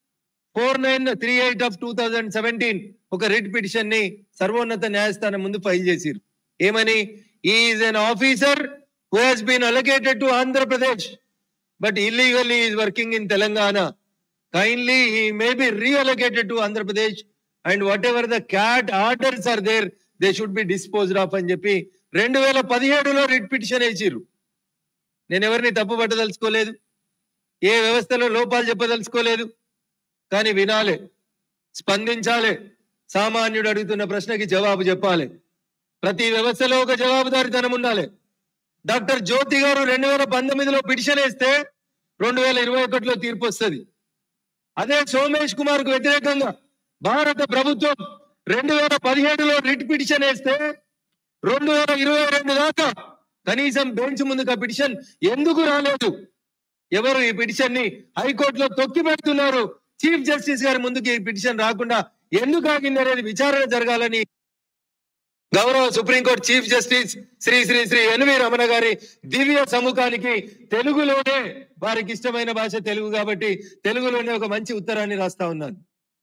four nine three eight of two thousand seventeen ఒక రిట్ పిటిషన్ ని సర్వోన్నత న్యాయస్థానం ముందు ఫైల్ చేసిరు ఏమని is an officer who has been allocated to Andhra Pradesh but illegally is working in Telangana kindly he may be reallocated to Andhra Pradesh and whatever the CAT orders are there they should be disposed of అని చెప్పి రెండు వేల పదిహేడులో writ petition వేసిర్రు నేను ఎవరిని తప్పు పట్టదలుచుకోలేదు ఏ వ్యవస్థలో లోపాలు చెప్పదలుచుకోలేదు కానీ వినాలి స్పందించాలి సామాన్యుడు అడుగుతున్న ప్రశ్నకి జవాబు చెప్పాలి ప్రతి వ్యవస్థలో ఒక జవాబుదారితనం ఉండాలి డాక్టర్ జ్యోతి గారు రెండు వేల పంతొమ్మిదిలో పిటిషన్ వేస్తే రెండు వేల ఇరవై ఒకటిలో తీర్పు వస్తుంది అదే సోమేష్ కుమార్ కు వ్యతిరేకంగా భారత ప్రభుత్వం రెండు వేల పదిహేడులో రిట్ పిటిషన్ వేస్తే రెండు వేల ఇరవై రెండు దాకా కనీసం బెంచ్ ముందుకు ఆ పిటిషన్ ఎందుకు రాలేదు ఎవరు ఈ పిటిషన్ ని హైకోర్టులో తొక్కి పెడుతున్నారు చీఫ్ జస్టిస్ గారి ముందుకు ఈ పిటిషన్ రాకుండా ఎందుకు ఆగింది అనేది విచారణ జరగాలని గౌరవ supreme court chief justice Shri Shri Shri N V Ramana గారి దివ్య సముఖానికి తెలుగులోనే వారికి ఇష్టమైన భాష తెలుగు కాబట్టి తెలుగులోనే ఒక మంచి ఉత్తరాన్ని రాస్తా ఉన్నాను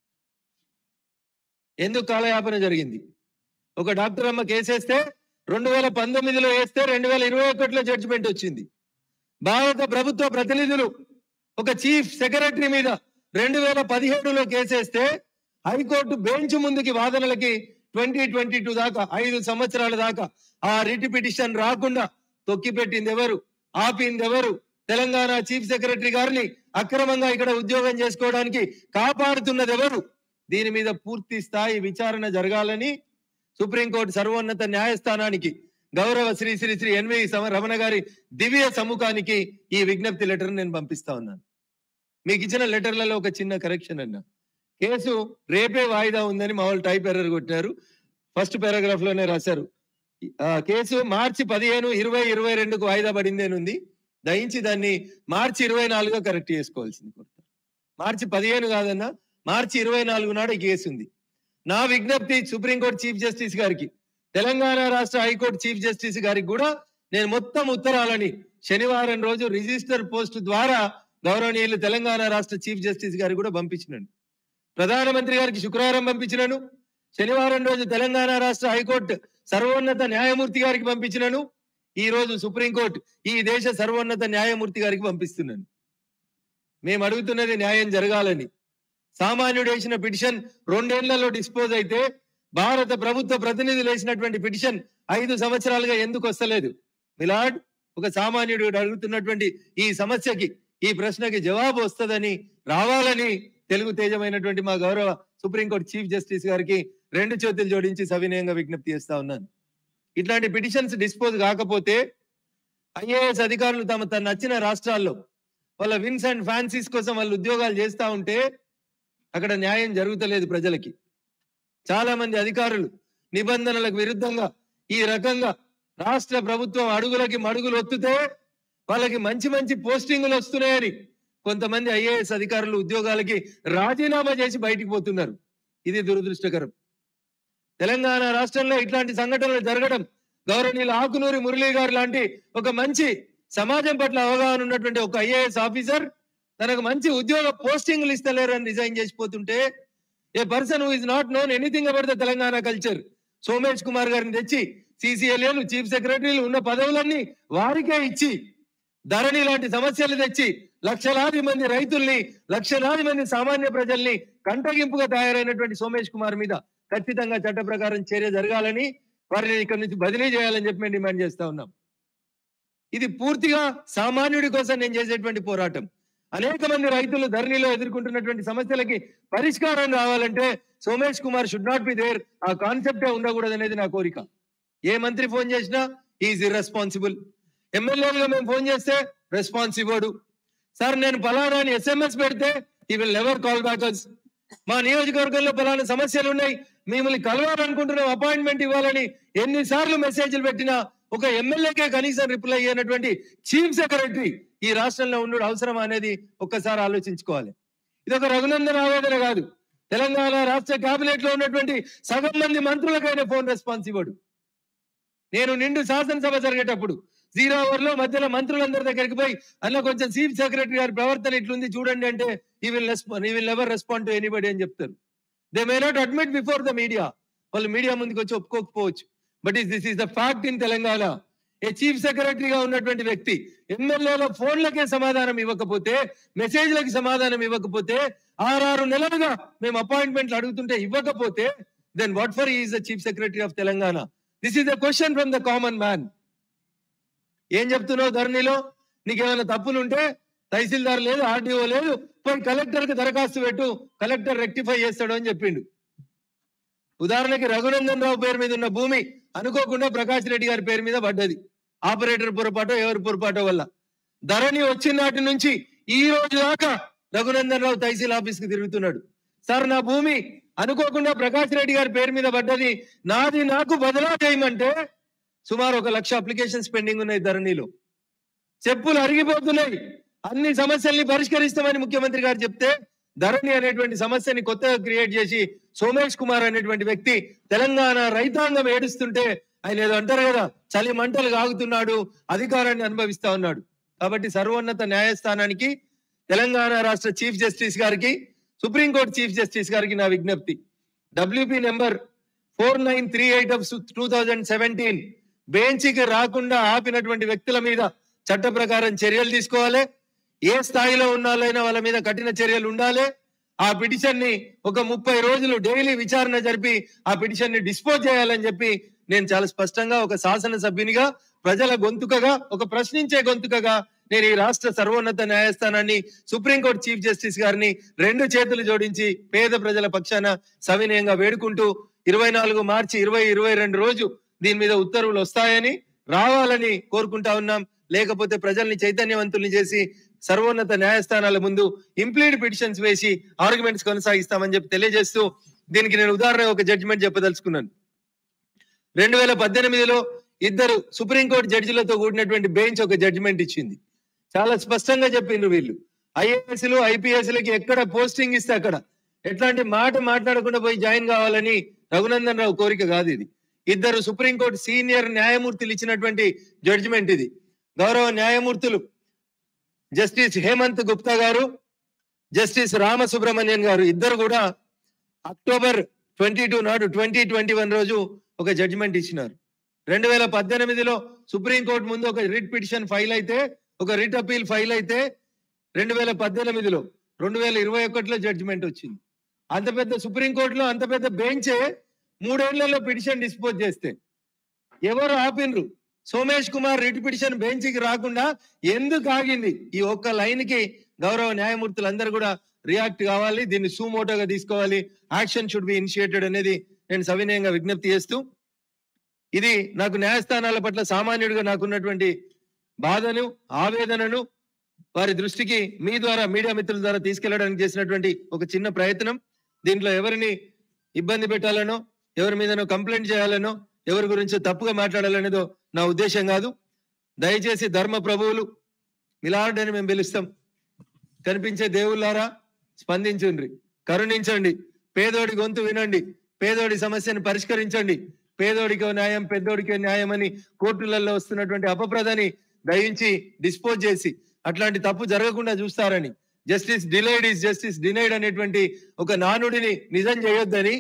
ఎందుకు కాలయాపన జరిగింది ఒక డాక్టర్ అమ్మ కేసేస్తే రెండు వేల పంతొమ్మిదిలో వేస్తే రెండు వేల ఇరవై ఒకటిలో జడ్జిమెంట్ వచ్చింది భారత ప్రభుత్వ ప్రతినిధులు ఒక చీఫ్ సెక్రటరీ మీద రెండు వేల పదిహేడులో కేసేస్తే హైకోర్టు బెంచ్ ముందుకి వాదనలకి ట్వంటీ ట్వంటీ టూ దాకా ఐదు సంవత్సరాల దాకా ఆ రిట్ పిటిషన్ రాకుండా తొక్కిపెట్టింది ఎవరు ఆపింది ఎవరు తెలంగాణ చీఫ్ సెక్రటరీ గారిని అక్రమంగా ఇక్కడ ఉద్యోగం చేసుకోవడానికి కాపాడుతున్నది ఎవరు దీని మీద పూర్తి స్థాయి విచారణ జరగాలని సుప్రీంకోర్టు సర్వోన్నత న్యాయస్థానానికి గౌరవ శ్రీ శ్రీ శ్రీ ఎన్వి సమ- రమణ గారి దివ్య సముఖానికి ఈ విజ్ఞప్తి లెటర్ నేను పంపిస్తా ఉన్నాను మీకు ఇచ్చిన లెటర్లలో ఒక చిన్న కరెక్షన్ అన్న కేసు రేపే వాయిదా ఉందని మా వాళ్ళు టైప్ ఎర్రర్ కొట్టారు ఫస్ట్ పారాగ్రాఫ్ లోనే రాశారు ఆ, కేసు మార్చి పదిహేను ఇరవై ఇరవై రెండుకు వాయిదా పడింది అని ఉంది దయించి దాన్ని మార్చి ఇరవై నాలుగుగా కరెక్ట్ చేసుకోవాల్సింది కోరుతారు మార్చి పదిహేను కాదన్నా మార్చి ఇరవై నాలుగు నాడు ఈ కేసు ఉంది నా విజ్ఞప్తి సుప్రీంకోర్టు చీఫ్ జస్టిస్ గారికి తెలంగాణ రాష్ట్ర హైకోర్టు చీఫ్ జస్టిస్ గారికి కూడా నేను మొత్తం ఉత్తరాలని శనివారం రోజు రిజిస్టర్ పోస్ట్ ద్వారా గౌరవనీయులు తెలంగాణ రాష్ట్ర చీఫ్ జస్టిస్ గారికి కూడా పంపించినాను ప్రధానమంత్రి గారికి శుక్రవారం పంపించినాను శనివారం రోజు తెలంగాణ రాష్ట్ర హైకోర్టు సర్వోన్నత న్యాయమూర్తి గారికి పంపించినాను ఈ రోజు సుప్రీంకోర్టు ఈ దేశ సర్వోన్నత న్యాయమూర్తి గారికి పంపిస్తున్నాను మేము అడుగుతున్నది న్యాయం జరగాలని సామాన్యుడు వేసిన పిటిషన్ రెండేళ్లలో డిస్పోజ్ అయితే భారత ప్రభుత్వ ప్రతినిధులు వేసినటువంటి పిటిషన్ ఐదు సంవత్సరాలుగా ఎందుకు వస్తలేదు మిలాడ్ ఒక సామాన్యుడు అడుగుతున్నటువంటి ఈ సమస్యకి ఈ ప్రశ్నకి జవాబు వస్తుందని రావాలని తెలుగు తేజమైనటువంటి మా గౌరవ సుప్రీంకోర్టు చీఫ్ జస్టిస్ గారికి రెండు చేతులు జోడించి సవినయంగా విజ్ఞప్తి చేస్తా ఉన్నాను ఇట్లాంటి పిటిషన్స్ డిస్పోజ్ కాకపోతే ఐఏఎస్ అధికారులు తమ తన నచ్చిన రాష్ట్రాల్లో వాళ్ళ విన్స్ అండ్ ఫ్యాన్సీస్ కోసం వాళ్ళు ఉద్యోగాలు చేస్తా ఉంటే అక్కడ న్యాయం జరుగుతలేదు ప్రజలకి చాలా మంది అధికారులు నిబంధనలకు విరుద్ధంగా ఈ రకంగా రాష్ట్ర ప్రభుత్వం అడుగులకి మడుగులు ఒత్తుతే వాళ్ళకి మంచి మంచి పోస్టింగులు వస్తున్నాయని కొంతమంది ఐఏఎస్ అధికారులు ఉద్యోగాలకి రాజీనామా చేసి బయటికి పోతున్నారు ఇది దురదృష్టకరం తెలంగాణ రాష్ట్రంలో ఇట్లాంటి సంఘటనలు జరగడం గౌరవనీయులు ఆకునూరి మురళీ గారు లాంటి ఒక మంచి సమాజం పట్ల అవగాహన ఉన్నటువంటి ఒక ఐఏఎస్ ఆఫీసర్ తనకు మంచి ఉద్యోగ పోస్టింగ్లు ఇస్తలేరు అని రిజైన్ చేసిపోతుంటే a person who is not known anything about the Telangana culture Somesh Kumar గారిని తెచ్చి సిసిఎల్ఏలు చీఫ్ సెక్రటరీలు ఉన్న పదవులన్నీ వారికే ఇచ్చి ధరణి లాంటి సమస్యలు తెచ్చి లక్షలాది మంది రైతుల్ని లక్షలాది మంది సామాన్య ప్రజల్ని కంటగింపుగా తయారైనటువంటి సోమేష్ కుమార్ మీద ఖచ్చితంగా చట్ట ప్రకారం చర్య జరగాలని వారిని ఇక్కడి నుంచి బదిలీ చేయాలని చెప్పి మేము డిమాండ్ చేస్తా ఉన్నాం ఇది పూర్తిగా సామాన్యుడి కోసం నేను చేసేటువంటి పోరాటం అనేక మంది రైతులు ధరణిలో ఎదుర్కొంటున్నటువంటి సమస్యలకి పరిష్కారం రావాలంటే Somesh Kumar should not be there ఆ కాన్సెప్టే ఉండకూడదు అనేది నా కోరిక ఏ మంత్రి ఫోన్ చేసినా ఈజ్ ఇర్రెస్పాన్సిబుల్ ఎమ్మెల్యేలుగా మేము ఫోన్ చేస్తే రెస్పాన్స్ ఇవ్వడు సార్ నేను పలానా అని ఎస్ఎంఎస్ పెడితే he will never call backers మా నియోజకవర్గంలో పలానా సమస్యలు ఉన్నాయి మిమ్మల్ని కలవాలనుకుంటున్నాం అపాయింట్మెంట్ ఇవ్వాలని ఎన్నిసార్లు మెసేజ్లు పెట్టినా ఒక ఎమ్మెల్యేకే కనీసం రిప్లై అయినటువంటి చీఫ్ సెక్రటరీ ఈ రాష్ట్రంలో ఉండడం అవసరం అనేది ఒక్కసారి ఆలోచించుకోవాలి ఇది ఒక రఘునందన్ ఆవేదన కాదు తెలంగాణ రాష్ట్ర కేబినెట్ లో ఉన్నటువంటి సగం మంది మంత్రులకైనా ఫోన్ రెస్పాన్స్ ఇవ్వడు నేను నిండు శాసనసభ జరిగేటప్పుడు జీరో అవర్ లో మధ్యలో మంత్రులందరి దగ్గరికి పోయి అన్న కొంచెం చీఫ్ సెక్రటరీ గారి ప్రవర్తన ఇట్లుంది చూడండి అంటే he will respond he will never respond to anybody అని చెప్తారు they may not admit before the media వాళ్ళు మీడియా ముందుకు వచ్చి ఒప్పుకోకపోవచ్చు but is this is the fact in Telangana a chief సెక్రటరీగా ఉన్నటువంటి వ్యక్తి ఎమ్మెల్యేల ఫోన్లకే సమాధానం ఇవ్వకపోతే మెసేజ్లకి సమాధానం ఇవ్వకపోతే ఆరారు నెలలుగా మేము అపాయింట్మెంట్లు అడుగుతుంటే ఇవ్వకపోతే then what for is the chief secretary of Telangana this is the question from the common man ఏం చెప్తున్నావు ధరణిలో నీకేమైనా తప్పులుంటే తహసీల్దార్ లేదు ఆర్డీఓ లేదు పోయి కలెక్టర్ కి దరఖాస్తు పెట్టు కలెక్టర్ రెక్టిఫై చేస్తాడు అని చెప్పిండు ఉదాహరణకి రఘునందన్ రావు పేరు మీద ఉన్న భూమి అనుకోకుండా ప్రకాష్ రెడ్డి గారి పేరు మీద పడ్డది ఆపరేటర్ పొరపాటో ఎవరి పొరపాటో వల్ల ధరణి వచ్చిన నాటి నుంచి ఈ రోజు దాకా రఘునందన్ రావు తహసీల్ ఆఫీస్ కి తిరుగుతున్నాడు సార్ నా భూమి అనుకోకుండా ప్రకాష్ రెడ్డి గారి పేరు మీద పడ్డది నాది నాకు బదలా చేయమంటే సుమారు ఒక లక్ష అప్లికేషన్స్ పెండింగ్ ఉన్నాయి ధరణిలో చెప్పులు అరిగిపోతున్నాయి అన్ని సమస్యల్ని పరిష్కరిస్తామని ముఖ్యమంత్రి గారు చెప్తే ధరణి అనేటువంటి సమస్యని కొత్తగా క్రియేట్ చేసి సోమేష్ కుమార్ అనేటువంటి వ్యక్తి తెలంగాణ రైతాంగం ఏడుస్తుంటే ఆయన ఏదో అంటారు కదా చలి మంటలు కాగుతున్నాడు అధికారాన్ని అనుభవిస్తా ఉన్నాడు కాబట్టి సర్వోన్నత న్యాయస్థానానికి తెలంగాణ రాష్ట్ర చీఫ్ జస్టిస్ గారికి సుప్రీంకోర్టు చీఫ్ జస్టిస్ గారికి నా విజ్ఞప్తి WP number four nine three eight of two thousand seventeen బెంచ్కి రాకుండా ఆపినటువంటి వ్యక్తుల మీద చట్ట ప్రకారం చర్యలు తీసుకోవాలి ఏ స్థాయిలో ఉన్నాలైనా వాళ్ళ మీద కఠిన చర్యలు ఉండాలి ఆ పిటిషన్ ని ఒక ముప్పై రోజులు డైలీ విచారణ జరిపి ఆ పిటిషన్ ని డిస్పోజ్ చేయాలని చెప్పి నేను చాలా స్పష్టంగా ఒక శాసన సభ్యునిగా ప్రజల గొంతుకగా ఒక ప్రశ్నించే గొంతుకగా నేను ఈ రాష్ట్ర సర్వోన్నత న్యాయస్థానాన్ని సుప్రీంకోర్టు చీఫ్ జస్టిస్ గారిని రెండు చేతులు జోడించి పేద ప్రజల పక్షాన సవినయంగా వేడుకుంటూ ఇరవై నాలుగు మార్చి ఇరవై ఇరవై రెండు రోజు దీని మీద ఉత్తర్వులు వస్తాయని రావాలని కోరుకుంటా ఉన్నాం లేకపోతే ప్రజల్ని చైతన్యవంతుల్ని చేసి సర్వోన్నత న్యాయస్థానాల ముందు ఇంప్లీడ్ పిటిషన్స్ వేసి ఆర్గ్యుమెంట్స్ కొనసాగిస్తామని చెప్పి తెలియజేస్తూ దీనికి నేను ఉదాహరణ ఒక జడ్జిమెంట్ చెప్పదలుచుకున్నాను రెండు వేల పద్దెనిమిదిలో ఇద్దరు సుప్రీంకోర్టు జడ్జిలతో కూడినటువంటి బెంచ్ ఒక జడ్జిమెంట్ ఇచ్చింది చాలా స్పష్టంగా చెప్పిండ్రు వీళ్ళు ఐఏఎస్లు ఐపీఎస్లకి ఎక్కడ పోస్టింగ్ ఇస్తే అక్కడ ఎట్లాంటి మాట మాట్లాడకుండా పోయి జాయిన్ కావాలని రఘునందన్ రావు కోరిక కాదు ఇది ఇద్దరు సుప్రీంకోర్టు సీనియర్ న్యాయమూర్తులు ఇచ్చినటువంటి జడ్జిమెంట్ ఇది గౌరవ న్యాయమూర్తులు జస్టిస్ హేమంత్ గుప్తా గారు జస్టిస్ రామసుబ్రహ్మణ్యన్ గారు ఇద్దరు కూడా అక్టోబర్ ట్వంటీ టూ నాడు ట్వంటీ ట్వంటీ వన్ రోజు ఒక జడ్జిమెంట్ ఇచ్చినారు రెండు వేల పద్దెనిమిదిలో సుప్రీంకోర్టు ముందు ఒక రిట్ పిటిషన్ ఫైల్ అయితే ఒక రిట్ అపీల్ ఫైల్ అయితే రెండు వేల పద్దెనిమిదిలో రెండు వేల ఇరవై ఒకటిలో జడ్జిమెంట్ వచ్చింది అంత పెద్ద సుప్రీంకోర్టులో అంత పెద్ద బెంచే మూడేళ్లలో పిటిషన్ డిస్పోజ్ చేస్తే ఎవరు ఆపినరు సోమేష్ కుమార్ రిట్ పిటిషన్ బెంచ్కి రాకుండా ఎందుకు ఆగింది ఈ ఒక్క లైన్ కి గౌరవ న్యాయమూర్తులు అందరూ కూడా రియాక్ట్ కావాలి దీన్ని సూమోటోగా తీసుకోవాలి యాక్షన్ షుడ్ బి ఇనిషియేటెడ్ అనేది నేను సవినయంగా విజ్ఞప్తి చేస్తూ ఇది నాకు న్యాయస్థానాల పట్ల సామాన్యుడిగా నాకున్నటువంటి బాధను ఆవేదనను వారి దృష్టికి మీ ద్వారా మీడియా మిత్రుల ద్వారా తీసుకెళ్లడానికి చేసినటువంటి ఒక చిన్న ప్రయత్నం దీంట్లో ఎవరిని ఇబ్బంది పెట్టాలనో ఎవరి మీదనో కంప్లైంట్ చేయాలనో ఎవరి గురించో తప్పుగా మాట్లాడాలనేదో నా ఉద్దేశం కాదు దయచేసి ధర్మ ప్రభువులు మిలాడ్ అని మేము పిలుస్తాం కనిపించే దేవుళ్ళారా స్పందించండి కరుణించండి పేదోడి గొంతు వినండి పేదోడి సమస్యను పరిష్కరించండి పేదోడికో న్యాయం పెద్దోడికో న్యాయం అని కోర్టులలో వస్తున్నటువంటి అపప్రదని దయించి డిస్పోజ్ చేసి అట్లాంటి తప్పు జరగకుండా చూస్తారని justice delayed is justice denied అనేటువంటి ఒక నానుడిని నిజం చేయొద్దని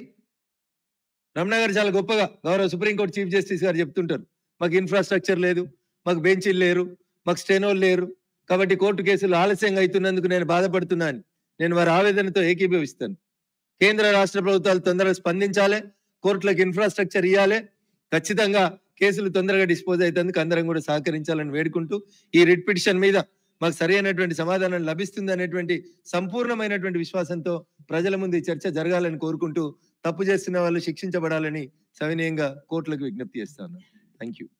రమణ గారు చాలా గొప్పగా గౌరవ సుప్రీంకోర్టు చీఫ్ జస్టిస్ గారు చెప్తుంటారు మాకు ఇన్ఫ్రాస్ట్రక్చర్ లేదు మాకు బెంచీలు లేరు మాకు స్టెనోలు లేరు కాబట్టి కోర్టు కేసులు ఆలస్యంగా అవుతున్నందుకు నేను బాధపడుతున్నాను నేను వారి ఆవేదనతో ఏకీభవిస్తాను కేంద్ర రాష్ట్ర ప్రభుత్వాలు తొందరగా స్పందించాలి కోర్టులకు ఇన్ఫ్రాస్ట్రక్చర్ ఇవ్వాలి ఖచ్చితంగా కేసులు తొందరగా డిస్పోజ్ అవుతందుకు అందరం కూడా సహకరించాలని వేడుకుంటూ ఈ రిట్ పిటిషన్ మీద మాకు సరైనటువంటి సమాధానం లభిస్తుంది అనేటువంటి సంపూర్ణమైనటువంటి విశ్వాసంతో ప్రజల ముందు ఈ చర్చ జరగాలని కోరుకుంటూ తప్పు చేస్తున్న వాళ్ళు శిక్షించబడాలని సవినయంగా కోర్టులకు విజ్ఞప్తి చేస్తాను థ్యాంక్ యూ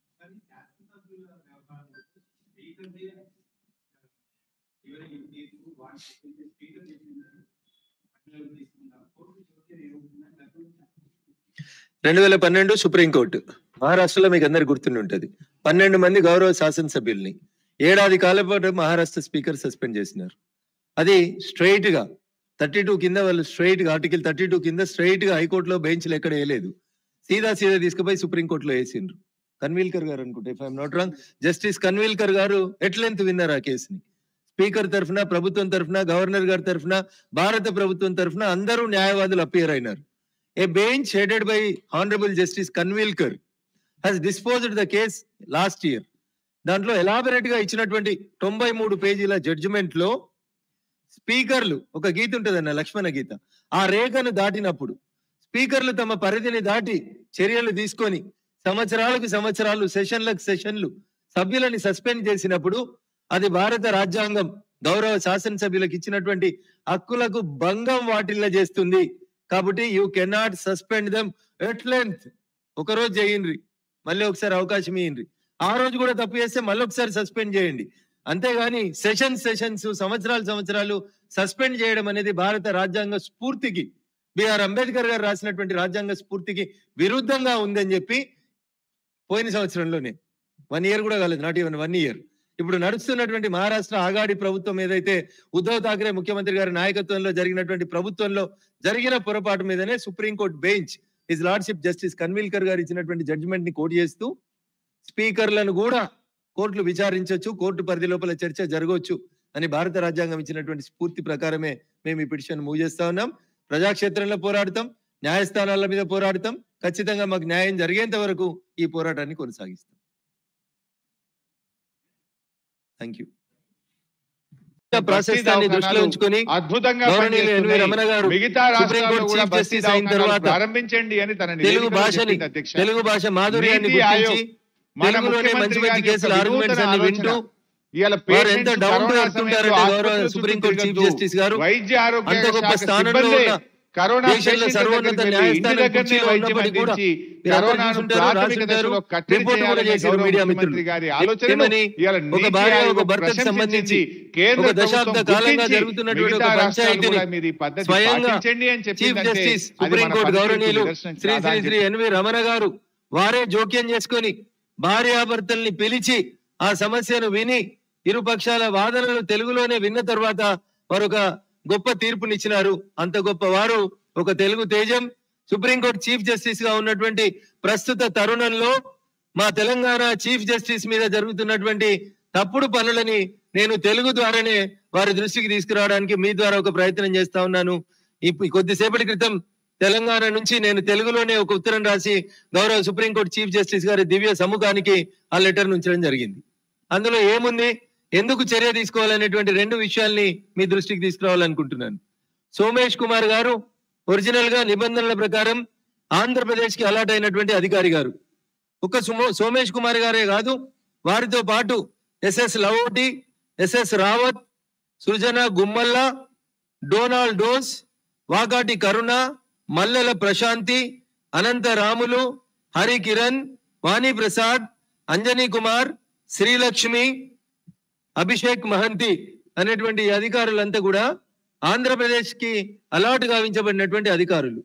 రెండు వేల పన్నెండు సుప్రీంకోర్టు మహారాష్ట్రలో మీకు అందరు గుర్తుండి ఉంటది పన్నెండు మంది గౌరవ శాసనసభ్యుల్ని ఏడాది కాలం పాటు మహారాష్ట్ర స్పీకర్ సస్పెండ్ చేసినారు అది స్ట్రైట్ గా థర్టీ టూ కింద వాళ్ళు స్ట్రైట్ గా ఆర్టికల్ థర్టీ టూ కింద స్ట్రైట్ గా హైకోర్టులో బెంచ్లు ఎక్కడ వేయలేదు సీదా సీదా తీసుకుపోయి సుప్రీంకోర్టులో వేసిండ్రు కన్వీల్కర్ గారు అనుకుంటే if I'm not wrong justice Khanwilkar గారు ఎట్లెంత్ విన్నారు ఆ కేసుని స్పీకర్ తరఫున ప్రభుత్వం తరఫున గవర్నర్ గారి తరఫున భారత ప్రభుత్వం తరఫున అందరూ న్యాయవాదులు అపియర్ అయినారు a bench headed by honourable justice Khanwilkar has disposed the case last year దాంట్లో ఎలాబరేట్ గా ఇచ్చినటువంటి తొంభై మూడు పేజీల జడ్జిమెంట్ లో స్పీకర్లు ఒక గీత ఉంటదన్న లక్ష్మణ గీత ఆ రేఖను దాటినప్పుడు స్పీకర్లు తమ పరిధిని దాటి చర్యలు తీసుకొని సంవత్సరాలకు సంవత్సరాలు సెషన్లకు సెషన్లు సభ్యులని సస్పెండ్ చేసినప్పుడు అది భారత రాజ్యాంగం గౌరవ శాసనసభ్యులకు ఇచ్చినటువంటి హక్కులకు భంగం వాటిల్ల చేస్తుంది కాబట్టి you cannot suspend them at length ఒక రోజు చేయండి మళ్ళీ ఒకసారి అవకాశం ఇయ్యండి ఆ రోజు కూడా తప్పు చేస్తే మళ్ళీ ఒకసారి సస్పెండ్ చేయండి అంతేగాని సెషన్స్ సెషన్స్ సంవత్సరాలు సంవత్సరాలు సస్పెండ్ చేయడం అనేది భారత రాజ్యాంగ స్ఫూర్తికి బిఆర్ అంబేద్కర్ గారు రాసినటువంటి రాజ్యాంగ స్ఫూర్తికి విరుద్ధంగా ఉందని చెప్పి పోయిన సంవత్సరంలోనే వన్ ఇయర్ కూడా కాలేదు నాట్ ఈవెన్ వన్ ఇయర్ ఇప్పుడు నడుస్తున్నటువంటి మహారాష్ట్ర ఆగాడి ప్రభుత్వం ఏదైతే ఉద్ధవ్ ఠాక్రే ముఖ్యమంత్రి గారి నాయకత్వంలో జరిగినటువంటి ప్రభుత్వంలో జరిగిన పొరపాటు మీదనే supreme court bench his lordship justice Khanwilkar గారు ఇచ్చినటువంటి జడ్జిమెంట్ ని కోట్ చేస్తూ స్పీకర్లను కూడా కోర్టులు విచారించవచ్చు కోర్టు పరిధి లోపల చర్చ జరగవచ్చు అని భారత రాజ్యాంగం ఇచ్చినటువంటి స్ఫూర్తి ప్రకారమే మేము ఈ పిటిషన్ మూవ్ చేస్తా ఉన్నాం ప్రజాక్షేత్రంలో పోరాడతాం న్యాయస్థానాల మీద పోరాడతాం ఖచ్చితంగా మాకు న్యాయం జరిగేంత వరకు ఈ పోరాటాన్ని కొనసాగిస్తాం థ్యాంక్ యూ ప్రాసెస్ దాన్ని దృష్టిలో ఉంచుకొని అద్భుతంగా గౌరవనీయులు ఎన్వి పనిచేస్తున్నాయి. రమణ గారు మిగతా సుప్రీం రాష్ట్రాల్లో కోర్టు కూడా చీఫ్ బస్తీ జస్టిస్ అయిన దవాఖానాలు తర్వాత ప్రారంభించండి అని తన తెలుగు నివేదికలో భాషని చెప్పింది అధ్యక్ష. తెలుగు భాష మాధుర్యాన్ని నీతి ఆయోగ్ గుర్తించి మన తెలుగులోనే మంచి ముఖ్యమంత్రి మంచి గారి కేసులు యొక్క ఆర్గ్యుమెంట్స్ అన్ని వినూతన వింటూ ఆలోచన. ఇవాళ వారు ఎంత patients down to corona earth సమయంలో ఉంటారంటే గౌరవ ఆసుపత్రుల సుప్రీం చుట్టూ కోర్టు చీఫ్ తిరగద్దు. జస్టిస్ గారు వైద్య ఆరోగ్య అంత గొప్ప శాఖ స్థానంలో సిబ్బందే ఉన్న కరోనా దేశంలో పేషెంట్ల సర్వోన్నత దగ్గరికి వెళ్ళి న్యాయస్థానం ఇంటి దగ్గరనే కుర్చీలో వైద్యం ఉన్నప్పటికీ కూడా అందించి మీరందరూ కరోనాను చూసుంటారు, ప్రాథమిక రాసుంటారు, దశలో కట్టడి రిపోర్ట్ కూడా చేయాలనే చేశారు గౌరవ మీడియా ముఖ్యమంత్రి మిత్రులు. గారి ఆలోచనను ఏమని? ఇవాళ ఒక నీతి భార్య ఆయోగ్ ఒక భర్తకు ప్రశంసించింది. సంబంధించి కేంద్ర ఒక దశాబ్ద ప్రభుత్వం కాలంగా గుర్తించి జరుగుతున్నటువంటి మిగతా ఒక రాష్ట్రాలు పంచాయతీని కూడా మీరు ఈ పద్ధతి స్వయంగా పాటించండి అని చీఫ్ చెప్పిందంటే జస్టిస్ అది సుప్రీం మన కోర్టు పనితీరుకు గౌరవనీయులు నిదర్శనం శ్రీ శ్రీ కాదా శ్రీ ఎన్వి రమణ గారు వారే జోక్యం చేసుకొని భార్యాభర్తల్ని పిలిచి ఆ సమస్యను విని ఇరు పక్షాల వాదనలు తెలుగులోనే విన్న తర్వాత వారు ఒక గొప్ప తీర్పునిచ్చినారు అంత గొప్ప వారు ఒక తెలుగు తేజం సుప్రీంకోర్టు చీఫ్ జస్టిస్ గా ఉన్నటువంటి ప్రస్తుత తరుణంలో మా తెలంగాణ చీఫ్ జస్టిస్ మీద జరుగుతున్నటువంటి తప్పుడు పనులని నేను తెలుగు ద్వారానే వారి దృష్టికి తీసుకురావడానికి మీ ద్వారా ఒక ప్రయత్నం చేస్తా ఉన్నాను ఇప్పుడు కొద్దిసేపటి క్రితం తెలంగాణ నుంచి నేను తెలుగులోనే ఒక ఉత్తరం రాసి గౌరవ సుప్రీంకోర్టు చీఫ్ జస్టిస్ గారి దివ్య సముఖానికి ఆ లెటర్ ఉంచడం జరిగింది అందులో ఏముంది ఎందుకు చర్య తీసుకోవాలనేటువంటి రెండు విషయాల్ని మీ దృష్టికి తీసుకురావాలనుకుంటున్నాను సోమేష్ కుమార్ గారు ఒరిజినల్ గా నిబంధనల ప్రకారం ఆంధ్రప్రదేశ్ కి అలాట్ అయినటువంటి అధికారి గారు ఒక సుమో సోమేష్ కుమార్ గారే కాదు వారితో పాటు SS Lavoti SS Rawat Srujana Gummalla Donald dose Vakati Karuna Mallela Prashanti Anantha Ramulu Hari Kiran Vani Prasad Anjani Kumar Srilakshmi Abhishek Mahanti అనేటువంటి ఈ అధికారులంతా కూడా ఆంధ్రప్రదేశ్ కి అలాట్ గావించబడినటువంటి అధికారులు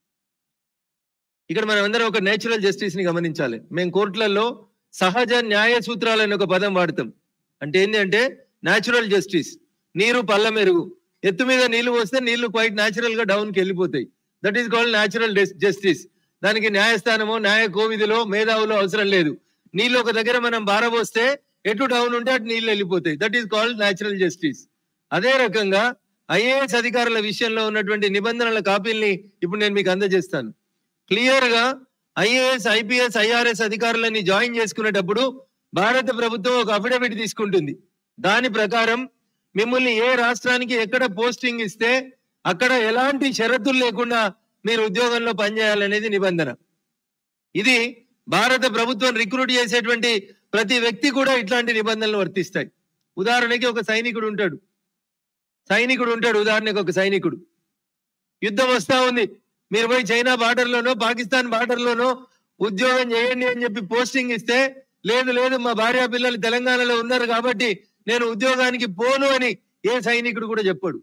ఇక్కడ మనం అందరం ఒక నేచురల్ జస్టిస్ ని గమనించాలి మేము కోర్టులలో సహజ న్యాయ సూత్రాలని ఒక పదం వాడతాం అంటే ఏంటి అంటే న్యాచురల్ జస్టిస్ నీరు పల్ల మెరుగు ఎత్తు మీద నీళ్లు పోస్తే నీళ్లు క్వైట్ న్యాచురల్ గా డౌన్ కి వెళ్ళిపోతాయి that is called natural justice దానికి న్యాయస్థానమో న్యాయ కోవిధిలో మేధావులో అవసరం లేదు నీళ్ళు ఒక దగ్గర మనం బారబోస్తే ఎటు డౌన్ ఉంటే అటు నీళ్లు వెళ్ళిపోతాయి that is called natural justice అదే రకంగా ఐఏఎస్ అధికారుల విషయంలో ఉన్నటువంటి నిబంధనల కాపీల్ని ఇప్పుడు నేను మీకు అందజేస్తాను క్లియర్ గా ఐఏఎస్ ఐపీఎస్ ఐఆర్ఎస్ అధికారులని జాయిన్ చేసుకునేటప్పుడు భారత ప్రభుత్వం ఒక అఫిడవిట్ తీసుకుంటుంది దాని ప్రకారం మిమ్మల్ని ఏ రాష్ట్రానికి ఎక్కడ పోస్టింగ్ ఇస్తే అక్కడ ఎలాంటి షరతులు లేకుండా మీరు ఉద్యోగంలో పనిచేయాలనేది నిబంధన ఇది భారత ప్రభుత్వం రిక్రూట్ చేసేటువంటి ప్రతి వ్యక్తి కూడా ఇట్లాంటి నిబంధనలు వర్తిస్తాయి ఉదాహరణకి ఒక సైనికుడు ఉంటాడు సైనికుడు ఉంటాడు ఉదాహరణకి ఒక సైనికుడు యుద్ధం వస్తా ఉంది మీరు పోయి చైనా బార్డర్ లోనో పాకిస్తాన్ బార్డర్ లోనో ఉద్యోగం చేయండి అని చెప్పి పోస్టింగ్ ఇస్తే లేదు లేదు మా భార్య పిల్లలు తెలంగాణలో ఉన్నారు కాబట్టి నేను ఉద్యోగానికి పోను అని ఏ సైనికుడు కూడా చెప్పాడు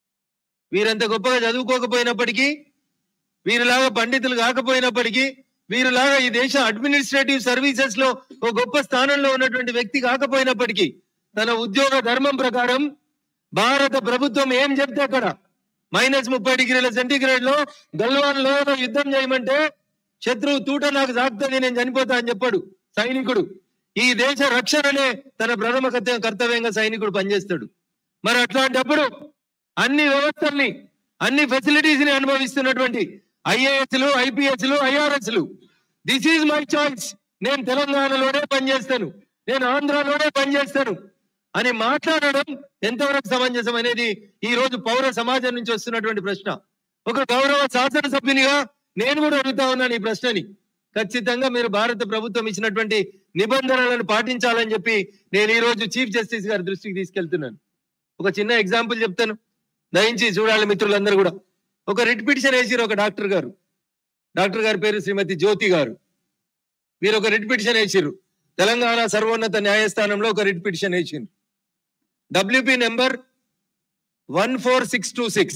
వీరంత గొప్పగా చదువుకోకపోయినప్పటికీ వీరిలాగా పండితులు కాకపోయినప్పటికీ వీరిలాగా ఈ దేశ అడ్మినిస్ట్రేటివ్ సర్వీసెస్ లో ఒక గొప్ప స్థానంలో ఉన్నటువంటి వ్యక్తి కాకపోయినప్పటికీ తన ఉద్యోగ ధర్మం ప్రకారం భారత ప్రభుత్వం ఏం చెప్తే అక్కడ మైనస్ ముప్పై డిగ్రీల సెంటీగ్రేడ్ లో గల్వాన్ లో యుద్ధం చేయమంటే శత్రువు తూట నాకు సాగుతుంది నేను చనిపోతా అని చెప్పాడు సైనికుడు ఈ దేశ రక్షణనే తన ప్రథమ కర్త- కర్తవ్యంగా సైనికుడు పనిచేస్తాడు మరి అట్లాంటప్పుడు అన్ని వ్యవస్థల్ని అన్ని ఫెసిలిటీస్ ని అనుభవిస్తున్నటువంటి ఐఏఎస్లు ఐపీఎస్లు ఐఆర్ఎస్లు దిస్ ఈజ్ మై చాయిస్ నేను తెలంగాణలోనే పనిచేస్తాను నేను ఆంధ్రాలోనే పనిచేస్తాను అని మాట్లాడడం ఎంతవరకు సమంజసం అనేది ఈ రోజు పౌర సమాజం నుంచి వస్తున్నటువంటి ప్రశ్న ఒక గౌరవ శాసనసభ్యునిగా నేను కూడా అడుగుతా ఉన్నాను ఈ ప్రశ్నని ఖచ్చితంగా మీరు భారత ప్రభుత్వం ఇచ్చినటువంటి నిబంధనలను పాటించాలని చెప్పి నేను ఈ రోజు చీఫ్ జస్టిస్ గారి దృష్టికి తీసుకెళ్తున్నాను ఒక చిన్న ఎగ్జాంపుల్ చెప్తాను దయించి చూడాలి మిత్రులందరూ కూడా ఒక రిట్ పిటిషన్ వేసిరు ఒక డాక్టర్ గారు డాక్టర్ గారి పేరు శ్రీమతి జ్యోతి గారు వీరు ఒక రిట్ పిటిషన్ వేసిరు తెలంగాణ సర్వోన్నత న్యాయస్థానంలో ఒక రిట్ పిటిషన్ వేసిండ్రు WP number one four six two six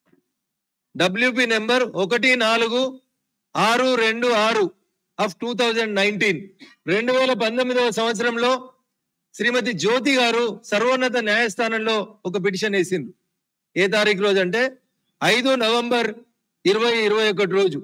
WP number ఒకటి నాలుగు ఆరు రెండు ఆరు ఆఫ్ టూ థౌజండ్ నైన్టీన్ రెండు వేల పంతొమ్మిదవ సంవత్సరంలో శ్రీమతి జ్యోతి గారు సర్వోన్నత న్యాయస్థానంలో ఒక పిటిషన్ వేసిండ్రు ఏ తారీఖు రోజు అంటే ఐదు నవంబర్ ఇరవై ఇరవై ఒకటి రోజు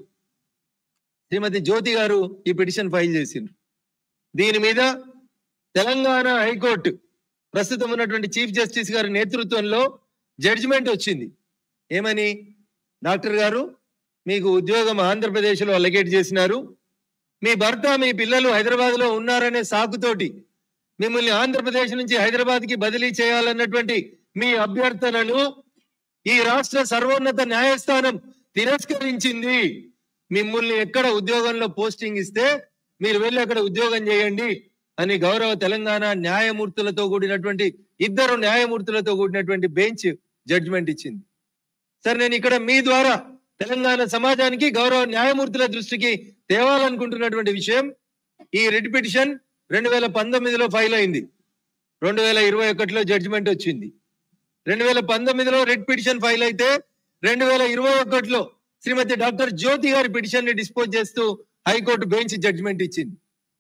శ్రీమతి జ్యోతి గారు ఈ పిటిషన్ ఫైల్ చేసిండ్రు దీని మీద తెలంగాణ హైకోర్టు ప్రస్తుతం ఉన్నటువంటి చీఫ్ జస్టిస్ గారి నేతృత్వంలో జడ్జిమెంట్ వచ్చింది ఏమని డాక్టర్ గారు మీకు ఉద్యోగం ఆంధ్రప్రదేశ్లో అలకేట్ చేసినారు మీ భర్త మీ పిల్లలు హైదరాబాద్ లో ఉన్నారనే సాకుతోటి మిమ్మల్ని ఆంధ్రప్రదేశ్ నుంచి హైదరాబాద్ కి బదిలీ చేయాలన్నటువంటి మీ అభ్యర్థనను ఈ రాష్ట్ర సర్వోన్నత న్యాయస్థానం తిరస్కరించింది మిమ్మల్ని ఎక్కడ ఉద్యోగంలో పోస్టింగ్ ఇస్తే మీరు వెళ్ళి అక్కడ ఉద్యోగం చేయండి అని గౌరవ తెలంగాణ న్యాయమూర్తులతో కూడినటువంటి ఇద్దరు న్యాయమూర్తులతో కూడినటువంటి బెంచ్ జడ్జిమెంట్ ఇచ్చింది సరే నేను ఇక్కడ మీ ద్వారా తెలంగాణ సమాజానికి గౌరవ న్యాయమూర్తుల దృష్టికి తేవాలనుకుంటున్నటువంటి విషయం ఈ రిట్ పిటిషన్ రెండు వేల పంతొమ్మిదిలో ఫైల్ అయింది రెండు వేల ఇరవై ఒకటిలో జడ్జిమెంట్ వచ్చింది రెండు వేల పంతొమ్మిదిలో రిట్ పిటిషన్ ఫైల్ అయితే రెండు వేల ఇరవై ఒకటిలో శ్రీమతి డాక్టర్ జ్యోతి గారి పిటిషన్ ని డిస్పోజ్ చేస్తూ హైకోర్టు బెంచ్ జడ్జిమెంట్ ఇచ్చింది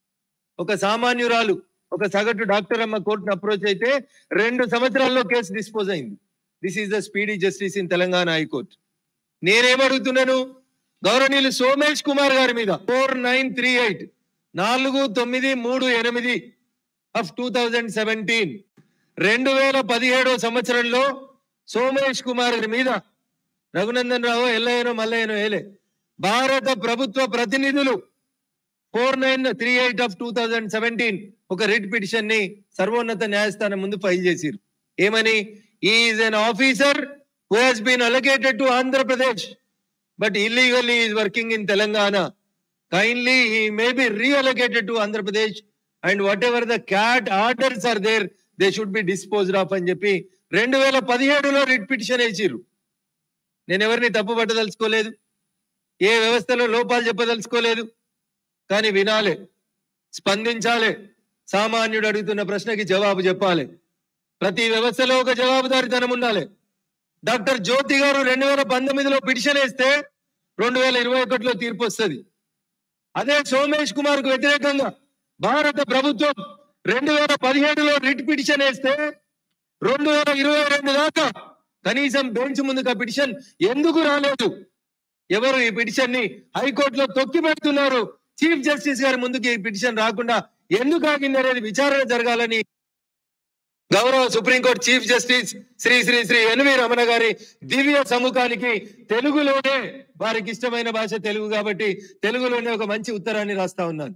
ఒక సామాన్యురాలు ఒక సగటు డాక్టర్ అమ్మ కోర్టును అప్రోచ్ అయితే రెండు సంవత్సరాల్లో కేసు డిస్పోజ్ అయింది this is the speedy justice in Telangana high court నేనేమడుగుతున్నాను గౌరవనీయులు సోమేష్ కుమార్ గారి మీద ఫోర్ నైన్ త్రీ ఎయిట్ నాలుగు తొమ్మిది మూడు ఎనిమిది ఆఫ్ టూ థౌజండ్ సెవెంటీన్ రెండు వేల పదిహేడో సంవత్సరంలో సోమేష్ కుమార్ గారి మీద రఘునందన్ రావు ఎల్లయ్యనో మల్లయ్యనో ఏలే భారత ప్రభుత్వ ప్రతినిధులు four nine three eight of two thousand seventeen ఒక రిట్ పిటిషన్ ని సర్వోన్నత న్యాయస్థానం ముందు ఫైల్ చేసిరు ఏమని is an officer who has been allocated to Andhra Pradesh but illegally is working in Telangana kindly he may be reallocated to Andhra Pradesh and whatever the CAT orders are there they should be disposed of అని చెప్పి రెండు వేల పదిహేడులో writ petition వేసిర్రు నేను ఎవరిని తప్పు పట్టదలుచుకోలేదు ఏ వ్యవస్థలో లోపాలు చెప్పదలుచుకోలేదు కానీ వినాలి స్పందించాలి సామాన్యుడు అడుగుతున్న ప్రశ్నకి జవాబు చెప్పాలి ప్రతి వ్యవస్థలో ఒక జవాబుదారితనం ఉండాలి డాక్టర్ జ్యోతి గారు రెండు వేల పంతొమ్మిదిలో పిటిషన్ వేస్తే రెండు వేల ఇరవై ఒకటిలో తీర్పు వస్తుంది అదే సోమేష్ కుమార్ కు వ్యతిరేకంగా భారత ప్రభుత్వం రెండు వేల పదిహేడులో రిట్ పిటిషన్ వేస్తే రెండు వేల ఇరవై రెండు దాకా కనీసం బెంచ్ ముందుకు ఆ పిటిషన్ ఎందుకు రాలేదు ఎవరు ఈ పిటిషన్ ని హైకోర్టులో తొక్కి పెడుతున్నారు చీఫ్ జస్టిస్ గారి ముందుకు ఈ పిటిషన్ రాకుండా ఎందుకు ఆగింది అనేది విచారణ జరగాలని గౌరవ supreme court chief justice Shri Shri Shri N V Ramana గారి దివ్య సముఖానికి తెలుగులోనే వారికి ఇష్టమైన భాష తెలుగు కాబట్టి తెలుగులోనే ఒక మంచి ఉత్తరాన్ని రాస్తా ఉన్నాను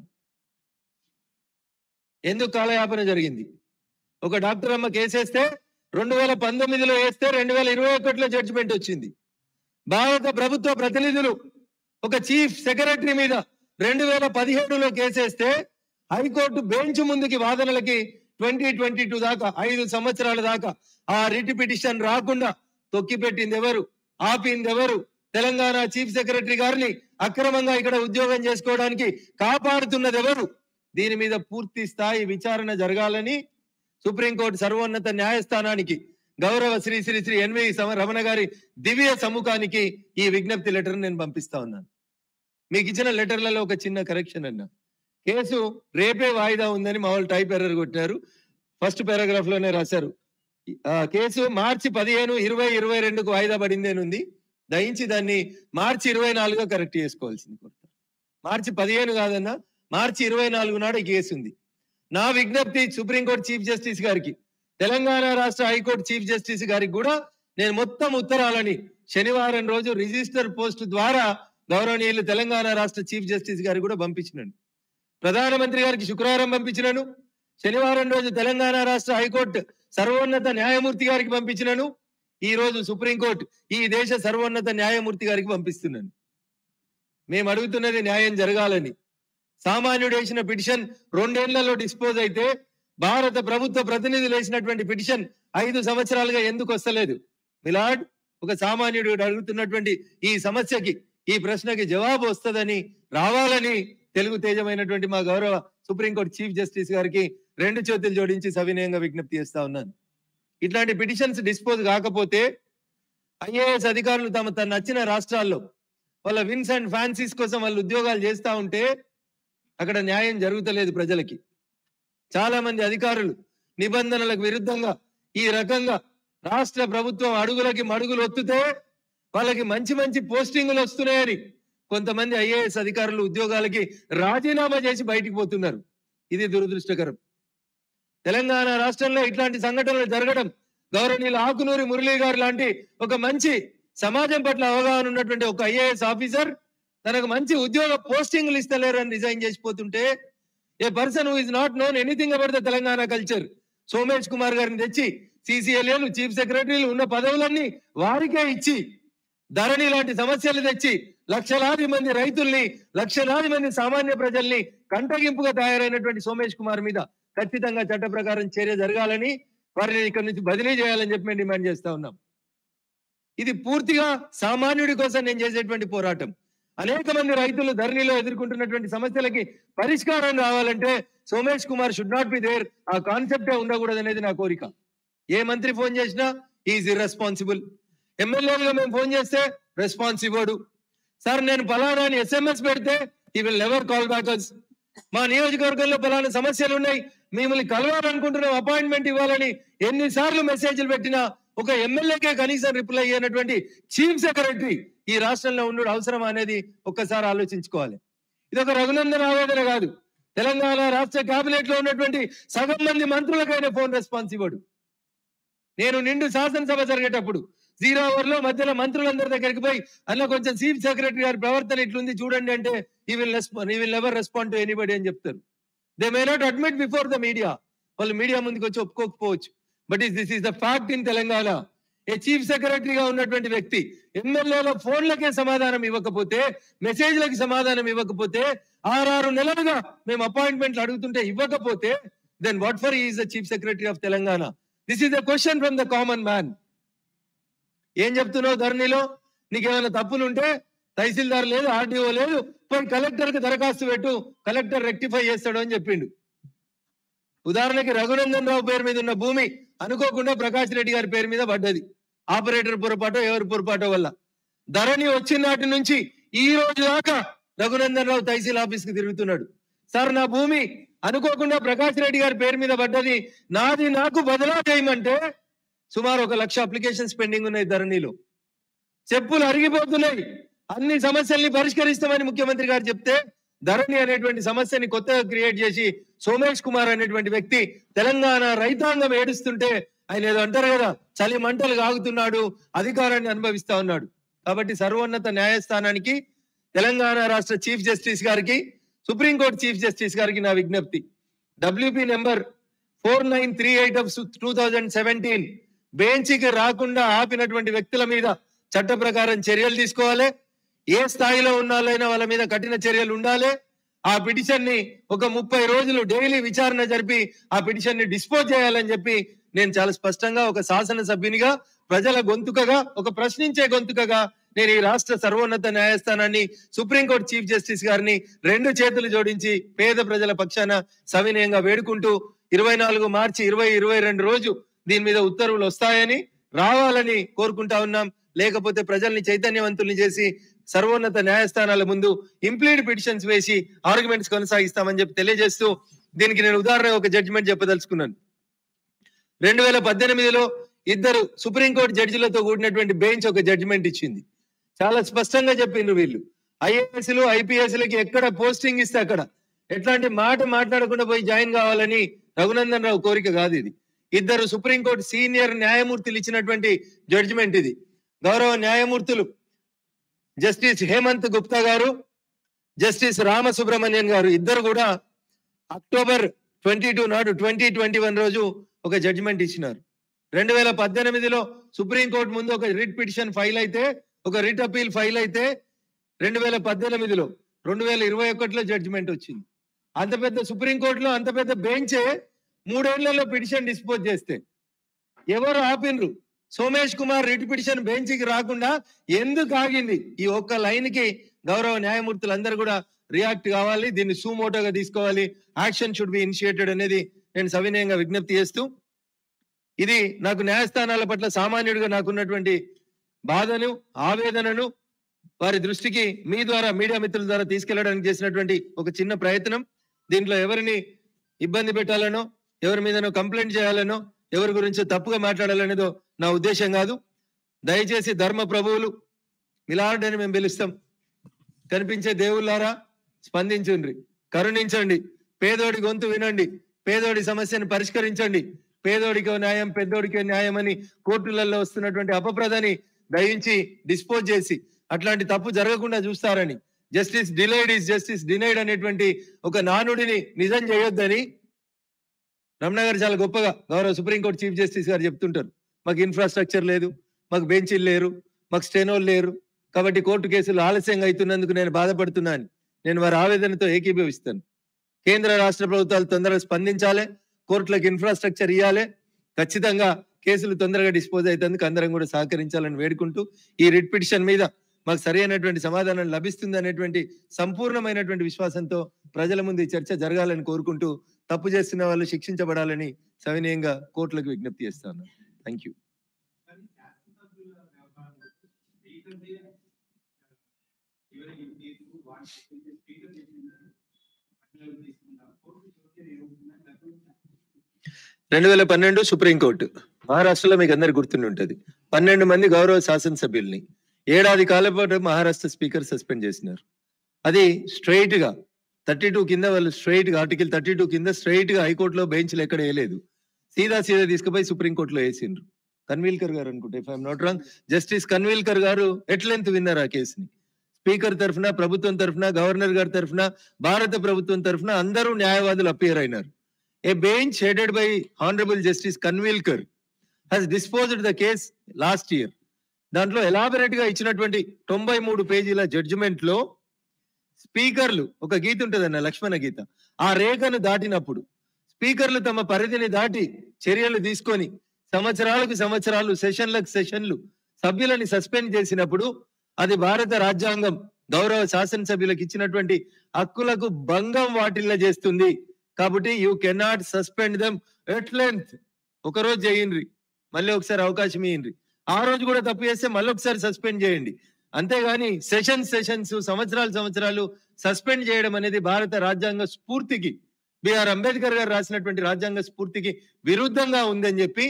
ఎందుకు కాలయాపన జరిగింది ఒక డాక్టర్ అమ్మ కేసేస్తే రెండు వేల పంతొమ్మిదిలో వేస్తే రెండు వేల ఇరవై ఒకటిలో జడ్జిమెంట్ వచ్చింది భారత ప్రభుత్వ ప్రతినిధులు ఒక చీఫ్ సెక్రటరీ మీద రెండు వేల పదిహేడులో కేసేస్తే హైకోర్టు బెంచ్ ముందుకి వాదనలకి ట్వంటీ ట్వంటీ టూ దాకా ఐదు సంవత్సరాల దాకా ఆ రిట్ పిటిషన్ రాకుండా తొక్కిపెట్టింది ఎవరు ఆపింది ఎవరు తెలంగాణ చీఫ్ సెక్రటరీ గారిని అక్రమంగా ఇక్కడ ఉద్యోగం చేసుకోవడానికి కాపాడుతున్నది ఎవరు దీని మీద పూర్తి స్థాయి విచారణ జరగాలని సుప్రీంకోర్టు సర్వోన్నత న్యాయస్థానానికి గౌరవ శ్రీ శ్రీ శ్రీ ఎన్వి సమ- రమణ గారి దివ్య సముఖానికి ఈ విజ్ఞప్తి లెటర్ నేను పంపిస్తా ఉన్నాను మీకు ఇచ్చిన లెటర్లలో ఒక చిన్న కరెక్షన్ అన్న కేసు రేపే వాయిదా ఉందని మా వాళ్ళు టైప్ ఎర్రర్ కొట్టారు ఫస్ట్ పారాగ్రాఫ్ లోనే రాశారు ఆ కేసు మార్చి పదిహేను ఇరవై ఇరవై రెండుకు వాయిదా పడింది అని ఉంది దయించి దాన్ని మార్చి ఇరవై నాలుగుగా కరెక్ట్ చేసుకోవాల్సింది కోరుతారు మార్చి పదిహేను కాదన్నా మార్చి ఇరవై నాలుగు నాడు ఈ కేసు ఉంది నా విజ్ఞప్తి సుప్రీంకోర్టు చీఫ్ జస్టిస్ గారికి తెలంగాణ రాష్ట్ర హైకోర్టు చీఫ్ జస్టిస్ గారికి కూడా నేను మొత్తం ఉత్తరాలని శనివారం రోజు రిజిస్టర్ పోస్ట్ ద్వారా గౌరవనీయులు తెలంగాణ రాష్ట్ర చీఫ్ జస్టిస్ గారికి కూడా పంపించినాను ప్రధానమంత్రి గారికి శుక్రవారం పంపించినాను శనివారం రోజు తెలంగాణ రాష్ట్ర హైకోర్టు సర్వోన్నత న్యాయమూర్తి గారికి పంపించినాను ఈ రోజు సుప్రీంకోర్టు ఈ దేశ సర్వోన్నత న్యాయమూర్తి గారికి పంపిస్తున్నాను మేము అడుగుతున్నది న్యాయం జరగాలని సామాన్యుడు వేసిన పిటిషన్ రెండేళ్లలో డిస్పోజ్ అయితే భారత ప్రభుత్వ ప్రతినిధులు వేసినటువంటి పిటిషన్ ఐదు సంవత్సరాలుగా ఎందుకు వస్తలేదు మిలాడ్ ఒక సామాన్యుడు అడుగుతున్నటువంటి ఈ సమస్యకి ఈ ప్రశ్నకి జవాబు వస్తుందని రావాలని తెలుగు తేజమైనటువంటి మా గౌరవ సుప్రీంకోర్టు చీఫ్ జస్టిస్ గారికి రెండు చేతులు జోడించి సవినయంగా విజ్ఞప్తి చేస్తా ఉన్నాను ఇట్లాంటి పిటిషన్స్ డిస్పోజ్ కాకపోతే ఐఏఎస్ అధికారులు తమ తన నచ్చిన రాష్ట్రాల్లో వాళ్ళ విన్స్ అండ్ ఫ్యాన్సీస్ కోసం వాళ్ళు ఉద్యోగాలు చేస్తా ఉంటే అక్కడ న్యాయం జరుగుతలేదు ప్రజలకి చాలా మంది అధికారులు నిబంధనలకు విరుద్ధంగా ఈ రకంగా రాష్ట్ర ప్రభుత్వం అడుగులకి మడుగులు ఒత్తుతే వాళ్ళకి మంచి మంచి పోస్టింగులు వస్తున్నాయని కొంతమంది ఐఏఎస్ అధికారులు ఉద్యోగాలకి రాజీనామా చేసి బయటికి పోతున్నారు ఇది దురదృష్టకరం తెలంగాణ రాష్ట్రంలో ఇట్లాంటి సంఘటనలు జరగడం గౌరవనీయులు ఆకునూరి మురళీ గారు లాంటి ఒక మంచి సమాజం పట్ల అవగాహన ఉన్నటువంటి ఒక ఐఏఎస్ ఆఫీసర్ తనకు మంచి ఉద్యోగ పోస్టింగ్లు ఇస్తలేరని రిజైన్ చేసిపోతుంటే a person who is not known anything about the Telangana culture Somesh Kumar గారిని తెచ్చి సిసిఎల్ఏలు చీఫ్ సెక్రటరీలు ఉన్న పదవులన్నీ వారికే ఇచ్చి ధరణి లాంటి సమస్యలు తెచ్చి లక్షలాది మంది రైతుల్ని లక్షలాది మంది సామాన్య ప్రజల్ని కంటగింపుగా తయారైనటువంటి సోమేష్ కుమార్ మీద ఖచ్చితంగా చట్ట ప్రకారం చర్య జరగాలని వారిని ఇక్కడ నుంచి బదిలీ చేయాలని చెప్పి మేము డిమాండ్ చేస్తా ఉన్నాం ఇది పూర్తిగా సామాన్యుడి కోసం నేను చేసేటువంటి పోరాటం అనేక మంది రైతులు ధరణిలో ఎదుర్కొంటున్నటువంటి సమస్యలకి పరిష్కారం రావాలంటే Somesh Kumar should not be there ఆ కాన్సెప్టే ఉండకూడదు అనేది నా కోరిక ఏ మంత్రి ఫోన్ చేసినా ఈజ్ ఇర్రెస్పాన్సిబుల్ ఎమ్మెల్యేలుగా మేము ఫోన్ చేస్తే రెస్పాన్స్ ఇవ్వడు సార్ నేను పలానా అని ఎస్ఎంఎస్ పెడితే he will never call backers మా నియోజకవర్గంలో పలానా సమస్యలు ఉన్నాయి మిమ్మల్ని కలవాలనుకుంటున్నాం అపాయింట్మెంట్ ఇవ్వాలని ఎన్నిసార్లు మెసేజ్లు పెట్టినా ఒక ఎమ్మెల్యేకే కనీసం రిప్లై అయ్యేటటువంటి చీఫ్ సెక్రటరీ ఈ రాష్ట్రంలో ఉండడం అవసరం అనేది ఒక్కసారి ఆలోచించుకోవాలి ఇది ఒక రఘునందన్ ఆవేదన కాదు తెలంగాణ రాష్ట్ర కేబినెట్ లో ఉన్నటువంటి సగం మంది మంత్రులకైనా ఫోన్ రెస్పాన్స్ ఇవ్వడు నేను నిండు శాసనసభ జరిగేటప్పుడు జీరో అవర్ లో మధ్యలో మంత్రులందరి దగ్గరికి పోయి అన్న కొంచెం చీఫ్ సెక్రటరీ గారి ప్రవర్తన ఇట్లుంది చూడండి అంటే he will he will never respond to anybody అని చెప్తారు they may not admit before the media వాళ్ళు మీడియా ముందుకు వచ్చి ఒప్పుకోకపోవచ్చు but is this is the fact in Telangana a chief సెక్రటరీగా ఉన్నటువంటి వ్యక్తి ఎమ్మెల్యేల ఫోన్లకే సమాధానం ఇవ్వకపోతే మెసేజ్లకి సమాధానం ఇవ్వకపోతే ఆరారు నెలలుగా మేము అపాయింట్మెంట్లు అడుగుతుంటే ఇవ్వకపోతే then what for is the chief secretary of Telangana this is the question from the common man ఏం చెప్తున్నావు ధరణిలో నీకేమైనా తప్పులు ఉంటే తహసీల్దార్ లేదు ఆర్డీఓ లేదు పోయి కలెక్టర్ కి దరఖాస్తు పెట్టు కలెక్టర్ రెక్టిఫై చేస్తాడు అని చెప్పిండు ఉదాహరణకి రఘునందన్ రావు పేరు మీద ఉన్న భూమి అనుకోకుండా ప్రకాష్ రెడ్డి గారి పేరు మీద పడ్డది ఆపరేటర్ పొరపాటో ఎవరి పొరపాటో వల్ల ధరణి వచ్చిన నాటి నుంచి ఈ రోజు దాకా రఘునందన్ రావు తహసీల్ ఆఫీస్ కి తిరుగుతున్నాడు సార్ నా భూమి అనుకోకుండా ప్రకాష్ రెడ్డి గారి పేరు మీద పడ్డది నాది నాకు బదలా చేయమంటే సుమారు ఒక లక్ష అప్లికేషన్స్ పెండింగ్ ఉన్నాయి ధరణిలో చెప్పులు అరిగిపోతున్నాయి అన్ని సమస్యల్ని పరిష్కరిస్తామని ముఖ్యమంత్రి గారు చెప్తే ధరణి అనేటువంటి సమస్యని కొత్తగా క్రియేట్ చేసి సోమేష్ కుమార్ అనేటువంటి వ్యక్తి తెలంగాణ రైతాంగం ఏడుస్తుంటే ఆయన ఏదో అంటారు కదా చలి మంటలు కాగుతున్నాడు అధికారాన్ని అనుభవిస్తా ఉన్నాడు కాబట్టి సర్వోన్నత న్యాయస్థానానికి తెలంగాణ రాష్ట్ర చీఫ్ జస్టిస్ గారికి సుప్రీంకోర్టు చీఫ్ జస్టిస్ గారికి నా విజ్ఞప్తి WP number four nine three eight of two thousand seventeen బెంచ్కి రాకుండా ఆపినటువంటి వ్యక్తుల మీద చట్ట ప్రకారం చర్యలు తీసుకోవాలి ఏ స్థాయిలో ఉన్నాలైనా వాళ్ళ మీద కఠిన చర్యలు ఉండాలి ఆ పిటిషన్ ని ఒక ముప్పై రోజులు డైలీ విచారణ జరిపి ఆ పిటిషన్ ని డిస్పోజ్ చేయాలని చెప్పి నేను చాలా స్పష్టంగా ఒక శాసన సభ్యునిగా ప్రజల గొంతుకగా ఒక ప్రశ్నించే గొంతుకగా నేను ఈ రాష్ట్ర సర్వోన్నత న్యాయస్థానాన్ని సుప్రీంకోర్టు చీఫ్ జస్టిస్ గారిని రెండు చేతులు జోడించి పేద ప్రజల పక్షాన సవినయంగా వేడుకుంటూ ఇరవై నాలుగు మార్చి ఇరవై ఇరవై రెండు రోజు దీని మీద ఉత్తర్వులు వస్తాయని రావాలని కోరుకుంటా ఉన్నాం లేకపోతే ప్రజల్ని చైతన్యవంతుల్ని చేసి సర్వోన్నత న్యాయస్థానాల ముందు ఇంప్లీడ్ పిటిషన్స్ వేసి ఆర్గ్యుమెంట్స్ కొనసాగిస్తామని చెప్పి తెలియజేస్తూ దీనికి నేను ఉదాహరణ ఒక జడ్జిమెంట్ చెప్పదలుచుకున్నాను రెండు వేల పద్దెనిమిదిలో ఇద్దరు సుప్రీంకోర్టు జడ్జిలతో కూడినటువంటి బెంచ్ ఒక జడ్జిమెంట్ ఇచ్చింది చాలా స్పష్టంగా చెప్పిండ్రు వీళ్ళు ఐఏఎస్లు ఐపీఎస్లకి ఎక్కడ పోస్టింగ్ ఇస్తే అక్కడ ఎట్లాంటి మాట మాట్లాడకుండా పోయి జాయిన్ కావాలని రఘునందన్ రావు కోరిక కాదు ఇది ఇద్దరు సుప్రీంకోర్టు సీనియర్ న్యాయమూర్తులు ఇచ్చినటువంటి జడ్జిమెంట్ ఇది గౌరవ న్యాయమూర్తులు జస్టిస్ హేమంత్ గుప్తా గారు జస్టిస్ రామసుబ్రహ్మణ్యన్ గారు ఇద్దరు కూడా అక్టోబర్ ట్వంటీ టూ నాడు ట్వంటీ ట్వంటీ వన్ రోజు ఒక జడ్జిమెంట్ ఇచ్చినారు రెండు వేల పద్దెనిమిదిలో సుప్రీంకోర్టు ముందు ఒక రిట్ పిటిషన్ ఫైల్ అయితే ఒక రిట్ అపీల్ ఫైల్ అయితే రెండు వేల పద్దెనిమిదిలో రెండు వేల ఇరవై ఒకటిలో జడ్జిమెంట్ వచ్చింది అంత పెద్ద సుప్రీంకోర్టులో అంత పెద్ద బెంచే మూడేళ్లలో పిటిషన్ డిస్పోజ్ చేస్తే ఎవరు ఆపినరు సోమేష్ కుమార్ రిట్ పిటిషన్ బెంచ్కి రాకుండా ఎందుకు ఆగింది ఈ ఒక్క లైన్ కి గౌరవ న్యాయమూర్తులు అందరూ కూడా రియాక్ట్ కావాలి దీన్ని సూమోటోగా తీసుకోవాలి యాక్షన్ షుడ్ బి ఇనిషియేటెడ్ అనేది నేను సవినయంగా విజ్ఞప్తి చేస్తూ ఇది నాకు న్యాయస్థానాల పట్ల సామాన్యుడిగా నాకున్నటువంటి బాధను ఆవేదనను వారి దృష్టికి మీ ద్వారా మీడియా మిత్రుల ద్వారా తీసుకెళ్లడానికి చేసినటువంటి ఒక చిన్న ప్రయత్నం దీంట్లో ఎవరిని ఇబ్బంది పెట్టాలనో ఎవరి మీదనో కంప్లైంట్ చేయాలనో ఎవరి గురించి తప్పుగా మాట్లాడాలనేదో నా ఉద్దేశం కాదు దయచేసి ధర్మ ప్రభువులు మిలాడ్ అని మేము పిలుస్తాం కనిపించే దేవుళ్ళారా స్పందించండి కరుణించండి పేదోడి గొంతు వినండి పేదోడి సమస్యను పరిష్కరించండి పేదోడికో న్యాయం పెద్దోడికో న్యాయం అని కోర్టులలో వస్తున్నటువంటి అపప్రదని దయించి డిస్పోజ్ చేసి అట్లాంటి తప్పు జరగకుండా చూస్తారని justice delayed is justice denied అనేటువంటి ఒక నానుడిని నిజం చేయొద్దని రమణ గారు చాలా గొప్పగా గౌరవ సుప్రీంకోర్టు చీఫ్ జస్టిస్ గారు చెప్తుంటారు మాకు ఇన్ఫ్రాస్ట్రక్చర్ లేదు మాకు బెంచీలు లేరు మాకు స్టెనోలు లేరు కాబట్టి కోర్టు కేసులు ఆలస్యంగా అవుతున్నందుకు నేను బాధపడుతున్నాను నేను వారి ఆవేదనతో ఏకీభవిస్తాను కేంద్ర రాష్ట్ర ప్రభుత్వాలు తొందరగా స్పందించాలి కోర్టులకు ఇన్ఫ్రాస్ట్రక్చర్ ఇవ్వాలి ఖచ్చితంగా కేసులు తొందరగా డిస్పోజ్ అవుతందుకు అందరం కూడా సహకరించాలని వేడుకుంటూ ఈ రిట్ పిటిషన్ మీద మాకు సరైనటువంటి సమాధానం లభిస్తుంది అనేటువంటి సంపూర్ణమైనటువంటి విశ్వాసంతో ప్రజల ముందు ఈ చర్చ జరగాలని కోరుకుంటూ తప్పు చేస్తున్న వాళ్ళు శిక్షించబడాలని సవినయంగా కోర్టులకు విజ్ఞప్తి చేస్తాను థ్యాంక్ యూ రెండు వేల పన్నెండు సుప్రీంకోర్టు మహారాష్ట్రలో మీకు అందరికి గుర్తుండి ఉంటది పన్నెండు మంది గౌరవ శాసనసభ్యుల్ని ఏడాది కాలం పాటు మహారాష్ట్ర స్పీకర్ సస్పెండ్ చేసినారు అది స్ట్రైట్ గా థర్టీ టూ కింద వాళ్ళు స్ట్రైట్ గా ఆర్టికల్ థర్టీ టూ కింద స్ట్రైట్ గా హైకోర్టులో బెంచ్లు ఎక్కడ వేయలేదు సీదా సీదా తీసుకుపోయి సుప్రీంకోర్టులో వేసిండ్రు కన్వీల్కర్ గారు అనుకుంటే if I'm not wrong justice Khanwilkar గారు ఎట్లెంత్ విన్నారు ఆ కేసుని స్పీకర్ తరఫున ప్రభుత్వం తరఫున గవర్నర్ గారి తరఫున భారత ప్రభుత్వం తరఫున అందరూ న్యాయవాదులు అపియర్ అయినారు a bench headed by honourable justice Khanwilkar has disposed the case last year దాంట్లో ఎలాబరేట్ గా ఇచ్చినటువంటి తొంభై మూడు పేజీల జడ్జిమెంట్ లో స్పీకర్లు ఒక గీత ఉంటుందన్న లక్ష్మణ గీత ఆ రేఖను దాటినప్పుడు స్పీకర్లు తమ పరిధిని దాటి చర్యలు తీసుకొని సంవత్సరాలకు సంవత్సరాలు సెషన్లకు సెషన్లు సభ్యులని సస్పెండ్ చేసినప్పుడు అది భారత రాజ్యాంగం గౌరవ శాసనసభ్యులకు ఇచ్చినటువంటి హక్కులకు భంగం వాటిల్ల చేస్తుంది కాబట్టి you cannot suspend them at length ఒకరోజు చేయండి మళ్ళీ ఒకసారి అవకాశం ఇయ్యండి ఆ రోజు కూడా తప్పు చేస్తే మళ్ళీ ఒకసారి సస్పెండ్ చేయండి అంతేగాని సెషన్స్ సెషన్స్ సంవత్సరాలు సంవత్సరాలు సస్పెండ్ చేయడం అనేది భారత రాజ్యాంగ స్ఫూర్తికి బిఆర్ అంబేద్కర్ గారు రాసినటువంటి రాజ్యాంగ స్ఫూర్తికి విరుద్ధంగా ఉందని చెప్పి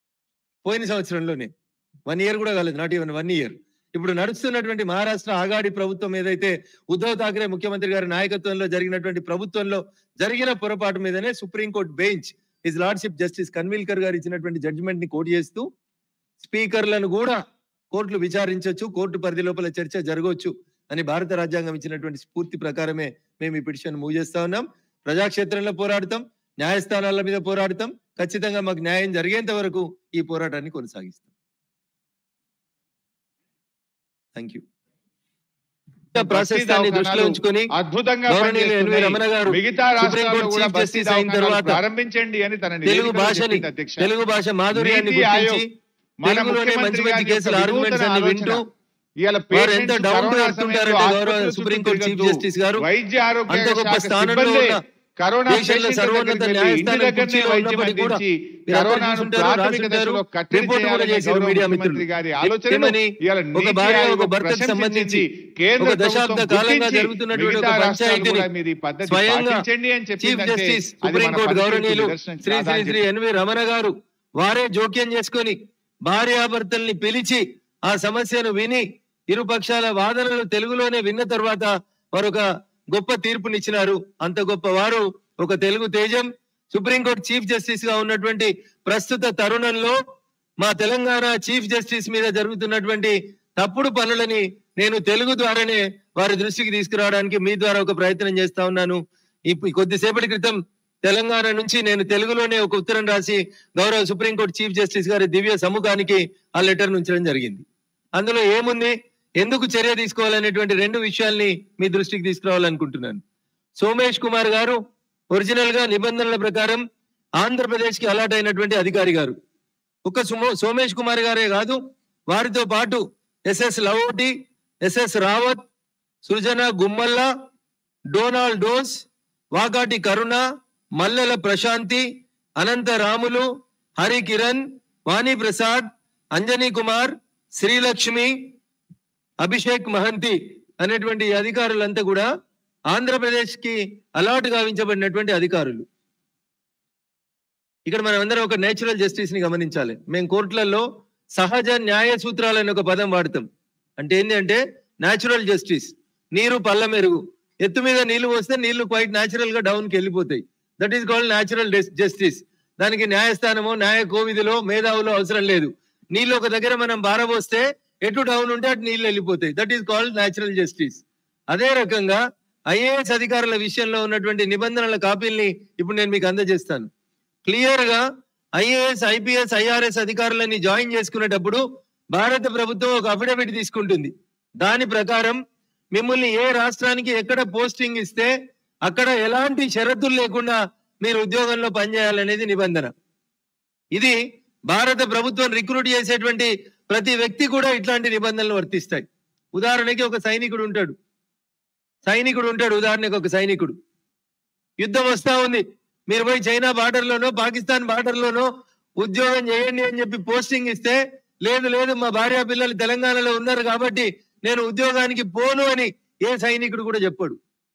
పోయిన సంవత్సరంలోనే వన్ ఇయర్ కూడా కాలేదు నాట్ ఈవెన్ వన్ ఇయర్ ఇప్పుడు నడుస్తున్నటువంటి మహారాష్ట్ర ఆగాడి ప్రభుత్వం ఏదైతే ఉద్ధవ్ ఠాక్రే ముఖ్యమంత్రి గారి నాయకత్వంలో జరిగినటువంటి ప్రభుత్వంలో జరిగిన పొరపాటు మీదనే supreme court bench his lordship justice Khanwilkar గారు ఇచ్చినటువంటి జడ్జిమెంట్ ని కోట్ చేస్తూ స్పీకర్లను కూడా కోర్టులు విచారించవచ్చు కోర్టు పరిధి లోపల చర్చ జరగవచ్చు అని భారత రాజ్యాంగం ఇచ్చినటువంటి స్ఫూర్తి ప్రకారమే మేము ఈ పిటిషన్ మూవ్ చేస్తా ఉన్నాం ప్రజాక్షేత్రంలో పోరాడతాం న్యాయస్థానాల మీద పోరాడతాం ఖచ్చితంగా మాకు న్యాయం జరిగేంత వరకు ఈ పోరాటాన్ని కొనసాగిస్తాం థ్యాంక్ యూ ప్రాసెస్ దాన్ని దృష్టిలో ఉంచుకొని అద్భుతంగా గౌరవనీయులు ఎన్వి పనిచేస్తున్నాయి. రమణ గారు మిగతా సుప్రీం రాష్ట్రాల్లో కోర్టు కూడా చీఫ్ బస్తీ జస్టిస్ అయిన దవాఖానాలు తర్వాత ప్రారంభించండి అని తన తెలుగు నివేదికలో భాషని చెప్పింది అధ్యక్ష తెలుగు భాష మాధుర్యాన్ని నీతి ఆయోగ్ గుర్తించి మన తెలుగులోనే మంచి ముఖ్యమంత్రి మంచి గారి కేసులు యొక్క ఆర్గ్యుమెంట్స్ వినూతన అన్ని ఆలోచన. వింటూ ఇవాళ వారు ఎంత patients down to corona earth సమయంలో ఉంటారంటే గౌరవ ఆసుపత్రుల సుప్రీం చుట్టూ కోర్టు చీఫ్ తిరగద్దు. జస్టిస్ గారు వైద్య ఆరోగ్య అంత గొప్ప శాఖ స్థానంలో సిబ్బందే ఉన్న కరోనా దేశంలో పేషెంట్ల సర్వోన్నత దగ్గరికి వెళ్ళి ఇంటి న్యాయస్థానం దగ్గరనే కుర్చీలో వైద్యం ఉన్నప్పటికీ కూడా అందించి మీరంతా కరోనాను చూసుంటారు, ప్రాథమిక రాసుంటారు, దశలో కట్టడి రిపోర్ట్ కూడా చేయాలనే చేశారు గౌరవ మీడియా ముఖ్యమంత్రి మిత్రులు. గారి ఆలోచనను ఏమని ఇవాళ ఒక నీతి భార్య ఆయోగ్ ఒక భర్తకు ప్రశంసించి సంబంధించి కేంద్ర ఒక దశాబ్ద ప్రభుత్వం కాలంగా గుర్తించి జరుగుతున్నటువంటి మిగతా ఒక రాష్ట్రాలు పంచాయతీని కూడా మీరు ఈ పద్ధతి స్వయంగా పాటించండి అని చీఫ్ చెప్పిందంటే జస్టిస్ అది మన సుప్రీంకోర్టు పద్ధతికి గౌరవనీయులు నిదర్శనం శ్రీ శ్రీ కాదా అని శ్రీ ఎన్వి రమణ గారు వారే జోక్యం చేసుకొని భార్యాభర్తల్ని పిలిచి ఆ సమస్యను విని ఇరు పక్షాల వాదనలు తెలుగులోనే విన్న తర్వాత వారు ఒక గొప్ప తీర్పునిచ్చినారు అంత గొప్ప వారు ఒక తెలుగు తేజం సుప్రీంకోర్టు చీఫ్ జస్టిస్ గా ఉన్నటువంటి ప్రస్తుత తరుణంలో మా తెలంగాణ చీఫ్ జస్టిస్ మీద జరుగుతున్నటువంటి తప్పుడు పనులని నేను తెలుగు ద్వారానే వారి దృష్టికి తీసుకురావడానికి మీ ద్వారా ఒక ప్రయత్నం చేస్తా ఉన్నాను ఇప్పుడు కొద్దిసేపటి క్రితం తెలంగాణ నుంచి నేను తెలుగులోనే ఒక ఉత్తరం రాసి గౌరవ సుప్రీంకోర్టు చీఫ్ జస్టిస్ గారి దివ్య సముఖానికి ఆ లెటర్ ఉంచడం జరిగింది అందులో ఏముంది ఎందుకు చర్య తీసుకోవాలనేటువంటి రెండు విషయాల్ని మీ దృష్టికి తీసుకురావాలనుకుంటున్నాను సోమేష్ కుమార్ గారు ఒరిజినల్ గా నిబంధనల ప్రకారం ఆంధ్రప్రదేశ్ కి అలాట్ అయినటువంటి అధికారి గారు ఒక సుమో సోమేష్ కుమార్ గారే కాదు వారితో పాటు ఎస్ఎస్ లవోటి ఎస్ఎస్ రావత్ సృజన గుమ్మల్ల డోనాల్డ్ డోస్ వాకాటి కరుణ మల్లెల ప్రశాంతి అనంత రాములు హరి కిరణ్ వాణి ప్రసాద్ అంజనీ కుమార్ శ్రీలక్ష్మి అభిషేక్ మహంతి అనేటువంటి ఈ అధికారులంతా కూడా ఆంధ్రప్రదేశ్ కి అలాట్ గావించబడినటువంటి అధికారులు ఇక్కడ మనం అందరం ఒక నేచురల్ జస్టిస్ ని గమనించాలి మేము కోర్టులలో సహజ న్యాయ సూత్రాలని ఒక పదం వాడతాం అంటే ఏంటి అంటే న్యాచురల్ జస్టిస్ నీరు పల్ల మెరుగు ఎత్తు మీద నీళ్లు పోస్తే నీళ్లు క్వైట్ న్యాచురల్ గా డౌన్ కి వెళ్ళిపోతాయి that is called natural justice దానికి న్యాయస్థానమో న్యాయ కోవిధిలో మేధావులో అవసరం లేదు నీళ్ళు ఒక దగ్గర మనం బారబోస్తే ఎటు డౌన్ ఉంటే అటు నీళ్లు వెళ్ళిపోతాయి that is called natural justice అదే రకంగా ఐఏఎస్ అధికారుల విషయంలో ఉన్నటువంటి నిబంధనల కాపీల్ని ఇప్పుడు నేను మీకు అందజేస్తాను క్లియర్ గా ఐఏఎస్ ఐపీఎస్ ఐఆర్ఎస్ అధికారులని జాయిన్ చేసుకునేటప్పుడు భారత ప్రభుత్వం ఒక అఫిడవిట్ తీసుకుంటుంది దాని ప్రకారం మిమ్మల్ని ఏ రాష్ట్రానికి ఎక్కడ పోస్టింగ్ ఇస్తే అక్కడ ఎలాంటి షరతులు లేకుండా మీరు ఉద్యోగంలో పనిచేయాలనేది నిబంధన ఇది భారత ప్రభుత్వం రిక్రూట్ చేసేటువంటి ప్రతి వ్యక్తి కూడా ఇట్లాంటి నిబంధనలు వర్తిస్తాయి ఉదాహరణకి ఒక సైనికుడు ఉంటాడు సైనికుడు ఉంటాడు ఉదాహరణకి ఒక సైనికుడు యుద్ధం వస్తా ఉంది మీరు పోయి చైనా బార్డర్ లోనో పాకిస్తాన్ బార్డర్ లోనో ఉద్యోగం చేయండి అని చెప్పి పోస్టింగ్ ఇస్తే లేదు లేదు మా భార్య పిల్లలు తెలంగాణలో ఉన్నారు కాబట్టి నేను ఉద్యోగానికి పోను అని ఏ సైనికుడు కూడా చెప్పాడు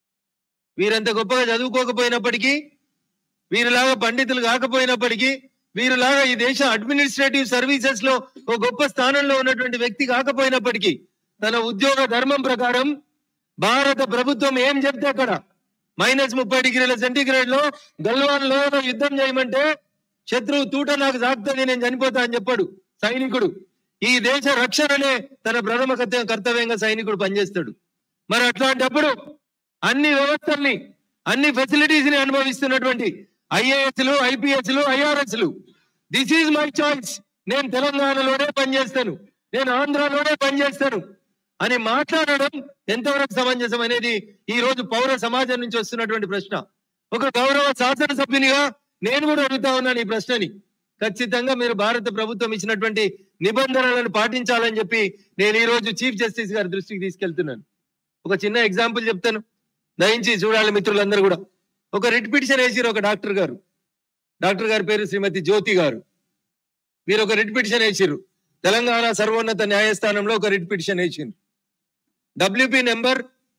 వీరంత గొప్పగా చదువుకోకపోయినప్పటికీ వీరిలాగా పండితులు కాకపోయినప్పటికీ వీరిలాగా ఈ దేశ అడ్మినిస్ట్రేటివ్ సర్వీసెస్ లో ఒక గొప్ప స్థానంలో ఉన్నటువంటి వ్యక్తి కాకపోయినప్పటికీ తన ఉద్యోగ ధర్మం ప్రకారం భారత ప్రభుత్వం ఏం చెప్తే అక్కడ మైనస్ ముప్పై డిగ్రీల సెంటీగ్రేడ్ లో గల్వాన్ లో యుద్ధం చేయమంటే శత్రువు తూట నాకు సాగుతుంది నేను చనిపోతా అని చెప్పాడు సైనికుడు ఈ దేశ రక్షణనే తన ప్రథమ కర్త- కర్తవ్యంగా సైనికుడు పనిచేస్తాడు మరి అట్లాంటప్పుడు అన్ని వ్యవస్థల్ని అన్ని ఫెసిలిటీస్ ని అనుభవిస్తున్నటువంటి ఐఏఎస్లు ఐపీఎస్లు ఐఆర్ఎస్లు దిస్ ఈజ్ మై చాయిస్ నేను తెలంగాణలోనే పనిచేస్తాను నేను ఆంధ్రాలోనే పనిచేస్తాను అని మాట్లాడడం ఎంతవరకు సమంజసం అనేది ఈ రోజు పౌర సమాజం నుంచి వస్తున్నటువంటి ప్రశ్న ఒక గౌరవ శాసనసభ్యునిగా నేను కూడా అడుగుతా ఉన్నాను ఈ ప్రశ్నని ఖచ్చితంగా మీరు భారత ప్రభుత్వం ఇచ్చినటువంటి నిబంధనలను పాటించాలని చెప్పి నేను ఈ రోజు చీఫ్ జస్టిస్ గారి దృష్టికి తీసుకెళ్తున్నాను ఒక చిన్న ఎగ్జాంపుల్ చెప్తాను దయించి చూడాలి మిత్రులందరూ కూడా ఒక రిట్ పిటిషన్ వేసిరు ఒక డాక్టర్ గారు డాక్టర్ గారి పేరు శ్రీమతి జ్యోతి గారు వీరు ఒక రిట్ పిటిషన్ వేసిర్రు తెలంగాణ సర్వోన్నత న్యాయస్థానంలో ఒక రిట్ పిటిషన్ వేసిండ్రు WP number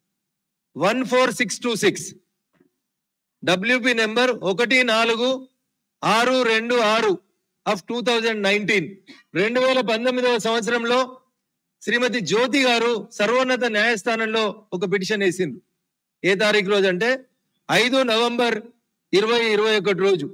one four six two six WP number ఒకటి నాలుగు ఆరు రెండు ఆరు ఆఫ్ టూ థౌజండ్ నైన్టీన్ రెండు వేల పంతొమ్మిదవ సంవత్సరంలో శ్రీమతి జ్యోతి గారు సర్వోన్నత న్యాయస్థానంలో ఒక పిటిషన్ వేసిండ్రు ఏ తారీఖు రోజు అంటే ఐదు నవంబర్ ఇరవై ఇరవై ఒకటి రోజు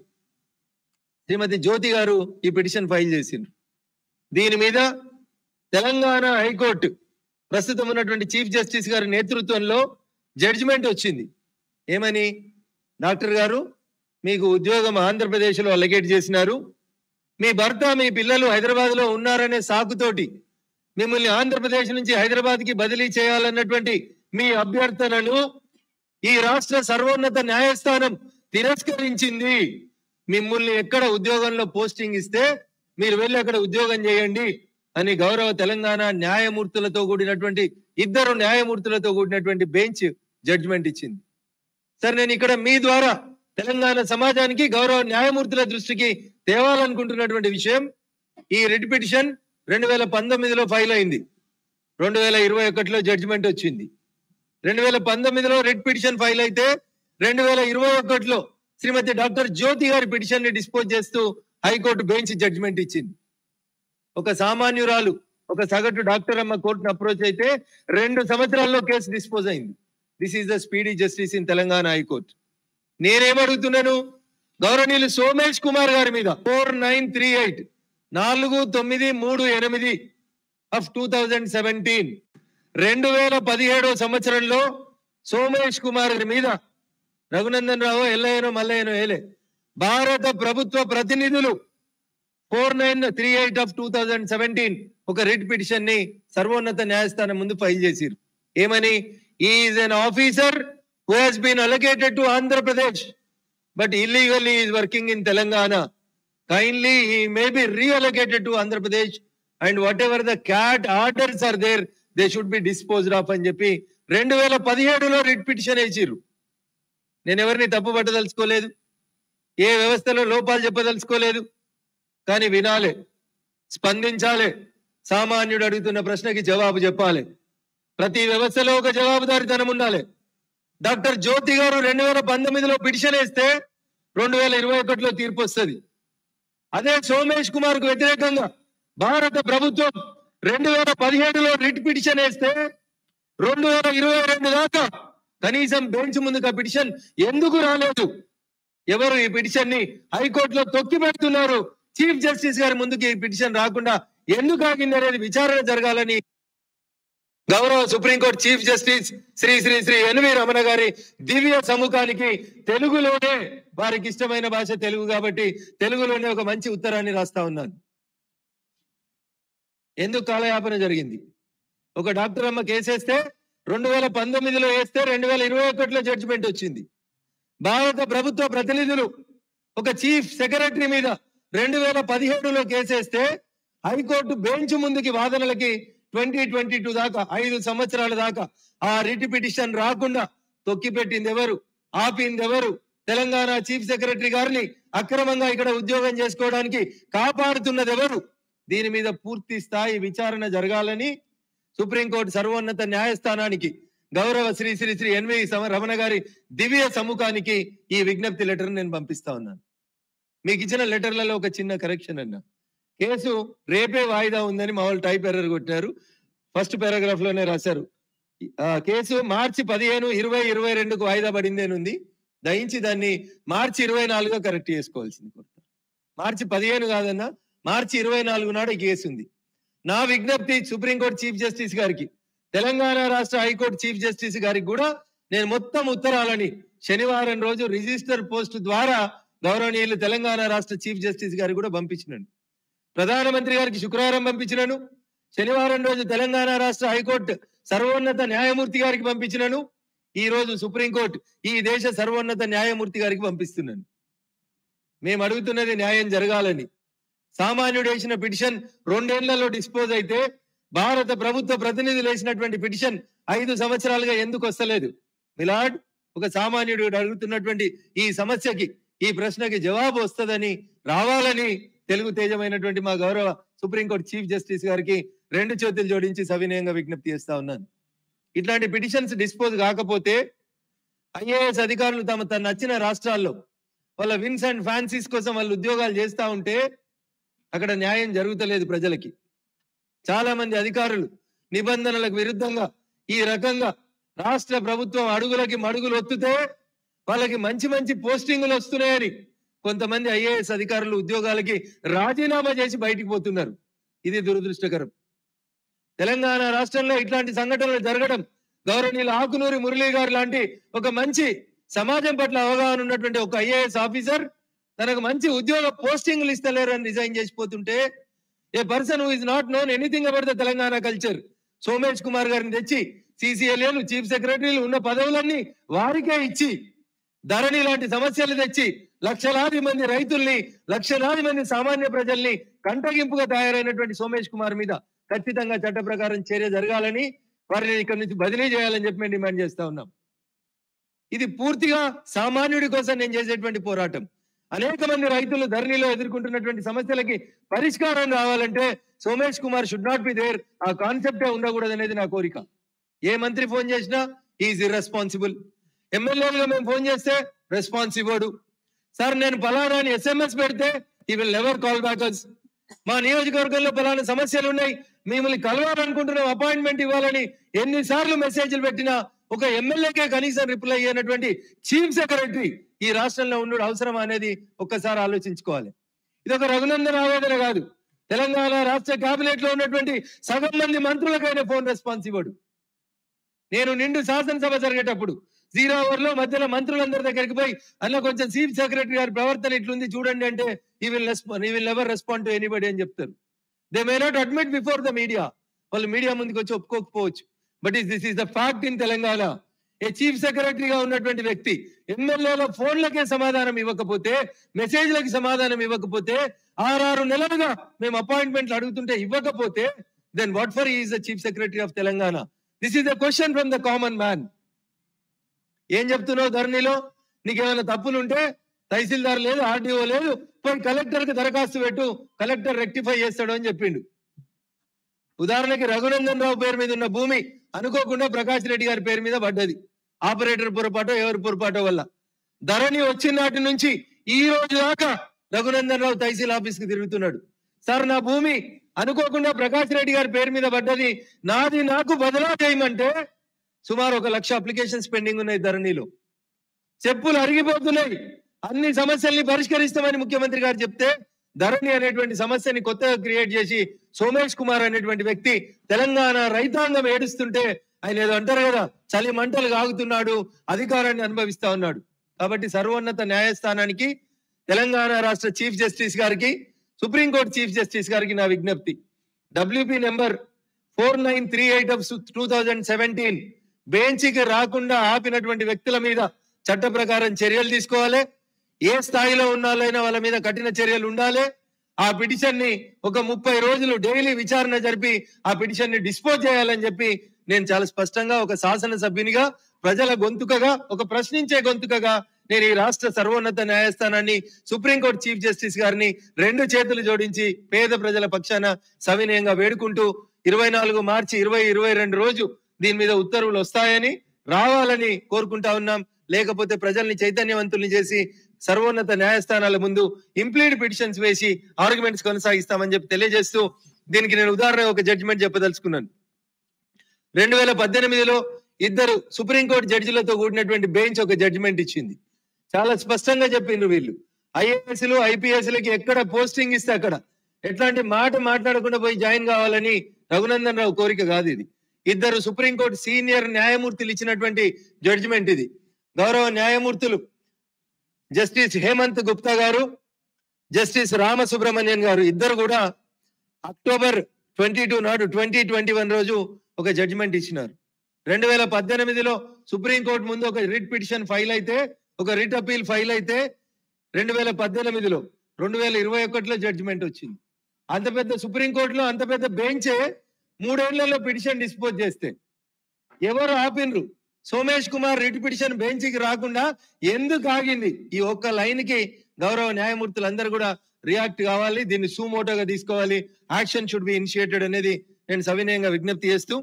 శ్రీమతి జ్యోతి గారు ఈ పిటిషన్ ఫైల్ చేసిండ్రు దీని మీద తెలంగాణ హైకోర్టు ప్రస్తుతం ఉన్నటువంటి చీఫ్ జస్టిస్ గారి నేతృత్వంలో జడ్జిమెంట్ వచ్చింది ఏమని డాక్టర్ గారు మీకు ఉద్యోగం ఆంధ్రప్రదేశ్లో అలగేట్ చేసినారు మీ భర్త మీ పిల్లలు హైదరాబాద్ లో ఉన్నారనే సాకుతోటి మిమ్మల్ని ఆంధ్రప్రదేశ్ నుంచి హైదరాబాద్ కి బదిలీ చేయాలన్నటువంటి మీ అభ్యర్థనను ఈ రాష్ట్ర సర్వోన్నత న్యాయస్థానం తిరస్కరించింది మిమ్మల్ని ఎక్కడ ఉద్యోగంలో పోస్టింగ్ ఇస్తే మీరు వెళ్ళి అక్కడ ఉద్యోగం చేయండి అని గౌరవ తెలంగాణ న్యాయమూర్తులతో కూడినటువంటి ఇద్దరు న్యాయమూర్తులతో కూడినటువంటి బెంచ్ జడ్జిమెంట్ ఇచ్చింది సార్ నేను ఇక్కడ మీ ద్వారా తెలంగాణ సమాజానికి గౌరవ న్యాయమూర్తుల దృష్టికి తేవాలనుకుంటున్నటువంటి విషయం ఈ రిట్ పిటిషన్ రెండు వేల పంతొమ్మిదిలో ఫైల్ అయింది రెండు వేల ఇరవై ఒకటిలో జడ్జిమెంట్ వచ్చింది రెండు వేల పంతొమ్మిదిలో రిట్ పిటిషన్ ఫైల్ అయితే రెండు వేల ఇరవై ఒకటిలో శ్రీమతి డాక్టర్ జ్యోతి గారి పిటిషన్ ని డిస్పోజ్ చేస్తూ హైకోర్టు బెంచ్ జడ్జిమెంట్ ఇచ్చింది ఒక సామాన్యురాలు ఒక సగటు డాక్టర్ అమ్మ కోర్టును అప్రోచ్ అయితే రెండు సంవత్సరాల్లో కేసు డిస్పోజ్ అయింది this is the speedy justice in Telangana high court నేనేమడుగుతున్నాను గౌరవనీయులు సోమేష్ కుమార్ గారి మీద ఫోర్ నైన్ త్రీ ఎయిట్ నాలుగు తొమ్మిది మూడు ఎనిమిది ఆఫ్ టూ థౌజండ్ సెవెంటీన్ రెండు వేల పదిహేడో సంవత్సరంలో సోమేష్ కుమార్ గారి మీద రఘునందన్ రావు ఎల్లయ్యనో మల్లయ్యనో ఏలే భారత ప్రభుత్వ ప్రతినిధులు four nine three eight of two thousand seventeen ఒక రిట్ పిటిషన్ ని సర్వోన్నత న్యాయస్థానం ముందు ఫైల్ చేసిరు ఏమని is an officer who has been allocated to Andhra Pradesh, but illegally is working in Telangana. Kindly, he may be reallocated to Andhra Pradesh, and whatever the CAT orders are there, they should be disposed of అని చెప్పి రెండు వేల పదిహేడులో writ petition వేసిర్రు నేను ఎవరిని తప్పు పట్టదలుచుకోలేదు ఏ వ్యవస్థలో లోపాలు చెప్పదలుచుకోలేదు కానీ వినాలి స్పందించాలి సామాన్యుడు అడుగుతున్న ప్రశ్నకి జవాబు చెప్పాలి ప్రతి వ్యవస్థలో ఒక జవాబుదారితనం ఉండాలి డాక్టర్ జ్యోతి గారు రెండు వేల పంతొమ్మిదిలో పిటిషన్ వేస్తే రెండు వేల ఇరవై ఒకటిలో తీర్పు వస్తుంది అదే సోమేష్ కుమార్ కు వ్యతిరేకంగా భారత ప్రభుత్వం రెండు వేల పదిహేడులో రిట్ పిటిషన్ వేస్తే రెండు వేల ఇరవై రెండు దాకా కనీసం బెంచ్ ముందుకు ఆ పిటిషన్ ఎందుకు రాలేదు ఎవరు ఈ పిటిషన్ ని హైకోర్టులో తొక్కి పెడుతున్నారు చీఫ్ జస్టిస్ గారి ముందుకు ఈ పిటిషన్ రాకుండా ఎందుకు ఆగింది అనేది విచారణ జరగాలని గౌరవ supreme court chief justice Shri Shri Shri N V Ramana గారి దివ్య సముఖానికి తెలుగులోనే వారికి ఇష్టమైన భాష తెలుగు కాబట్టి తెలుగులోనే ఒక మంచి ఉత్తరాన్ని రాస్తా ఉన్నాను ఎందుకు కాలయాపన జరిగింది ఒక డాక్టర్ అమ్మ కేసేస్తే రెండు వేల పంతొమ్మిదిలో వేస్తే రెండు వేల ఇరవై ఒకటిలో జడ్జిమెంట్ వచ్చింది భారత ప్రభుత్వ ప్రతినిధులు ఒక చీఫ్ సెక్రటరీ మీద రెండు వేల పదిహేడులో కేసేస్తే హైకోర్టు బెంచ్ ముందుకి వాదనలకి ట్వంటీ ట్వంటీ టూ దాకా ఐదు సంవత్సరాల దాకా ఆ రిట్ పిటిషన్ రాకుండా తొక్కిపెట్టింది ఎవరు ఆపింది ఎవరు తెలంగాణ చీఫ్ సెక్రటరీ గారిని అక్రమంగా ఇక్కడ ఉద్యోగం చేసుకోవడానికి కాపాడుతున్నది ఎవరు దీని మీద పూర్తి స్థాయి విచారణ జరగాలని సుప్రీంకోర్టు సర్వోన్నత న్యాయస్థానానికి గౌరవ శ్రీ శ్రీ శ్రీ ఎన్వి సమ- రమణ గారి దివ్య సముఖానికి ఈ విజ్ఞప్తి లెటర్ నేను పంపిస్తా ఉన్నాను మీకు ఇచ్చిన లెటర్లలో ఒక చిన్న కరెక్షన్ అన్న కేసు రేపే వాయిదా ఉందని మా వాళ్ళు టైప్ ఎర్రర్ కొట్టారు ఫస్ట్ పారాగ్రాఫ్ లోనే రాశారు ఆ, కేసు మార్చి పదిహేను ఇరవై ఇరవై రెండుకు వాయిదా పడింది అని ఉంది దయించి దాన్ని మార్చి ఇరవై నాలుగుగా కరెక్ట్ చేసుకోవాల్సింది కోరుతారు మార్చి పదిహేను కాదన్నా మార్చి ఇరవై నాలుగు నాడు ఈ కేసు ఉంది నా విజ్ఞప్తి సుప్రీంకోర్టు చీఫ్ జస్టిస్ గారికి తెలంగాణ రాష్ట్ర హైకోర్టు చీఫ్ జస్టిస్ గారికి కూడా నేను మొత్తం ఉత్తరాలని శనివారం రోజు రిజిస్టర్ పోస్ట్ ద్వారా గౌరవనీయులు తెలంగాణ రాష్ట్ర చీఫ్ జస్టిస్ గారికి కూడా పంపించినాను ప్రధానమంత్రి గారికి శుక్రవారం పంపించినాను శనివారం రోజు తెలంగాణ రాష్ట్ర హైకోర్టు సర్వోన్నత న్యాయమూర్తి గారికి పంపించినాను ఈ రోజు సుప్రీంకోర్టు ఈ దేశ సర్వోన్నత న్యాయమూర్తి గారికి పంపిస్తున్నాను మేము అడుగుతున్నది న్యాయం జరగాలని సామాన్యుడు వేసిన పిటిషన్ రెండేళ్లలో డిస్పోజ్ అయితే భారత ప్రభుత్వ ప్రతినిధులు వేసినటువంటి పిటిషన్ ఐదు సంవత్సరాలుగా ఎందుకు వస్తలేదు మిలాడ్ ఒక సామాన్యుడు అడుగుతున్నటువంటి ఈ సమస్యకి ఈ ప్రశ్నకి జవాబు వస్తుందని రావాలని తెలుగు తేజమైనటువంటి మా గౌరవ సుప్రీంకోర్టు చీఫ్ జస్టిస్ గారికి రెండు చేతులు జోడించి సవినయంగా విజ్ఞప్తి చేస్తా ఉన్నాను ఇట్లాంటి పిటిషన్స్ డిస్పోజ్ కాకపోతే ఐఏఎస్ అధికారులు తమ తన నచ్చిన రాష్ట్రాల్లో వాళ్ళ విన్స్ అండ్ ఫ్యాన్సీస్ కోసం వాళ్ళు ఉద్యోగాలు చేస్తా ఉంటే అక్కడ న్యాయం జరుగుతలేదు ప్రజలకి చాలా మంది అధికారులు నిబంధనలకు విరుద్ధంగా ఈ రకంగా రాష్ట్ర ప్రభుత్వం అడుగులకి మడుగులు ఒత్తుతే వాళ్ళకి మంచి మంచి పోస్టింగులు వస్తున్నాయని కొంతమంది ఐఏఎస్ అధికారులు ఉద్యోగాలకి రాజీనామా చేసి బయటికి పోతున్నారు ఇది దురదృష్టకరం తెలంగాణ రాష్ట్రంలో ఇట్లాంటి సంఘటనలు జరగడం గౌరవనీయులు ఆకునూరి మురళీ గారు లాంటి ఒక మంచి సమాజం పట్ల అవగాహన ఉన్నటువంటి ఒక ఐఏఎస్ ఆఫీసర్ తనకు మంచి ఉద్యోగ పోస్టింగ్లు ఇస్తలేరు అని రిజైన్ చేసిపోతుంటే a person who is not known anything about the Telangana culture Somesh Kumar గారిని తెచ్చి సిసిఎల్ఏలు చీఫ్ సెక్రటరీలు ఉన్న పదవులన్నీ వారికే ఇచ్చి ధరణి లాంటి సమస్యలు తెచ్చి లక్షలాది మంది రైతుల్ని లక్షలాది మంది సామాన్య ప్రజల్ని కంటగింపుగా తయారైనటువంటి సోమేష్ కుమార్ మీద ఖచ్చితంగా చట్ట ప్రకారం చర్య జరగాలని వారిని ఇక్కడి నుంచి బదిలీ చేయాలని చెప్పి మేము డిమాండ్ చేస్తా ఉన్నాం ఇది పూర్తిగా సామాన్యుడి కోసం నేను చేసేటువంటి పోరాటం అనేక మంది రైతులు ధరణిలో ఎదుర్కొంటున్నటువంటి సమస్యలకి పరిష్కారం రావాలంటే Somesh Kumar should not be there ఆ కాన్సెప్టే ఉండకూడదు అనేది నా కోరిక ఏ మంత్రి ఫోన్ చేసినా ఈజ్ ఇర్రెస్పాన్సిబుల్ ఎమ్మెల్యేలుగా మేము ఫోన్ చేస్తే రెస్పాన్స్ ఇవ్వడు సార్ నేను పలానా అని ఎస్ఎంఎస్ పెడితే he will never call backers మా నియోజకవర్గంలో పలానా సమస్యలు ఉన్నాయి మిమ్మల్ని కలవాలనుకుంటున్నాం అపాయింట్మెంట్ ఇవ్వాలని ఎన్నిసార్లు మెసేజ్లు పెట్టినా ఒక ఎమ్మెల్యేకే కనీసం రిప్లై అయినటువంటి చీఫ్ సెక్రటరీ ఈ రాష్ట్రంలో ఉండడం అవసరం అనేది ఒక్కసారి ఆలోచించుకోవాలి ఇది ఒక రఘునందన్ ఆవేదన కాదు తెలంగాణ రాష్ట్ర కేబినెట్ లో ఉన్నటువంటి సగం మంది మంత్రులకైనా ఫోన్ రెస్పాన్స్ ఇవ్వడు నేను నిండు శాసనసభ జరిగేటప్పుడు జీరో అవర్ లో మధ్యలో మంత్రులందరి దగ్గరికి పోయి అన్న కొంచెం చీఫ్ సెక్రటరీ గారి ప్రవర్తన ఇట్లుంది చూడండి అంటే he will respond he will never respond to anybody అని చెప్తారు they may not admit before the media వాళ్ళు మీడియా ముందుకు వచ్చి ఒప్పుకోకపోవచ్చు but is this is the fact in Telangana a chief సెక్రటరీగా ఉన్నటువంటి వ్యక్తి ఎమ్మెల్యేల ఫోన్లకే సమాధానం ఇవ్వకపోతే మెసేజ్లకి సమాధానం ఇవ్వకపోతే ఆరారు నెలలుగా మేము అపాయింట్మెంట్లు అడుగుతుంటే ఇవ్వకపోతే then what for is the chief secretary of Telangana this is the question from the common man ఏం చెప్తున్నావు ధరణిలో నీకేమైనా తప్పులుంటే తహసీల్దార్ లేదు ఆర్డీఓ లేదు పోయి కలెక్టర్ కి దరఖాస్తు పెట్టు కలెక్టర్ రెక్టిఫై చేస్తాడు అని చెప్పిండు ఉదాహరణకి రఘునందన్ రావు పేరు మీద ఉన్న భూమి అనుకోకుండా ప్రకాష్ రెడ్డి గారి పేరు మీద పడ్డది ఆపరేటర్ పొరపాటో ఎవరి పొరపాటో వల్ల ధరణి వచ్చిన నాటి నుంచి ఈ రోజు దాకా రఘునందన్ రావు తహసీల్ ఆఫీస్ కి తిరుగుతున్నాడు సార్ నా భూమి అనుకోకుండా ప్రకాష్ రెడ్డి గారి పేరు మీద పడ్డది నాది నాకు బదలా చేయమంటే సుమారు ఒక లక్ష అప్లికేషన్స్ పెండింగ్ ఉన్నాయి ధరణిలో చెప్పులు అరిగిపోతున్నాయి అన్ని సమస్యల్ని పరిష్కరిస్తామని ముఖ్యమంత్రి గారు చెప్తే ధరణి అనేటువంటి సమస్యని కొత్తగా క్రియేట్ చేసి సోమేష్ కుమార్ అనేటువంటి వ్యక్తి తెలంగాణ రైతాంగం ఏడుస్తుంటే ఆయన ఏదో అంటారు కదా చలి మంటలు కాగుతున్నాడు అధికారాన్ని అనుభవిస్తా ఉన్నాడు కాబట్టి సర్వోన్నత న్యాయస్థానానికి తెలంగాణ రాష్ట్ర చీఫ్ జస్టిస్ గారికి సుప్రీంకోర్టు చీఫ్ జస్టిస్ గారికి నా విజ్ఞప్తి WP number four nine three eight of two thousand seventeen బెంచ్కి రాకుండా ఆపినటువంటి వ్యక్తుల మీద చట్ట ప్రకారం చర్యలు తీసుకోవాలి ఏ స్థాయిలో ఉన్నాలైనా వాళ్ళ మీద కఠిన చర్యలు ఉండాలి ఆ పిటిషన్ ని ఒక ముప్పై రోజులు డైలీ విచారణ జరిపి ఆ పిటిషన్ ని డిస్పోజ్ చేయాలని చెప్పి నేను చాలా స్పష్టంగా ఒక శాసన సభ్యునిగా ప్రజల గొంతుకగా ఒక ప్రశ్నించే గొంతుకగా నేను ఈ రాష్ట్ర సర్వోన్నత న్యాయస్థానాన్ని సుప్రీంకోర్టు చీఫ్ జస్టిస్ గారిని రెండు చేతులు జోడించి పేద ప్రజల పక్షాన సవినయంగా వేడుకుంటూ ఇరవై నాలుగు మార్చి ఇరవై ఇరవై రెండు రోజు దీని మీద ఉత్తర్వులు వస్తాయని రావాలని కోరుకుంటా ఉన్నాం లేకపోతే ప్రజల్ని చైతన్యవంతుల్ని చేసి సర్వోన్నత న్యాయస్థానాల ముందు ఇంప్లీడ్ పిటిషన్స్ వేసి ఆర్గ్యుమెంట్స్ కొనసాగిస్తామని చెప్పి తెలియజేస్తూ దీనికి నేను ఉదాహరణ ఒక జడ్జిమెంట్ చెప్పదలుచుకున్నాను రెండు వేల పద్దెనిమిదిలో ఇద్దరు సుప్రీంకోర్టు జడ్జిలతో కూడినటువంటి బెంచ్ ఒక జడ్జిమెంట్ ఇచ్చింది చాలా స్పష్టంగా చెప్పిండ్రు వీళ్ళు ఐఏఎస్లు ఐపీఎస్లకి ఎక్కడ పోస్టింగ్ ఇస్తే అక్కడ ఎట్లాంటి మాట మాట్లాడకుండా పోయి జాయిన్ కావాలని రఘునందన్ రావు కోరిక కాదు ఇది ఇద్దరు సుప్రీంకోర్టు సీనియర్ న్యాయమూర్తులు ఇచ్చినటువంటి జడ్జిమెంట్ ఇది గౌరవ న్యాయమూర్తులు జస్టిస్ హేమంత్ గుప్తా గారు జస్టిస్ రామసుబ్రహ్మణ్యన్ గారు ఇద్దరు కూడా అక్టోబర్ ట్వంటీ టూ నాడు ట్వంటీ ట్వంటీ వన్ రోజు ఒక జడ్జిమెంట్ ఇచ్చినారు రెండు వేల పద్దెనిమిదిలో సుప్రీంకోర్టు ముందు ఒక రిట్ పిటిషన్ ఫైల్ అయితే ఒక రిట్ అపీల్ ఫైల్ అయితే రెండు వేల పద్దెనిమిదిలో రెండు వేల ఇరవై ఒకటిలో జడ్జిమెంట్ వచ్చింది అంత పెద్ద సుప్రీంకోర్టులో అంత పెద్ద బెంచే మూడేళ్లలో పిటిషన్ డిస్పోజ్ చేస్తే ఎవరు ఆపినరు సోమేష్ కుమార్ రిట్ పిటిషన్ బెంచ్కి రాకుండా ఎందుకు ఆగింది ఈ ఒక్క లైన్ కి గౌరవ న్యాయమూర్తులు అందరూ కూడా రియాక్ట్ కావాలి దీన్ని సూమోటోగా తీసుకోవాలి యాక్షన్ షుడ్ బి ఇనిషియేటెడ్ అనేది నేను సవినయంగా విజ్ఞప్తి చేస్తూ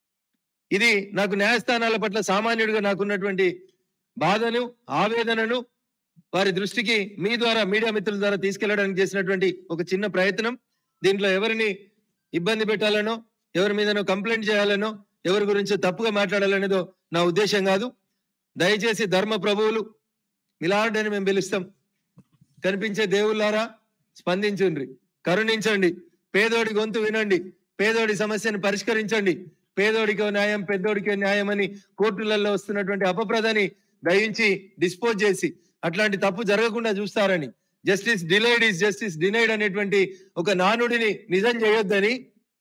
ఇది నాకు న్యాయస్థానాల పట్ల సామాన్యుడిగా నాకున్నటువంటి బాధను ఆవేదనను వారి దృష్టికి మీ ద్వారా మీడియా మిత్రుల ద్వారా తీసుకెళ్లడానికి చేసినటువంటి ఒక చిన్న ప్రయత్నం దీంట్లో ఎవరిని ఇబ్బంది పెట్టాలనో ఎవరి మీదనో కంప్లైంట్ చేయాలనో ఎవరి గురించి తప్పుగా మాట్లాడాలనేదో నా ఉద్దేశం కాదు దయచేసి ధర్మ ప్రభువులు మిలాడ్ అని మేము పిలుస్తాం కనిపించే దేవుళ్ళారా స్పందించండి కరుణించండి పేదోడి గొంతు వినండి పేదోడి సమస్యను పరిష్కరించండి పేదోడికో న్యాయం పెద్దోడికో న్యాయం అని కోర్టులలో వస్తున్నటువంటి అపప్రదని దయించి డిస్పోజ్ చేసి అట్లాంటి తప్పు జరగకుండా చూస్తారని justice delayed is justice denied అనేటువంటి ఒక నానుడిని నిజం చేయొద్దని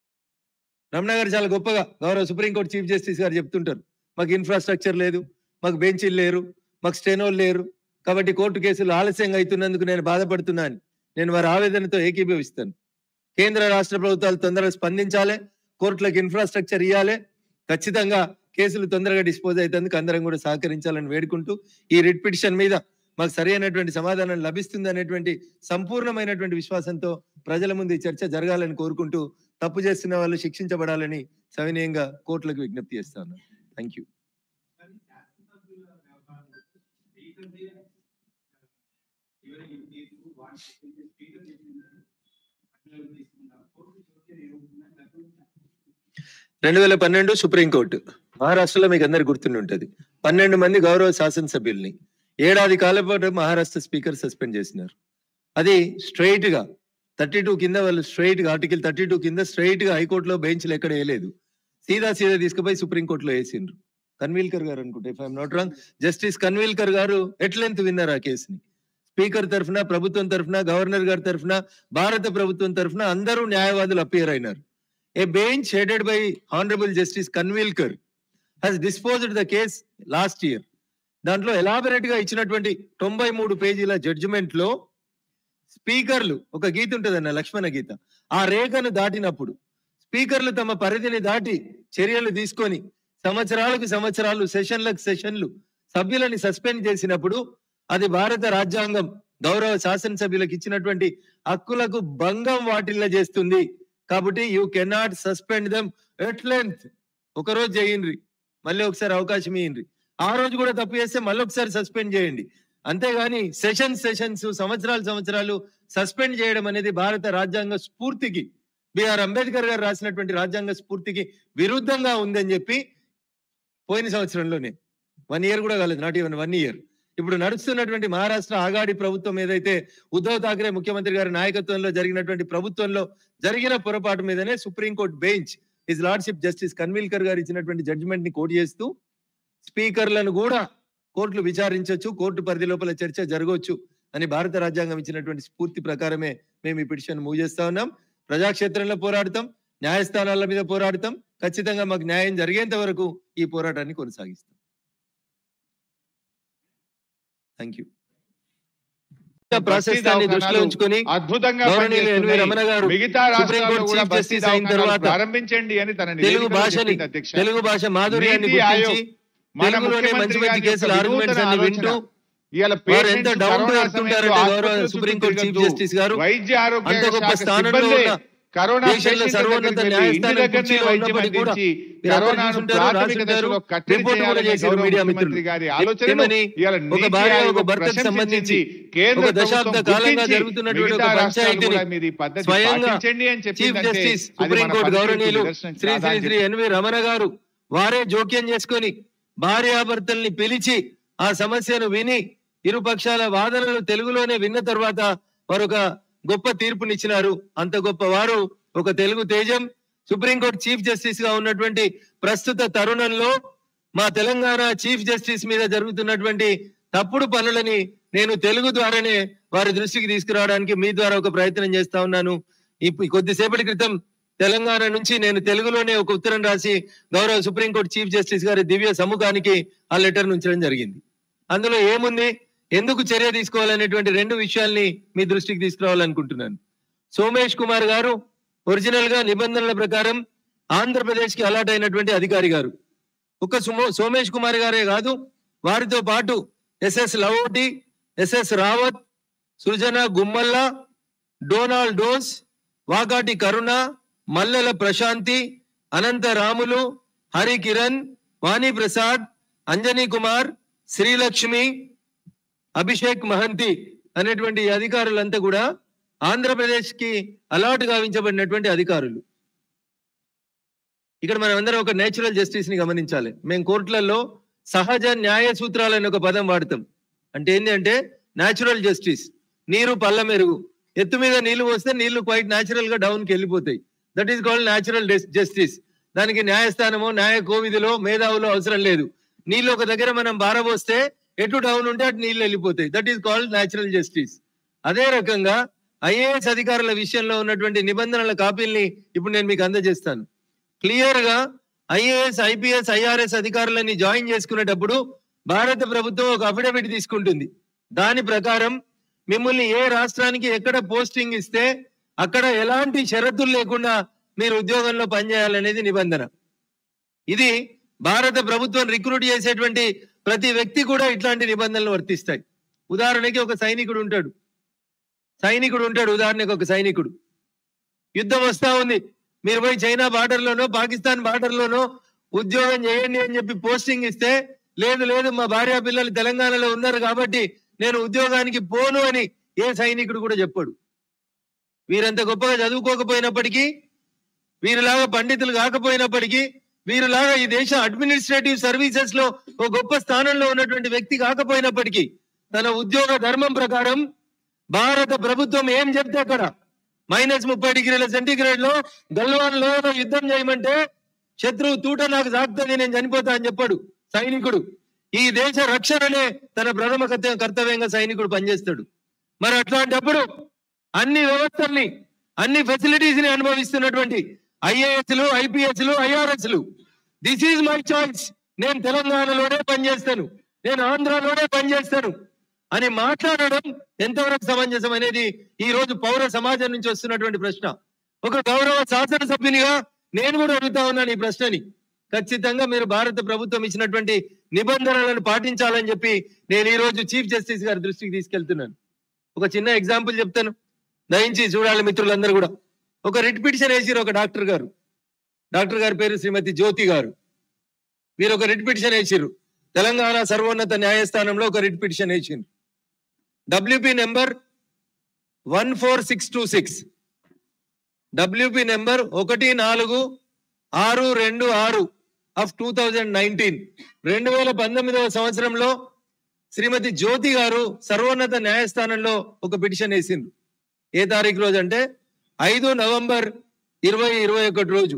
రమణ గారు చాలా గొప్పగా గౌరవ సుప్రీంకోర్టు చీఫ్ జస్టిస్ గారు చెప్తుంటారు మాకు ఇన్ఫ్రాస్ట్రక్చర్ లేదు మాకు బెంచీలు లేరు మాకు స్టెనోలు లేరు కాబట్టి కోర్టు కేసులు ఆలస్యంగా అవుతున్నందుకు నేను బాధపడుతున్నాను నేను వారి ఆవేదనతో ఏకీభవిస్తాను కేంద్ర రాష్ట్ర ప్రభుత్వాలు తొందరగా స్పందించాలి కోర్టులకు ఇన్ఫ్రాస్ట్రక్చర్ ఇవ్వాలి ఖచ్చితంగా కేసులు తొందరగా డిస్పోజ్ అవుతందుకు అందరం కూడా సహకరించాలని వేడుకుంటూ ఈ రిట్ పిటిషన్ మీద మాకు సరైనటువంటి సమాధానం లభిస్తుంది అనేటువంటి సంపూర్ణమైనటువంటి విశ్వాసంతో ప్రజల ముందు ఈ చర్చ జరగాలని కోరుకుంటూ తప్పు చేస్తున్న వాళ్ళు శిక్షించబడాలని సవినయంగా కోర్టులకు విజ్ఞప్తి చేస్తాను థ్యాంక్ యూ రెండు వేల పన్నెండు సుప్రీంకోర్టు మహారాష్ట్రలో మీకు అందరు గుర్తుండి ఉంటది పన్నెండు మంది గౌరవ శాసనసభ్యుల్ని ఏడాది కాలం పాటు మహారాష్ట్ర స్పీకర్ సస్పెండ్ చేసినారు అది స్ట్రైట్ గా థర్టీ టూ కింద వాళ్ళు స్ట్రైట్ గా ఆర్టికల్ థర్టీ టూ కింద స్ట్రైట్ గా హైకోర్టులో బెంచ్లు ఎక్కడ వేయలేదు సీదా సీదా తీసుకుపోయి సుప్రీంకోర్టులో వేసిండ్రు కన్వీల్కర్ గారు అనుకుంటే if I'm not wrong justice Khanwilkar గారు ఎట్లెంత్ విన్నారు ఆ కేసుని స్పీకర్ తరఫున ప్రభుత్వం తరఫున గవర్నర్ గారి తరఫున భారత ప్రభుత్వం తరఫున అందరూ న్యాయవాదులు అపియర్ అయినారు a bench headed by honourable justice Khanwilkar has disposed the case last year దాంట్లో ఎలాబరేట్ గా ఇచ్చినటువంటి తొంభై మూడు పేజీల జడ్జిమెంట్ లో స్పీకర్లు ఒక గీత ఉంటుందన్న లక్ష్మణ గీత ఆ రేఖను దాటినప్పుడు స్పీకర్లు తమ పరిధిని దాటి చర్యలు తీసుకొని సంవత్సరాలకు సంవత్సరాలు సెషన్లకు సెషన్లు సభ్యులని సస్పెండ్ చేసినప్పుడు అది భారత రాజ్యాంగం గౌరవ శాసనసభ్యులకు ఇచ్చినటువంటి హక్కులకు భంగం వాటిల్ల చేస్తుంది కాబట్టి you cannot suspend them at length ఒక రోజు చేయండి మళ్ళీ ఒకసారి అవకాశం ఇయ్యండి ఆ రోజు కూడా తప్పు చేస్తే మళ్ళీ ఒకసారి సస్పెండ్ చేయండి అంతేగాని సెషన్ సెషన్స్ సంవత్సరాలు సంవత్సరాలు సస్పెండ్ చేయడం అనేది భారత రాజ్యాంగ స్ఫూర్తికి బిఆర్ అంబేద్కర్ గారు రాసినటువంటి రాజ్యాంగ స్ఫూర్తికి విరుద్ధంగా ఉందని చెప్పి పోయిన సంవత్సరంలోనే వన్ ఇయర్ కూడా కాలేదు నాట్ ఈవెన్ వన్ ఇయర్ ఇప్పుడు నడుస్తున్నటువంటి మహారాష్ట్ర ఆగాడి ప్రభుత్వం ఏదైతే ఉద్ధవ్ ఠాక్రే ముఖ్యమంత్రి గారి నాయకత్వంలో జరిగినటువంటి ప్రభుత్వంలో జరిగిన పొరపాటు మీదనే supreme court bench his lordship justice Khanwilkar గారు ఇచ్చినటువంటి జడ్జిమెంట్ ని కోట్ చేస్తూ స్పీకర్లను కూడా కోర్టులు విచారించవచ్చు కోర్టు పరిధి లోపల చర్చ జరగవచ్చు అని భారత రాజ్యాంగం ఇచ్చినటువంటి స్ఫూర్తి ప్రకారమే మేము ఈ పిటిషన్ మూవ్ చేస్తా ఉన్నాం ప్రజాక్షేత్రంలో పోరాడతాం న్యాయస్థానాల మీద పోరాడతాం ఖచ్చితంగా మాకు న్యాయం జరిగేంత వరకు ఈ పోరాటాన్ని కొనసాగిస్తాం థ్యాంక్ యూ ప్రాసెస్ దాన్ని దృష్టిలో ఉంచుకొని అద్భుతంగా గౌరవనీయులు ఎన్వి పనిచేస్తున్నాయి. రమణ గారు మిగతా సుప్రీం రాష్ట్రాల్లో కోర్టు కూడా చీఫ్ బస్తీ జస్టిస్ అయిన దవాఖానాలు తర్వాత ప్రారంభించండి అని తన తెలుగు నివేదికలో భాషని చెప్పింది అధ్యక్ష. తెలుగు భాష మాధుర్యాన్ని నీతి ఆయోగ్ గుర్తించి మన తెలుగులోనే మంచి ముఖ్యమంత్రి మంచి గారి కేసులు యొక్క ఆర్గ్యుమెంట్స్ అన్ని వినూతన వింటూ ఆలోచన. ఇవాళ వారు ఎంత patients down to corona earth సమయంలో ఉంటారంటే గౌరవ ఆసుపత్రుల సుప్రీం చుట్టూ కోర్టు చీఫ్ తిరగద్దు. జస్టిస్ గారు వైద్య ఆరోగ్య అంత గొప్ప శాఖ స్థానంలో సిబ్బంది ఉన్న కరోనా దేశంలో పేషెంట్ల సర్వోన్నత దగ్గరికి వెళ్ళి న్యాయస్థానం ఇంటి దగ్గరనే కుర్చీలో వైద్యం ఉన్నప్పటికీ కూడా అందించి మీరు అందరూ కరోనాను చూసుంటారు, ప్రాథమిక రాసుంటారు, దశలో కట్టడి రిపోర్ట్ కూడా చేయాలనే చేశారు గౌరవ మీడియా ముఖ్యమంత్రి మిత్రులు. గారి ఆలోచనను ఏమని ఇవాళ ఒక నీతి భార్య ఆయోగ్ ఒక భర్తకు ప్రశంసించింది. సంబంధించి కేంద్ర ఒక దశాబ్ద ప్రభుత్వం కాలంగా గుర్తించి జరుగుతున్నటువంటి మిగతా ఒక రాష్ట్రాలు పంచాయతీని కూడా మీరు ఈ పద్ధతి స్వయంగా పాటించండి అని చీఫ్ చెప్పిందంటే జస్టిస్ అది సుప్రీం మన కోర్టు పనితీరుకు గౌరవనీయులు నిదర్శనం శ్రీ శ్రీ కాదా శ్రీ ఎన్వి రమణ గారు వారే జోక్యం చేసుకొని భార్యాభర్తల్ని పిలిచి ఆ సమస్యను విని ఇరు పక్షాల వాదనలు తెలుగులోనే విన్న తర్వాత వారు ఒక గొప్ప తీర్పునిచ్చినారు అంత గొప్ప వారు ఒక తెలుగు తేజం సుప్రీంకోర్టు చీఫ్ జస్టిస్ గా ఉన్నటువంటి ప్రస్తుత తరుణంలో మా తెలంగాణ చీఫ్ జస్టిస్ మీద జరుగుతున్నటువంటి తప్పుడు పనులని నేను తెలుగు ద్వారానే వారి దృష్టికి తీసుకురావడానికి మీ ద్వారా ఒక ప్రయత్నం చేస్తా ఉన్నాను ఇప్పుడు కొద్దిసేపటి క్రితం తెలంగాణ నుంచి నేను తెలుగులోనే ఒక ఉత్తరం రాసి గౌరవ సుప్రీంకోర్టు చీఫ్ జస్టిస్ గారి దివ్య సముఖానికి ఆ లెటర్ ఉంచడం జరిగింది అందులో ఏముంది ఎందుకు చర్య తీసుకోవాలనేటువంటి రెండు విషయాల్ని మీ దృష్టికి తీసుకురావాలనుకుంటున్నాను సోమేష్ కుమార్ గారు ఒరిజినల్ గా నిబంధనల ప్రకారం ఆంధ్రప్రదేశ్ కి అలాట్ అయినటువంటి అధికారి గారు ఒక సుమో సోమేష్ కుమార్ గారే కాదు వారితో పాటు SS Lavoti SS Rawat Srujana Gummalla Donald dose Vakati Karuna Mallela Prashanti Anantha Ramulu Hari Kiran Vani Prasad Anjani Kumar Srilakshmi Abhishek Mahanti అనేటువంటి ఈ అధికారులంతా కూడా ఆంధ్రప్రదేశ్ కి అలాట్ గావించబడినటువంటి అధికారులు ఇక్కడ మనం అందరం ఒక నేచురల్ జస్టిస్ ని గమనించాలి మేము కోర్టులలో సహజ న్యాయ సూత్రాలని ఒక పదం వాడతాం అంటే ఏంటి అంటే న్యాచురల్ జస్టిస్ నీరు పల్ల మెరుగు ఎత్తు మీద నీళ్లు పోస్తే నీళ్లు క్వైట్ న్యాచురల్ గా డౌన్ కి వెళ్ళిపోతాయి that is called natural justice దానికి న్యాయస్థానము న్యాయ కోవిధిలో మేధావులో అవసరం లేదు నీళ్ళు ఒక దగ్గర మనం బారబోస్తే ఎటు డౌన్ ఉంటే అటు నీళ్లు వెళ్ళిపోతాయి that is called natural justice అదే రకంగా ఐఏఎస్ అధికారుల విషయంలో ఉన్నటువంటి నిబంధనల కాపీల్ని ఇప్పుడు నేను మీకు అందజేస్తాను క్లియర్ గా ఐఏఎస్ ఐపీఎస్ ఐఆర్ఎస్ అధికారులని జాయిన్ చేసుకునేటప్పుడు భారత ప్రభుత్వం ఒక అఫిడవిట్ తీసుకుంటుంది దాని ప్రకారం మిమ్మల్ని ఏ రాష్ట్రానికి ఎక్కడ పోస్టింగ్ ఇస్తే అక్కడ ఎలాంటి షరతులు లేకుండా మీరు ఉద్యోగంలో పనిచేయాలనేది నిబంధన ఇది భారత ప్రభుత్వం రిక్రూట్ చేసేటువంటి ప్రతి వ్యక్తి కూడా ఇట్లాంటి నిబంధనలు వర్తిస్తాయి ఉదాహరణకి ఒక సైనికుడు ఉంటాడు సైనికుడు ఉంటాడు ఉదాహరణకి ఒక సైనికుడు యుద్ధం వస్తా ఉంది మీరు పోయి చైనా బార్డర్ లోనో పాకిస్తాన్ బార్డర్ లోనో ఉద్యోగం చేయండి అని చెప్పి పోస్టింగ్ ఇస్తే లేదు లేదు మా భార్య పిల్లలు తెలంగాణలో ఉన్నారు కాబట్టి నేను ఉద్యోగానికి పోను అని ఏ సైనికుడు కూడా చెప్పాడు వీరంత గొప్పగా చదువుకోకపోయినప్పటికీ వీరిలాగా పండితులు కాకపోయినప్పటికీ వీరిలాగా ఈ దేశ అడ్మినిస్ట్రేటివ్ సర్వీసెస్ లో ఒక గొప్ప స్థానంలో ఉన్నటువంటి వ్యక్తి కాకపోయినప్పటికీ తన ఉద్యోగ ధర్మం ప్రకారం భారత ప్రభుత్వం ఏం చెప్తే అక్కడ మైనస్ ముప్పై డిగ్రీల సెంటీగ్రేడ్ లో గల్వాన్ లో యుద్ధం చేయమంటే శత్రువు తూట నాకు సాగుతుంది నేను చనిపోతా అని చెప్పాడు సైనికుడు ఈ దేశ రక్షణనే తన ప్రథమ కర్త- కర్తవ్యంగా సైనికుడు పనిచేస్తాడు మరి అట్లాంటప్పుడు అన్ని వ్యవస్థల్ని అన్ని ఫెసిలిటీస్ ని అనుభవిస్తున్నటువంటి ఐఏఎస్ లు ఐపీఎస్ లు ఐఆర్ఎస్ లు దిస్ ఈజ్ మై చాయిస్ నేను తెలంగాణలోనే పనిచేస్తాను నేను ఆంధ్రాలోనే పనిచేస్తాను అని మాట్లాడడం ఎంతవరకు సమంజసం అనేది ఈ రోజు పౌర సమాజం నుంచి వస్తున్నటువంటి ప్రశ్న ఒక గౌరవ శాసనసభ్యునిగా నేను కూడా అడుగుతా ఉన్నాను ఈ ప్రశ్నని ఖచ్చితంగా మీరు భారత ప్రభుత్వం ఇచ్చినటువంటి నిబంధనలను పాటించాలని చెప్పి నేను ఈ రోజు చీఫ్ జస్టిస్ గారి దృష్టికి తీసుకెళ్తున్నాను ఒక చిన్న ఎగ్జాంపుల్ చెప్తాను దయించి చూడాలి మిత్రులందరూ కూడా ఒక రిట్ పిటిషన్ వేసిరు ఒక డాక్టర్ గారు డాక్టర్ గారి పేరు శ్రీమతి జ్యోతి గారు వీరు ఒక రిట్ పిటిషన్ వేసిరు తెలంగాణ సర్వోన్నత న్యాయస్థానంలో ఒక రిట్ పిటిషన్ వేసిండ్రు WP number one four six two six WP number ఒకటి నాలుగు ఆరు రెండు ఆరు ఆఫ్ టూ థౌజండ్ నైన్టీన్ రెండు వేల పంతొమ్మిదవ సంవత్సరంలో శ్రీమతి జ్యోతి గారు సర్వోన్నత న్యాయస్థానంలో ఒక పిటిషన్ వేసిండ్రు ఏ తారీఖు రోజు అంటే ఐదు నవంబర్ ఇరవై ఇరవై ఒకటి రోజు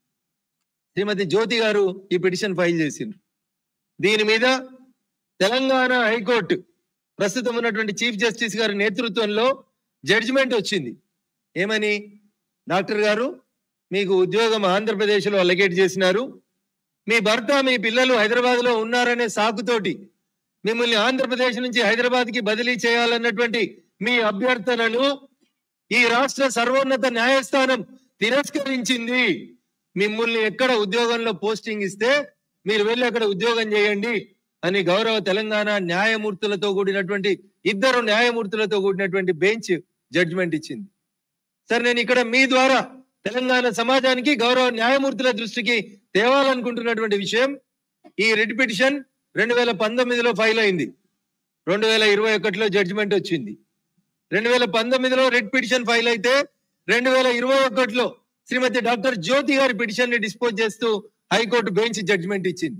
శ్రీమతి జ్యోతి గారు ఈ పిటిషన్ ఫైల్ చేసిండ్రు దీని మీద తెలంగాణ హైకోర్టు ప్రస్తుతం ఉన్నటువంటి చీఫ్ జస్టిస్ గారి నేతృత్వంలో జడ్జిమెంట్ వచ్చింది ఏమని డాక్టర్ గారు మీకు ఉద్యోగం ఆంధ్రప్రదేశ్లో అలకేట్ చేసినారు మీ భర్త మీ పిల్లలు హైదరాబాద్ లో ఉన్నారనే సాకుతోటి మిమ్మల్ని ఆంధ్రప్రదేశ్ నుంచి హైదరాబాద్ కి బదిలీ చేయాలన్నటువంటి మీ అభ్యర్థనను ఈ రాష్ట్ర సర్వోన్నత న్యాయస్థానం తిరస్కరించింది మిమ్మల్ని ఎక్కడ ఉద్యోగంలో పోస్టింగ్ ఇస్తే మీరు వెళ్ళి అక్కడ ఉద్యోగం చేయండి అని గౌరవ తెలంగాణ న్యాయమూర్తులతో కూడినటువంటి ఇద్దరు న్యాయమూర్తులతో కూడినటువంటి బెంచ్ జడ్జిమెంట్ ఇచ్చింది సరే నేను ఇక్కడ మీ ద్వారా తెలంగాణ సమాజానికి గౌరవ న్యాయమూర్తుల దృష్టికి తేవాలనుకుంటున్నటువంటి విషయం ఈ రిట్ పిటిషన్ రెండు వేల పంతొమ్మిదిలో ఫైల్ అయింది రెండు వేల ఇరవై ఒకటిలో జడ్జిమెంట్ వచ్చింది రెండు వేల పంతొమ్మిదిలో రిట్ పిటిషన్ ఫైల్ అయితే రెండు వేల ఇరవై ఒకటిలో శ్రీమతి డాక్టర్ జ్యోతి గారి పిటిషన్ ని డిస్పోజ్ చేస్తూ హైకోర్టు బెంచ్ జడ్జిమెంట్ ఇచ్చింది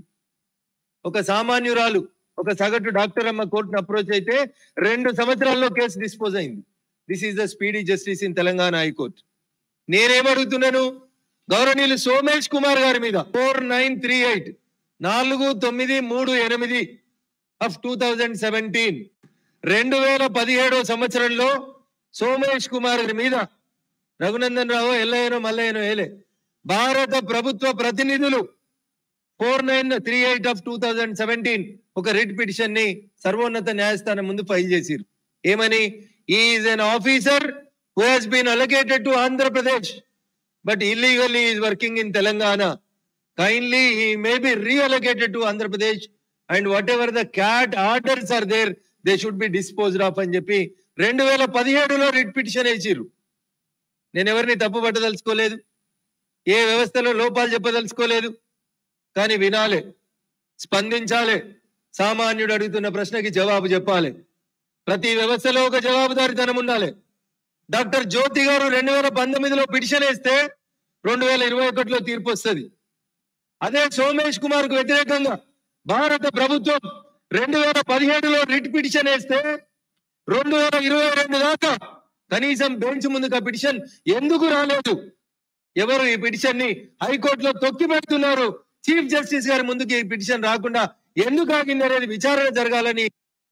ఒక సామాన్యురాలు ఒక సగటు డాక్టర్ అమ్మ కోర్టును అప్రోచ్ అయితే రెండు సంవత్సరాల్లో కేసు డిస్పోజ్ అయింది this is the speedy justice in Telangana high court నేనేమడుగుతున్నాను గౌరవనీయులు సోమేష్ కుమార్ గారి మీద ఫోర్ నైన్ త్రీ ఎయిట్ నాలుగు తొమ్మిది మూడు ఎనిమిది ఆఫ్ టూ థౌజండ్ సెవెంటీన్ రెండు వేల పదిహేడో సంవత్సరంలో సోమేష్ కుమార్ గారి మీద రఘునందన్ రావు ఎల్లయ్యనో మల్లయ్యనో ఏలే భారత ప్రభుత్వ ప్రతినిధులు four nine three eight of two thousand seventeen ఒక రిట్ పిటిషన్ ని సర్వోన్నత న్యాయస్థానం ముందు ఫైల్ చేసిరు ఏమని is an officer who has been allocated to Andhra Pradesh but illegally is working in Telangana kindly he may be reallocated to Andhra Pradesh and whatever the CAT orders are there they should be disposed of అని చెప్పి రెండు వేల పదిహేడులో writ petition వేసిర్రు నేను ఎవరిని తప్పు పట్టదలుచుకోలేదు ఏ వ్యవస్థలో లోపాలు చెప్పదలుచుకోలేదు కానీ వినాలి స్పందించాలి సామాన్యుడు అడుగుతున్న ప్రశ్నకి జవాబు చెప్పాలి ప్రతి వ్యవస్థలో ఒక జవాబుదారితనం ఉండాలి డాక్టర్ జ్యోతి గారు రెండు వేల పంతొమ్మిదిలో పిటిషన్ వేస్తే రెండు వేల ఇరవై ఒకటిలో తీర్పు వస్తుంది అదే సోమేష్ కుమార్ కు వ్యతిరేకంగా భారత ప్రభుత్వం రెండు వేల పదిహేడులో రిట్ పిటిషన్ వేస్తే రెండు వేల ఇరవై రెండు దాకా కనీసం బెంచ్ ముందుకు ఆ పిటిషన్ ఎందుకు రాలేదు ఎవరు ఈ పిటిషన్ ని హైకోర్టులో తొక్కి పెడుతున్నారు చీఫ్ జస్టిస్ గారి ముందుకు ఈ పిటిషన్ రాకుండా ఎందుకు ఆగింది అనేది విచారణ జరగాలని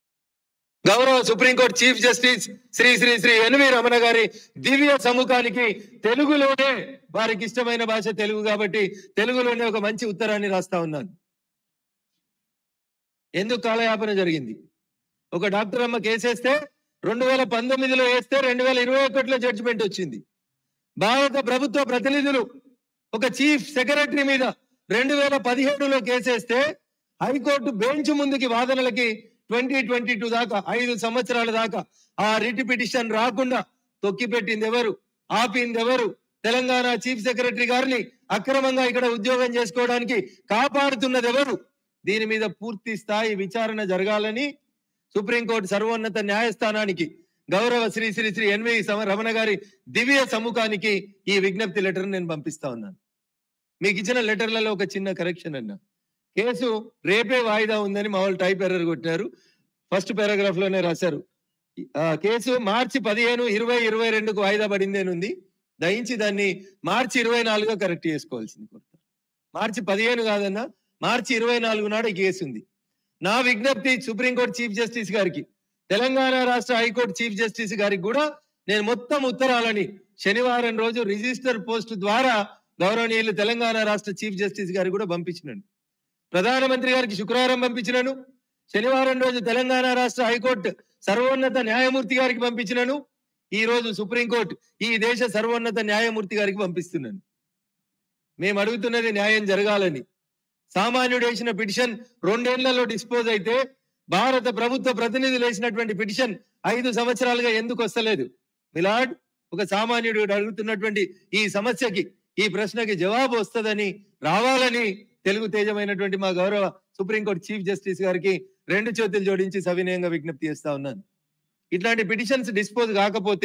గౌరవ supreme court chief justice Shri Shri Shri N V Ramana గారి దివ్య సముఖానికి తెలుగులోనే వారికి ఇష్టమైన భాష తెలుగు కాబట్టి తెలుగులోనే ఒక మంచి ఉత్తరాన్ని రాస్తా ఉన్నాను ఎందుకు కాలయాపన జరిగింది ఒక డాక్టర్ అమ్మ కేసేస్తే రెండు వేల పంతొమ్మిదిలో వేస్తే రెండు వేల ఇరవై ఒకటిలో జడ్జిమెంట్ వచ్చింది భారత ప్రభుత్వ ప్రతినిధులు ఒక చీఫ్ సెక్రటరీ మీద రెండు వేల పదిహేడులో కేసేస్తే హైకోర్టు బెంచ్ ముందుకి వాదనలకి ట్వంటీ ట్వంటీ టూ దాకా ఐదు సంవత్సరాల దాకా ఆ రిట్ పిటిషన్ రాకుండా తొక్కిపెట్టింది ఎవరు ఆపింది ఎవరు తెలంగాణ చీఫ్ సెక్రటరీ గారిని అక్రమంగా ఇక్కడ ఉద్యోగం చేసుకోవడానికి కాపాడుతున్నది ఎవరు దీని మీద పూర్తి స్థాయి విచారణ జరగాలని సుప్రీంకోర్టు సర్వోన్నత న్యాయస్థానానికి గౌరవ శ్రీ శ్రీ శ్రీ ఎన్వి సమ- రమణ గారి దివ్య సముఖానికి ఈ విజ్ఞప్తి లెటర్ నేను పంపిస్తా ఉన్నాను మీకు ఇచ్చిన లెటర్లలో ఒక చిన్న కరెక్షన్ అన్న కేసు రేపే వాయిదా ఉందని మా వాళ్ళు టైప్ ఎర్రర్ కొట్టారు ఫస్ట్ పారాగ్రాఫ్ లోనే రాశారు ఆ కేసు మార్చి పదిహేను ఇరవై ఇరవై రెండుకు వాయిదా పడింది అని ఉంది దయించి దాన్ని మార్చి ఇరవై నాలుగుగా కరెక్ట్ చేసుకోవాల్సింది కోరుతా మార్చి పదిహేను కాదన్నా మార్చి ఇరవై నాలుగు నాడు ఈ కేసు ఉంది నా విజ్ఞప్తి సుప్రీంకోర్టు చీఫ్ జస్టిస్ గారికి తెలంగాణ రాష్ట్ర హైకోర్టు చీఫ్ జస్టిస్ గారికి కూడా నేను మొత్తం ఉత్తరాలని శనివారం రోజు రిజిస్టర్ పోస్ట్ ద్వారా గౌరవనీయులు తెలంగాణ రాష్ట్ర చీఫ్ జస్టిస్ గారికి కూడా పంపించినాను ప్రధానమంత్రి గారికి శుక్రవారం పంపించినను శనివారం రోజు తెలంగాణ రాష్ట్ర హైకోర్టు సర్వోన్నత న్యాయమూర్తి గారికి పంపించినను ఈ రోజు సుప్రీంకోర్టు ఈ దేశ సర్వోన్నత న్యాయమూర్తి గారికి పంపిస్తున్నాను మేము అడుగుతున్నది న్యాయం జరగాలని సామాన్యుడు వేసిన పిటిషన్ రెండేళ్లలో డిస్పోజ్ అయితే భారత ప్రభుత్వ ప్రతినిధులు వేసినటువంటి పిటిషన్ ఐదు సంవత్సరాలుగా ఎందుకు వస్తలేదు మిలాడ్ ఒక సామాన్యుడు అడుగుతున్నటువంటి ఈ సమస్యకి ఈ ప్రశ్నకి జవాబు వస్తుందని రావాలని తెలుగు తేజమైనటువంటి మా గౌరవ సుప్రీంకోర్టు చీఫ్ జస్టిస్ గారికి రెండు చేతులు జోడించి సవినయంగా విజ్ఞప్తి చేస్తా ఉన్నాను ఇట్లాంటి పిటిషన్స్ డిస్పోజ్ కాకపోతే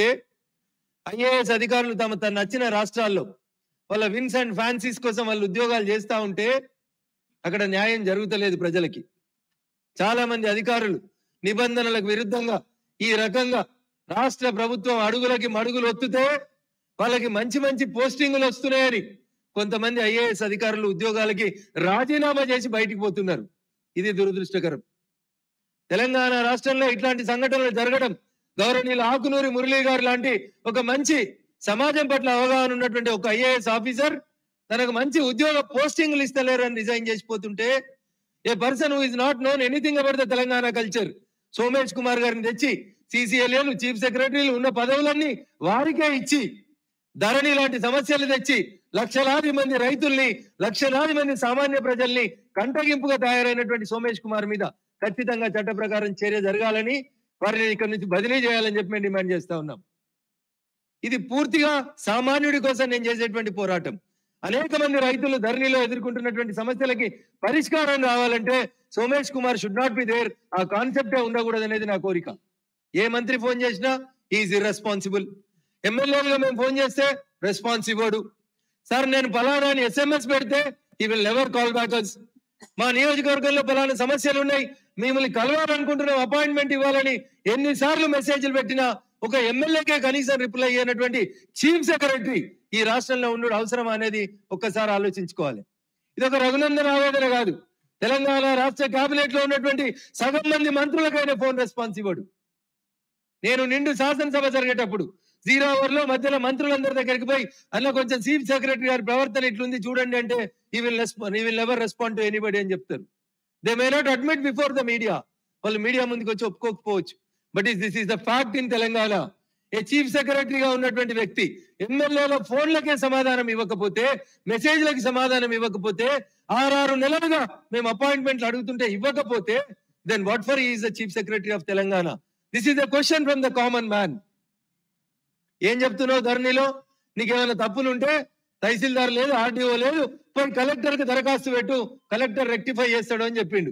ఐఏఎస్ అధికారులు తమ తన నచ్చిన రాష్ట్రాల్లో వాళ్ళ విన్స్ అండ్ ఫ్యాన్సీస్ కోసం వాళ్ళు ఉద్యోగాలు చేస్తా ఉంటే అక్కడ న్యాయం జరుగుతలేదు ప్రజలకి చాలా మంది అధికారులు నిబంధనలకు విరుద్ధంగా ఈ రకంగా రాష్ట్ర ప్రభుత్వం అడుగులకి మడుగులు ఒత్తుతే వాళ్ళకి మంచి మంచి పోస్టింగులు వస్తున్నాయని కొంతమంది ఐఏఎస్ అధికారులు ఉద్యోగాలకి రాజీనామా చేసి బయటికి పోతున్నారు ఇది దురదృష్టకరం తెలంగాణ రాష్ట్రంలో ఇట్లాంటి సంఘటనలు జరగడం గౌరవనీయులు ఆకునూరి మురళీ గారు లాంటి ఒక మంచి సమాజం పట్ల అవగాహన ఉన్నటువంటి ఒక ఐఏఎస్ ఆఫీసర్ తనకు మంచి ఉద్యోగ పోస్టింగ్లు ఇస్తలేరని రిజైన్ చేసిపోతుంటే a person who is not known anything about the Telangana culture Somesh Kumar గారిని తెచ్చి సిసిఎల్ఏలు చీఫ్ సెక్రటరీలు ఉన్న పదవులన్నీ వారికే ఇచ్చి ధరణి లాంటి సమస్యలు తెచ్చి లక్షలాది మంది రైతుల్ని లక్షలాది మంది సామాన్య ప్రజల్ని కంటగింపుగా తయారైనటువంటి సోమేష్ కుమార్ మీద ఖచ్చితంగా చట్ట ప్రకారం చర్య జరగాలని వారిని ఇక్కడ నుంచి బదిలీ చేయాలని చెప్పి మేము డిమాండ్ చేస్తా ఉన్నాం ఇది పూర్తిగా సామాన్యుడి కోసం నేను చేసేటువంటి పోరాటం అనేక మంది రైతులు ధరణిలో ఎదుర్కొంటున్నటువంటి సమస్యలకి పరిష్కారం రావాలంటే Somesh Kumar should not be there ఆ కాన్సెప్టే ఉండకూడదు అనేది నా కోరిక ఏ మంత్రి ఫోన్ చేసినా ఈజ్ ఇర్రెస్పాన్సిబుల్ ఎమ్మెల్యేలుగా మేము ఫోన్ చేస్తే రెస్పాన్స్ ఇవ్వడు సార్ నేను పలానా అని ఎస్ఎంఎస్ పెడితే he will never call backers మా నియోజకవర్గంలో పలానా సమస్యలు ఉన్నాయి మిమ్మల్ని కలవాలనుకుంటున్నాం అపాయింట్మెంట్ ఇవ్వాలని ఎన్నిసార్లు మెసేజ్లు పెట్టినా ఒక ఎమ్మెల్యేకే కనీసం రిప్లై అయ్యేటటువంటి చీఫ్ సెక్రటరీ ఈ రాష్ట్రంలో ఉండడం అవసరం అనేది ఒక్కసారి ఆలోచించుకోవాలి ఇది ఒక రఘునందన్ ఆవేదన కాదు తెలంగాణ రాష్ట్ర కేబినెట్ లో ఉన్నటువంటి సగం మంది మంత్రులకైనా ఫోన్ రెస్పాన్స్ ఇవ్వడు నేను నిండు శాసనసభ జరిగేటప్పుడు జీరో అవర్ లో మధ్యలో మంత్రులందరి దగ్గరికి పోయి అన్న కొంచెం చీఫ్ సెక్రటరీ గారి ప్రవర్తన ఇట్లుంది చూడండి అంటే he will he will never respond to anybody అని చెప్తారు they may not admit before the media వాళ్ళు మీడియా ముందుకు వచ్చి ఒప్పుకోకపోవచ్చు but is this is the fact in Telangana a chief సెక్రటరీగా ఉన్నటువంటి వ్యక్తి ఎమ్మెల్యేల ఫోన్లకే సమాధానం ఇవ్వకపోతే మెసేజ్లకి సమాధానం ఇవ్వకపోతే ఆరారు నెలలుగా మేము అపాయింట్మెంట్లు అడుగుతుంటే ఇవ్వకపోతే then what for is the chief secretary of Telangana this is the question from the common man ఏం చెప్తున్నావు ధరణిలో నీకేమైనా తప్పులు ఉంటే తహసీల్దార్ లేదు ఆర్డీఓ లేదు పోయి కలెక్టర్ కి దరఖాస్తు పెట్టు కలెక్టర్ రెక్టిఫై చేస్తాడు అని చెప్పిండు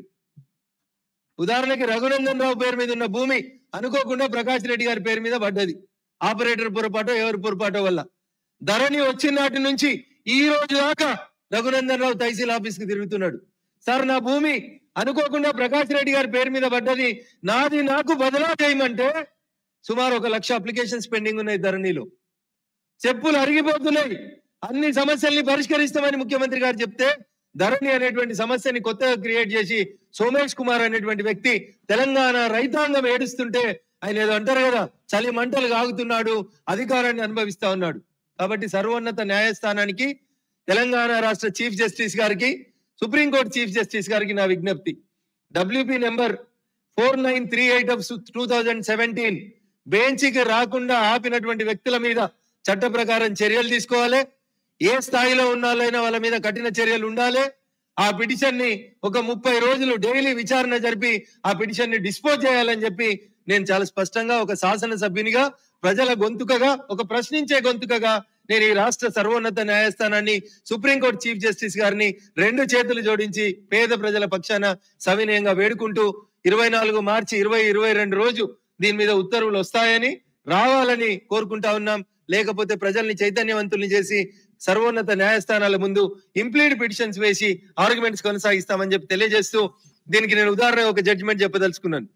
ఉదాహరణకి రఘునందన్ రావు పేరు మీద ఉన్న భూమి అనుకోకుండా ప్రకాష్ రెడ్డి గారి పేరు మీద పడ్డది ఆపరేటర్ పొరపాటో ఎవరి పొరపాటో వల్ల ధరణి వచ్చిన నాటి నుంచి ఈ రోజు దాకా రఘునందన్ రావు తహసీల్ ఆఫీస్ కి తిరుగుతున్నాడు సార్ నా భూమి అనుకోకుండా ప్రకాష్ రెడ్డి గారి పేరు మీద పడ్డది నాది నాకు బదలా చేయమంటే సుమారు ఒక లక్ష అప్లికేషన్స్ పెండింగ్ ఉన్నాయి ధరణిలో చెప్పులు అరిగిపోతున్నాయి అన్ని సమస్యల్ని పరిష్కరిస్తామని ముఖ్యమంత్రి గారు చెప్తే ధరణి అనేటువంటి సమస్యని కొత్తగా క్రియేట్ చేసి సోమేష్ కుమార్ అనేటువంటి వ్యక్తి తెలంగాణ రైతాంగం ఏడుస్తుంటే ఆయన ఏదో అంటారు కదా చలి మంటలు కాగుతున్నాడు అధికారాన్ని అనుభవిస్తా ఉన్నాడు కాబట్టి సర్వోన్నత న్యాయస్థానానికి తెలంగాణ రాష్ట్ర చీఫ్ జస్టిస్ గారికి సుప్రీంకోర్టు చీఫ్ జస్టిస్ గారికి నా విజ్ఞప్తి WP number four nine three eight of two thousand seventeen బెంచ్కి రాకుండా ఆపినటువంటి వ్యక్తుల మీద చట్ట ప్రకారం చర్యలు తీసుకోవాలి ఏ స్థాయిలో ఉన్నాలైనా వాళ్ళ మీద కఠిన చర్యలు ఉండాలి ఆ పిటిషన్ ని ఒక ముప్పై రోజులు డైలీ విచారణ జరిపి ఆ పిటిషన్ ని డిస్పోజ్ చేయాలని చెప్పి నేను చాలా స్పష్టంగా ఒక శాసన సభ్యునిగా ప్రజల గొంతుకగా ఒక ప్రశ్నించే గొంతుకగా నేను ఈ రాష్ట్ర సర్వోన్నత న్యాయస్థానాన్ని సుప్రీంకోర్టు చీఫ్ జస్టిస్ గారిని రెండు చేతులు జోడించి పేద ప్రజల పక్షాన సవినయంగా వేడుకుంటూ ఇరవై నాలుగు మార్చి ఇరవై ఇరవై రెండు రోజు దీని మీద ఉత్తర్వులు వస్తాయని రావాలని కోరుకుంటా ఉన్నాం లేకపోతే ప్రజల్ని చైతన్యవంతుల్ని చేసి సర్వోన్నత న్యాయస్థానాల ముందు ఇంప్లీడ్ పిటిషన్స్ వేసి ఆర్గ్యుమెంట్స్ కొనసాగిస్తామని చెప్పి తెలియజేస్తూ దీనికి నేను ఉదాహరణ ఒక జడ్జిమెంట్ చెప్పదలుచుకున్నాను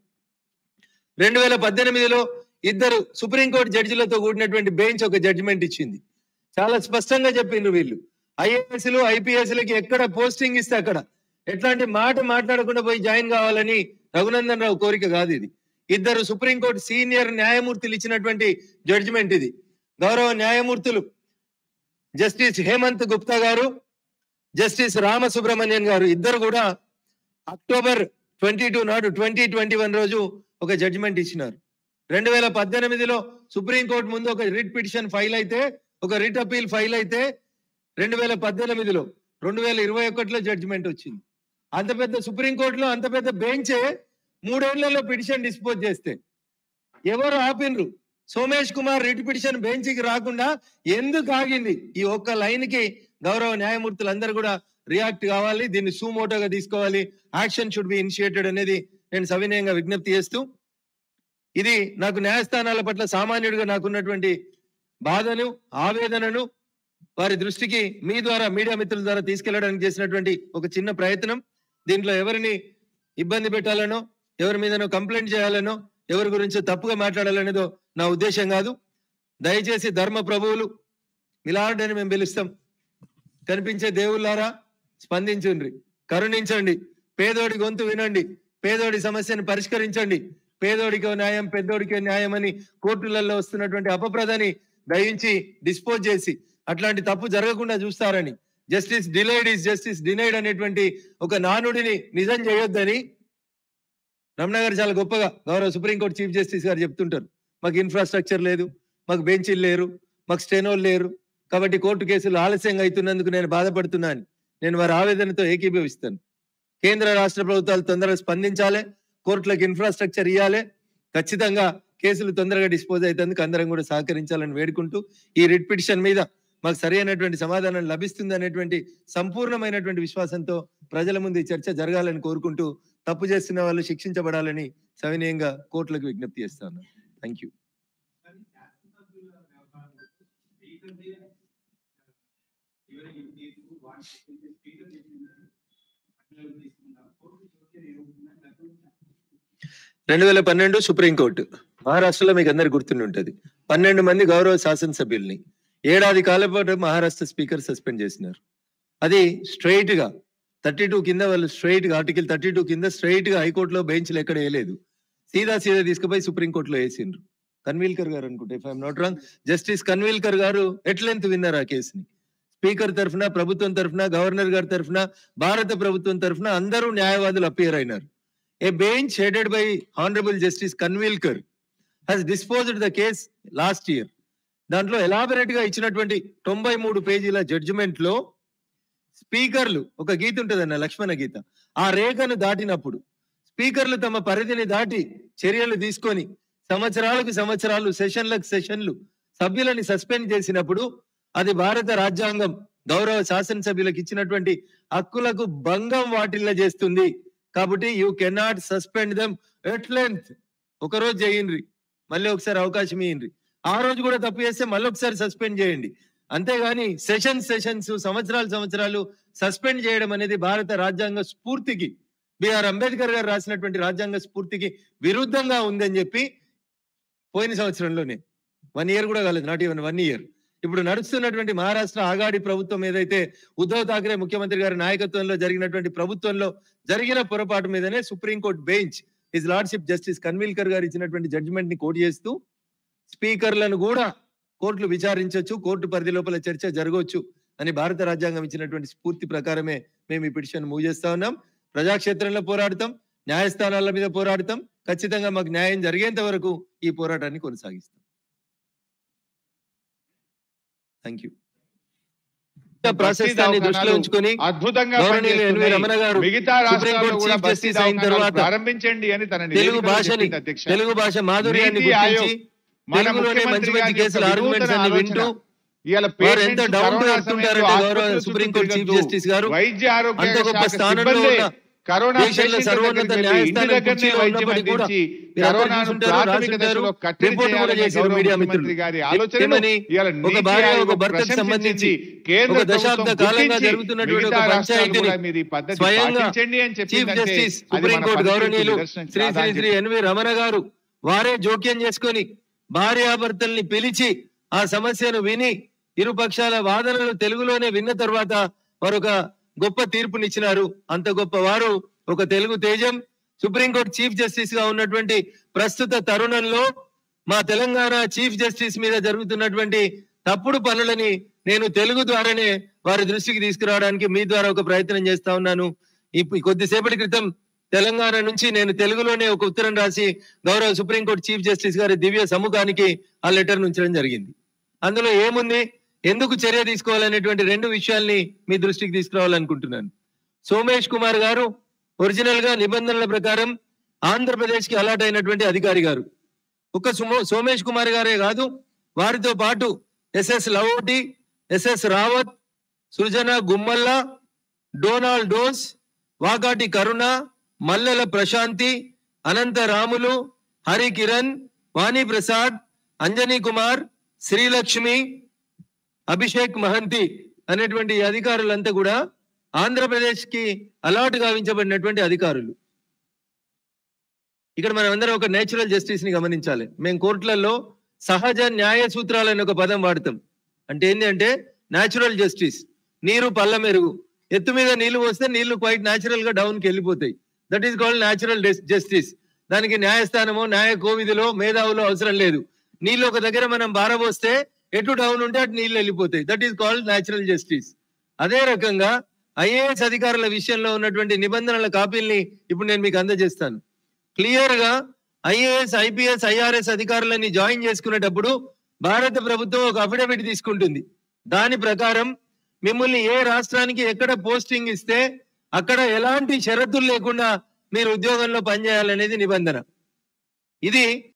రెండు వేల పద్దెనిమిదిలో ఇద్దరు సుప్రీంకోర్టు జడ్జిలతో కూడినటువంటి బెంచ్ ఒక జడ్జిమెంట్ ఇచ్చింది చాలా స్పష్టంగా చెప్పిండ్రు వీళ్ళు ఐఏఎస్లు ఐపీఎస్లకి ఎక్కడ పోస్టింగ్ ఇస్తే అక్కడ ఎట్లాంటి మాట మాట్లాడకుండా పోయి జాయిన్ కావాలని రఘునందన్ రావు కోరిక కాదు ఇది ఇద్దరు సుప్రీంకోర్టు సీనియర్ న్యాయమూర్తులు ఇచ్చినటువంటి జడ్జిమెంట్ ఇది గౌరవ న్యాయమూర్తులు జస్టిస్ హేమంత్ గుప్తా గారు జస్టిస్ రామసుబ్రహ్మణ్యన్ గారు ఇద్దరు కూడా అక్టోబర్ ట్వంటీ టూ నాడు ట్వంటీ ట్వంటీ వన్ రోజు ఒక జడ్జిమెంట్ ఇచ్చినారు రెండు వేల పద్దెనిమిదిలో సుప్రీంకోర్టు ముందు ఒక రిట్ పిటిషన్ ఫైల్ అయితే ఒక రిట్ అపీల్ ఫైల్ అయితే రెండు వేల పద్దెనిమిదిలో రెండు వేల ఇరవై ఒకటిలో జడ్జిమెంట్ వచ్చింది అంత పెద్ద సుప్రీంకోర్టులో అంత పెద్ద బెంచే మూడేళ్లలో పిటిషన్ డిస్పోజ్ చేస్తే ఎవరు ఆపినరు సోమేష్ కుమార్ రిట్ పిటిషన్ బెంచ్కి రాకుండా ఎందుకు ఆగింది ఈ ఒక్క లైన్ కి గౌరవ న్యాయమూర్తులందరూ కూడా రియాక్ట్ కావాలి దీన్ని సూమోటోగా తీసుకోవాలి యాక్షన్ షుడ్ బి ఇనిషియేటెడ్ అనేది నేను సవినయంగా విజ్ఞప్తి చేస్తూ ఇది నాకు న్యాయస్థానాల పట్ల సామాన్యుడిగా నాకున్నటువంటి బాధను ఆవేదనను వారి దృష్టికి మీ ద్వారా మీడియా మిత్రుల ద్వారా తీసుకెళ్లడానికి చేసినటువంటి ఒక చిన్న ప్రయత్నం దీంట్లో ఎవరిని ఇబ్బంది పెట్టాలనో ఎవరి మీదనో కంప్లైంట్ చేయాలనో ఎవరి గురించి తప్పుగా మాట్లాడాలనేదో నా ఉద్దేశం కాదు దయచేసి ధర్మ ప్రభువులు మిలాడ్ అని మేము పిలుస్తాం కనిపించే దేవుళ్ళారా స్పందించండి కరుణించండి పేదోడి గొంతు వినండి పేదోడి సమస్యను పరిష్కరించండి పేదోడికో న్యాయం పెద్దోడికో న్యాయం అని కోర్టులలో వస్తున్నటువంటి అపప్రదని దయించి డిస్పోజ్ చేసి అట్లాంటి తప్పు జరగకుండా చూస్తారని justice delayed is justice denied అనేటువంటి ఒక నానుడిని నిజం చేయొద్దని రమణ గారు చాలా గొప్పగా గౌరవ సుప్రీంకోర్టు చీఫ్ జస్టిస్ గారు చెప్తుంటారు మాకు ఇన్ఫ్రాస్ట్రక్చర్ లేదు మాకు బెంచీలు లేరు మాకు స్టెనోలు లేరు కాబట్టి కోర్టు కేసులు ఆలస్యంగా అవుతున్నందుకు నేను బాధపడుతున్నాను నేను వారి ఆవేదనతో ఏకీభవిస్తాను కేంద్ర రాష్ట్ర ప్రభుత్వాలు తొందరగా స్పందించాలి కోర్టులకు ఇన్ఫ్రాస్ట్రక్చర్ ఇవ్వాలి ఖచ్చితంగా కేసులు తొందరగా డిస్పోజ్ అవుతందుకు అందరం కూడా సహకరించాలని వేడుకుంటూ ఈ రిట్ పిటిషన్ మీద మాకు సరైనటువంటి సమాధానం లభిస్తుంది అనేటువంటి సంపూర్ణమైనటువంటి విశ్వాసంతో ప్రజల ముందు ఈ చర్చ జరగాలని కోరుకుంటూ తప్పు చేస్తున్న వాళ్ళు శిక్షించబడాలని సవినయంగా కోర్టులకు విజ్ఞప్తి చేస్తాను థ్యాంక్ యూ రెండు వేల పన్నెండు సుప్రీంకోర్టు మహారాష్ట్రలో మీకు అందరికి గుర్తుండి ఉంటది పన్నెండు మంది గౌరవ శాసనసభ్యుల్ని ఏడాది కాలం పాటు మహారాష్ట్ర స్పీకర్ సస్పెండ్ చేసినారు అది స్ట్రైట్ గా థర్టీ టూ కింద వాళ్ళు స్ట్రైట్ గా ఆర్టికల్ థర్టీ టూ కింద స్ట్రైట్ గా హైకోర్టులో బెంచ్లు ఎక్కడ వేయలేదు సీదా సీదా తీసుకుపోయి సుప్రీంకోర్టులో వేసిండ్రు కన్వీల్కర్ గారు అనుకుంటే if I'm not wrong justice Khanwilkar గారు ఎట్లెంత్ విన్నారు ఆ కేసుని స్పీకర్ తరఫున ప్రభుత్వం తరఫున గవర్నర్ గారి తరఫున భారత ప్రభుత్వం తరఫున అందరూ న్యాయవాదులు అపియర్ అయినారు a bench headed by honourable justice Khanwilkar has disposed the case last year దాంట్లో ఎలాబరేట్ గా ఇచ్చినటువంటి తొంభై మూడు పేజీల జడ్జిమెంట్ లో స్పీకర్లు ఒక గీత ఉంటుందన్న లక్ష్మణ గీత ఆ రేఖను దాటినప్పుడు స్పీకర్లు తమ పరిధిని దాటి చర్యలు తీసుకొని సంవత్సరాలకు సంవత్సరాలు సెషన్లకు సెషన్లు సభ్యులని సస్పెండ్ చేసినప్పుడు అది భారత రాజ్యాంగం గౌరవ శాసనసభ్యులకు ఇచ్చినటువంటి హక్కులకు భంగం వాటిల్ల చేస్తుంది కాబట్టి you cannot suspend them at length ఒక రోజు చేయండి మళ్ళీ ఒకసారి అవకాశం ఇయ్యండి ఆ రోజు కూడా తప్పు చేస్తే మళ్ళీ ఒకసారి సస్పెండ్ చేయండి అంతేగాని సెషన్స్ సెషన్స్ సంవత్సరాలు సంవత్సరాలు సస్పెండ్ చేయడం అనేది భారత రాజ్యాంగ స్ఫూర్తికి బిఆర్ అంబేద్కర్ గారు రాసినటువంటి రాజ్యాంగ స్ఫూర్తికి విరుద్ధంగా ఉందని చెప్పి పోయిన సంవత్సరంలోనే వన్ ఇయర్ కూడా కాలేదు నాట్ ఈవెన్ వన్ ఇయర్ ఇప్పుడు నడుస్తున్నటువంటి మహారాష్ట్ర ఆగాడి ప్రభుత్వం ఏదైతే ఉద్ధవ్ ఠాక్రే ముఖ్యమంత్రి గారి నాయకత్వంలో జరిగినటువంటి ప్రభుత్వంలో జరిగిన పొరపాటు మీదనే supreme court bench his lordship justice Khanwilkar గారు ఇచ్చినటువంటి జడ్జిమెంట్ ని కోట్ చేస్తూ స్పీకర్లను కూడా కోర్టులు విచారించవచ్చు కోర్టు పరిధి లోపల చర్చ జరగవచ్చు అని భారత రాజ్యాంగం ఇచ్చినటువంటి స్ఫూర్తి ప్రకారమే మేము ఈ పిటిషన్ మూవ్ చేస్తా ఉన్నాం ప్రజాక్షేత్రంలో పోరాడతాం న్యాయస్థానాల మీద పోరాడతాం ఖచ్చితంగా మాకు న్యాయం జరిగేంత వరకు ఈ పోరాటాన్ని కొనసాగిస్తాం థ్యాంక్ యూ ప్రాసెస్ దాన్ని దృష్టిలో ఉంచుకొని అద్భుతంగా గౌరవనీయులు ఎన్వి పనిచేస్తున్నాయి. రమణ గారు మిగతా రాష్ట్రాల్లో సుప్రీంకోర్టు కూడా చీఫ్ బస్తీ జస్టిస్ అయిన దవాఖానాలు తర్వాత ప్రారంభించండి అని తన తెలుగు నివేదికలో భాషని చెప్పింది అధ్యక్ష. తెలుగు భాష మాధుర్యాన్ని నీతి ఆయోగ్ గుర్తించి మన తెలుగులోనే మంచి ముఖ్యమంత్రి మంచి గారి కేసుల యొక్క ఆర్గ్యుమెంట్స్ వినూతన అన్ని ఆలోచన. వింటూ ఇవాళ వారు ఎంత patients down to corona earth సమయంలో ఉంటారంటే గౌరవ ఆసుపత్రుల సుప్రీం చుట్టూ కోర్టు చీఫ్ తిరగద్దు. జస్టిస్ గారు వైద్య ఆరోగ్య అంత గొప్ప శాఖ స్థానంలో సిబ్బందే ఉన్న కరోనా దేశంలో పేషెంట్ల సర్వోన్నత దగ్గరికి వెళ్ళి ఇంటి న్యాయస్థానం దగ్గరనే కుర్చీలో వైద్యం ఉన్నప్పటికీ కూడా అందించి మీరు అందరూ కరోనాను చూసుంటారు, ప్రాథమిక రాసుంటారు, దశలో కట్టడి రిపోర్ట్ కూడా చేయాలనే చేశారు గౌరవ మీడియా ముఖ్యమంత్రి మిత్రులు. గారి ఆలోచనను ఏమని ఇవాళ ఒక నీతి భార్య ఆయోగ్ ఒక భర్తకు ప్రశంసించింది. సంబంధించి కేంద్ర ఒక దశాబ్ద ప్రభుత్వం కాలంగా గుర్తించి జరుగుతున్నటువంటి మిగతా ఒక రాష్ట్రాలు పంచాయతీని కూడా మీరు ఈ పద్ధతి స్వయంగా పాటించండి అని చీఫ్ చెప్పిందంటే జస్టిస్ అది మన సుప్రీంకోర్టు పద్ధతికి గౌరవనీయులు నిదర్శనం శ్రీ శ్రీ కాదా శ్రీ ఎన్వి రమణ గారు వారే జోక్యం చేసుకొని భార్యాభర్తల్ని పిలిచి ఆ సమస్యను విని ఇరు పక్షాల వాదనలు తెలుగులోనే విన్న తర్వాత వారు ఒక గొప్ప తీర్పునిచ్చినారు అంత గొప్ప వారు ఒక తెలుగు తేజం సుప్రీంకోర్టు చీఫ్ జస్టిస్ గా ఉన్నటువంటి ప్రస్తుత తరుణంలో మా తెలంగాణ చీఫ్ జస్టిస్ మీద జరుగుతున్నటువంటి తప్పుడు పనులని నేను తెలుగు ద్వారానే వారి దృష్టికి తీసుకురావడానికి మీ ద్వారా ఒక ప్రయత్నం చేస్తా ఉన్నాను ఇప్పుడు కొద్దిసేపటి క్రితం తెలంగాణ నుంచి నేను తెలుగులోనే ఒక ఉత్తరం రాసి గౌరవ సుప్రీంకోర్టు చీఫ్ జస్టిస్ గారి దివ్య సముఖానికి ఆ లెటర్ ఉంచడం జరిగింది అందులో ఏముంది ఎందుకు చర్య తీసుకోవాలనేటువంటి రెండు విషయాల్ని మీ దృష్టికి తీసుకురావాలనుకుంటున్నాను సోమేష్ కుమార్ గారు ఒరిజినల్ గా నిబంధనల ప్రకారం ఆంధ్రప్రదేశ్ కి అలాట్ అయినటువంటి అధికారి గారు ఒక సుమో సోమేష్ కుమార్ గారే కాదు వారితో పాటు ఎస్ఎస్ లవోటి ఎస్ఎస్ రావత్ సృజన గుమ్మల్ల డోనాల్డ్ డోస్ వాకాటి కరుణ మల్లెల ప్రశాంతి అనంత రాములు హరి కిరణ్ వాణి ప్రసాద్ అంజనీ కుమార్ శ్రీలక్ష్మి అభిషేక్ మహంతి అనేటువంటి ఈ అధికారులంతా కూడా ఆంధ్రప్రదేశ్ కి అలాట్ గావించబడినటువంటి అధికారులు ఇక్కడ మనం అందరం ఒక నేచురల్ జస్టిస్ ని గమనించాలి మేము కోర్టులలో సహజ న్యాయ సూత్రాలు అనే ఒక పదం వాడతాం అంటే ఏంటి అంటే న్యాచురల్ జస్టిస్ నీరు పల్ల మెరుగు ఎత్తు మీద నీళ్లు వస్తే నీళ్లు క్వైట్ న్యాచురల్ గా డౌన్ కి వెళ్ళిపోతాయి that is called natural justice దానికి న్యాయస్థానమో న్యాయ కోవిధిలో మేధావులో అవసరం లేదు నీళ్ళు ఒక దగ్గర మనం బారబోస్తే ఎటు డౌన్ ఉంటే అటు నీళ్లు వెళ్ళిపోతాయి that is called natural justice అదే రకంగా ఐఏఎస్ అధికారుల విషయంలో ఉన్నటువంటి నిబంధనల కాపీల్ని ఇప్పుడు నేను మీకు అందజేస్తాను క్లియర్ గా ఐఏఎస్ ఐపీఎస్ ఐఆర్ఎస్ అధికారులని జాయిన్ చేసుకునేటప్పుడు భారత ప్రభుత్వం ఒక అఫిడవిట్ తీసుకుంటుంది దాని ప్రకారం మిమ్మల్ని ఏ రాష్ట్రానికి ఎక్కడ పోస్టింగ్ ఇస్తే అక్కడ ఎలాంటి షరతులు లేకుండా మీరు ఉద్యోగంలో పనిచేయాలనేది నిబంధన ఇది